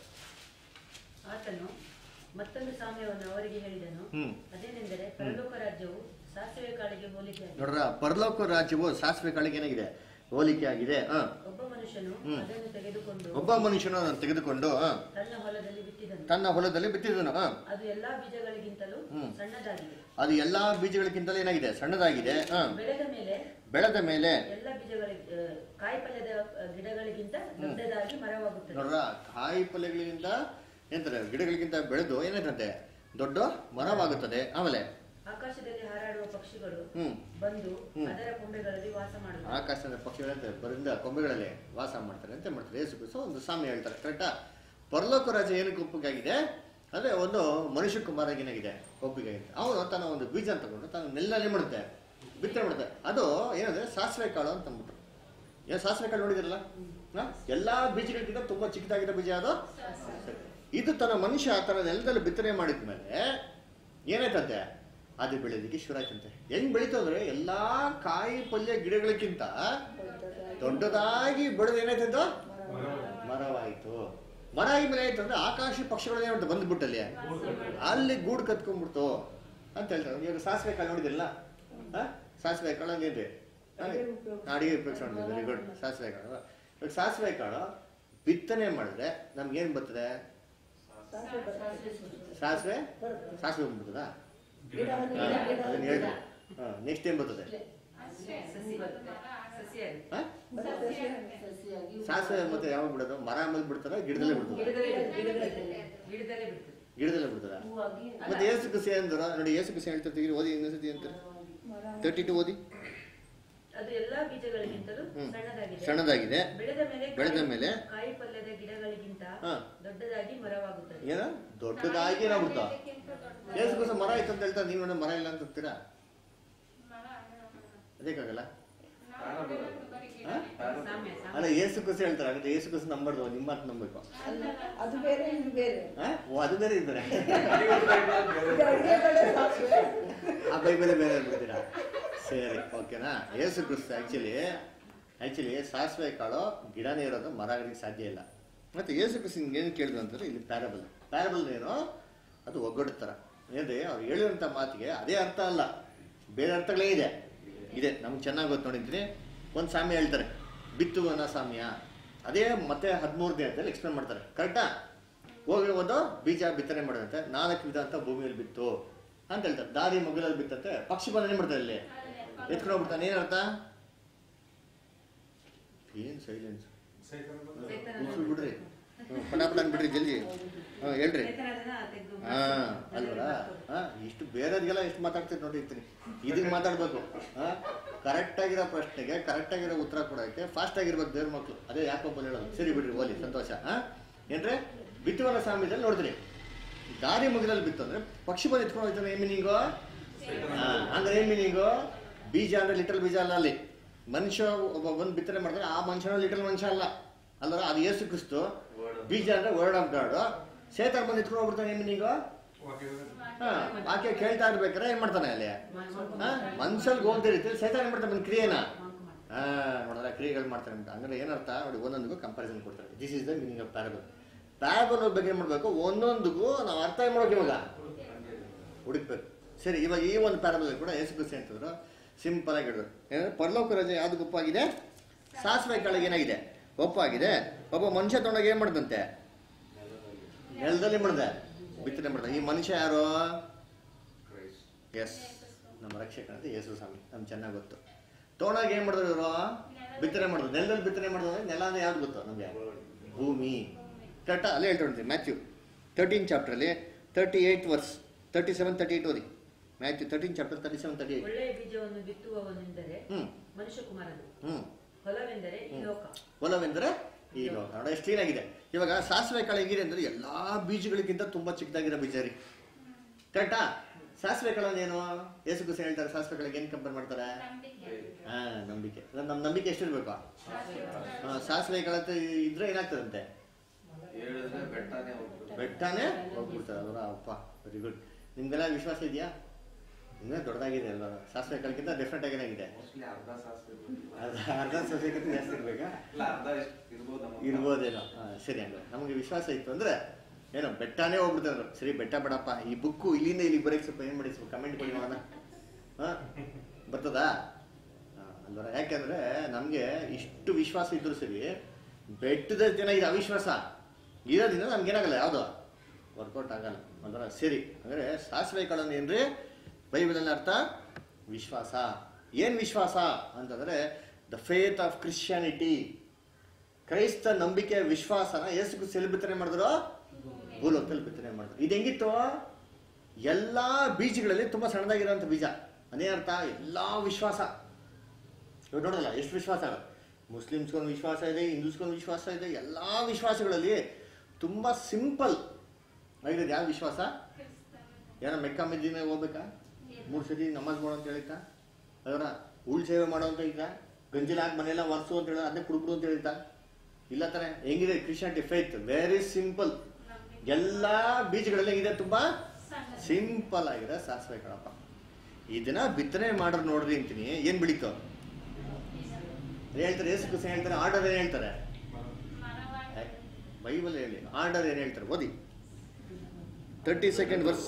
ಆತನು ಮತ್ತೊಂದು ಸಾಮ್ಯವನ್ನು ಅವರಿಗೆ ಹೇಳಿದನು ಹ್ಮ್. ಅದೇನೆಂದರೆ ಪರಲೋಕ ರಾಜ್ಯವು ಸಾಸಿವೆ ಕಾಳಿಗೆ ಹೋಲಿಕೆಯಾಗಿದೆ ನೋಡ್ರ ಪರಲೋಕ ರಾಜ್ಯವು ಸಾಸಿವೆ ಕಾಳಿಗೆ ಏನಾಗಿದೆ ಹೋಲಿಕೆ ಆಗಿದೆ ಹಾ ಒಬ್ಬ ಮನುಷ್ಯನು ಹ್ಮ್. ಅದನ್ನು ತೆಗೆದುಕೊಂಡು ಒಬ್ಬ ಮನುಷ್ಯನು ಅದನ್ನು ತೆಗೆದುಕೊಂಡು ಹಾ ತನ್ನ ಹೊಲದಲ್ಲಿ ಬಿತ್ತಿದನು ತನ್ನ ಹೊಲದಲ್ಲಿ ಬಿತ್ತಿದನು ಹಾ ಅದು ಎಲ್ಲಾ ಬೀಜಗಳಿಗಿಂತಲೂ ಹ್ಮ್. ಸಣ್ಣದಾಗಿದೆ ಅದು ಎಲ್ಲಾ ಬೀಜಗಳಿಗಿಂತಲೂ ಏನಾಗಿದೆ ಸಣ್ಣದಾಗಿದೆ ಹಾ ಬೆಳೆದ ಮೇಲೆ ಬೆಳೆದ ಮೇಲೆ ಎಲ್ಲ ಬೀಜಗಳ ಕಾಯಿಪಲ್ಯದ ಆ, ಗಿಡಗಳಿಗಿಂತ ದೊಡ್ಡದಾಗಿ ಮರವಾಗುತ್ತದೆ ನೋಡ್ರ ಕಾಯಿ ಪಲ್ಯಗಳಿಗಿಂತ ಏನಂತಾರೆ ಗಿಡಗಳಿಗಿಂತ ಬೆಳೆದು ಏನಾಯ್ತಂತೆ ದೊಡ್ಡ ಮರವಾಗುತ್ತದೆ ಆಮೇಲೆ ಆಕಾಶದಲ್ಲಿ ಹಾರಾಡುವ ಪಕ್ಷಿಗಳು ಹ್ಮ್ ಬಂದು ಹ್ಮ್. ಅದರ ಕೊಂಬೆಗಳಲ್ಲಿ ವಾಸ ಮಾಡುತ್ತವೆ ಆಕಾಶದ ಪಕ್ಷಿಗಳಂತೆ ಬರಿಂದ ಕೊಂಬೆಗಳಲ್ಲಿ ವಾಸ ಮಾಡ್ತಾರೆ ಅಂತ ಮಾಡ್ತಾರೆ ಯೇಸು ಕ್ರಿಸ್ತ ಒಂದು ಸಾಮ್ಯ ಹೇಳ್ತಾರೆ ಕರೆಕ್ಟಾ ಪರಲೋಕ ರಾಜ್ಯ ಏನಕ್ಕೆ ಒಪ್ಪಿಗಾಗಿದೆ ಅಂದ್ರೆ ಒಂದು ಮನುಷ್ಯ ಕುಮಾರಗೆ ಏನಾಗಿದೆ ಒಪ್ಪಿಗಾಗಿದೆ ಅವನು ತನ್ನ ಒಂದು ಬೀಜ ತಗೊಂಡು ತನ್ನ ನೆಲ್ಲಲ್ಲಿ ಮಾಡುತ್ತೆ ಬಿತ್ತನೆ ಮಾಡುತ್ತೆ ಅದು ಏನಂದ್ರೆ ಸಾಸಿವೆ ಕಾಳು ಅಂತ ಅಂದ್ಬಿಟ್ರು ಏನು ಸಾಸಿವೆ ಕಾಳು ನೋಡಿದಿರಲ್ಲ ಹಾ? ಎಲ್ಲಾ ಬೀಜಗಳಿಗಿಂತ ತುಂಬಾ ಚಿಕ್ಕದಾಗಿರೋ ಬೀಜ ಅದು ಇದು ತನ್ನ ಮನುಷ್ಯ ತನ್ನ ನೆಲದಲ್ಲಿ ಬಿತ್ತನೆ ಮಾಡಿದ್ಮೇಲೆ ಏನಾಯ್ತಂತೆ ಅದು ಬೆಳೆಯೋದಕ್ಕೆ ಶುರು ಆಯ್ತಂತೆ ಹೆಂಗ್ ಬೆಳೀತು ಅಂದ್ರೆ ಎಲ್ಲಾ ಕಾಯಿ ಪಲ್ಯ ಗಿಡಗಳಿಗಿಂತ ದೊಡ್ಡದಾಗಿ ಬೆಳೆದು ಏನಾಯ್ತಂತ ಮರವಾಯಿತು ಮರ ಆದ್ಮೇಲೆ ಆಯ್ತು ಅಂದ್ರೆ ಆಕಾಶ ಪಕ್ಷಿಗಳು ಏನಾಯ್ತು ಬಂದ್ಬಿಟ್ಟಲ್ಲಿ ಅಲ್ಲಿ ಗೂಡು ಕತ್ಕೊಂಡ್ಬಿಡ್ತು ಅಂತ ಹೇಳ್ತಾರೆ ಇವಾಗ ಸಾಸಿವೆ ಕಾಳು ನೋಡಿದಿಲ್ಲ ಹಾ? ಸಾಸಿವೆ ಕಾಳು ಹಂಗೇನ್ರಿ ಅಡಿಗೆ ಉಪಯೋಗಿಸ್ಕೊಂಡು ವೆರಿ ಗುಡ್ ಸಾಸಿವೆ ಕಾಳು ಇವಾಗ ಸಾಸಿವೆ ಕಾಳು ಬಿತ್ತನೆ ಮಾಡಿದ್ರೆ ನಮ್ಗೇನ್ ಬರ್ತದೆ ಸಾಸಿವೆ ಸಾಸಿವೆ ಬಂದ್ಬಿಡ್ತದಾ ಅದನ್ನ ಹೇಳ್ರಿ ನೆಕ್ಸ್ಟ್ ಏನ್ ಬರ್ತದೆ ಸಸಿ ಸಸಿಯಾಗಿ ಹಾ? ಸಾಸಿವೆ ಮತ್ತೆ ಯಾವಾಗ ಬಿಡೋದು ಮರ ಮೇಲೆ ಬಿಡ್ತಾರ ಗಿಡದಲ್ಲೇ ಬಿಡ್ತದ ಗಿಡದಲ್ಲೇ ಗಿಡದಲ್ಲೇ ಗಿಡದಲ್ಲೇ ಬಿಡ್ತದೆ ಗಿಡದಲ್ಲೇ ಬಿಡ್ತದ ಮತ್ತೆ ಏಸು ಕೃಷಿ ಅಂದ್ರ ನೋಡಿ ಏಸು ಕೃಷಿ ಹೇಳ್ತಾ ತೆಗೀರಿ ಓದಿ ಇನ್ನೊಂದ್ಸತಿ ಅಂತ ತರ್ಟಿ ಟು ಓದಿ ಅದು ಎಲ್ಲಾ ಬೀಜಗಳಿಗಿಂತಲೂ ಹ್ಮ್. ಸಣ್ಣದಾಗಿದೆ ಸಣ್ಣದಾಗಿದೆ ಬೆಳೆದ ಮೇಲೆ ಬೆಳೆದ ಕಾಯಿ- ಮೇಲೆ ಕಾಯಿ ಪಲ್ಯದ ಗಿಡಗಳಿಗಿಂತ ಹಾ. ದೊಡ್ಡದಾಗಿ ಮರವಾಗುತ್ತದೆ ಏನ ದೊಡ್ಡದಾಗಿ ಏನಾಗ್ಬಿಡ್ತಾವ ಏಸು ಕೃಷಿ ಮರ ಆಯ್ತು ಅಂತ ಹೇಳ್ತಾ ನೀವು ಮರ ಇಲ್ಲ ಅಂತ ಅಂತೀರಾ ಅದಕ್ಕಾಗಲ್ಲ ಹಾ? ಸಾಮ್ಯ ಸಾಮ್ಯ ಅಲ್ಲ ಏಸು ಕೃಷಿ ಹೇಳ್ತಾರೆ ಹಾಗಾದ್ರೆ ಏಸು ಕೃಷಿ ನಂಬರ್ದು ನಿಮ್ಮ ಮಾತು ನಂಬಬೇಕು ಅದು ಬೇರೆ ಇದು ಬೇರೆ ಹಾ? ಓ ಅದು ಬೇರೆ ಇದ್ದಾರೆ ಇದು ಅಡುಗೆ ಕಡೆ ಸಾಸಿವೆ ಆ ಬೈಬಲೇ ಬೇರೆ ಬಿಡ್ತೀರಾ ಸರಿ ಓಕೆನಾ ಏಸು ಕ್ರಿಸ್ತ ಆ್ಯಕ್ಚುಲಿ ಆ್ಯಕ್ಚುಲಿ ಸಾಸಿವೆ ಕಾಳು ಗಿಡನೇ ಇರೋದು ಮರ ಆಗಲಿಕ್ಕೆ ಸಾಧ್ಯ ಇಲ್ಲ ಮತ್ತೆ ಏಸು ಕ್ರಿಸ್ತ ಏನು ಕೇಳಿದ್ರು ಅಂತಂದ್ರೆ ಇಲ್ಲಿ ಪ್ಯಾರಬಲ್ ಪ್ಯಾರಬಲ್ ಏನು ಅದು ಒಗ್ಗಡುತ್ತರ ಏನ್ರಿ ಅವ್ರು ಹೇಳಿರುವಂಥ ಮಾತಿಗೆ ಅದೇ ಅರ್ಥ ಅಲ್ಲ ಬೇರೆ ಅರ್ಥಗಳೇ ಇದೆ ಇದೆ ನಮ್ಗೆ ಚೆನ್ನಾಗಿ ಗೊತ್ತು ನೋಡಿದ್ದೀನಿ ಒಂದು ಸಾಮ್ಯ ಹೇಳ್ತಾರೆ ಬಿತ್ತುವನ ಸಾಮ್ಯ ಅದೇ ಮತ್ತೆ ಹದಿಮೂರು ದಿನದಲ್ಲಿ ಎಕ್ಸ್ಪ್ಲೇನ್ ಮಾಡ್ತಾರೆ ಕರೆಕ್ಟಾ ಹೋಗಿ ಒಂದು ಬೀಜ ಬಿತ್ತನೆ ಮಾಡೋದಂತೆ ನಾಲ್ಕು ವಿಧ ಅಂತ ಭೂಮಿಯಲ್ಲಿ ಬಿತ್ತು ಅಂತ ಹೇಳ್ತಾರೆ ದಾರಿ ಮಗುಲಲ್ಲಿ ಬಿತ್ತಂತೆ ಪಕ್ಷಿ ಬಂದ ಏನ್ ಮಾಡ್ತಾರೆ ಇಲ್ಲಿ ಎತ್ಕೊಂಡು ಹೋಗ್ಬಿಡ್ತಾನೆ ಏನರ್ಥ ಏನ್ ಸೈಲೆನ್ಸ್ ಸೈತಾನ ಬಿಡ್ರಿ ಹ್ಮ್, ಪಟಾಪಟ ಅಂದ್ಬಿಡ್ರಿ ಜಲ್ದಿ ಹಾಂ ಹೇಳ್ರಿ ಚೇತನದನ್ನ ತೆಗ್ದು ಹಾ ಅಲ್ವಲ್ಲ ಹಾ ಇಷ್ಟು ಬೇರೆದ್ಗೆಲ್ಲ ಎಷ್ಟು ಮಾತಾಡ್ತೀರಿ ನೋಡಿ ಇರ್ತೀನಿ ಇದಕ್ಕೆ ಮಾತಾಡ್ಬೇಕು ಹಾ ಕರೆಕ್ಟ್ ಆಗಿರೋ ಪ್ರಶ್ನೆಗೆ ಕರೆಕ್ಟ್ ಆಗಿರೋ ಉತ್ತರ ಕೊಡೋಕೆ ಫಾಸ್ಟ್ ಆಗಿರ್ಬೇಕು ದೇವ್ರ ಮಕ್ಳು ಅದೇ ಯಾಕೊಬ್ಬ ಹೇಳೋದು ಸರಿ ಬಿಡ್ರಿ ಓಲಿ ಸಂತೋಷ ಹಾ ಏನ್ರಿ ಬಿತ್ತುವನ ಸಾಮ್ಯದಲ್ಲಿ ನೋಡಿದ್ರಿ ದಾರಿ ಮುಗಿಲಲ್ಲಿ ಬಿತ್ತು ಅಂದ್ರೆ ಪಕ್ಷಿ ಬಂದು ಎತ್ಕೊಂಡು ಹೋಗ್ತಾನೆ ಏನ್ ಮೀನಿಂಗು ಅಂದ್ರೆ ಏನ್ ಮೀನಿಂಗು ಬೀಜ ಅಂದ್ರೆ ಲಿಟಲ್ ಬೀಜ ಅಲ್ಲ ಅಲ್ಲಿ ಮನುಷ್ಯ ಒಬ್ಬ ಬಂದು ಬಿತ್ತನೆ ಮಾಡ್ತಾರೆ ಆ ಮನುಷ್ಯನ ಲಿಟಲ್ ಮನುಷ್ಯ ಅಲ್ಲ ಅಲ್ವರ ಅದು ಏಸು ಕ್ರಿಸ್ತು ಬೀಜ ಅಂದ್ರೆ ವರ್ಡ್ ಆಫ್ ಗಾಡ್ ಸೇತಾರ್ ಬಂದು ಎತ್ಕೊಂಡು ಹೋಗ್ಬಿಡ್ತಾನೆ ಏನ್ ಮೀನಿಂಗು ಹಾ ಆಕೆ ಕೇಳ್ತಾ ಇರ್ಬೇಕಾರೆ ಏನ್ ಮಾಡ್ತಾನೆ ಅಲ್ಲಿ ಹಾ ಮನ್ಸಲ್ಲಿ ಹೋಗ್ದೇ ರೀತಿ ಸೈತಾನ್ ಏನ್ ಮಾಡ್ತಾನೆ ಬಂದ್ ಕ್ರಿಯೆನ ಹಾ ನೋಡಲ್ಲ ಕ್ರಿಯೆಗಳು ಮಾಡ್ತಾನೆ ಅಂತ ಅಂದ್ರೆ ಏನರ್ಥ ನೋಡಿ ಒಂದೊಂದಿಗೂ ಕಂಪಾರಿಸನ್ ಕೊಡ್ತಾರೆ this is the meaning of parable parable ಬಗ್ಗೆ ಏನ್ ಮಾಡ್ಬೇಕು ಒಂದೊಂದಿಗೂ ನಾವು ಅರ್ಥ ಮಾಡ್ಬೇಕು ಇವಾಗ ಹುಡುಕ್ಬೇಕು ಸರಿ ಇವಾಗ ಈ ಒಂದು ಪ್ಯಾರಬಲ್ ಕೂಡ ಯೇಸು ಕ್ರಿಸ್ತ ಅಂತಂದ್ರು ಸಿಂಪಲ್ ಆಗಿ ಹೇಳಿದ್ರು ಏನಂದ್ರೆ ಪರಲೋಕ ರಜೆ ಯಾವ್ದು ಗೊಪ್ಪಾಗಿದೆ ಸಾಸಿವೆ ಕಾಳಿಗೆ ಏನಾಗಿದೆ ಒಪ್ಪಾಗಿದೆ ಒಬ್ಬ ಮನುಷ್ಯ ತೊಗೊಂಡಾಗ ಏನ್ ಮಾಡ್ದಂತೆ ನೆಲದಲ್ಲಿ ಮಾಡ್ದೆ ಬಿತ್ತನೆ ಮಾಡ್ದೆ ಈ ಮನುಷ್ಯ ಯಾರು ಎಸ್ ನಮ್ಮ ರಕ್ಷಕ ಅಂತ ಯೇಸು ಸ್ವಾಮಿ ನಮ್ಗೆ ಚೆನ್ನಾಗಿ ಗೊತ್ತು ತೊಗೊಂಡಾಗ ಏನ್ ಮಾಡಿದ್ರು ಇವರು ಬಿತ್ತನೆ ಮಾಡಿದ್ರು ನೆಲದಲ್ಲಿ ಬಿತ್ತನೆ ಮಾಡಿದ್ರು ನೆಲ ಅಂದ್ರೆ ಯಾವ್ದು ಗೊತ್ತು ನಮ್ಗೆ ಭೂಮಿ ಕರೆಕ್ಟಾ ಅಲ್ಲೇ ಹೇಳ್ತಾ ಮ್ಯಾಥ್ಯೂ ತರ್ಟೀನ್ ಚಾಪ್ಟ್ರಲ್ಲಿ thirty eight verse thirty seven thirty eight ಓದಿ Matthew thirteen chapter thirty seven thirty eight ಒಳ್ಳೆಯ ಬೀಜವನ್ನು ಬಿತ್ತುವವನೆಂದರೆ ಹ್ಮ್ ಮನುಷ್ಯ ಕುಮಾರನು ಹ್ಮ್ ಹೊಲವೆಂದರೆ ಈ ಲೋಕ ಹೊಲವೆಂದರೆ ಈ ಲೋಕ ನೋಡ ಎಷ್ಟು ಕ್ಲೀನ್ ಆಗಿದೆ ಇವಾಗ ಸಾಸಿವೆ ಕಾಳು ಹೇಗಿದೆ ಅಂದ್ರೆ ಎಲ್ಲಾ ಬೀಜಗಳಿಗಿಂತ ತುಂಬಾ ಚಿಕ್ಕದಾಗಿರೋ ಬೀಜ ರೀ ಕರೆಕ್ಟಾ ಸಾಸಿವೆ ಕಾಳು ಏನು ಯೇಸು ಕುಸ ಹೇಳ್ತಾರೆ ಸಾಸಿವೆ ಕಾಳಿಗೆ ಏನ್ ಕಂಪೇರ್ ಮಾಡ್ತಾರೆ ನಂಬಿಕೆ ಹಾ ನಂಬಿಕೆ ಅಂದ್ರೆ ನಮ್ಮ ನಂಬಿಕೆ ಎಷ್ಟಿರ್ಬೇಕು ಹಾ, ಸಾಸಿವೆ ಕಾಳು ಅಂತ ಇದ್ರೆ ಏನಾಗ್ತದಂತೆ ಹೇಳಿದ್ರೆ ಬೆಟ್ಟನೇ ಹೋಗ್ಬಿಟ್ಟು ಬೆಟ್ಟನೇ ಹೋಗ್ಬಿಡ್ತಾರೆ ಅವರ ಅಪ್ಪ ವೆರಿ ಗುಡ್ ನಿಮ್ಗೆಲ್ಲ ವಿಶ್ವಾಸ ಇದೆಯಾ ಇನ್ನೂ ದೊಡ್ಡದಾಗಿದೆ ಅಲ್ವಾ ಸಾಸಿವೆ ಕಾಳಕ್ಕಿಂತ ಡಿಫ್ರೆಂಟ್ ಆಗೇನಾಗಿದೆ ಮೋಸ್ಟ್ಲಿ ಅರ್ಧ ಸಾಸಿವೆ ಅರ್ಧ ಅರ್ಧ ಸಾಸಿವೆಗಿಂತ ಜಾಸ್ತಿ ಇರ್ಬೇಕಾ ಇಲ್ಲ ಅರ್ಧ ಎಷ್ಟು ಇರ್ಬೋದು ನಮ್ಮ ಇರ್ಬೋದೇನೋ ಹಾ, ಸರಿ ಹಂಗ ನಮಗೆ ವಿಶ್ವಾಸ ಇತ್ತು ಅಂದ್ರೆ ಏನೋ ಬೆಟ್ಟನೇ ಹೋಗ್ಬಿಡ್ತಾರೆ ಸರಿ ಬೆಟ್ಟ ಬೇಡಪ್ಪ ಈ ಬುಕ್ಕು ಇಲ್ಲಿಂದ ಇಲ್ಲಿ ಬರೀಕ್ ಸ್ವಲ್ಪ ಏನ್ ಮಾಡಿ ಸ್ವಲ್ಪ ಕಮೆಂಟ್ ಕೊಡಿ ನೋಡೋಣ ಹಾ ಬರ್ತದಾ ಹಾ, ಅಲ್ವರ ಯಾಕೆಂದ್ರೆ ನಮಗೆ ಇಷ್ಟು ವಿಶ್ವಾಸ ಇದ್ರು ಸರಿ ಬೆಟ್ಟದ ಜನ ಇದು ಅವಿಶ್ವಾಸ ಇರೋದ್ರಿಂದ ನಮ್ಗೇನಾಗಲ್ಲ ಯಾವುದು ವರ್ಕೌಟ್ ಆಗಲ್ಲ ಅಲ್ವರ ಸರಿ ಅಂದರೆ ಸಾಸಿವೆ ಕಾಳನ್ನು ಏನ್ರಿ ಬೈಬಲಲ್ಲಿ ಅರ್ಥ ವಿಶ್ವಾಸ ಏನು ವಿಶ್ವಾಸ ಅಂತಂದರೆ ದ ಫೇತ್ ಆಫ್ ಕ್ರಿಶ್ಚಿಯಾನಿಟಿ ಕ್ರೈಸ್ತ ನಂಬಿಕೆ ವಿಶ್ವಾಸನ ಯೇಸು ಕ್ರಿಸ್ತ ಬಿತ್ತನೆ ಮಾಡಿದ್ರು ಭೂಲೋಕದಲ್ಲಿ ಬಿತ್ತನೆ ಮಾಡಿದ್ರು ಇದು ಹೆಂಗಿತ್ತು ಎಲ್ಲ ಬೀಜಗಳಲ್ಲಿ ತುಂಬ ಸಣ್ಣದಾಗಿರೋಂಥ ಬೀಜ ಅದೇ ಅರ್ಥ ಎಲ್ಲ ವಿಶ್ವಾಸ ಇವಾಗ ನೋಡಲ್ಲ ಎಷ್ಟು ವಿಶ್ವಾಸ ಮುಸ್ಲಿಮ್ಸ್ಗೊಂದು ವಿಶ್ವಾಸ ಇದೆ ಹಿಂದೂಸ್ಗೊಂದು ವಿಶ್ವಾಸ ಇದೆ ಎಲ್ಲ ವಿಶ್ವಾಸಗಳಲ್ಲಿ ತುಂಬ ಸಿಂಪಲ್ ಆಗಿರೋದು ಯಾವ ವಿಶ್ವಾಸ ಏನೋ ಮೆಕ್ಕ ಮೆದ್ದಿನ ಹೋಗ್ಬೇಕಾ ಮೂರು ಸತಿ ನಮಾಜ್ ಮಾಡೋ ಅಂತ ಹೇಳಿತಾ ಅದರ ಉಳ್ ಸೇವೆ ಮಾಡೋ ಅಂತ ಹೇಳಿತಾ ಗಂಜಿಲ ಹಾಕಿ ಮನೆಯೆಲ್ಲ ಒರೆಸು ಅಂತ ಹೇಳಿ ಅದನ್ನೇ ಕುಡುಕ್ರು ಅಂತ ಹೇಳಿತಾ ಇಲ್ಲ ತಾನೆ ಹೆಂಗಿದೆ ಕ್ರಿಶ್ಚಿಯಾನಿಟಿ ಫೇತ್ ವೆರಿ ಸಿಂಪಲ್ ಎಲ್ಲ ಬೀಜಗಳಲ್ಲಿ ಹೆಂಗಿದೆ ತುಂಬಾ ಸಣ್ಣ ಸಿಂಪಲ್ ಆಗಿದೆ ಸಾಸಿವೆ ಕಣಪ್ಪ ಇದನ್ನ ಬಿತ್ತನೆ ಮಾಡ್ರು ನೋಡ್ರಿ ಅಂತೀನಿ ಏನ್ ಬೆಳೀತು ಏನ್ ಹೇಳ್ತಾರೆ ಏಸು ಕ್ರಿಸ್ತ ಹೇಳ್ತಾರೆ ಆರ್ಡರ್ ಏನ್ ಹೇಳ್ತಾರೆ ಮರವಾದ ಬೈಬಲ್ ಹೇಳಿ ಆರ್ಡರ್ ಏನ್ ಹೇಳ್ತಾರೆ ಓದಿ ತರ್ಟಿ ಸೆಕೆಂಡ್ ವರ್ಸ್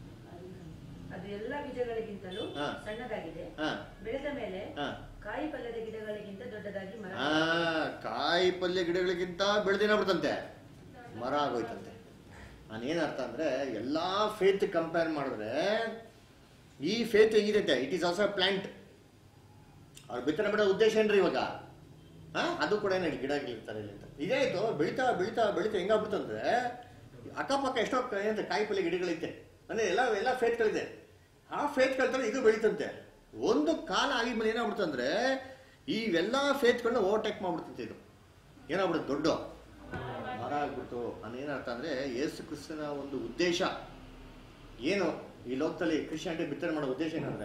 ಅದು ಎಲ್ಲ ಬೀಜಗಳಿಗಿಂತಲೂ ಹಾ. ಸಣ್ಣದಾಗಿದೆ ಹಾ ಬೆಳೆದ ಮೇಲೆ ಹಾ ಕಾಯಿ ಪಲ್ಯದ ಗಿಡಗಳಿಗಿಂತ ದೊಡ್ಡದಾಗಿ ಮರ ಆ, ಕಾಯಿ ಪಲ್ಯ ಗಿಡಗಳಿಗಿಂತ ಬೆಳೆದೇನಾಗ್ಬಿಡ್ತಂತೆ ಮರ ಆಗೋಯ್ತಂತೆ ನಾನೇನ್ ಅರ್ಥ ಅಂದ್ರೆ ಎಲ್ಲಾ ಫೇತ್ ಕಂಪೇರ್ ಮಾಡಿದ್ರೆ ಈ ಫೇತ್ ಹೆಂಗಿದೆ ಇಟ್ ಈಸ್ ಆಲ್ಸೋ ಪ್ಲಾಂಟ್ ಅವ್ರು ಬಿತ್ತನೆ ಬಿಡೋ ಉದ್ದೇಶ ಏನ್ರಿ ಇವಾಗ ಹಾ ಅದು ಕೂಡ ಏನು ಗಿಡ ಇರ್ತಾರೆ ಇಲ್ಲಿ ಅಂತ ಇದೇ ಆಯ್ತು ಬೆಳಿತಾ ಬೆಳಿತಾ ಬೆಳಿತಾ ಹೆಂಗಾಗ್ಬಿಡ್ತಂದ್ರೆ ಅಕ್ಕಪಕ್ಕ ಎಷ್ಟೋ ಕ- ಏನಂತ ಕಾಯಿ ಪಲ್ಯ ಗಿಡಗಳೈತೆ ಅಂದ್ರೆ ಎಲ್ಲ ಎಲ್ಲ ಫೇತ್ಗಳಿದೆ ಆ ಫೇತ್ಗಳ ತರ ಇದು ಬೆಳೀತಂತೆ ಒಂದು ಕಾಲ ಆಗಿದ್ಮೇಲೆ ಏನಾಗ್ಬಿಡ್ತಂದ್ರೆ ಇವೆಲ್ಲ ಫೇತ್ಗಳನ್ನ ಓವರ್ಟೇಕ್ ಮಾಡ್ಬಿಡ್ತಂತೆ ಇದು ಏನಾಗ್ಬಿಡುತ್ತೆ ದೊಡ್ಡ ಮರ ಆಗ್ಬಿಡ್ತು ಅರ್ಥ ಅಂದ್ರೆ ಯೇಸು ಕ್ರಿಸ್ತನ ಒಂದು ಉದ್ದೇಶ ಏನು ಈ ಲೋಕದಲ್ಲಿ ಕ್ರಿಶ್ಚಿಯಾನಿಟಿ ಬಿತ್ತನೆ ಮಾಡೋ ಉದ್ದೇಶ ಏನಂದ್ರೆ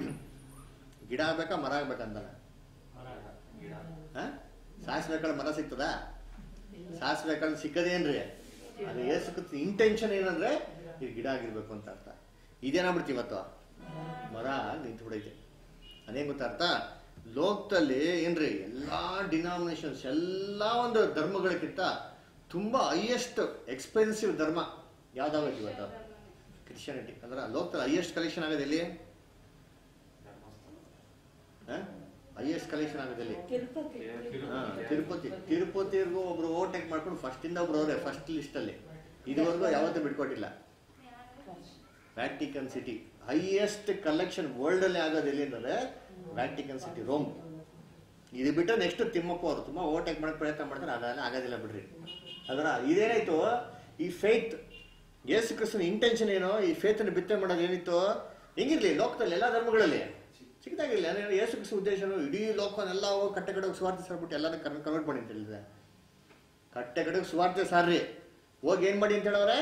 ಗಿಡ ಆಗ್ಬೇಕಾ ಮರ ಆಗ್ಬೇಕಂತಾನೆ ಹಾ? ಸಾಸಿವೆ ಕಾಳು ಮರ ಸಿಗ್ತದ ಸಾಸಿವೆ ಕಾಳು ಸಿಕ್ಕದೇನ್ರಿ ಅದು ಏಸು ಕ್ರಿಸ್ತ ಇಂಟೆನ್ಷನ್ ಏನಂದ್ರೆ ಇದು ಗಿಡ ಆಗಿರ್ಬೇಕು ಅಂತ ಅರ್ಥ ಇದೇನಾಗ್ಬಿಡ್ತು ಇವತ್ತು ಮರ ನಿಂತು ಬಿಡೈತೆ ಅದೇನ್ ಗೊತ್ತಾ ಅರ್ಥ ಲೋಕದಲ್ಲಿ ಏನ್ರಿ ಎಲ್ಲಾ ಡಿನಾಮಿನೇಷನ್ಸ್ ಎಲ್ಲಾ ಒಂದು ಧರ್ಮಗಳಿಗಿಂತ ತುಂಬಾ ಹೈಯೆಸ್ಟ್ ಎಕ್ಸ್ಪೆನ್ಸಿವ್ ಧರ್ಮ ಯಾವ್ದಾಗೈತಿ ಇವತ್ತು ಕ್ರಿಶ್ಚಿಯಾನಿಟಿ ಅಂದ್ರೆ ಲೋಕದಲ್ಲಿ ಹೈಯೆಸ್ಟ್ ಕಲೆಕ್ಷನ್ ಆಗೋದು ಎಲ್ಲಿ ಹೈಯೆಸ್ಟ್ ಕಲೆಕ್ಷನ್ ಆಗೋದು ಎಲ್ಲಿ ಹಾ, ತಿರುಪತಿ ತಿರುಪತಿವರೆಗೂ ಒಬ್ರು ಓವರ್ಟೇಕ್ ಮಾಡ್ಕೊಂಡು ಫಸ್ಟ್ ಇಂದ ಒಬ್ರು ಅವರೇ ಫಸ್ಟ್ ಲಿಸ್ಟ್ ಅಲ್ಲಿ ಇದುವರೆಗೂ ಯಾವತ್ತೂ ಬಿಟ್ಕೊಟ್ಟಿಲ್ಲ Vatican City highest collection world ಅಲ್ಲಿ ಆಗೋದು ಎಲ್ಲಿ ಅಂದ್ರೆ ವ್ಯಾಟಿಕನ್ ಸಿಟಿ ರೋಮ್ ಇದು ಬಿಟ್ಟು ನೆಕ್ಸ್ಟ್ ತಿಮ್ಮಪ್ಪ ಅವರು ತುಂಬಾ ಓವರ್ಟೇಕ್ ಮಾಡಕ್ ಪ್ರಯತ್ನ ಮಾಡ್ತಾರೆ ಅದೆಲ್ಲ ಆಗೋದಿಲ್ಲ ಬಿಡ್ರಿ ಅದರ ಇದೇನಾಯ್ತು ಈ ಫೇತ್ ಯೇಸು ಕ್ರಿಸ್ತನ ಇಂಟೆನ್ಷನ್ ಏನು ಈ ಫೇತನ ಬಿತ್ತನೆ ಮಾಡೋದು ಏನಿತ್ತು ಹೆಂಗಿರ್ಲಿ ಲೋಕದಲ್ಲಿ ಎಲ್ಲಾ ಧರ್ಮಗಳಲ್ಲಿ ಚಿಕ್ಕದಾಗಿರ್ಲಿ ಅಂದ್ರೆ ಯೇಸು ಕ್ರಿಸ್ತ ಉದ್ದೇಶ ಏನು? ಇಡೀ ಲೋಕನೆಲ್ಲ ಹೋಗಿ ಕಟ್ಟೆ ಕಡೆಗೆ ಸ್ವಾರ್ಥ ಸಾರ್ಬಿಟ್ಟು ಎಲ್ಲರೂ ಕನ್ವರ್ಟ್ ಮಾಡಿ ಅಂತ ಹೇಳಿದ್ರೆ ಕಟ್ಟೆ ಕಡೆಗೆ ಸ್ವಾರ್ಥ ಸಾರ್ರಿ ಹೋಗಿ ಏನ್ ಮಾಡಿ ಅಂತ ಹೇಳವ್ರೆ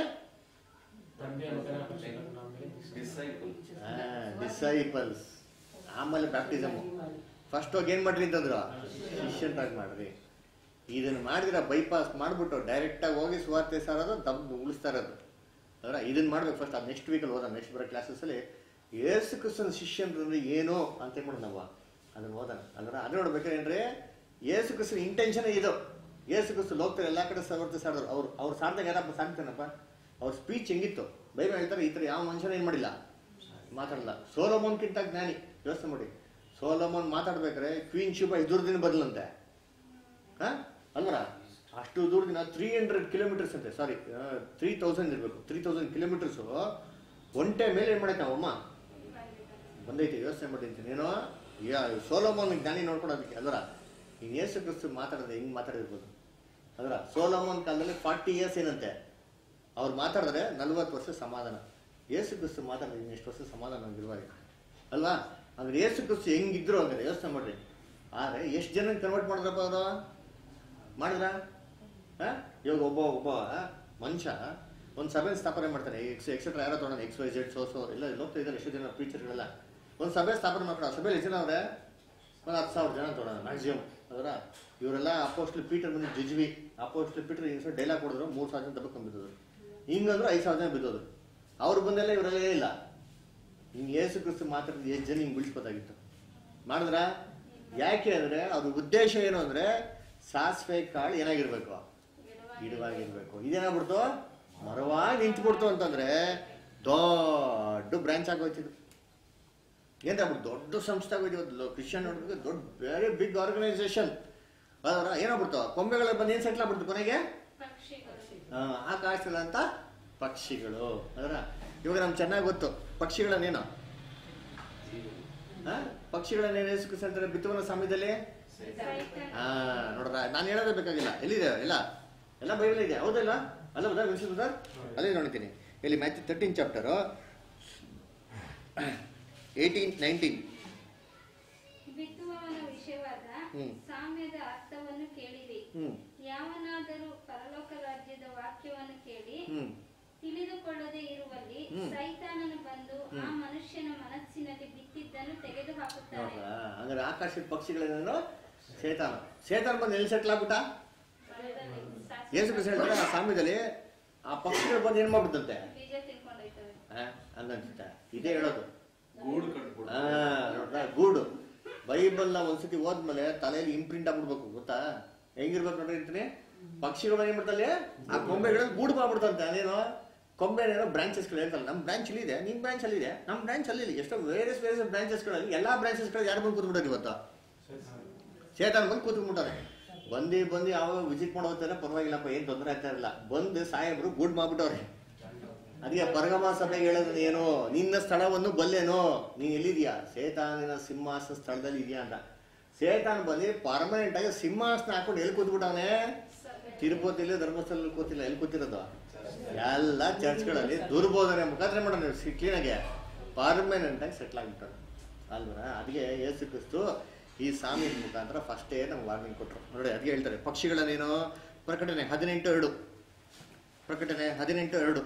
Disciple. ಡಿಸೈಪಲ್ಸ್ ಆಮೇಲೆ ಬ್ಯಾಪ್ಟಿಸಮ್ ಫಸ್ಟ್ ಹೋಗಿ ಏನ್ ಮಾಡ್ರಿ ಅಂತಂದ್ರು ಶಿಷ್ಯಂತಾಗಿ ಮಾಡ್ರಿ ಇದನ್ನ ಮಾಡಿದ್ರೆ ಬೈಪಾಸ್ ಮಾಡ್ಬಿಟ್ಟು ಡೈರೆಕ್ಟ್ ಆಗಿ ಹೋಗಿ ಸುವಾರ್ತೆ ಸಾರೋದು ದಮ್ ಉಳಿಸ್ತಾ ಇರೋದು ಅದರ ಇದನ್ನ ಮಾಡ್ಬೇಕು ಫಸ್ಟ್ ಅದು ನೆಕ್ಸ್ಟ್ ವೀಕಲ್ಲಿ ಓದೋಣ ನೆಕ್ಸ್ಟ್ ಬರೋ ಕ್ಲಾಸಸ್ ಅಲ್ಲಿ ಏಸು ಕ್ರಿಸ್ತನ ಶಿಷ್ಯಂದ್ರೆ ಏನು ಅಂತ ಹೇಳ್ಬಿಟ್ಟು ನಾವು ಅದನ್ನ ಓದೋಣ ಅಂದ್ರೆ ಅದು ನೋಡ್ಬೇಕಾದ್ರೆ ಏಸು ಕ್ರಿಸ್ತನ ಇಂಟೆನ್ಷನ್ ಇದು ಏಸು ಕ್ರಿಸ್ತ ಲೋಕದಲ್ಲಿ ಎಲ್ಲಾ ಕಡೆ ಸವರ್ತೆ ಸಾಡಿದ್ರು ಅವ್ರು ಅವ್ರು ಸಾರ್ದಾಗ ಯಾರಪ್ಪ ಸಾಕ್ತಾನಪ್ಪ ಅವ್ರ ಸ್ಪೀಚ್ ಹೆಂಗಿತ್ತು ಬೈಬಲ್ ಹೇಳ್ತಾರೆ ಈ ಥರ ಯಾವ ಮನುಷ್ಯನ ಏನ್ ಮಾಡಿಲ್ಲ ಮಾತಾಡಲ್ಲ ಸೋಲೋಮೋನ್ಕಿಂತ ಜ್ಞಾನಿ ಯೋಚನೆ ಮಾಡಿ ಸೋಲೋಮೋನ್ ಮಾತಾಡ್ಬೇಕಾದ್ರೆ ಕ್ವೀನ್ ಶಿಬಾ ಇದ್ರದಿನ ಬದಲಂತೆ ಹಾ ಅಲ್ವರ ಅಷ್ಟು ದೂರದಿಂದ ತ್ರೀ ಹಂಡ್ರೆಡ್ ಕಿಲೋಮೀಟರ್ಸ್ ಅಂತೆ ಸಾರಿ ತ್ರೀ ತೌಸಂಡ್ ಇರಬೇಕು ತ್ರೀ ತೌಸಂಡ್ ಕಿಲೋಮೀಟರ್ಸು ಒಂಟೆ ಮೇಲೆ ಏನು ಮಾಡೈತೆ ಅಮ್ಮ ಬಂದೈತೆ ಯೋಚನೆ ಮಾಡಿರ್ತೀನಿ ಏನೋ ಯಾ ಸೋಲೋಮೋನ್ ಜ್ಞಾನಿ ನೋಡ್ಕೊಳೋದಕ್ಕೆ ಅಲ್ವರ ಇನ್ನು ಯೇಸು ಕ್ರಿಸ್ತು ಮಾತಾಡೋದು ಹೆಂಗ್ ಮಾತಾಡಿರ್ಬೋದು ಅದರ ಸೋಲೋಮೋನ್ ಕಾಲದಲ್ಲಿ ಫಾರ್ಟಿ ಇಯರ್ಸ್ ಏನಂತೆ ಅವ್ರು ಮಾತಾಡಿದ್ರೆ ನಲ್ವತ್ತು ವರ್ಷ ಸಮಾಧಾನ ಯೇಸು ಕ್ರಿಸ್ತು ಮಾತಾಡಿದ್ರೆ ಇನ್ನು ಎಷ್ಟು ವರ್ಷ ಸಮಾಧಾನ ಇರುವಾಗ ಅಲ್ವಾ ಅಂದ್ರೆ ಯೇಸು ಕ್ರಿಸ್ತು ಹೆಂಗಿದ್ರು ಅಂದ್ರೆ ಯೋಚನೆ ಮಾಡ್ರಿ ಆದ್ರೆ ಎಷ್ಟು ಜನ ಕನ್ವರ್ಟ್ ಮಾಡಿದ್ರಪ್ಪ ಅವರು ಮಾಡಿದ್ರ ಇವಾಗ ಒಬ್ಬ ಒಬ್ಬ ಮನುಷ್ಯ ಒಂದು ಸಭೆ ಸ್ಥಾಪನೆ ಮಾಡ್ತಾರೆ ಎಕ್ಸ್ ಎಕ್ಸೆಟ್ರಾ ಯಾರೋ ತೊಗೊಂಡು ಎಕ್ಸ್ ವೈ ಜೆಡ್ ಸೋಸೋ ಎಲ್ಲ ಹೋಗ್ತಾ ಇದ್ದಾರೆ ಎಷ್ಟು ಜನ ಟೀಚರ್ಗಳೆಲ್ಲ ಒಂದು ಸಭೆ ಸ್ಥಾಪನೆ ಮಾಡ್ತಾರೆ ಆ ಸಭೆಯಲ್ಲಿ ಎಷ್ಟು ಜನ ಅವ್ರೆ ಒಂದು ಹತ್ತು ಸಾವಿರ ಜನ ತೊಗೊಳೋಣ ಮ್ಯಾಕ್ಸಿಮಮ್ ಅದರ ಇವರೆಲ್ಲ ಅಪೋಸ್ಟ್ಲಿ ಪೀಟರ್ ಬಂದು ಜಜ್ವಿ ಅಪೋಸ್ಟ್ಲಿ ಪೀಟರ್ ಇನ್ಸ ಡೈಲಾಗ್ ಕೊಡಿದ್ರು ಮೂರು ಸಾವಿರ ಜನ ದಬ್ಬಕೊಂಡು ಬಿದ್ದೋದು ಹಿಂಗಂದ್ರೆ ಐದು ಸಾವಿರ ಜನ ಬಿದ್ದೋದು ಅವ್ರು ಬಂದೆಲ್ಲ ಇವರೆಲ್ಲ ಇಲ್ಲ ಹಿಂಗೆ ಏಸು ಕ್ರಿಸ್ತು ಮಾತಾಡಿದ ಎಷ್ಟು ಜನ ಹಿಂಗೆ ಬಿಡಿಸ್ಬೋದಾಗಿತ್ತು ಮಾಡಿದ್ರ ಯಾಕೆ ಅಂದ್ರೆ ಅವ್ರ ಉದ್ದೇಶ ಏನು ಅಂದ್ರೆ ಸಾಸಿವೆ ಕಾಳು ಏನಾಗಿರ್ಬೇಕು ಗಿಡವಾಗಿರ್ಬೇಕು ಇದೇನಾಗ್ಬಿಡ್ತು ಮರವಾಗಿ ನಿಂತ್ಬಿಡ್ತು ಅಂತಂದ್ರೆ ದೊಡ್ಡ ಬ್ರಾಂಚ್ ಆಗೋಯ್ತಿದ್ದು ಏನಾಗ್ಬಿಟ್ಟು ದೊಡ್ಡ ಸಂಸ್ಥೆ ಆಗೋದು ಇವತ್ತು ಕ್ರಿಶ್ಚಿಯನ್ ನೋಡ್ಬೇಕು ದೊಡ್ಡ ವೆರಿ ಬಿಗ್ ಆರ್ಗನೈಸೇಷನ್ ಅದರ ಏನಾಗ್ಬಿಡ್ತು ಕೊಂಬೆಗಳ ಬಂದು ಏನು ಸೆಟ್ಲ್ ಆಗ್ಬಿಡ್ತು ಕೊನೆಗೆ ಪಕ್ಷಿಗಳು ಆ, ಆಕಾಶದಲ್ಲಂತ ಪಕ್ಷಿಗಳು ಅದರ ಇವಾಗ ನಮ್ಗೆ ಚೆನ್ನಾಗಿ ಗೊತ್ತು ಪಕ್ಷಿಗಳನ್ನೇನು ಆ? ಪಕ್ಷಿಗಳನ್ನೇನು ಹೆಸರು ಬಿತ್ತುವನ ಸಮಯದಲ್ಲಿ ಸೈತಾನ ಹಾ ನೋಡ್ರ ನಾನು ಹೇಳೋದೇ ಬೇಕಾಗಿಲ್ಲ ಎಲ್ಲಿದೆ ಇಲ್ಲ ಎಲ್ಲ ಬೈಬಲ್ ಇದೆ ಹೌದಲ್ಲ ಅಲ್ಲ ಬದಾ ವಿನ್ಸಿಲ್ ಬದಾ ಅದೇ ನೋಡ್ತೀನಿ ಇಲ್ಲಿ Matthew thirteen chapter eighteen nineteen ಬಿತ್ತುವವನ ವಿಷಯವಾದ ಹ್ಮ್. ಸಾಮ್ಯದ ಅರ್ಥವನ್ನು ಕೇಳಿರಿ ಹ್ಞೂ ಯಾವನಾದರೂ ಪರಲೋಕ ರಾಜ್ಯದ ವಾಕ್ಯವನ್ನು ಕೇಳಿ ಹ್ಞೂ ತಿಳಿದುಕೊಳ್ಳದೆ ಇರುವಲ್ಲಿ ಹ್ಮ್. ಸೈತಾನನು ಬಂದು ಆ ಹ್ಮ್. ಮನುಷ್ಯನ ಮನಸ್ಸಿನಲ್ಲಿ ಬಿತ್ತಿದ್ದನ್ನು ತೆಗೆದು ಹಾಕುತ್ತಾನೆ ನೋಡ್ರ ಹಂಗಾರೆ ಆಕಾಶದ ಪಕ್ಷಿಗಳೇನೇನು ಸೇತಾನ ಸೇತಾನ ಬಂದು ಎಲ್ಲಿ ಸೆಟ್ಲ್ ಆಗ್ಬಿಟ್ಟ ಏಸು ಕ್ರಿಸ್ತ ಹೇಳ್ತಾರೆ ಆ ಸಾಮ್ಯದಲ್ಲಿ ಆ ಪಕ್ಷಿಗಳು ಬಂದು ಏನು ಮಾಡ್ಬಿಡುತ್ತಂತೆ ಬೀಜ ತಿನ್ಕೊಂಡೋಯ್ತವೆ ಆ, ಹಂಗನ್ಸುತ್ತೆ ಇದೇ ಹೇಳೋದು ಗೂಡು ಕಟ್ಬಿಡು ಆ ನೋಡ್ರ ಗೂಡು ಬೈಬಲ್ನ ಒಂದ್ಸತಿ ಹೋದ್ಮೇಲೆ ತಲೆಯಲ್ಲಿ ಇಂಪ್ರಿಂಟ್ ಆಗ್ಬಿಡ್ಬೇಕು ಗೊತ್ತಾ ಹೆಂಗಿರ್ಬೇಕು ನೋಡ್ರಿ ಇರ್ತೀನಿ ಪಕ್ಷಿಗಳು ಏನ್ ಮಾಡ್ತಲ್ಲಿ ಆ ಕೊಂಬೆಗಳಲ್ಲಿ ಗೂಡು ಮಾಡ್ಬಿಡ್ತಂತೆ ಅದೇನೋ ಕೊಂಬೆನೇನೋ ಬ್ರಾಂಚಸ್ಗಳು ಹೇಳ್ತಲ್ಲ ನಮ್ಮ ಬ್ರಾಂಚ್ ಇಲ್ಲಿ ಇದೆ ನಿಮ್ಮ ಬ್ರಾಂಚ್ ಅಲ್ಲಿ ಇದೆ ನಮ್ಮ ಬ್ರಾಂಚ್ ಅಲ್ಲಿ ಇದೆ ಎಷ್ಟೋ ವೇರಿಯಸ್ ವೇರಿಯಸ್ ಬ್ರಾಂಚಸ್ಗಳಲ್ಲಿ ಎಲ್ಲಾ ಬ್ರಾಂಚಸ್ಗಳು ಯಾರು ಬಂದು ಕೂತ್ಬಿಟ್ಟಾರೆ ಇವತ್ತು ಚೇತನ ಬಂದು ಕೂತ್ಬಿಟ್ಟಾರೆ ಬಂದು ಬಂದು ಯಾವಾಗ ವಿಸಿಟ್ ಮಾಡಿ ಹೋಗ್ತಾರೆ ಪರವಾಗಿಲ್ಲಪ್ಪ ಏನು ತೊಂದರೆ ಆಗ್ತಾ ಇರಲಿಲ್ಲ ಬಂದು ಸಾಹೇಬ್ರು ಗೂಡ್ ಮಾಡ್ಬಿಟ್ಟವ್ರೆ ಅದಕ್ಕೆ ಪರಗಮ ಸಭೆಗೆ ಹೇಳೋದು ಏನು ನಿನ್ನ ಸ್ಥಳವನ್ನು ಬಲ್ಲೇನೋ ನೀನ್ ಎಲ್ಲಿದ್ಯಾ ಸೇತಾನಿನ ಸಿಂಹಾಸನ ಸ್ಥಳದಲ್ಲಿ ಇದೆಯಾ ಅಂತ ಸೇತಾನ್ ಬಂದು ಪರ್ಮನೆಂಟ್ ಆಗಿ ಸಿಂಹಾಸನ ಹಾಕೊಂಡು ಎಲ್ಲಿ ಕೂತ್ಬಿಟ್ಟವನೆ ತಿರುಪತಿಲಿ ಧರ್ಮಸ್ಥಳದಲ್ಲಿ ಕೂತಿಲ್ಲ ಎಲ್ಲಿ ಕೂತಿರೋದು ಎಲ್ಲ ಚರ್ಚ್ಗಳಲ್ಲಿ ದುರ್ಬೋಧನೆ ಮುಖಾಂತರ ಮಾಡೋಣ ಕ್ಲೀನಾಗೆ ಪರ್ಮನೆಂಟ್ ಆಗಿ ಸೆಟ್ಲ್ ಆಗಿಬಿಟ್ಟಾರೆ ಅಲ್ವರ ಅದಕ್ಕೆ ಯೇಸು ಕ್ರಿಸ್ತು ಈ ಸಾಮಿ ಮುಖಾಂತರ ಫಸ್ಟೇ ನಮ್ಗೆ ವಾರ್ನಿಂಗ್ ಕೊಟ್ಟರು ನೋಡಿ ಅದಕ್ಕೆ ಹೇಳ್ತಾರೆ ಪಕ್ಷಿಗಳನ್ನೇನು ಪ್ರಕಟಣೆ ಹದಿನೆಂಟು ಎರಡು ಪ್ರಕಟಣೆ ಹದಿನೆಂಟು ಎರಡು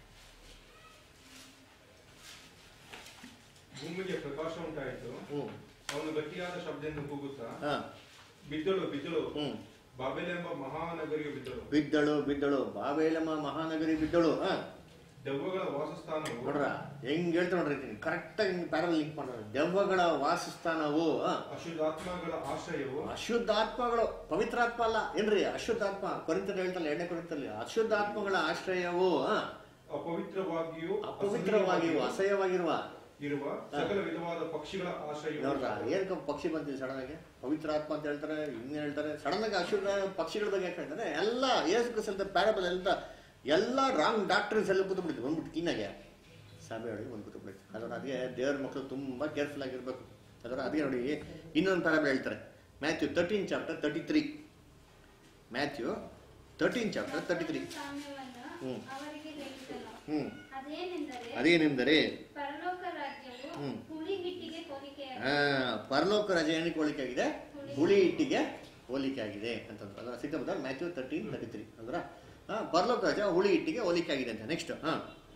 ಭೂಮಿಗೆ ಪ್ರಕಾಶ ಉಂಟಾಯಿತು ಹ್ಞೂ ಅವನು ಗಟ್ಟಿಯಾದ ಶಬ್ದದಿಂದ ಕೂಗುತ್ತಾ ಹಾಂ ಬಿದ್ದಳು ಬಿದ್ದಳು ಹ್ಞೂ ಬಾಬೆಲೆಂಬ ಮಹಾನಗರಿಯು ಬಿದ್ದಳು ಬಿದ್ದಳು ಬಿದ್ದಳು ಬಾಬೇಲಮ್ಮ ಮಹಾನಗರಿ ಬಿದ್ದಳು ಹಾಂ ದೆವ್ವಗಳ ವಾಸಸ್ಥಾನವು ನೋಡ್ರ ಹೆಂಗ್ ಹೇಳ್ತಾ ನೋಡ್ರಿ ಕರೆಕ್ಟಾಗಿ ಹಿಂಗೆ ಪ್ಯಾರಲ್ ಲಿಂಕ್ ಮಾಡೋದು ದೆವ್ವಗಳ ವಾಸಸ್ಥಾನವು ಆ, ಅಶುದ್ಧಾತ್ಮಗಳ ಆಶ್ರಯವು ಅಶುದ್ಧಾತ್ಮಗಳು ಪವಿತ್ರಾತ್ಮ ಅಲ್ಲ ಏನ್ರಿ ಅಶುದ್ಧಾತ್ಮ ಕೊರಿಂತಲ್ಲಿ ಹೇಳ್ತಲ್ಲ ಎಣ್ಣೆ ಕೊರಿಂತಲ್ಲಿ ಅಶುದ್ಧಾತ್ಮಗಳ ಆಶ್ರಯವು ಆ, ಅಪವಿತ್ರವಾಗಿಯೂ ಅಪವಿತ್ರವಾಗಿರುವ ಅಸಹ್ಯವಾಗಿರುವ ಇರುವ ಸಕಲ ವಿಧವಾದ ಪಕ್ಷಿಗಳ ಆಶ್ರಯವು ನೋಡ್ರ ಏನಕ್ಕೆ ಪಕ್ಷಿ ಬಂತಿದೆ ಸಡನ್ ಆಗಿ ಪವಿತ್ರಾತ್ಮ ಅಂತ ಹೇಳ್ತಾರೆ ಇನ್ನೇನ್ ಹೇಳ್ತಾರೆ ಸಡನ್ ಆಗಿ ಅಶುದ್ಧ ಪಕ್ಷಿಗಳ ಬಗ್ಗೆ ಯಾಕೆ ಹೇಳ್ತಾರೆ ಎಲ್ಲ ಏಸು ಕ್ರಿಸ್ತ ಪ್ಯಾರಬಲ್ ಎಲ್ಲ ಎಲ್ಲ ರಾಂಗ್ ಡಾಕ್ಟರ್ಸ್ ಎಲ್ಲ ಕೂತ್ಬಿಟ್ಟಿದ್ದು ಬಂದ್ಬಿಟ್ಟು ಕಿನ್ನಾಗೆ ಸಭೆ ಒಳಗೆ ಬಂದು ಕೂತ್ಬಿಟ್ಟಿತ್ತು ಅದರ ಅದಕ್ಕೆ ದೇವ್ರ ಮಕ್ಕಳು ತುಂಬಾ ಕೇರ್ಫುಲ್ ಆಗಿರ್ಬೇಕು ಅದರ ಅದಕ್ಕೆ ನೋಡಿ ಇನ್ನೊಂದು ಪ್ಯಾರಬಲ್ ಹೇಳ್ತಾರೆ Matthew thirteen chapter thirty three Matthew thirteen chapter thirty three ಸಾಮ್ಯವನ್ನು ಹ್ಮ್. ಅವರಿಗೆ ಹೇಳಿದನು ಹ್ಞೂ ಅದೇನೆಂದರೆ ಅದೇನೆಂದರೆ ಪರಲೋಕ ರಾಜ್ಯವು ಹ್ಮ್. ಹುಳಿ ಹಿಟ್ಟಿಗೆ ಹೋಲಿಕೆಯಾಗಿದೆ ಆ, ಪರಲೋಕ ರಜೆ ಏನಕ್ಕೆ ಹೋಲಿಕೆ ಆಗಿದೆ ಹುಳಿ ಹಿಟ್ಟಿಗೆ ಹೋಲಿಕೆ ಆಗಿದೆ ಅಂತಂದ್ರೆ ಅದರ ಸಿಕ್ಕಬದ ಮ್ಯಾಥ್ಯೂ ತರ್ಟೀನ್ ತರ್ಟಿ ತ್ರೀ ಅಂದ್ರ ಆ, ಪರಲೋಕ ರಜೆ ಹುಳಿ ಹಿಟ್ಟಿಗೆ ಹೋಲಿಕೆ ಆಗಿದೆ ಅಂತ ನೆಕ್ಸ್ಟ್ ಹಾ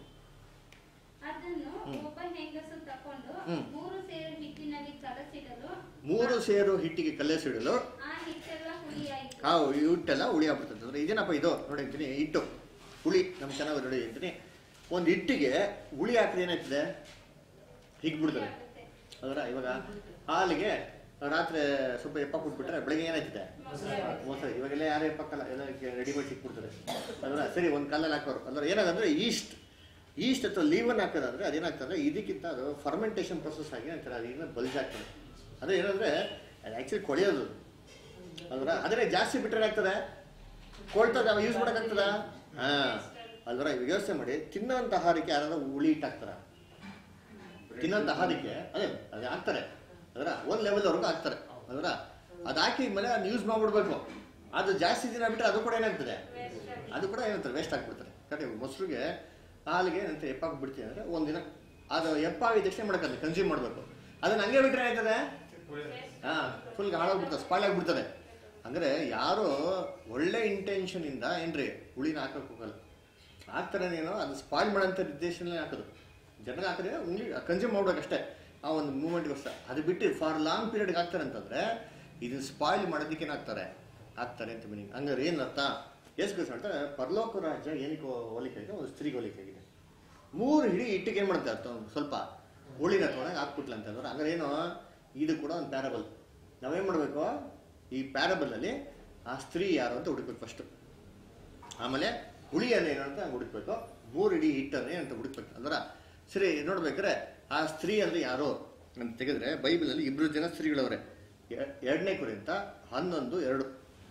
ಅದನ್ನು ಹ್ಮ್. ಒಬ್ಬ ಹೆಂಗಸು ತಕೊಂಡು ಹ್ಮ್. ಮೂರು ಸೇರು ಹಿಟ್ಟಿನಲ್ಲಿ ಕಲಸಿಡಲು ಮೂರು ಸೇರು ಹಿಟ್ಟಿಗೆ ಕಲೆಸಿಡಲು ಆ ಹಿಟ್ಟೆಲ್ಲ ಹುಳಿಯಾಯಿತು ಆ ಹಿಟ್ಟೆಲ್ಲ ಹುಳಿ ಆಗ್ಬಿಡ್ತದೆ ಅಂದ್ರೆ ಇದೇನಪ್ಪ ಇದು ನೋಡಿ ಅಂತೀನಿ ಹಿಟ್ಟು ಹುಳಿ ನಮ್ಗೆ ಚೆನ್ನಾಗಿ ನೋಡಿ ಅಂತೀನಿ ಒಂದು ಹಿಟ್ಟಿಗೆ ಹುಳಿ ಹಾಕಿದ್ರೆ ಏನಾಗ್ತದೆ ಹಿಗ್ಬಿಡ್ತದೆ ಆಗುತ್ತೆ. ಅದರ ಇವಾಗ ಹಾಲಿಗೆ ರಾತ್ರಿ ಸ್ವಲ್ಪ ಎಪ್ಪ ಕೊಟ್ಬಿಟ್ರೆ ಬೆಳಗ್ಗೆ ಏನಾಯ್ತದೆ ಮೊಸರು ಇವಾಗೆಲ್ಲ ಯಾರು ಎಪ್ಪಕ್ಕಲ್ಲ ಎಲ್ಲ ರೆಡಿಮೇಡ್ ಸಿಕ್ಬಿಡ್ತಾರೆ ಅದರ ಸರಿ ಒಂದು ಕಲ್ಲಲ್ಲಿ ಹಾಕೋರು ಅಂದ್ರೆ ಏನಾಗಂದ್ರೆ ಈಸ್ಟ್ ಈಸ್ಟ್ ಅಥವಾ ಲೀವನ್ ಹಾಕೋದಂದ್ರೆ ಅದೇನಾಗ್ತದೆ ಇದಕ್ಕಿಂತ ಅದು ಫರ್ಮೆಂಟೇಷನ್ ಪ್ರೊಸೆಸ್ ಆಗಿ ಅಂತಾರೆ ಅದನ್ನ ಬಲ್ಜ್ ಆಗ್ತದೆ ಅದೇ ಏನಂದ್ರೆ ಅದು ಆ್ಯಕ್ಚುಲಿ ಕೊಳೆಯೋದು ಅಲ್ವರ ಆದರೆ ಜಾಸ್ತಿ ಬಿಟ್ಟರೆ ಏನಾಗ್ತದೆ ಕೊಳ್ತದ ಯೂಸ್ ಮಾಡೋಕ್ಕಾಗ್ತದ ಹಾಂ ಅಲ್ವರ ಇವಾಗ ಯೋಚನೆ ಮಾಡಿ ತಿನ್ನೋಂಥ ಆಹಾರಕ್ಕೆ ಯಾರಾದ್ರೂ ಹುಳಿ ಇಟ್ಟಾಕ್ತಾರ ತಿನ್ನೋಂಥ ಆಹಾರಕ್ಕೆ ಅದೇ ಅದು ಹಾಕ್ತಾರೆ ಅದರ ಒಂದು ಲೆವೆಲ್ವರೆಗೂ ಹಾಕ್ತಾರೆ ಅದರ ಅದು ಹಾಕಿ ಮೇಲೆ ಅದನ್ನ ಯೂಸ್ ಮಾಡ್ಬಿಡ್ಬೇಕು ಅದು ಜಾಸ್ತಿ ದಿನ ಬಿಟ್ಟರೆ ಅದು ಕೂಡ ಏನಾಗ್ತದೆ ಅದು ಕೂಡ ಏನಂತಾರೆ ವೇಸ್ಟ್ ಆಗ್ಬಿಡ್ತಾರೆ ಕರೆಕ್ಟ್ ಮೊಸರಿಗೆ ಹಾಲಿಗೆ ಏನಂತ ಎಪ್ಪಾಕ್ ಬಿಡ್ತೀವಿ ಅಂದರೆ ಒಂದಿನ ಅದು ಎಪ್ಪಾಗಿದ ತಕ್ಷಣ ಮಾಡೋಕ್ಕಲ್ಲ ಕನ್ಸ್ಯೂಮ್ ಮಾಡಬೇಕು ಅದನ್ನ ಹಂಗೆ ಬಿಟ್ಟರೆ ಏನಾಗ್ತದೆ ಹಾಂ ಫುಲ್ ಹಾಳಾಗ್ಬಿಡ್ತದೆ ಸ್ಪಾಯ್ಲ್ ಆಗಿಬಿಡ್ತದೆ ಅಂದರೆ ಯಾರು ಒಳ್ಳೆ ಇಂಟೆನ್ಷನ್ ಇಂದ ಏನ್ರಿ ಹುಳಿನ ಹಾಕಕ್ಕೆ ಹೋಗಲ್ಲ ಹಾಕ್ತಾರೇನೇನೋ ಅದು ಸ್ಪಾಯ್ಲ್ ಮಾಡೋಂಥ ಉದ್ದೇಶನೇ ಹಾಕೋದು ಜನರಿಗೆ ಹಾಕಿದ್ರೆ ಉಂಗ್ಲಿ ಕನ್ಸ್ಯೂಮ್ ಮಾಡ್ಬೇಕಷ್ಟೇ ಆ ಒಂದು ಮೂಮೆಂಟ್ಗೋಸ್ಕರ ಅದು ಬಿಟ್ಟು ಫಾರ್ ಲಾಂಗ್ ಪೀರಿಯಡ್ಗೆ ಹಾಕ್ತಾರೆ ಅಂತಂದ್ರೆ ಇದನ್ನ ಸ್ಪಾಯ್ಲ್ ಮಾಡೋದಕ್ಕೆ ಏನಾಗ್ತಾರೆ ಹಾಕ್ತಾರೆ ಅಂತ ಮೀನಿಂಗ್ ಹಂಗಾರೆ ಏನು ಅರ್ಥ ಎಷ್ಟು ಕೆಲಸ ಹೇಳ್ತಾರೆ ಪರಲೋಕ ರಾಜ್ಯ ಏನಕ್ಕೆ ಹೋಲಿಕೆ ಆಗಿದೆ ಒಂದು ಸ್ತ್ರೀಗೆ ಹೋಲಿಕೆ ಆಗಿದೆ ಮೂರು ಹಿಡಿ ಇಟ್ಟಿಗೆ ಏನು ಮಾಡುತ್ತೆ ಅರ್ಥ ಒಂದು ಸ್ವಲ್ಪ ಹುಳಿನ ತೊಗೊಂಡಾಗ ಹಾಕ್ಬಿಟ್ಲ ಅಂತ ಅಂದ್ರೆ ಹಂಗಾರೆ ಏನು ಇದು ಕೂಡ ಒಂದು ಪ್ಯಾರಬಲ್ ನಾವೇನು ಮಾಡಬೇಕು ಈ ಪ್ಯಾರಬಲಲ್ಲಿ ಆ ಸ್ತ್ರೀ ಯಾರು ಅಂತ ಹುಡುಕ್ಬೇಕು ಫಸ್ಟು ಆಮೇಲೆ ಹುಳಿಯನ್ನು ಏನು ಅಂತ ಹುಡುಕ್ಬೇಕು ಮೂರು ಇಡೀ ಹಿಟ್ಟನ್ನು ಅಂತ ಹುಡುಕ್ಬೇಕು ಅಂದ್ರೆ ಸರಿ ನೋಡ್ಬೇಕಾದ್ರೆ ಆ ಸ್ತ್ರೀ ಅಂದ್ರೆ ಯಾರು ಅಂತ ತೆಗೆದ್ರೆ ಬೈಬಲಲ್ಲಿ ಇಬ್ರು ಜನ ಸ್ತ್ರೀಗಳವ್ರೆ ಎ- ಎರಡನೇ ಕುರಿತ ಹನ್ನೊಂದು ಎರಡು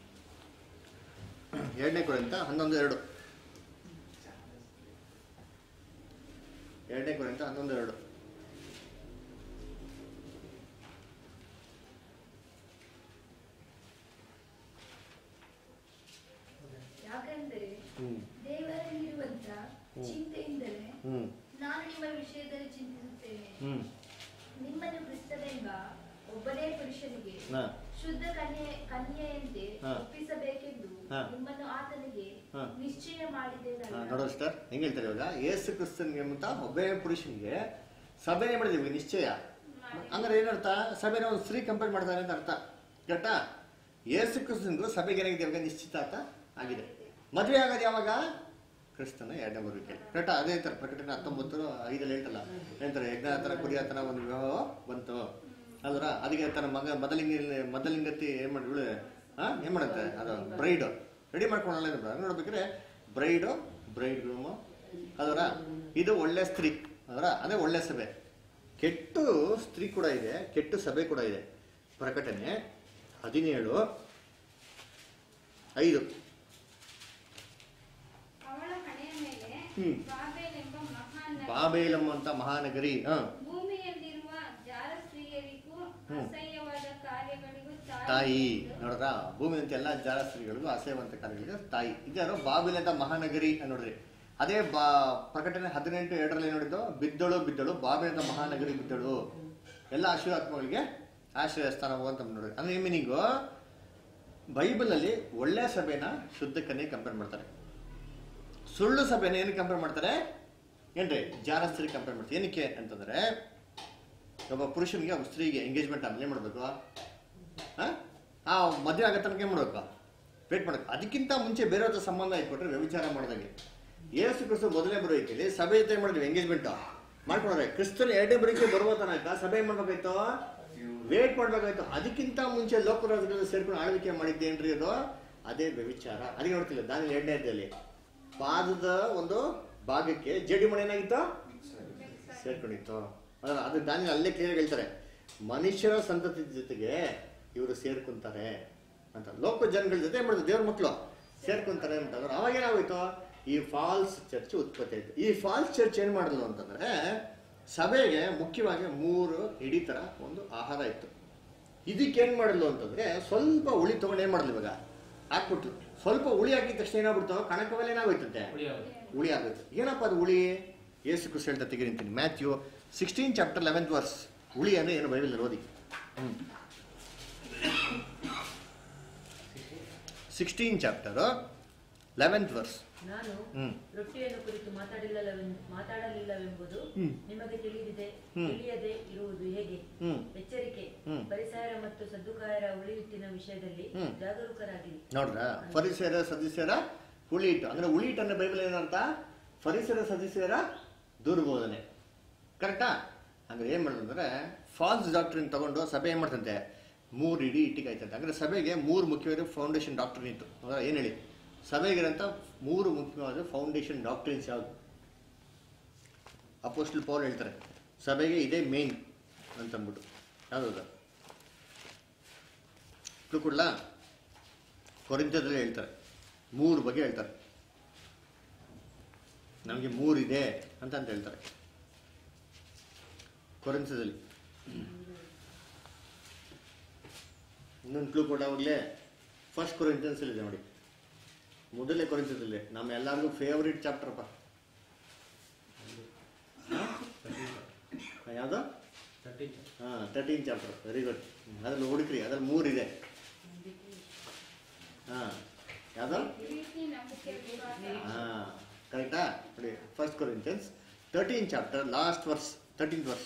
ಎರಡನೇ ಕುರಿತ ಹನ್ನೊಂದು ಎರಡು ಎರಡನೇ ಕುರಿತ ಹನ್ನೊಂದು ಎರಡು ಯಾಕಂದರೆ ಹ್ಮ್ ದೇವರಲ್ಲಿರುವಂತ ಹ್ಮ್. ಚಿಂತೆಯಿಂದಲೇ ಹ್ಮ್ ನಾನು ನಿಮ್ಮ ವಿಷಯದಲ್ಲಿ ಚಿಂತಿಸುತ್ತೇನೆ ಹ್ಮ್ ನಿಮ್ಮನ್ನು ಕ್ರಿಸ್ತನೆಂಬ ಒಬ್ಬನೇ ಪುರುಷನಿಗೆ ಹಾ ಶುದ್ಧ ಕನ್ಯೆ ಕನ್ಯೆಯಂತೆ ಹಾ. ಒಪ್ಪಿಸಬೇಕೆಂದು ಹಾ. ನಿಮ್ಮನ್ನು ಆತನಿಗೆ ಹಾ. ನಿಶ್ಚಯ ಹಾ, ಮಾಡಿದ್ದೇನಲ್ಲ ನೋಡೋ ಸಿಸ್ಟರ್ ಹೆಂಗ್ ಹೇಳ್ತಾರೆ ಇವಾಗ ಯೇಸು ಕ್ರಿಸ್ತನ್ಗೆ ಅಂತ ಒಬ್ಬೇ ಪುರುಷನಿಗೆ ಸಭೆನೇ ಮಾಡಿದೀವಿ ನಿಶ್ಚಯ ಅಂದ್ರೆ ಏನರ್ಥ ಸಭೆನ ಒಂದು ಸ್ತ್ರೀ ಕಂಪೇರ್ ಮಾಡ್ತಾರೆ ಅಂತ ಅರ್ಥ ಕರೆಕ್ಟಾ ಯೇಸು ಕ್ರಿಸ್ತನ್ಗೂ ಸಭೆಗೆ ಏನಾಗಿದೆ ಇವಾಗ ನಿಶ್ಚಿತಾರ್ಥ ಆಗಿದೆ ಮದುವೆ ಆಗೋದು ಯಾವಾಗ ಕ್ರಿಸ್ತನ ಎರಡನೇ ಬರುವಿಕೆ ಕರೆಕ್ಟಾ ಅದೇ ತರ ಪ್ರಕಟಣೆ ಹತ್ತೊಂಬತ್ತು ಐದಲ್ಲಿ ಹೇಳ್ತಲ್ಲ ಹೇಳ್ತಾರೆ ಯಜ್ಞಾತರ ಕುರಿಯಾತನ ಒಂದು ವಿವಾಹ ಬಂತು ಅಲ್ವರ ಅದಕ್ಕೆ ತನ್ನ ಮಗ ಮೊದಲಿಂಗ ಮೊದಲಿಂಗತಿ ಏನ್ ಮಾಡಿ ಇವಳು ಹಾ ಏನ್ ಮಾಡುತ್ತೆ ಅದು ಬ್ರೈಡ್ ರೆಡಿ ಮಾಡ್ಕೊಂಡಲ್ಲ ನೋಡ್ಬೇಕಾದ್ರೆ ಬ್ರೈಡು ಬ್ರೈಡ್ ಗ್ರೂಮು ಅದರ ಇದು ಒಳ್ಳೆ ಸ್ತ್ರೀ ಅದರ ಅದೇ ಒಳ್ಳೆ ಸಭೆ ಕೆಟ್ಟು ಸ್ತ್ರೀ ಕೂಡ ಇದೆ ಕೆಟ್ಟು ಸಭೆ ಕೂಡ ಇದೆ ಪ್ರಕಟಣೆ ಹದಿನೇಳು ಐದು ಅವಳ ಹಣೆಯ ಮೇಲೆ ಹ್ಮ್. ಬಾಬೆಲ್ ಎಂಬ ಮಹಾನ್ ನಗರ- ಬಾಬೇಲಮ್ಮ ಅಂತ ಮಹಾನಗರಿ ಹ ಭೂಮಿಯಲ್ಲಿರುವ ಜಾರ ಸ್ತ್ರೀಯರಿಗೂ ಹ್ಮ್. ಅಸಹ್ಯವಾದ ಕಾರ್ಯಗಳಿಗೂ ತಾಯಿ ಎಂದು ನೋಡ್ರ ಭೂಮಿ ಅಂತ ಎಲ್ಲ ಜಾರ ಸ್ತ್ರೀಗಳಿಗೂ ಅಸಹ್ಯವಂತ ಕಾರ್ಯಗಳಿಗೆ ತಾಯಿ ಇದ್ಯಾರು ಬಾಬಿಲ್ ಅಂತ ಮಹಾನಗರಿ ಅಂತ ನೋಡ್ರಿ ಅದೇ ಬಾ ಪ್ರಕಟಣೆ ಹದಿನೆಂಟು ಎರಡರಲ್ಲಿ ನೋಡಿದ್ದು ಬಿದ್ದಳು ಬಿದ್ದಳು ಬಾಬಿಲ್ ಅಂತ ಮಹಾನಗರಿ ಬಿದ್ದಳು ಎಲ್ಲ ಆಶೀರ್ವಾತ್ಮಗಳಿಗೆ ಆಶ್ರಯ ಸ್ಥಾನ ಅಂತ ನೋಡ್ರಿ ಅಂದ್ರೆ ಈ ಮೀನಿಂಗು ಬೈಬಲಲ್ಲಿ ಒಳ್ಳೆ ಸಭೆನ ಶುದ್ಧಕ್ಕನ್ನೇ ಕಂಪೇರ್ ಮಾಡ್ತಾರೆ ಸುಳ್ಳು ಸಭೆನ ಏನು ಕಂಪೇರ್ ಮಾಡ್ತಾರೆ ಏನ್ರಿ ಜಾರ ಸ್ತ್ರೀ ಕಂಪೇರ್ ಮಾಡ್ತಾರೆ ಏನಕ್ಕೆ ಅಂತಂದ್ರೆ ಒಬ್ಬ ಪುರುಷನಿಗೆ ಒಬ್ಬ ಸ್ತ್ರೀಗೆ ಎಂಗೇಜ್ಮೆಂಟ್ ಆದ್ಮೇಲೆ ಏನ್ ಮಾಡ್ಬೇಕು ಆ? ಆ ಮದುವೆ ಆಗೋ ತನಕ ಏನ್ ಮಾಡ್ಬೇಕು ವೇಟ್ ಮಾಡ್ಬೇಕು ಅದಕ್ಕಿಂತ ಮುಂಚೆ ಬೇರೆ ಹತ್ರ ಸಂಬಂಧ ಇಟ್ಕೊಟ್ರೆ ವ್ಯವಿಚಾರ ಮಾಡ್ದಂಗೆ ಏಸು ಕ್ರಿಸ್ತು ಮೊದಲೇ ಬರೋಕೆ ಸಭೆ ಜೊತೆ ಮಾಡಿದ್ವಿ ಎಂಗೇಜ್ಮೆಂಟ್ ಮಾಡ್ಕೊಂಡ್ರೆ ಕ್ರಿಸ್ತನ ಎರಡನೇ ಬರೋಕೆ ಬರುವ ತನಕ ಸಭೆ ಏನ್ ಮಾಡ್ಬೇಕಾಯ್ತು ವೇಟ್ ಮಾಡ್ಬೇಕಾಯ್ತು ಅದಕ್ಕಿಂತ ಮುಂಚೆ ಲೋಕರಾಜಗಳಲ್ಲಿ ಸೇರ್ಕೊಂಡು ಆಳ್ವಿಕೆ ಮಾಡಿದ್ದೇನ್ರಿ ಅದು ಅದೇ ವ್ಯವಿಚಾರ ಅದಕ್ಕೆ ನೋಡ್ತಿಲ್ಲ ದಾನಿ ಎರಡನೇ ಅಧ್ಯಾಯದಲ್ಲಿ ಪಾದದ ಒಂದು ಭಾಗಕ್ಕೆ ಜಡಿಮಣಿ ಏನಾಗಿತ್ತು ಸೇರ್ಕೊಂಡಿತ್ತು ಅದರ ಅದು ದಾನಿ ಅಲ್ಲೇ ಕ್ಲಿಯರ್ ಹೇಳ್ತಾರೆ ಮನುಷ್ಯರ ಸಂತತಿ ಜೊತೆಗೆ ಇವರು ಸೇರ್ಕೊಂತಾರೆ ಅಂತ ಲೋಕ ಜನಗಳ ಜೊತೆ ಏನ್ ಮಾಡಿದ್ರು ದೇವ್ರ ಮಕ್ಕಳು ಸೇರ್ಕೊಂತಾರೆ ಅಂತಂದ್ರೆ ಅವಾಗ ಏನಾಗೋಯ್ತು ಈ ಫಾಲ್ಸ್ ಚರ್ಚ್ ಉತ್ಪತ್ತಿ ಆಯ್ತು ಈ ಫಾಲ್ಸ್ ಚರ್ಚ್ ಏನ್ ಮಾಡಿದ್ಲು ಅಂತಂದ್ರೆ ಸಭೆಗೆ ಮುಖ್ಯವಾಗಿ ಮೂರು ಇಡೀ ತರ ಒಂದು ಆಹಾರ ಇತ್ತು ಇದಕ್ಕೆ ಏನ್ ಮಾಡಿದ್ಲು ಅಂತಂದ್ರೆ ಸ್ವಲ್ಪ ಹುಳಿ ತಗೊಂಡು ಏನ್ ಮಾಡಿದ್ಲು ಇವಾಗ ಹಾಕ್ಬಿಟ್ಲು ಸ್ವಲ್ಪ ಹುಳಿ ಹಾಕಿದ ತಕ್ಷಣ ಏನಾಗ್ಬಿಡ್ತು ಕಣಕವೆಲ್ಲ ಏನಾಗೋಯ್ತಂತೆ ಹುಳಿ ಆಗುತ್ತೆ ಏನಪ್ಪ ಅದು ಹುಳಿ ಏಸು ಕ್ರಿಸ್ತ ಹೇಳ್ತಾ ತೆಗಿರಿಂತೀನಿ Matthew sixteen chapter eleventh verse ಹುಳಿ ಅಂದ್ರೆ ಏನು ಬೈಬಲ್ ಓದಿ ಸಿಕ್ಸ್ಟೀನ್ ಚಾಪ್ಟರ್ ಲೆವೆಂತ್ ವರ್ಸ್ ನಾನು ಹ್ಮ್. ರೊಟ್ಟಿಯನ್ನು ಕುರಿತು ಮಾತಾಡಿಲ್ಲವೆಂದು ಮಾತಾಡಲಿಲ್ಲವೆಂಬುದು ಹ್ಮ್. ನಿಮಗೆ ತಿಳಿದಿದೆ ಹ್ಮ್. ತಿಳಿಯದೆ ಇರುವುದು ಹೇಗೆ ಹ್ಮ್ ಎಚ್ಚರಿಕೆ ಹ್ಮ್. ಪರಿಸರ ಮತ್ತು ಸದ್ದುಕಾಯರ ಉಳಿಯುತ್ತಿನ ವಿಷಯದಲ್ಲಿ ಹ್ಮ್. ಜಾಗರೂಕರಾಗಿರಿ ನೋಡ್ರ ಫರಿಸೇರ ಸದಸ್ಯರ ಹುಳಿ ಇಟ್ಟು ಅಂದ್ರೆ ಹುಳಿ ಇಟ್ಟು ಅಂದ್ರೆ ಬೈಬಲ್ ಏನಂತ ಫರಿಸೇರ ಸದಸ್ಯರ ದುರ್ಬೋಧನೆ ಕರೆಕ್ಟಾ ಅಂದ್ರೆ ಏನ್ ಮಾಡೋದಂದ್ರೆ ಫಾಲ್ಸ್ ಡಾಕ್ಟ್ರಿನ್ ತಗೊಂಡು ಸಭೆ ಏನ್ ಮಾಡ್ತಂತೆ ಮೂರು ಇಡೀ ಇಟ್ಟಿಗೆ ಆಯ್ತಂತೆ ಅಂದ್ರೆ ಸಭೆಗೆ ಮೂರು ಮುಖ್ಯವಾದ ಫೌಂಡೇಶನ್ ಡಾಕ್ಟ್ರಿನ್ ಇತ್ತು ಅಂದ್ರೆ ಏನ್ ಹೇಳಿ ಸಭೆಗಿರಂತ ಮೂರು ಮುಖ್ಯವಾದ ಫೌಂಡೇಶನ್ ಡಾಕ್ಟ್ರಿನ್ಸ್ ಯಾವ್ದು ಅಪೋಸ್ಟಲ್ ಪೌಲ್ ಹೇಳ್ತಾರೆ ಸಭೆಗೆ ಇದೇ ಮೇನ್ ಅಂತ ಅಂದ್ಬಿಟ್ಟು ಯಾವ್ದು ಕೊಡ್ಲಾ ಕೊರಿಂತದಲ್ಲಿ ಹೇಳ್ತಾರೆ ಮೂರು ಬಗ್ಗೆ ಹೇಳ್ತಾರೆ ನಮಗೆ ಮೂರಿದೆ ಅಂತ ಅಂತ ಹೇಳ್ತಾರೆ ಕೊರಿಂತದಲ್ಲಿ ಇನ್ನೊಂದು ಕ್ಲೂ ಕೊಡ ಅವಾಗಲೇ ಫಸ್ಟ್ ಕೊರಿಂತನ್ಸ್ ಇದೆ ನೋಡಿ ಮೊದಲೇ ಕೊರಿಂತದಲ್ಲಿ ನಮ್ಮ ಎಲ್ಲರಿಗೂ ಫೇವ್ರೇಟ್ ಚಾಪ್ಟರ್ಪ್ಪ ಯಾವುದು ಹಾಂ ತರ್ಟೀನ್ ಚಾಪ್ಟರ್ ವೆರಿ ಗುಡ್ ಅದ್ರಲ್ಲಿ ಹುಡುಕ್ರಿ ಅದ್ರಲ್ಲಿ ಮೂರಿದೆ ಹಾಂ ಯಾವುದು ಪ್ರೀತಿ ನಂಬಿಕೆ ವಿಶ್ವಾಸ ಹಾಂ ಕರೆಕ್ಟಾ ನೋಡಿ first Corinthians thirteen chapter last verse thirteen verse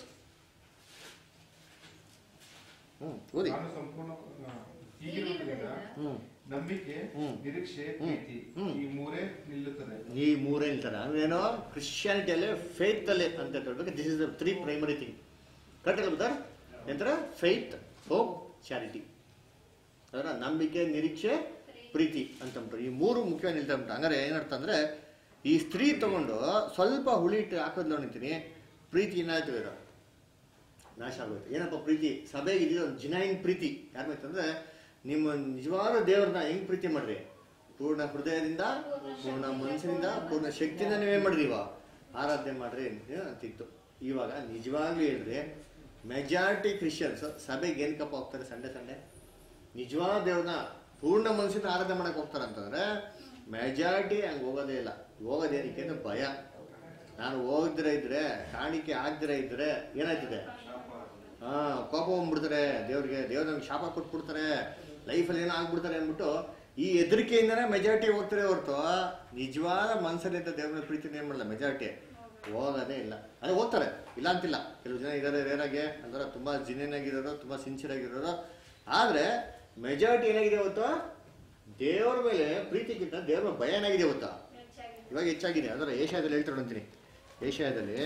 ಹ್ಞೂ ಓದಿ ನಾನು ಸಂಪೂರ್ಣ ಆ, ಹೀಗಿರುವುದರಿಂದ ಹ್ಞೂ ನಂಬಿಕೆ ಹ್ಮ್. ನಿರೀಕ್ಷೆ ಹ್ಮ್. ಪ್ರೀತಿ ಹ್ಮ್. ಈ ಮೂರೇ ನಿಲ್ಲುತ್ತದೆ ಈ ಮೂರೇ ಹೇಳ್ತಾರೆ ಅಂದ್ರೇನು ಕ್ರಿಶ್ಚಿಯಾನಿಟಿಯಲ್ಲಿ ಫೇತ್ ಅಲ್ಲಿ ಅಂತ ಹೇಳ್ಬೇಕು this is the three primary thing correct brother ಎಂತರ ಫೇತ್ ಹೋಪ್ ಚಾರಿಟಿ ಅದರ ನಂಬಿಕೆ ನಿರೀಕ್ಷೆ ಪ್ರೀತಿ ಅಂತ ಉಂಟು ಈ ಮೂರು ಮುಖ್ಯವಾಗಿ ನಿಲ್ತಾ ಉಂಟು ಹಂಗಾರೆ ಏನರ್ಥ ಅಂದ್ರೆ ಈ ಸ್ತ್ರೀ ತಗೊಂಡು ಸ್ವಲ್ಪ ಹುಳಿ ಇಟ್ಟು ಹಾಕೋದ್ ನೋಡಿರ್ತೀನಿ ಪ್ರೀತಿ ಏನಾಯ್ತು ಇರೋ ನಾಶ ಆಗೋಯ್ತು ಏನಪ್ಪ ಪ್ರೀತಿ ಸಭೆಗೆ ಇದೀಗ ಒಂದು ಜಿನೈನ್ ಪ್ರೀತಿ ಯಾರು ಬೇಕಂದ್ರೆ ನಿಮ್ಮ ನಿಜವಾದ ದೇವ್ರನ್ನ ಹೆಂಗ್ ಪ್ರೀತಿ ಮಾಡ್ರಿ ಪೂರ್ಣ ಹೃದಯದಿಂದ ಪೂರ್ಣ ಮನಸ್ಸಿನಿಂದ ಪೂರ್ಣ ಶಕ್ತಿಯಿಂದ ನೀವೇ ಮಾಡ್ರಿ ಇವ ಆರಾಧನೆ ಮಾಡ್ರಿ ಅಂತಿತ್ತು ಇವಾಗ ನಿಜವಾಗ್ಲೂ ಹೇಳ್ರಿ ಮೆಜಾರಿಟಿ ಕ್ರಿಶ್ಚಿಯನ್ಸ್ ಸಭೆಗೆ ಏನಕ್ಕಪ್ಪ ಹೋಗ್ತಾರೆ ಸಂಡೆ ಸಂಡೆ ನಿಜವಾದ ದೇವ್ರನ್ನ ಪೂರ್ಣ ಮನಸ್ಸಿಂದ ಆರಾಧನೆ ಮಾಡಕ್ ಹೋಗ್ತಾರೆ ಅಂತಂದ್ರೆ ಮೆಜಾರಿಟಿ ಹಂಗೆ ಹೋಗೋದೇ ಇಲ್ಲ ಹೋಗೋದೇನಕ್ಕೆ ಅಂದ್ರೆ ಭಯ ನಾನು ಹೋಗದಿರ ಇದ್ರೆ ಕಾಣಿಕೆ ಆಗ್ದಿರ ಇದ್ರೆ ಏನಾಯ್ತದೆ ಹಾ ಕೋಪ ಬಂದ್ಬಿಡ್ತಾರೆ ದೇವ್ರಿಗೆ ದೇವ್ರ ನಮ್ಗೆ ಶಾಪ ಕೊಟ್ಬಿಡ್ತಾರೆ ಲೈಫಲ್ಲಿ ಏನೋ ಆಗ್ಬಿಡ್ತಾರೆ ಅಂದ್ಬಿಟ್ಟು ಈ ಹೆದರಿಕೆಯಿಂದನೇ ಮೆಜಾರಿಟಿ ಹೋಗ್ತಾರೆ ಹೊರತು ನಿಜವಾದ ಮನ್ಸಲ್ಲಿದ್ದ ದೇವ್ರ ಪ್ರೀತಿನ ಏನ್ ಮಾಡಲ್ಲ ಮೆಜಾರಿಟಿ ಹೋಗೋದೇ ಇಲ್ಲ ಅದೇ ಹೋಗ್ತಾರೆ ಇಲ್ಲ ಅಂತಿಲ್ಲ ಕೆಲವು ಜನ ಇದ್ದಾರೆ ರೇರಾಗೆ ಅಂದ್ರೆ ತುಂಬಾ ಜಿನಿಯನ್ ಆಗಿರೋರು ತುಂಬಾ ಸಿನ್ಸಿಯರ್ ಆಗಿರೋರು ಆದ್ರೆ ಮೆಜಾರಿಟಿ ಏನಾಗಿದೆ ಇವತ್ತು ದೇವ್ರ ಮೇಲೆ ಪ್ರೀತಿಗಿಂತ ದೇವ್ರ ಮೇಲೆ ಭಯ ಏನಾಗಿದೆ ಇವತ್ತು ಹೆಚ್ಚಾಗಿದೆ ಇವಾಗ ಹೆಚ್ಚಾಗಿದೆ ಅದರ ಏಷ್ಯಾದಲ್ಲಿ ಹೇಳ್ತಾರೆ ಅಂತೀನಿ ಏಷ್ಯಾದಲ್ಲಿ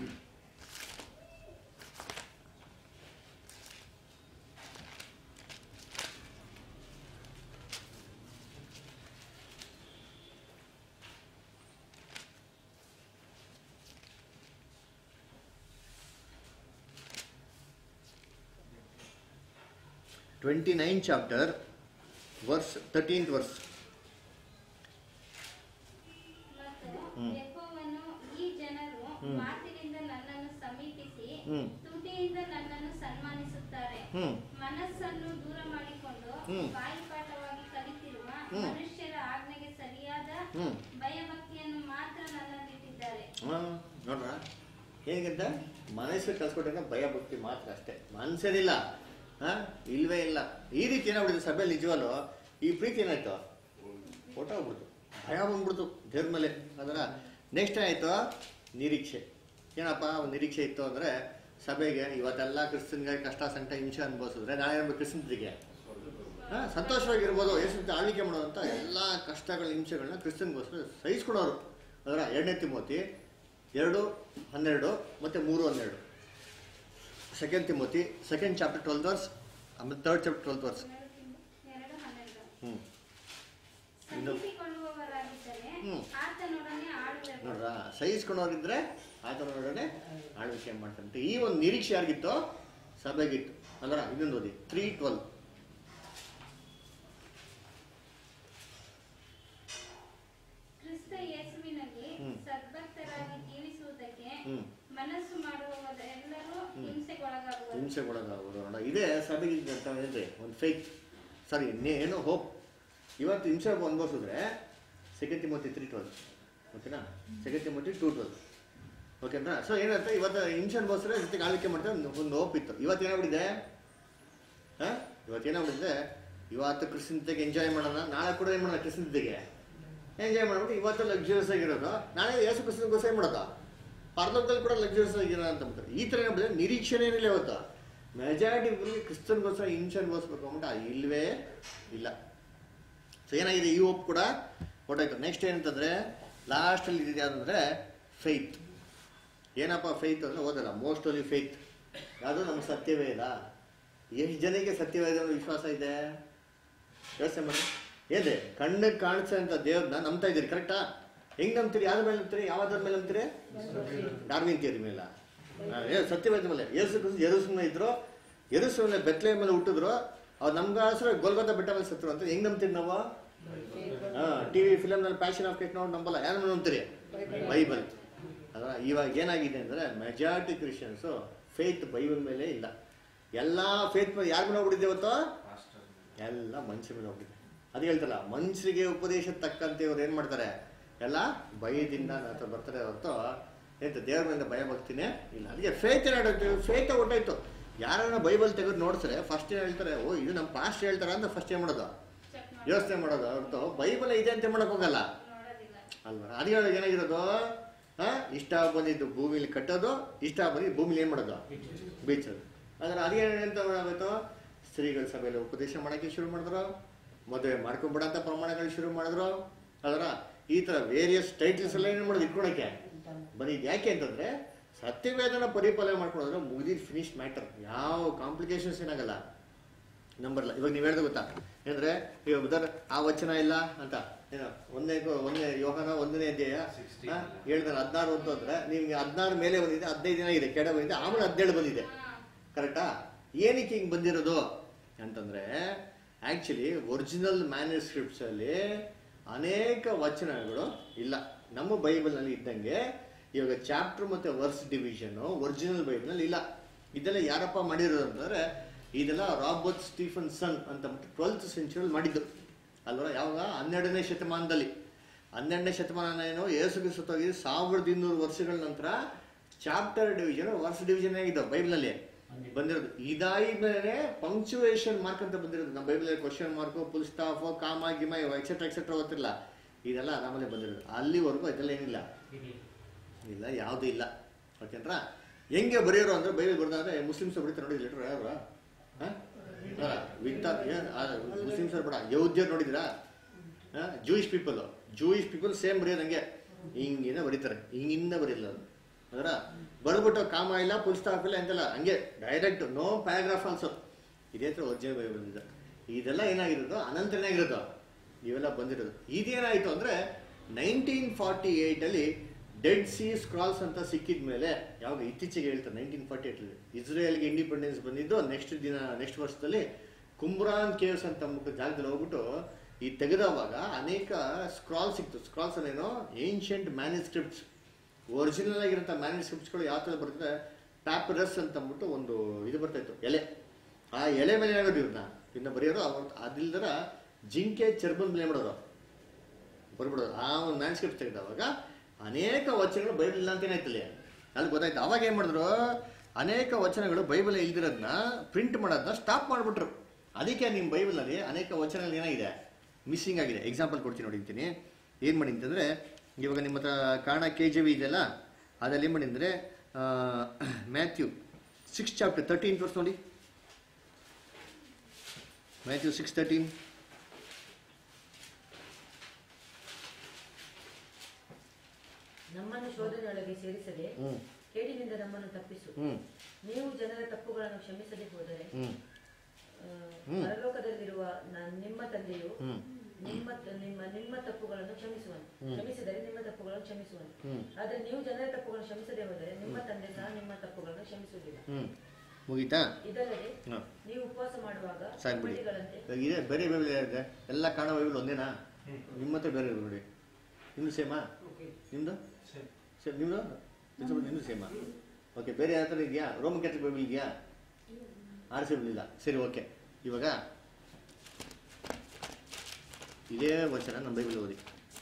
twenty nine chapter verse thirteenth verse ಮತ್ತು ಹ್ಮ್. ಯೆಹೋವನು ಈ ಜನರು ಹ್ಮ್. ಮಾತಿನಿಂದ ನನ್ನನ್ನು ಸಮೀಪಿಸಿ ಹ್ಮ್. ತುಟಿಯಿಂದ ನನ್ನನ್ನು ಸನ್ಮಾನಿಸುತ್ತಾರೆ ಹ್ಮ್ ಮನಸ್ಸನ್ನು ದೂರ ಮಾಡಿಕೊಂಡು ಹ್ಮ್. ಬಾಯಿಪಾಠವಾಗಿ ಕಲಿತಿರುವ ಹ್ಮ್. ಮನುಷ್ಯರ ಆಜ್ಞೆಗೆ ಸರಿಯಾದ ಹ್ಮ್ ಭಯಭಕ್ತಿಯನ್ನು ಮಾತ್ರ ನನ್ನಲ್ಲಿಟ್ಟಿದ್ದಾರೆ ಹಾ, ನೋಡ್ರ ಹೇಗಂತ ಮನಸ್ಸು ಕಲ್ಸ್ಕೊಟ್ಟಾಗ ಭಯ ಭಕ್ತಿ ಮಾತ್ರ ಅಷ್ಟೇ ಮನ್ಸೇನಿಲ್ಲ ಹಾ ಇಲ್ವೇ ಇಲ್ಲ ಈ ರೀತಿ ಏನಾಗ್ಬಿಡಿದೆ ಸಭೆಯಲ್ಲಿ ನಿಜವಲ್ಲೂ ಈ ಪ್ರೀತಿ ಏನಾಯ್ತು ಹೊಟ್ಟೋಗ್ಬಿಡ್ತು ಭಯ ಬಂದ್ಬಿಡ್ತು ದೇವ್ರ ಮೇಲೆ ಅದರ ನೆಕ್ಸ್ಟ್ ಏನಾಯ್ತು ನಿರೀಕ್ಷೆ ಏನಪ್ಪ ಒಂದು ನಿರೀಕ್ಷೆ ಇತ್ತು ಅಂದ್ರೆ ಸಭೆಗೆ ಇವತ್ತೆಲ್ಲ ಕ್ರಿಸ್ತನ್ಗೆ ಕಷ್ಟ ಸಂಕಟ ಹಿಂಸೆ ಅನುಭವಿಸಿದ್ರೆ ನಾಳೆ ನಮ್ಮ ಕ್ರಿಸ್ತನಿಗೆ ಹಾ, ಸಂತೋಷವಾಗಿರ್ಬೋದು ಯೇಸು ಆಳ್ವಿಕೆ ಮಾಡುವಂಥ ಎಲ್ಲ ಕಷ್ಟಗಳ ಹಿಂಸೆಗಳನ್ನ ಕ್ರಿಸ್ತನ್ಗೋಸ್ಕರ ಸಹಿಸ್ಕೊಡೋರು ಅದರ ಎರಡನೇ ತಿಮೋತಿ ಎರಡು ಹನ್ನೆರಡು ಮತ್ತು ಮೂರು ಹನ್ನೆರಡು second Timothy second chapter twelfth verse ಆಮೇಲೆ ಥರ್ಡ್ ಚಾಪ್ಟರ್ ಟ್ವೆಲ್ತ್ ವರ್ಸ್ ಎರಡು ಹನ್ನೆರಡು ಹ್ಞೂ ಇನ್ನು- ಸಹಿಸಿಕೊಳ್ಳುವವರಾಗಿದ್ದರೆ ಹ್ಮ್. ಆತನೊಡನೆ ಆಡುವರು ನೋಡ್ರ ಸಹಿಸ್ಕೊಂಡವ್ರಿದ್ರೆ ಆತನೊಡನೆ ಆಳ್ವಿಕೆ ಮಾಡ್ತಂತೆ ಈ ಒಂದು ನಿರೀಕ್ಷೆ ಯಾರಿಗಿತ್ತು ಸಭೆಗಿತ್ತು ಅಲ್ಲರ ಇದೊಂದು ಓದಿ ತ್ರೀ ಟ್ವೆಲ್ ಕ್ರಿಸ್ತ ಯೇಸುವಿನಲ್ಲಿ ಹ್ಮ್. ಸದ್ಭಕ್ತರಾಗಿ ಜೀವಿಸುವುದಕ್ಕೆ ಹ್ಞೂ ಮನಸ್ಸು ಮಾಡುವವರೆಲ್ಲರೂ ಹ್ಮ್. ಹಿಂಸೆಗೊಳಗಾಗುವರು ಹಿಂಸೆಗೊಳಗಾಗೋದು ನೋಡ ಇದೇ ಸಭೆಗೆ ಅಂತ ಹೇಳಿದ್ರೆ ಒಂದು ಫೇಕ್ ಸಾರಿ ಏನು ಹೋಪ್ ಇವತ್ತು ಹಿಂಸೆ ಅನುಭವಿಸಿದ್ರೆ ಸೆಕೆಂಡ್ ತಿಮೋತಿ ತ್ರೀ ಟ್ವೆಲ್ ಓಕೆನಾ ಸೆಕೆಂಡ್ ತಿಮೋತಿ ಟೂ ಟ್ವೆಲ್ ಓಕೆನಾ ಸೊ ಏನಂತ ಇವತ್ತು ಹಿಂಸೆ ಅನುಭವಿಸಿದ್ರೆ ಜೊತೆಗೆ ಆಳ್ವಿಕೆ ಮಾಡ್ತಾರೆ ಒಂದು ಒಂದು ಹೋಪ್ ಇತ್ತು ಇವತ್ತು ಏನಾಗ್ಬಿಟ್ಟಿದೆ ಹಾಂ ಇವತ್ತು ಏನಾಗ್ಬಿಟ್ಟಿದೆ ಇವತ್ತು ಕ್ರಿಸ್ತನಿಗೆ ಎಂಜಾಯ್ ಮಾಡೋಣ ನಾಳೆ ಕೂಡ ಏನು ಮಾಡೋಣ ಕ್ರಿಸ್ತನಿಗೆ ಎಂಜಾಯ್ ಮಾಡ್ಬಿಟ್ಟು ಇವತ್ತು ಲಕ್ಸುರಿಯಸ್ ಆಗಿರೋದು ನಾಳೆ ಯೇಸು ಕ್ರಿಸ್ತನಿಗೋಸ್ಕರ ಏನು ಮಾಡೋದು ಪರ್ಲೋಕದಲ್ಲಿ ಕೂಡ ಲಕ್ಸುರಿಯಸ್ ಆಗಿರೋ ಅಂತ ಬಿಡ್ತಾರೆ ಈ ಥರ ಏನಾಗ್ಬಿಟ್ಟಿದೆ ನಿರೀಕ್ಷೆನೇ ಏನಿಲ್ಲ ಇವತ್ತು ಮೆಜಾರಿಟಿ ಕ್ರಿಸ್ತನ್ಗೋಸ್ಕರ ಹಿಂಸೆ ಅನುಭವಿಸ್ಬೇಕು ಅಂದ್ಬಿಟ್ಟು ಆ ಇಲ್ವೇ ಇಲ್ಲ ಸೊ ಏನಾಗಿದೆ ಈ ಹೋಪ್ ಕೂಡ ಹೊರಟಾಯ್ತು ನೆಕ್ಸ್ಟ್ ಏನಂತಂದ್ರೆ ಲಾಸ್ಟಲ್ಲಿ ಇದಿದೆ ಯಾವ್ದಂದ್ರೆ ಫೈತ್ ಏನಪ್ಪ ಫೈತ್ ಅಂದ್ರೆ ಓದಲ್ಲ ಮೋಸ್ಟ್ ಓನ್ಲಿ ಫೈತ್ ಯಾವುದು ನಮ್ಮ ಸತ್ಯವೇದ ಎಷ್ಟು ಜನಕ್ಕೆ ಸತ್ಯವೇದ ಅನ್ನೋ ವಿಶ್ವಾಸ ಇದೆ ಯೋಚನೆ ಮಾಡಿ ಏನ್ರಿ ಕಣ್ಣಿಗೆ ಕಾಣಿಸೋಂಥ ದೇವ್ರನ್ನ ನಂಬ್ತಾ ಇದ್ದೀರಿ ಕರೆಕ್ಟಾ ಹೆಂಗ್ ನಂಬ್ತೀರಿ ಯಾವ್ದ್ರ ಮೇಲೆ ನಂಬ್ತೀರಿ ಯಾವ್ದ್ರ ಮೇಲೆ ನಂಬ್ತೀರಿ ಡಾರ್ವಿನ್ ಥಿಯರಿ ಮೇಲೆ ಹಾ, ಏ ಸತ್ಯವೇದ ಮೇಲೆ ಯೇಸು ಕ್ರಿಸ್ತ ಯೆರೂಸಲೇಮ್ನ ಇದ್ರು ಯೆರೂಸಲೇಮ್ನ ಬೆತ್ಲೆ ಮೇಲೆ ಹುಟ್ಟಿದ್ರು ಅವ್ರು ನಮ್ಗೋಸ್ಕರ ಗೋಲ್ಗೊತ್ತ ಬೆಟ್ಟ ಮೇಲೆ ಸತ್ರು ಅಂತ ಹೆಂಗ್ ನಂಬ್ತೀರಿ ನಾವು ಟಿವಿ ಫಿಲಮ್ನಲ್ಲಿ ಪ್ಯಾಷನ್ ಆಫ್ ಕ್ರಿಸ್ಟ್ ನೋಡಿ ನಂಬಲ್ಲ ಯಾರು ನಂಬ್ತೀರಿ ಬೈಬಲ್ ಅದರ ಇವಾಗ ಏನಾಗಿದೆ ಅಂದ್ರೆ ಮೆಜಾರಿಟಿ ಕ್ರಿಶ್ಚಿಯನ್ಸು ಫೇತ್ ಬೈಬಲ್ ಮೇಲೆ ಇಲ್ಲ ಎಲ್ಲ ಫೇತ್ ಮೇಲೆ ಯಾರ ಮೇಲೆ ಹೋಗ್ಬಿಟ್ಟಿದೆ ಇವತ್ತು ಎಲ್ಲ ಮನುಷ್ಯ ಮೇಲೆ ಹೋಗ್ಬಿಟ್ಟಿದೆ ಅದು ಹೇಳ್ತಲ್ಲ ಮನುಷ್ಯರಿಗೆ ಉಪದೇಶ ತಕ್ಕಂತೆ ಇವ್ರು ಏನು ಮಾಡ್ತಾರೆ ಎಲ್ಲ ಭಯದಿಂದ ಹತ್ರ ಬರ್ತಾರೆ ಹೊರತು ಎಂತ ದೇವ್ರ ಮೇಲೆ ಭಯ ಭಕ್ತಿನೇ ಇಲ್ಲ ಅದಕ್ಕೆ ಫೇತ್ ಏನಾಗುತ್ತೆ ಫೇತ್ ಹೊಟ್ಟೋಯ್ತು ಯಾರನ್ನ ಬೈಬಲ್ ತೆಗೆದು ನೋಡ್ತಾರೆ ಫಸ್ಟ್ ಏನು ಹೇಳ್ತಾರೆ ಓ ಇದು ನಮ್ಮ ಪಾಸ್ಟ್ ಹೇಳ್ತಾರೆ ಅಂತ ಫಸ್ಟ್ ಏನು ಮಾಡೋದು ಚೆಕ್ ಯೋಚನೆ ಮಾಡೋದು ಹೊರತು ಬೈಬಲ್ ಇದೆ ಅಂತ ಮಾಡಕ್ ಹೋಗಲ್ಲ ನೋಡೋದಿಲ್ಲ ಅಲ್ವಾ ಅದು ಏನಾಗಿರೋದು ಹಾ ಇಷ್ಟ ಬಂದಿದ್ದು ಭೂಮಿಲಿ ಕಟ್ಟೋದು ಇಷ್ಟ ಬಂದಿದ್ದು ಭೂಮಿಲಿ ಏನು ಮಾಡೋದು ಬೀಚೋದು ಅಂದ್ರೆ ಅದೇನಂತ ಆಗೋಯ್ತು ಸ್ತ್ರೀಗಳ ಸಭೆಯಲ್ಲಿ ಉಪದೇಶ ಮಾಡೋಕ್ಕೆ ಶುರು ಮಾಡಿದ್ರು ಮದುವೆ ಮಾಡ್ಕೊಂಬಿಡ ಅಂತ ಪ್ರಮಾಣಗಳು ಶುರು ಮಾಡಿದ್ರು ಅದರ ಈ ಥರ ವೇರಿಯಸ್ ಟೈಟಲ್ಸ್ ಎಲ್ಲ ಏನು ಮಾಡೋದು ಇಟ್ಕೊಳಕ್ಕೆ ಬಂದಿದ್ದು ಯಾಕೆ ಅಂತಂದ್ರೆ ಸತ್ಯವೇದನ ಪರಿಪಾಲನೆ ಮಾಡ್ಕೊಳ್ಳೋದ್ರೆ ಮುಗಿದಿದ್ದು ಫಿನಿಶ್ ಮ್ಯಾಟರ್ ಯಾವ ಕಾಂಪ್ಲಿಕೇಶನ್ಸ್ ಏನಾಗಲ್ಲ ನಂಬರ್ಲ ಇವಾಗ ನೀವು ಹೇಳ್ದೆ ಗೊತ್ತಾ ಅಂದ್ರೆ ಇವಾಗ ಉದಾಹರಣೆ ಆ ವಚನ ಇಲ್ಲ ಅಂತ ಏನೋ ಒಂದನೇ ಒಂದನೇ ಯೋಹನ ಒಂದನೇ ಅಧ್ಯಾಯ ಹೇಳ್ತಾರೆ ಹದಿನಾರು ಅಂತಂದ್ರೆ ನಿಮ್ಗೆ ಹದಿನಾರು ಮೇಲೆ ಬಂದಿದೆ ಹದಿನೈದು ದಿನ ಇದೆ ಕೆಡ ಬಂದಿದೆ ಆಮೇಲೆ ಹದಿನೇಳು ಬಂದಿದೆ ಹಾ ಕರೆಕ್ಟಾ ಏನಕ್ಕೆ ಹಿಂಗೆ ಬಂದಿರೋದು ಅಂತಂದ್ರೆ ಆಕ್ಚುಲಿ ಒರಿಜಿನಲ್ ಮ್ಯಾನ್ಯುಸ್ಕ್ರಿಪ್ಟ್ಸ್ ಅಲ್ಲಿ ಅನೇಕ ವಚನಗಳು ಇಲ್ಲ ನಮ್ಮ ಬೈಬಲ್ನಲ್ಲಿ ಇದ್ದಂಗೆ ಇವಾಗ ಚಾಪ್ಟರ್ ಮತ್ತೆ ವರ್ಸ್ ಡಿವಿಷನ್ ಒರಿಜಿನಲ್ ಬೈಬಲ್ನಲ್ಲಿ ಇಲ್ಲ ಇದೆಲ್ಲ ಯಾರಪ್ಪ ಮಾಡಿರೋದು ಅಂತಂದ್ರೆ ಇದೆಲ್ಲ ರಾಬರ್ಟ್ ಸ್ಟೀಫನ್ ಸನ್ ಅಂತ ಬಿಟ್ಟು ಟ್ವೆಲ್ತ್ ಸೆಂಚುರಿ ಮಾಡಿದ್ದು ಅಲ್ವಾ ಯಾವಾಗ ಹನ್ನೆರಡನೇ ಶತಮಾನದಲ್ಲಿ ಹನ್ನೆರಡನೇ ಶತಮಾನ ಏನೋ ಏಸು ಸುತ್ತೋಗಿ ಸಾವಿರದ ಇನ್ನೂರು ವರ್ಷಗಳ ನಂತರ ಚಾಪ್ಟರ್ ಡಿವಿಷನ್ ವರ್ಸ್ ಡಿವಿಷನ್ ಆಗಿದ್ದಾವೆ ಬೈಬಲ್ನಲ್ಲಿ ಬಂದಿರೋದು ಇದಾದ್ಮೇಲೆ ಪಂಕ್ಚುವೇಶನ್ ಮಾರ್ಕ್ ಅಂತ ಬಂದಿರೋದು ನಮ್ಮ Bible question mark full stop comma ಗಿಮ ಎಕ್ಸೆಟ್ರಾ ಎಕ್ಸೆಟ್ರಾ ಓದ್ತಿರಲ್ಲ ಇದೆಲ್ಲ ಆರಾಮಲ್ಲೇ ಬಂದಿರೋದು ಅಲ್ಲಿವರೆಗೂ ಇದೆಲ್ಲ ಏನಿಲ್ಲ ಇಲ್ಲ ಯಾವುದೂ ಇಲ್ಲ ಓಕೆನ್ರಾ ಹೆಂಗೆ ಬರೆಯೋರು ಅಂದ್ರೆ ಬೈಬಲ್ ಬರ್ದಾದ್ರೆ ಮುಸ್ಲಿಮ್ಸ್ ಬರೀತಾರೆ ನೋಡಿ ಲೆಟರ್ ಯಾರು ವಿತ್ತ ಮುಸ್ಲಿಮ್ಸ್ ಬೇಡ ಯೌದ್ಯರು ನೋಡಿದಿರಾ Jewish people Jewish people same ಬರೆಯೋದು ಹಂಗೆ ಹಿಂಗಿನ ಬರೀತಾರೆ ಹಿಂಗಿಂದ ಬರೀಲ್ಲ ಅದು ಅದರ ಬರ್ಬಿಟ್ಟು ಕಾಮ ಇಲ್ಲ ಫುಲ್ ಸ್ಟಾಪ್ ಇಲ್ಲ ಅಂತೆಲ್ಲ ಹಂಗೆ ಡೈರೆಕ್ಟ್ ನೋ ಪ್ಯಾರಾಗ್ರಾಫ್ ಆಲ್ಸೋ ಇದೇ ಹತ್ರ ಒರಿಜಿನಲ್ ಬೈಬಲ್ ಇದೆ ಇದೆಲ್ಲ ಏನಾಗಿರೋದು ಅನಂತನೇ ಆಗಿರೋದು ಇವೆಲ್ಲ ಬಂದಿರೋದು ಇದೇನಾಯ್ತು ಅಂದ್ರೆ ನೈನ್ಟೀನ್ ಫಾರ್ಟಿ ಏಯ್ಟಲ್ಲಿ ಡೆಡ್ ಸಿ ಸ್ಕ್ರಾಲ್ಸ್ ಅಂತ ಸಿಕ್ಕಿದ ಮೇಲೆ ಯಾವಾಗ ಇತ್ತೀಚೆಗೆ ಹೇಳ್ತಾರೆ ನೈನ್ಟೀನ್ ಫಾರ್ಟಿ ಏಯ್ಟಲ್ಲಿ ಇಸ್ರೇಲ್ಗೆ ಇಂಡಿಪೆಂಡೆನ್ಸ್ ಬಂದಿದ್ದು ನೆಕ್ಸ್ಟ್ ದಿನ ನೆಕ್ಸ್ಟ್ ವರ್ಷದಲ್ಲಿ ಕುಮ್ರಾನ್ ಕೇವ್ಸ್ ಅಂತ ಅಂದ್ಬಿಟ್ಟು ಜಾಗದಲ್ಲಿ ಹೋಗ್ಬಿಟ್ಟು ಈ ತೆಗೆದವಾಗ ಅನೇಕ ಸ್ಕ್ರಾಲ್ ಸಿಕ್ತು ಸ್ಕ್ರಾಲ್ಸ್ ಅನ್ನೇನೋ ಏನ್ಷಿಯಂಟ್ ಮ್ಯಾನುಸ್ಕ್ರಿಪ್ಟ್ಸ್ ಒರಿಜಿನಲ್ ಆಗಿರೋಂಥ ಮ್ಯಾನುಸ್ಕ್ರಿಪ್ಟ್ಸ್ಗಳು ಯಾವ ಥರ ಬರ್ತದೆ ಪ್ಯಾಪರಸ್ ಅಂತ ಅಂದ್ಬಿಟ್ಟು ಒಂದು ಇದು ಬರ್ತಾ ಇತ್ತು ಎಲೆ ಆ ಎಲೆ ಮೇಲೆ ಆಗೋದು ಇವ್ರನ್ನ ಇನ್ನು ಬರೆಯೋರು ಅವ್ರು ಅದಿಲ್ದರ ಜಿಂಕೆ ಚರ್ಬನ್ ಮೇಲೆ ಮಾಡೋರು ಬರ್ಬಿಡೋದು ಆ ಒಂದು ಮ್ಯಾನ್ಸ್ಕ್ರಿಪ್ಟ್ ತೆಗೆದವಾಗ ಅನೇಕ ವಚನಗಳು ಬೈಬಲ್ ಇಲ್ಲ ಅಂತೇನೆ ಆಯ್ತಲ್ಲಿ ಅಲ್ಲಿ ಗೊತ್ತಾಯ್ತು ಅವಾಗ ಏನು ಮಾಡಿದ್ರು ಅನೇಕ ವಚನಗಳು ಬೈಬಲ್ ಇಲ್ದಿರೋದನ್ನ ಪ್ರಿಂಟ್ ಮಾಡೋದನ್ನ ಸ್ಟಾಪ್ ಮಾಡಿಬಿಟ್ರು ಅದಕ್ಕೆ ನಿಮ್ಮ ಬೈಬಲ್ನಲ್ಲಿ ಅನೇಕ ವಚನಗಳು ಏನಾಗಿದೆ ಮಿಸ್ಸಿಂಗ್ ಆಗಿದೆ ಎಕ್ಸಾಂಪಲ್ ಕೊಡ್ತೀನಿ ನೋಡಿ ಅಂತೀನಿ ಏನು ಮಾಡಿ ಅಂತಂದರೆ ಇವಾಗ ನಿಮ್ಮ ಹತ್ರ ಕಾರಣ ಕೆ ಜಿ ವಿ ಇದೆಯಲ್ಲ ಅದ್ರಲ್ಲಿ ಏನು ಮಾಡಿ ಅಂದರೆ ಮ್ಯಾಥ್ಯೂ ಸಿಕ್ಸ್ ಚಾಪ್ಟರ್ ತರ್ಟೀನ್ ವರ್ಷ ನೋಡಿ ಮ್ಯಾಥ್ಯೂ ಸಿಕ್ಸ್ ತರ್ಟೀನ್ ನಮ್ಮನ್ನು ಶೋಧನೆಯೊಳಗೆ ಸೇರಿಸದೆ ಹ್ಞೂ ಕೇಡಿನಿಂದ ನಮ್ಮನ್ನು ತಪ್ಪಿಸು ಹ್ಞೂ ನೀವು ಜನರ ತಪ್ಪುಗಳನ್ನು ಕ್ಷಮಿಸದೆ ಹೋದರೆ ಹ್ಞೂ ಆ, ಹ್ಮ್. ಪರಲೋಕದಲ್ಲಿರುವ ನ- ನಿಮ್ಮ ತಂದೆಯು ಹ್ಞೂ ನಿಮ್ಮ ನಿಮ್ಮ ನಿಮ್ಮ ತಪ್ಪುಗಳನ್ನು ಕ್ಷಮಿಸುವನು ಹ್ಮ್. ಕ್ಷಮಿಸಿದರೆ ನಿಮ್ಮ ತಪ್ಪುಗಳನ್ನು ಕ್ಷಮಿಸುವನು ಹ್ಞೂ ಆದರೆ ನೀವು ಜನರ ತಪ್ಪುಗಳನ್ನು ಕ್ಷಮಿಸದೆ ಹೋದರೆ ನಿಮ್ಮ ತಂದೆ ಸಹ ನಿಮ್ಮ ತಪ್ಪುಗಳನ್ನು ಕ್ಷಮಿಸುವುದಿಲ್ಲ ಹ್ಞೂ ಮುಗೀತಾ ಇದಲ್ಲದೆ ಹಾಂ ನೀವು ಉಪವಾಸ ಮಾಡುವಾಗ ಸಾಕು ಬಿಡಿ ಬಳ್ಳಿಗಳಂತೆ ಇವಾಗ ಇದೆ ಬೇರೆ ಬೈಬಲ್ ಇದೆ ಎಲ್ಲ ಕಾಣ ಬೈಬಲ್ ಒಂದೇನಾ ನಿಮ್ಮ ಹತ್ರ ಬೇರೆ ನೋಡಿ ನಿಮ್ದು ಸೇಮಾ ನಿಮ್ಮದು ಸರಿ ನಿಮ್ಮದು ನಿಮ್ಮದು ಸೇಮಾ ಓಕೆ ಬೇರೆ ಯಾವ ಥರ ಇದೆಯಾ ರೋಮನ್ ಕ್ಯಾಥಲಿಕ್ ಬೈಬಲ್ ಇದೆಯಾ ಆರ್ ಸಿ ಇಲ್ಲ ಸರಿ ಓಕೆ ಇವಾಗ ಇದೇ ವಚನ ನಮ್ಮ ಬೈಬಲ್ ಓದಿ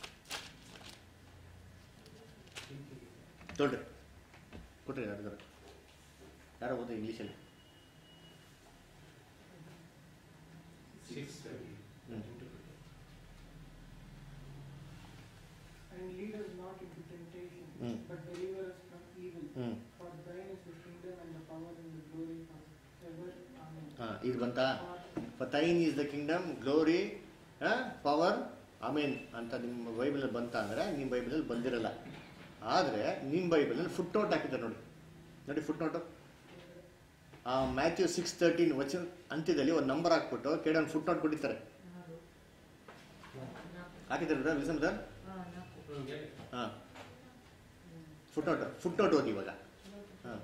ತೊಳ್ರಿ ಕೊಟ್ರಿ ಯಾರಿಗಾರ ಯಾರೋ ಓದಿ ಇಂಗ್ಲೀಷಲ್ಲಿ ಹ್ಞೂ And lead us not into temptation, Mm. but deliver us from evil. ಹ್ಞೂ For thine is the kingdom and the power and the glory forever. Amen. ಹಾಂ ಇದು ಬಂತಾ Or for thine is the kingdom glory power amen ಅಂತ ನಿಮ್ಮ ಬೈಬಲಲ್ಲಿ ಬಂತ ಅಂದರೆ ನಿಮ್ಮ ಬೈಬಲಲ್ಲಿ ಬಂದಿರಲ್ಲ ಆದರೆ ನಿಮ್ಮ ಬೈಬಲಲ್ಲಿ ಫುಟ್ ನೋಟ್ ಹಾಕಿದ್ದಾರೆ ನೋಡಿ ನೋಡಿ ಫುಟ್ ನೋಟು ಆ ಮ್ಯಾಥ್ಯೂ ಸಿಕ್ಸ್ ತರ್ಟೀನ್ ವಚನ ಅಂತ್ಯದಲ್ಲಿ ಒಂದು ನಂಬರ್ ಹಾಕ್ಬಿಟ್ಟು ಕೆಡ ಒಂದು ಫುಟ್ ನೋಟ್ ಕೊಟ್ಟಿರ್ತಾರೆ ಆರು, ನಾಲ್ಕು, ಹಾಕಿದ್ದಾರೆ ವಿಸಮ್ ಸರ್ ಆ, ನಾಲ್ಕು. ಹಾಂ ಫುಟ್ ನೋಟ್ ಫುಟ್ ನೋಟ್ ಓದಿ ಇವಾಗ ಹಾಂ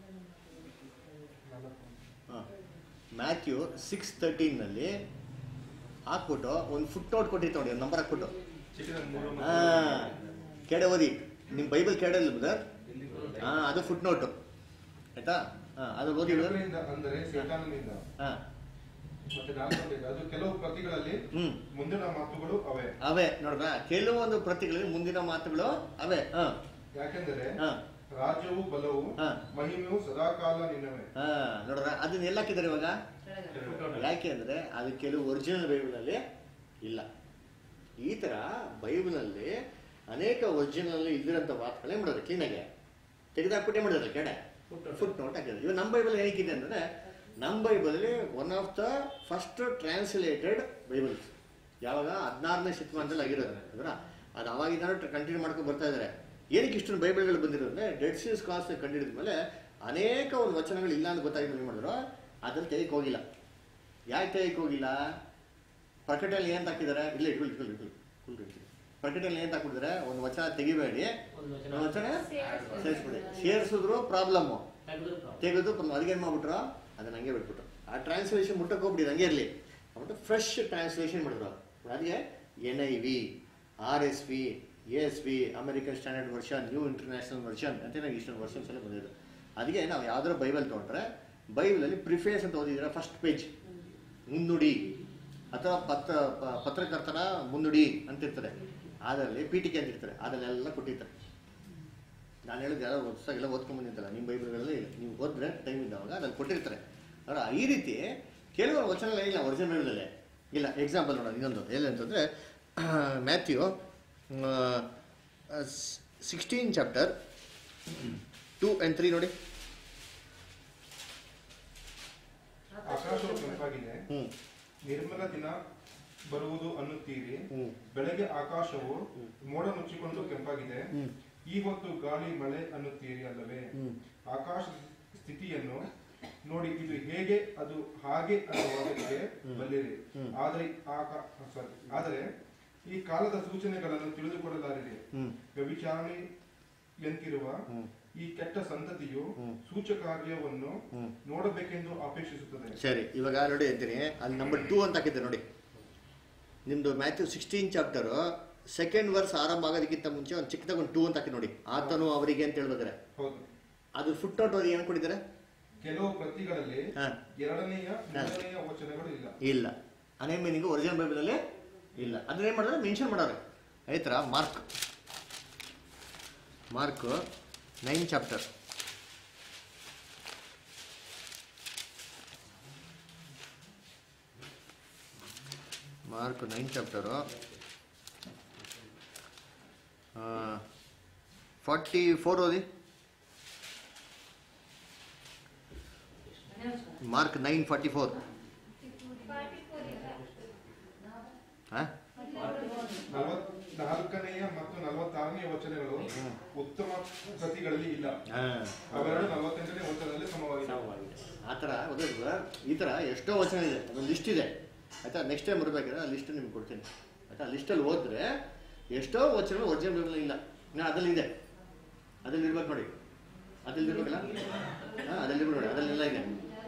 ಹಾಂ ಮ್ಯಾಥ್ಯೂ ಸಿಕ್ಸ್ ತರ್ಟೀನಲ್ಲಿ ಹಾಕ್ಬಿಟ್ಟು ಒಂದು ಫುಟ್ ನೋಟ್ ಕೊಟ್ಟಿರ್ತಾರೆ ನೋಡಿ ಒಂದು ನಂಬರ್ ಹಾಕ್ಬಿಟ್ಟು ಚಿಕ್ಕದ ಮೂರು ಹಾ ಕೆಡೆ ಓದಿ ನಿಮ್ಮ ಬೈಬಲ್ ಕೆಡಲ್ಲ ಬದರ್ ಹಾ ಅದು ಫುಟ್ ನೋಟು ಆಯ್ತಾ ಹಾ ಅದು ಓದಿ brother. ಕೆಳಗಿನಿಂದ ಅಂದರೆ ಸೈತಾನನಿಂದ ಹಾ ಮತ್ತೆ ನಾಲ್ಕನೇದು ಅದು ಕೆಲವು ಪ್ರತಿಗಳಲ್ಲಿ ಹ್ಮ್ ಮುಂದಿನ ಮಾತುಗಳು ಅವೇ ಅವೇ ನೋಡ್ರ ಕೆಲವೊಂದು ಪ್ರತಿಗಳಲ್ಲಿ ಮುಂದಿನ ಮಾತುಗಳು ಅವೇ ಹಾ ಯಾಕೆಂದರೆ ಹಾ ರಾಜ್ಯವು ಬಲವು ಹಾ. ಮಹಿಮೆಯು ಸದಾಕಾಲ ನಿನ್ನವೇ ಹಾ ನೋಡ್ರ ಅದನ್ನ ಎಲ್ಲ ಹಾಕಿದ್ದಾರೆ ಇವಾಗ ಕೆಳಗೆ. ಯಾಕೆ ಅಂದ್ರೆ ಅದು ಕೆಲವು ಒರಿಜಿನಲ್ ಬೈಬಲ್ನಲ್ಲಿ ಇಲ್ಲ ಈ ತರ ಬೈಬಲ್ನಲ್ಲಿ ಅನೇಕ ಒರಿಜಿನಲ್ ಇಲ್ದಿರೋಂಥ ಮಾತುಗಳೇ ಮಾಡೋದು ಕ್ಲೀನಾಗೆ ತೆಗೆದಾಕ್ಬಿಟ್ಟೆ ಮಾಡಿದ್ರೆ ಕೆಡೆ ಫುಟ್ ನೋಟ್ ಹಾಕಿದ್ರು ಇವಾಗ ನಮ್ಮ ಬೈಬಲ್ ಹೇಗಿದೆ ಅಂದ್ರೆ ನಮ್ಮ ಬೈಬಲಲ್ಲಿ one of the first translated Bibles ಯಾವಾಗ ಹದಿನಾರನೇ ಶತಮಾನದಲ್ಲಿ ಆಗಿರೋದು ಅದರ ಅದು ಅವಾಗಿಂದ ಕಂಟಿನ್ಯೂ ಮಾಡ್ಕೊಂಡು ಬರ್ತಾ ಇದ್ದಾರೆ ಏನಕ್ಕೆ ಇಷ್ಟೊಂದು ಬೈಬಲ್ಗಳು ಬಂದಿರೋದು ಅಂದ್ರೆ ಡೆಡ್ ಸೀಸ್ ಕ್ಲಾಸ್ ಕಂಡಿಡಿದ ಮೇಲೆ ಅನೇಕ ಒಂದು ವಚನಗಳು ಇಲ್ಲ ಅಂತ ಗೊತ್ತಾಗಿದ್ದು ಏನು ಮಾಡಿದ್ರು ಅದ್ರಲ್ಲಿ ತೆಗೆಯಕ್ಕೆ ಹೋಗಿಲ್ಲ ಯಾಕೆ ತೆಗೆಯಕ್ಕೆ ಹೋಗಿಲ್ಲ ಪ್ರಕಟಣೆಯಲ್ಲಿ ಏನು ಹಾಕಿದ್ದಾರೆ ಇಲ್ಲ ಇಟ್ಕೊಳ್ಳಿ ಇಟ್ಕೊಳ್ಳಿ ಇಟ್ಕೊಳ್ಳಿ ಫುಲ್ ಇಟ್ಕೊಳ್ಳಿ ಪ್ರಕಟಣೆಯಲ್ಲಿ ಏನು ಹಾಕ್ಬಿಟ್ಟಿದ್ದಾರೆ ಒಂದು ವಚನ ತೆಗಿಬೇಡಿ ಒಂದು ವಚನ ಸೇರಿಸ್ಬಿಡಿ ಸೇರಿಸಿದ್ರು ಪ್ರಾಬ್ಲಮ್ಮು ತೆಗೆದು ಪುನಃ ಅದಕ್ಕೇನು ಮಾಡ್ಬಿಟ್ರು ಅದನ್ನ ಹಂಗೆ ಬಿಟ್ಬಿಟ್ರು ಆ ಟ್ರಾನ್ಸ್ಲೇಷನ್ ಮುಟ್ಟಕ್ಕೆ ಹೋಗ್ಬಿಟ್ಟಿದ್ದು ಹಂಗೆ ಇರಲಿ ಅವ್ಬಿಟ್ಟು ಫ್ರೆಶ್ ಟ್ರಾನ್ಸ್ಲೇಷನ್ ಮಾಡಿದ್ರು ಅದಕ್ಕೆ N I V R S V S V American standard version new international version ಅಂತ ನಂಗೆ ಇಷ್ಟೊಂದು ವರ್ಷನ್ಸ್ ಎಲ್ಲ ಬಂದಿದ್ದು ಅದಕ್ಕೆ ನಾವು ಯಾವ್ದಾದ್ರು ಬೈಬಲ್ ತೊಗೊಂಡ್ರೆ ಬೈಬಲಲ್ಲಿ ಪ್ರಿಫೇಸ್ ಅಂತ ಓದಿದ್ರೆ ಫಸ್ಟ್ ಪೇಜ್ ಮುನ್ನುಡಿ ಅಥವಾ ಪತ್ರ ಪ- ಪತ್ರಕರ್ತನ ಮುನ್ನುಡಿ ಅಂತಿರ್ತಾರೆ ಅದರಲ್ಲಿ ಪೀಠಿಕೆ ಅಂತ ಇರ್ತಾರೆ ಅದನ್ನೆಲ್ಲ ಕೊಟ್ಟಿರ್ತಾರೆ ನಾನು ಹೇಳಿದ ಯಾರೋ ಹೊಸದಾಗೆಲ್ಲ ಓದ್ಕೊಂಡ್ಬಂದಿದ್ದಲ್ಲ ನಿಮ್ಮ ಬೈಬಲ್ಗಳಲ್ಲಿ ನೀವು ಓದಿದ್ರೆ ಟೈಮ್ ಇದ್ದಾವಾಗ ಅದ್ರಲ್ಲಿ ಕೊಟ್ಟಿರ್ತಾರೆ ಅವರ ಈ ರೀತಿ ಕೆಲವು ವಚನಗಳು ಇಲ್ಲ ಒರಿಜಿನಲ್ ಬೈಬಲಲ್ಲೇ ಇಲ್ಲ ಎಕ್ಸಾಂಪಲ್ ನೋಡೋಣ ಇನ್ನೊಂದು ಏನಂತಂದರೆ Matthew sixteen chapter two and three ನೋಡಿ ಆಕಾಶವು ಕೆಂಪಾಗಿದೆ ಹ್ಞೂ ನಿರ್ಮಲ ದಿನ ಬರುವುದು ಅನ್ನುತ್ತೀರಿ ಹ್ಞೂ ಬೆಳಗ್ಗೆ ಆಕಾಶವು ಮೋಡ ಮುಚ್ಚಿಕೊಂಡು ಕೆಂಪಾಗಿದೆ ಹ್ಞೂ ಈ ಹೊತ್ತು ಗಾಳಿ ಮಳೆ ಅನ್ನುತ್ತೀರಿ ಅಲ್ಲವೇ ಹ್ಞೂ ಆಕಾಶ ಸ್ಥಿತಿಯನ್ನು ನೋಡಿ ಇದು ಹೇಗೆ ಅದು ಹಾಗೆ ಅನ್ನುವುದಕ್ಕೆ ಬಲ್ಲಿರಿ ಹ್ಮ್. ಆದರೆ ಆಕ- sorry. ಆದರೆ ಈ ಕಾಲದ ಸೂಚನೆಗಳನ್ನು ತಿಳಿದುಕೊಳ್ಳಲಾರಿರಿ ಹ್ಞೂ ವ್ಯಭಿಚಾರಣೆ ಎಂತಿರುವ ಹ್ಞೂ ಈ ಕೆಟ್ಟ ಸಂತತಿಯು ಹ್ಮ್. ಸೂಚಕಾರ್ಯವನ್ನು ಹ್ಞೂ ನೋಡಬೇಕೆಂದು ಅಪೇಕ್ಷಿಸುತ್ತದೆ ಸರಿ ಇವಾಗ ನೋಡಿ ಅಂತೀನಿ ಅಲ್ಲಿ ನಂಬರ್ ಟೂ ಅಂತ ಹಾಕಿದ್ದೆ ನೋಡಿ ನಿಮ್ಮದು Matthew sixteen chapter second verse ಆರಂಭ ಆಗೋದಕ್ಕಿಂತ ಮುಂಚೆ ಒಂದು ಚಿಕ್ಕದಾಗ ಒಂದು ಟೂ ಅಂತ ಹಾಕಿ ನೋಡಿ ಆತನು ಅವರಿಗೆ ಅಂತ ಹೇಳ್ಬೇಕಾರೆ ಹೌದು ಅದು ಫುಟ್ ನೋಟ್ ಅವ್ರಿಗೆ ಏನು ಕೊಟ್ಟಿದ್ದಾರೆ ಕೆಲವು ಪ್ರತಿಗಳಲ್ಲಿ ಹಾಂ ಎರಡನೆಯ ಮೂರನೆಯ ವಚನಗಳು ಇಲ್ಲ ಇಲ್ಲ ಅನೇ ಮೀನಿಂಗು ಒರಿಜಿನಲ್ ಬೈಬಲಲ್ಲಿ ಇಲ್ಲ ಅದನ್ನೇನು ಮಾಡಿದ್ರೆ ಮೆನ್ಷನ್ ಮಾಡೋರೆ ಆಯ್ತರ Mark Mark nine chapter Mark nine chapter forty four ಓದಿ ಮಾರ್ಕ್ ನೈನ್ ಫಾರ್ಟಿ ಫೋರ್ ಹಾಂ ನಲವತ್ ನಾಲ್ಕನೆಯ ಮತ್ತು ನಲವತ್ತಾರನೆಯ ವಚನಗಳು ಉತ್ತಮ ಪ್ರತಿಗಳಲ್ಲಿ ಇಲ್ಲ ಹಾಂ ಅವೆರಡು ನಲವತ್ತೆಂಟನೇ ವಚನದಲ್ಲಿ ಸಮವಾಗಿದೆ ಆ ಥರ ಗೊತ್ತಾಯ್ತದ ಈ ಥರ ಎಷ್ಟೋ ವಚನ ಇದೆ ಅದೊಂದು ಲಿಸ್ಟ್ ಇದೆ ಆಯ್ತಾ ನೆಕ್ಸ್ಟ್ ಟೈಮ್ ಬರಬೇಕಾದ್ರೆ ಆ ಲಿಸ್ಟ್ ನಿಮ್ಗೆ ಕೊಡ್ತೀನಿ ಆಯ್ತಾ ಲಿಸ್ಟಲ್ಲಿ ಹೋದ್ರೆ ಎಷ್ಟೋ ವಚನಗಳು ಒರಿಜಿನಲ್ ಬೈಬಲ್ ಇಲ್ಲ ನಾ ಅದ್ರಲ್ಲಿ ಇದೆ ಅದ್ರಲ್ಲಿ ಇರ್ಬೇಕು ನೋಡಿ ಅದ್ರಲ್ಲಿ ಇರ್ಬೇಕಲ್ಲ ಹಾಂ ಅದ್ರಲ್ಲಿ ಇರ್ಬೇಕು ನೋಡಿ ಅದರಲ್ಲೆಲ್ಲ ಇದೆ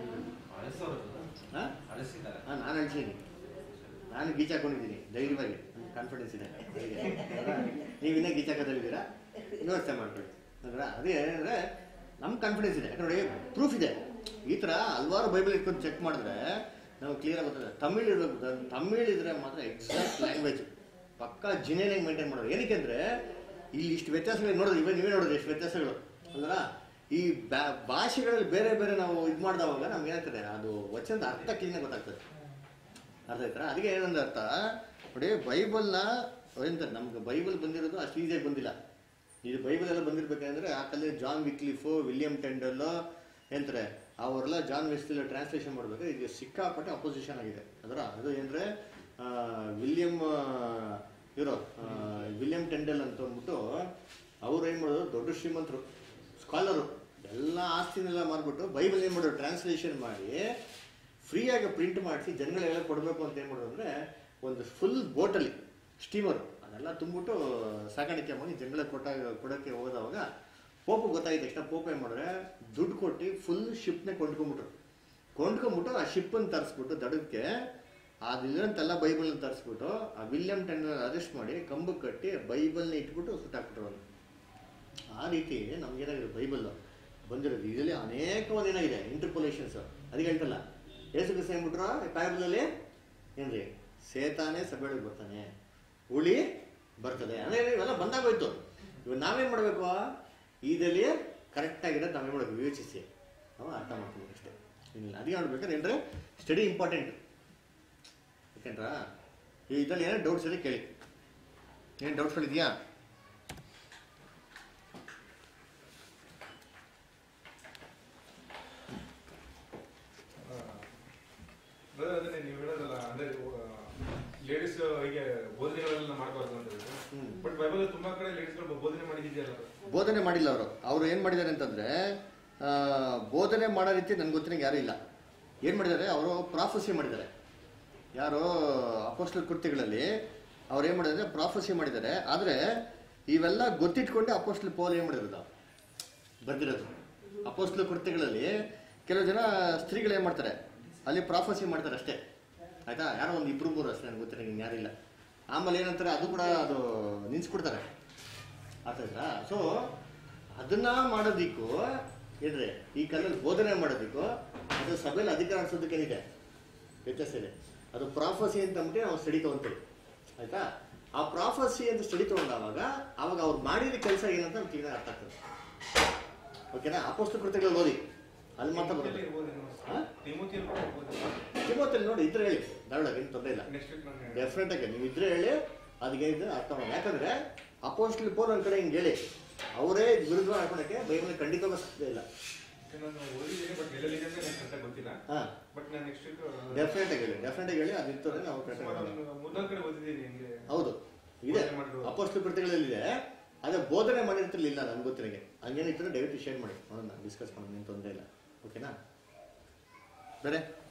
ಹಾಂ ಅಳಿಸಿದ್ದಾರೆ ಹಾಂ ನಾನು ಅಳಿಸಿದ್ದೀನಿ ನಾನು ಗೀಚ್ ಹಾಕೊಂಡಿದ್ದೀನಿ ಧೈರ್ಯವಾಗಿ ಕಾನ್ಫಿಡೆನ್ಸ್ ಇದೆ ನೀವು ಇನ್ನೂ ಗೀಚ್ ಹಾಕೋದಲ್ಲಿದ್ದೀರಾ ವ್ಯವಸ್ಥೆ ಮಾಡ್ಕೊಳ್ಳಿ ಅಂದ್ರೆ ಅದೇ ಅಂದರೆ ನಮ್ಗೆ ಕಾನ್ಫಿಡೆನ್ಸ್ ಇದೆ ಯಾಕಂದ್ರೆ ನೋಡಿ ಪ್ರೂಫ್ ಇದೆ ಈ ಥರ ಹಲ್ವಾರು ಬೈಬಲ್ ಇಟ್ಕೊಂಡು ಚೆಕ್ ಮಾಡಿದ್ರೆ ನಮ್ಗೆ ಕ್ಲಿಯರ್ ಗೊತ್ತದೆ ತಮಿಳ್ ಇರಬೇಕು ತಮಿಳ್ ಇದ್ರೆ ಮಾತ್ರ ಎಕ್ಸಾಕ್ಟ್ ಲ್ಯಾಂಗ್ವೇಜ್ ಪಕ್ಕಾ ಜಿನೇನಾಗಿ ಮೇಂಟೈನ್ ಮಾಡೋದು ಏನಕ್ಕೆ ಅಂದರೆ ಇಲ್ಲಿ ಇಷ್ಟು ವ್ಯತ್ಯಾಸಗಳು ನೋಡೋದು ಇವಾಗ ನೀವೇ ನೋಡೋದು ಎಷ್ಟು ವ್ಯತ್ಯಾಸಗಳು ಅಲ್ವಾ ಈ ಬ್ಯಾ- ಭಾಷೆಗಳಲ್ಲಿ ಬೇರೆ ಬೇರೆ ನಾವು ಇದು ಮಾಡಿದವಾಗ ನಮ್ಗೆ ಏನಾಗ್ತದೆ ಅದು ವಚನದ ಅರ್ಥ ಕ್ಲೀನಾಗಿ ಗೊತ್ತಾಗ್ತದೆ ಅರ್ಥ ಆಯ್ತಾ ಅದಕ್ಕೆ ಏನಂದ ಅರ್ಥ ನೋಡಿ ಬೈಬಲ್ನ ಎಂತ ನಮ್ಗೆ ಬೈಬಲ್ ಬಂದಿರೋದು ಅಷ್ಟು ಈಸಿಯಾಗಿ ಬಂದಿಲ್ಲ ಇದು ಬೈಬಲ್ ಎಲ್ಲ ಬಂದಿರ್ಬೇಕಂದ್ರೆ ಆ ಕಾಲದಲ್ಲಿ ಜಾನ್ ವಿಕ್ಲಿಫು ವಿಲಿಯಂ ಟೆಂಡಲ್ ಎಂತಾರೆ ಅವರೆಲ್ಲ ಜಾನ್ ವೆಸ್ಟಿಲ್ ಟ್ರಾನ್ಸ್ಲೇಷನ್ ಮಾಡಬೇಕು ಇದು ಸಿಕ್ಕಾಪಟ್ಟೆ ಅಪೋಸಿಷನ್ ಆಗಿದೆ ಅದರ ಅದು ಏನಂದ್ರೆ ಆ, ವಿಲಿಯಂ ಇರೋ ವಿಲಿಯಂ ಟೆಂಡಲ್ ಅಂತ ಅಂದ್ಬಿಟ್ಟು ಅವ್ರು ಏನು ಮಾಡೋದು ದೊಡ್ಡ ಶ್ರೀಮಂತರು ಸ್ಕಾಲರು ಎಲ್ಲ ಆಸ್ತಿನೆಲ್ಲ ಮಾರ್ಬಿಟ್ಟು ಬೈಬಲ್ ಏನು ಮಾಡೋದು ಟ್ರಾನ್ಸ್ಲೇಷನ್ ಮಾಡಿ ಫ್ರೀಯಾಗಿ ಪ್ರಿಂಟ್ ಮಾಡಿಸಿ ಜನಗಳೆಲ್ಲ ಕೊಡಬೇಕು ಅಂತ ಏನು ಮಾಡೋದು ಅಂದರೆ ಒಂದು ಫುಲ್ ಬೋಟಲ್ಲಿ ಸ್ಟೀಮರ್ ಅದೆಲ್ಲ ತುಂಬಿಟ್ಟು ಸಾಗಾಣಿಕೆ ಮಾಡಿ ಜನಗಳಿಗೆ ಕೊಟ್ಟಾಗ ಕೊಡೋಕ್ಕೆ ಹೋದವಾಗ ಪೋಪು ಗೊತ್ತಾಗಿದ್ದ ತಕ್ಷಣ ಪೋಪ್ ಏನು ಮಾಡಿದ್ರೆ ದುಡ್ಡು ಕೊಟ್ಟು ಫುಲ್ ಶಿಪ್ನೇ ಕೊಂಡ್ಕೊಂಬಿಟ್ರು ಕೊಂಡ್ಕೊಂಬಿಟ್ಟು ಆ ಶಿಪ್ಪನ್ನು ತರಿಸ್ಬಿಟ್ಟು ದಡಕ್ಕೆ ಅದಿಲ್ಲಂತೆಲ್ಲ ಬೈಬಲ್ನ ತರಿಸ್ಬಿಟ್ಟು ಆ ವಿಲಿಯಂ ಟೆಂಡರ್ ಅರೆಸ್ಟ್ ಮಾಡಿ ಕಂಬಕ್ಕೆ ಕಟ್ಟಿ ಬೈಬಲ್ನ ಇಟ್ಬಿಟ್ಟು ಸುಟ್ಟಾಕ್ಬಿಟ್ರು ಅವನು ಆ ರೀತಿ ನಮ್ಗೇನಾಗಿದೆ ಬೈಬಲ್ ಬಂದಿರೋದು ಇದರಲ್ಲಿ ಅನೇಕವಾದ ಏನಾಗಿದೆ ಇಂಟರ್ಪೊಲೇಷನ್ಸ್ ಅದಕ್ಕೆ ಹೇಳ್ತಲ್ಲ ಏಸು ಕ್ರಿಸ್ತ ಏನ್ಬಿಟ್ರು ಪ್ಯಾರಲಲ್ಲಿ ಏನ್ರಿ ಸೇತಾನೆ ಸಭೆಯೊಳಗೆ ಬರ್ತಾನೆ ಹುಳಿ ಬರ್ತದೆ ಅಂದ್ರೆ ಇವೆಲ್ಲ ಬಂದಾಗೋಯ್ತು ಇವಾಗ ನಾವೇನ್ ಮಾಡಬೇಕು ಇದರಲ್ಲಿ ಕರೆಕ್ಟಾಗಿರೋದು ನಾವೇನ್ ಮಾಡಬೇಕು ವಿವೇಚಿಸಿ ನಾವು ಅರ್ಥ ಮಾಡ್ಕೊಬೇಕು ಅಷ್ಟೇ ಇಲ್ಲ ಅದಕ್ಕೆ ನೋಡ್ಬೇಕಾದ್ರೆ ಏನ್ರೆ ಸ್ಟಡಿ ಇಂಪಾರ್ಟೆಂಟ್ ಯಾಕೆಂದ್ರ ಈ ಇದರಲ್ಲಿ ಏನೋ ಡೌಟ್ಸ್ ಇದೆ ಕೇಳಿ ಏನು ಡೌಟ್ಸ್ಗಳಿದೆಯಾ ಬ್ರದರ್ ಅದನ್ನೇ ನೀವು ಹೇಳೋದಲ್ಲ ಅಂದ್ರೆ ಲೇಡೀಸ್ ಹೀಗೆ ಬೋಧನೆಗಳೆಲ್ಲ ಮಾಡಬಾರ್ದು ಅಂತ ಹೇಳಿದ್ರು ಹ್ಮ್. ಬಟ್ ಬೈಬಲ್ ತುಂಬಾ ಕಡೆ ಲೇಡೀಸ್ಗಳು ಬೋಧನೆ ಮಾಡಿದ್ಯಲ್ಲ ಬೋಧನೆ ಮಾಡಿಲ್ಲ ಅವರು ಅವರು ಏನು ಮಾಡಿದ್ದಾರೆ ಅಂತಂದ್ರೆ ಆ, ಬೋಧನೆ ಮಾಡೋ ರೀತಿ ನನ್ಗೆ ಗೊತ್ತಿರಂಗೆ ಯಾರೂ ಇಲ್ಲ ಏನು ಮಾಡಿದ್ದಾರೆ ಅವರು ಪ್ರಾಫಸಿ ಮಾಡಿದ್ದಾರೆ ಯಾರು ಅಪೋಸ್ಟಲ್ ಕೃತ್ಯಗಳಲ್ಲಿ ಅವ್ರು ಏನು ಮಾಡಿದ್ದಾರೆ ಪ್ರಾಫಸಿ ಮಾಡಿದ್ದಾರೆ ಆದರೆ ಇವೆಲ್ಲ ಗೊತ್ತಿಟ್ಕೊಂಡೆ ಅಪೋಸ್ಟಲ್ ಪೌಲ್ ಏನು ಮಾಡಿರೋದು ಬರ್ದಿರೋದು ಅಪೋಸ್ಲ ಕೃತ್ಯಗಳಲ್ಲಿ ಕೆಲವು ಜನ ಸ್ತ್ರೀಗಳು ಏನ್ ಮಾಡ್ತಾರೆ ಅಲ್ಲಿ ಪ್ರಾಫಸಿ ಮಾಡ್ತಾರೆ ಅಷ್ಟೇ ಆಯ್ತಾ ಯಾರೋ ಒಂದು ಇಬ್ರು ಮೂರು ಅಷ್ಟೇ ನನಗೆ ಗೊತ್ತಿಲ್ಲ ಇನ್ನು ಯಾರಿಲ್ಲ ಆಮೇಲೆ ಏನಂತಾರೆ ಅದು ಕೂಡ ಅದು ನಿನ್ಸ್ಬಿಡ್ತಾರೆ ಆಯ್ತಾ ಸೊ ಅದನ್ನ ಮಾಡೋದಿಕ್ಕೂ ಏನ್ರಿ ಈ ಕಾಲದಲ್ಲಿ ಬೋಧನೆ ಮಾಡೋದಿಕ್ಕೂ ಅದು ಸಭೆಯಲ್ಲಿ ಅಧಿಕಾರ ಅನ್ಸೋದಕ್ಕೆ ಏನಿದೆ ವ್ಯತ್ಯಾಸ ಇದೆ ಅದು ಪ್ರಾಫಸಿ ಅಂತ ಅಂದ್ಬಿಟ್ಟು ನಾವು ಸ್ಟಡಿ ತಗೊಂತೀವಿ ಆಯ್ತಾ ಆ ಪ್ರಾಫಸಿ ಅಂತ ಸ್ಟಡಿ ತಗೊಂಡಾಗ ಅವಾಗ ಅವ್ರು ಮಾಡಿದ ಕೆಲಸ ಏನಂತ ನಮ್ಗೆ ಕ್ಲೀನಾಗಿ ಅರ್ಥ ಆಗ್ತದೆ ಓಕೆನಾ ಅಪೋಸ್ತ ಕೃತ್ಯಗಳು ಓದಿ ಅಲ್ಲಿ ಮಾತ್ರ ಬರುತ್ತೆ ಹಾ? ತಿಮೋತಿಯಲ್ಲಿ ಕೂಡ ಇರ್ಬೋದು. ತಿಮೋತಿಯಲ್ಲಿ ನೋಡಿ ಇದ್ರೆ ಹೇಳಿ ಧಾರವಾಡ ಏನು ತೊಂದರೆ ಇಲ್ಲ Next week ನಾನು ಡೆಫಿನೆಟ್ ಆಗಿ ನೀವು ಇದ್ರೆ ಹೇಳಿ ಅದಕ್ಕೆ ಇದು ಅರ್ಥ ಮಾಡಿ ಯಾಕಂದ್ರೆ ಅಪೋಸ್ಟ್ಲಿ ಪೋಲ್ ಒಂದ್ ಕಡೆ ಹಿಂಗೆ ಹೇಳಿ ಅವರೇ ವಿರುದ್ಧ ಹಾಕೊಳಕ್ಕೆ ಬೈಬಲ್ ಖಂಡಿತವಾಗೂ ಸಾಧ್ಯ ಇಲ್ಲ ನಾನು ಓದಿದ್ದೀನಿ ಬಟ್ ಎಲ್ಲೆಲ್ಲಿದೆ ಅಂತ ನನಗೆ ಕರೆಕ್ಟಾಗಿ ಗೊತ್ತಿಲ್ಲ ಹಾ ಬಟ್ ನಾನು ನೆಕ್ಸ್ಟ್ ವೀಕ್ ಡೆಫಿನೆಟ್ ಆಗಿ ಹೇಳಿ ಡೆಫಿನೆಟ್ ಆಗಿ ಹೇಳಿ ಅದು ಇರ್ತದೆ ನಾವು ಕರೆಕ್ಟ್ ಮೂರ್ನಾಲ್ಕು ಕಡೆ ಓದಿದ್ದೀನಿ ಹಿಂಗೆ ಹೌದು ಇದೆ ಬೋಧನೆ ಮಾಡಿರೋದು. ಅಪೋಸ್ಟ್ಲಿ ಕೃತ್ಯಗಳಲ್ಲಿದೆ ಅದೇ ಬೋಧನೆ ಮಾಡಿರ್ತಿರ್ಲಿಲ್ಲ ನನ್ಗೆ ಗೊತ್ತಿರಂಗೆ ಹಂಗೇನಿತ್ತು ದಯವಿಟ್ಟು ಶೇರ್ ಮಾಡಿ ನೋಡೋಣ ಡಿಸ್ಕಸ್ ಮಾಡೋಣ ಏನು ತೊಂದರೆ ಇಲ್ಲ ಓಕೆನಾ ಬೇರೆ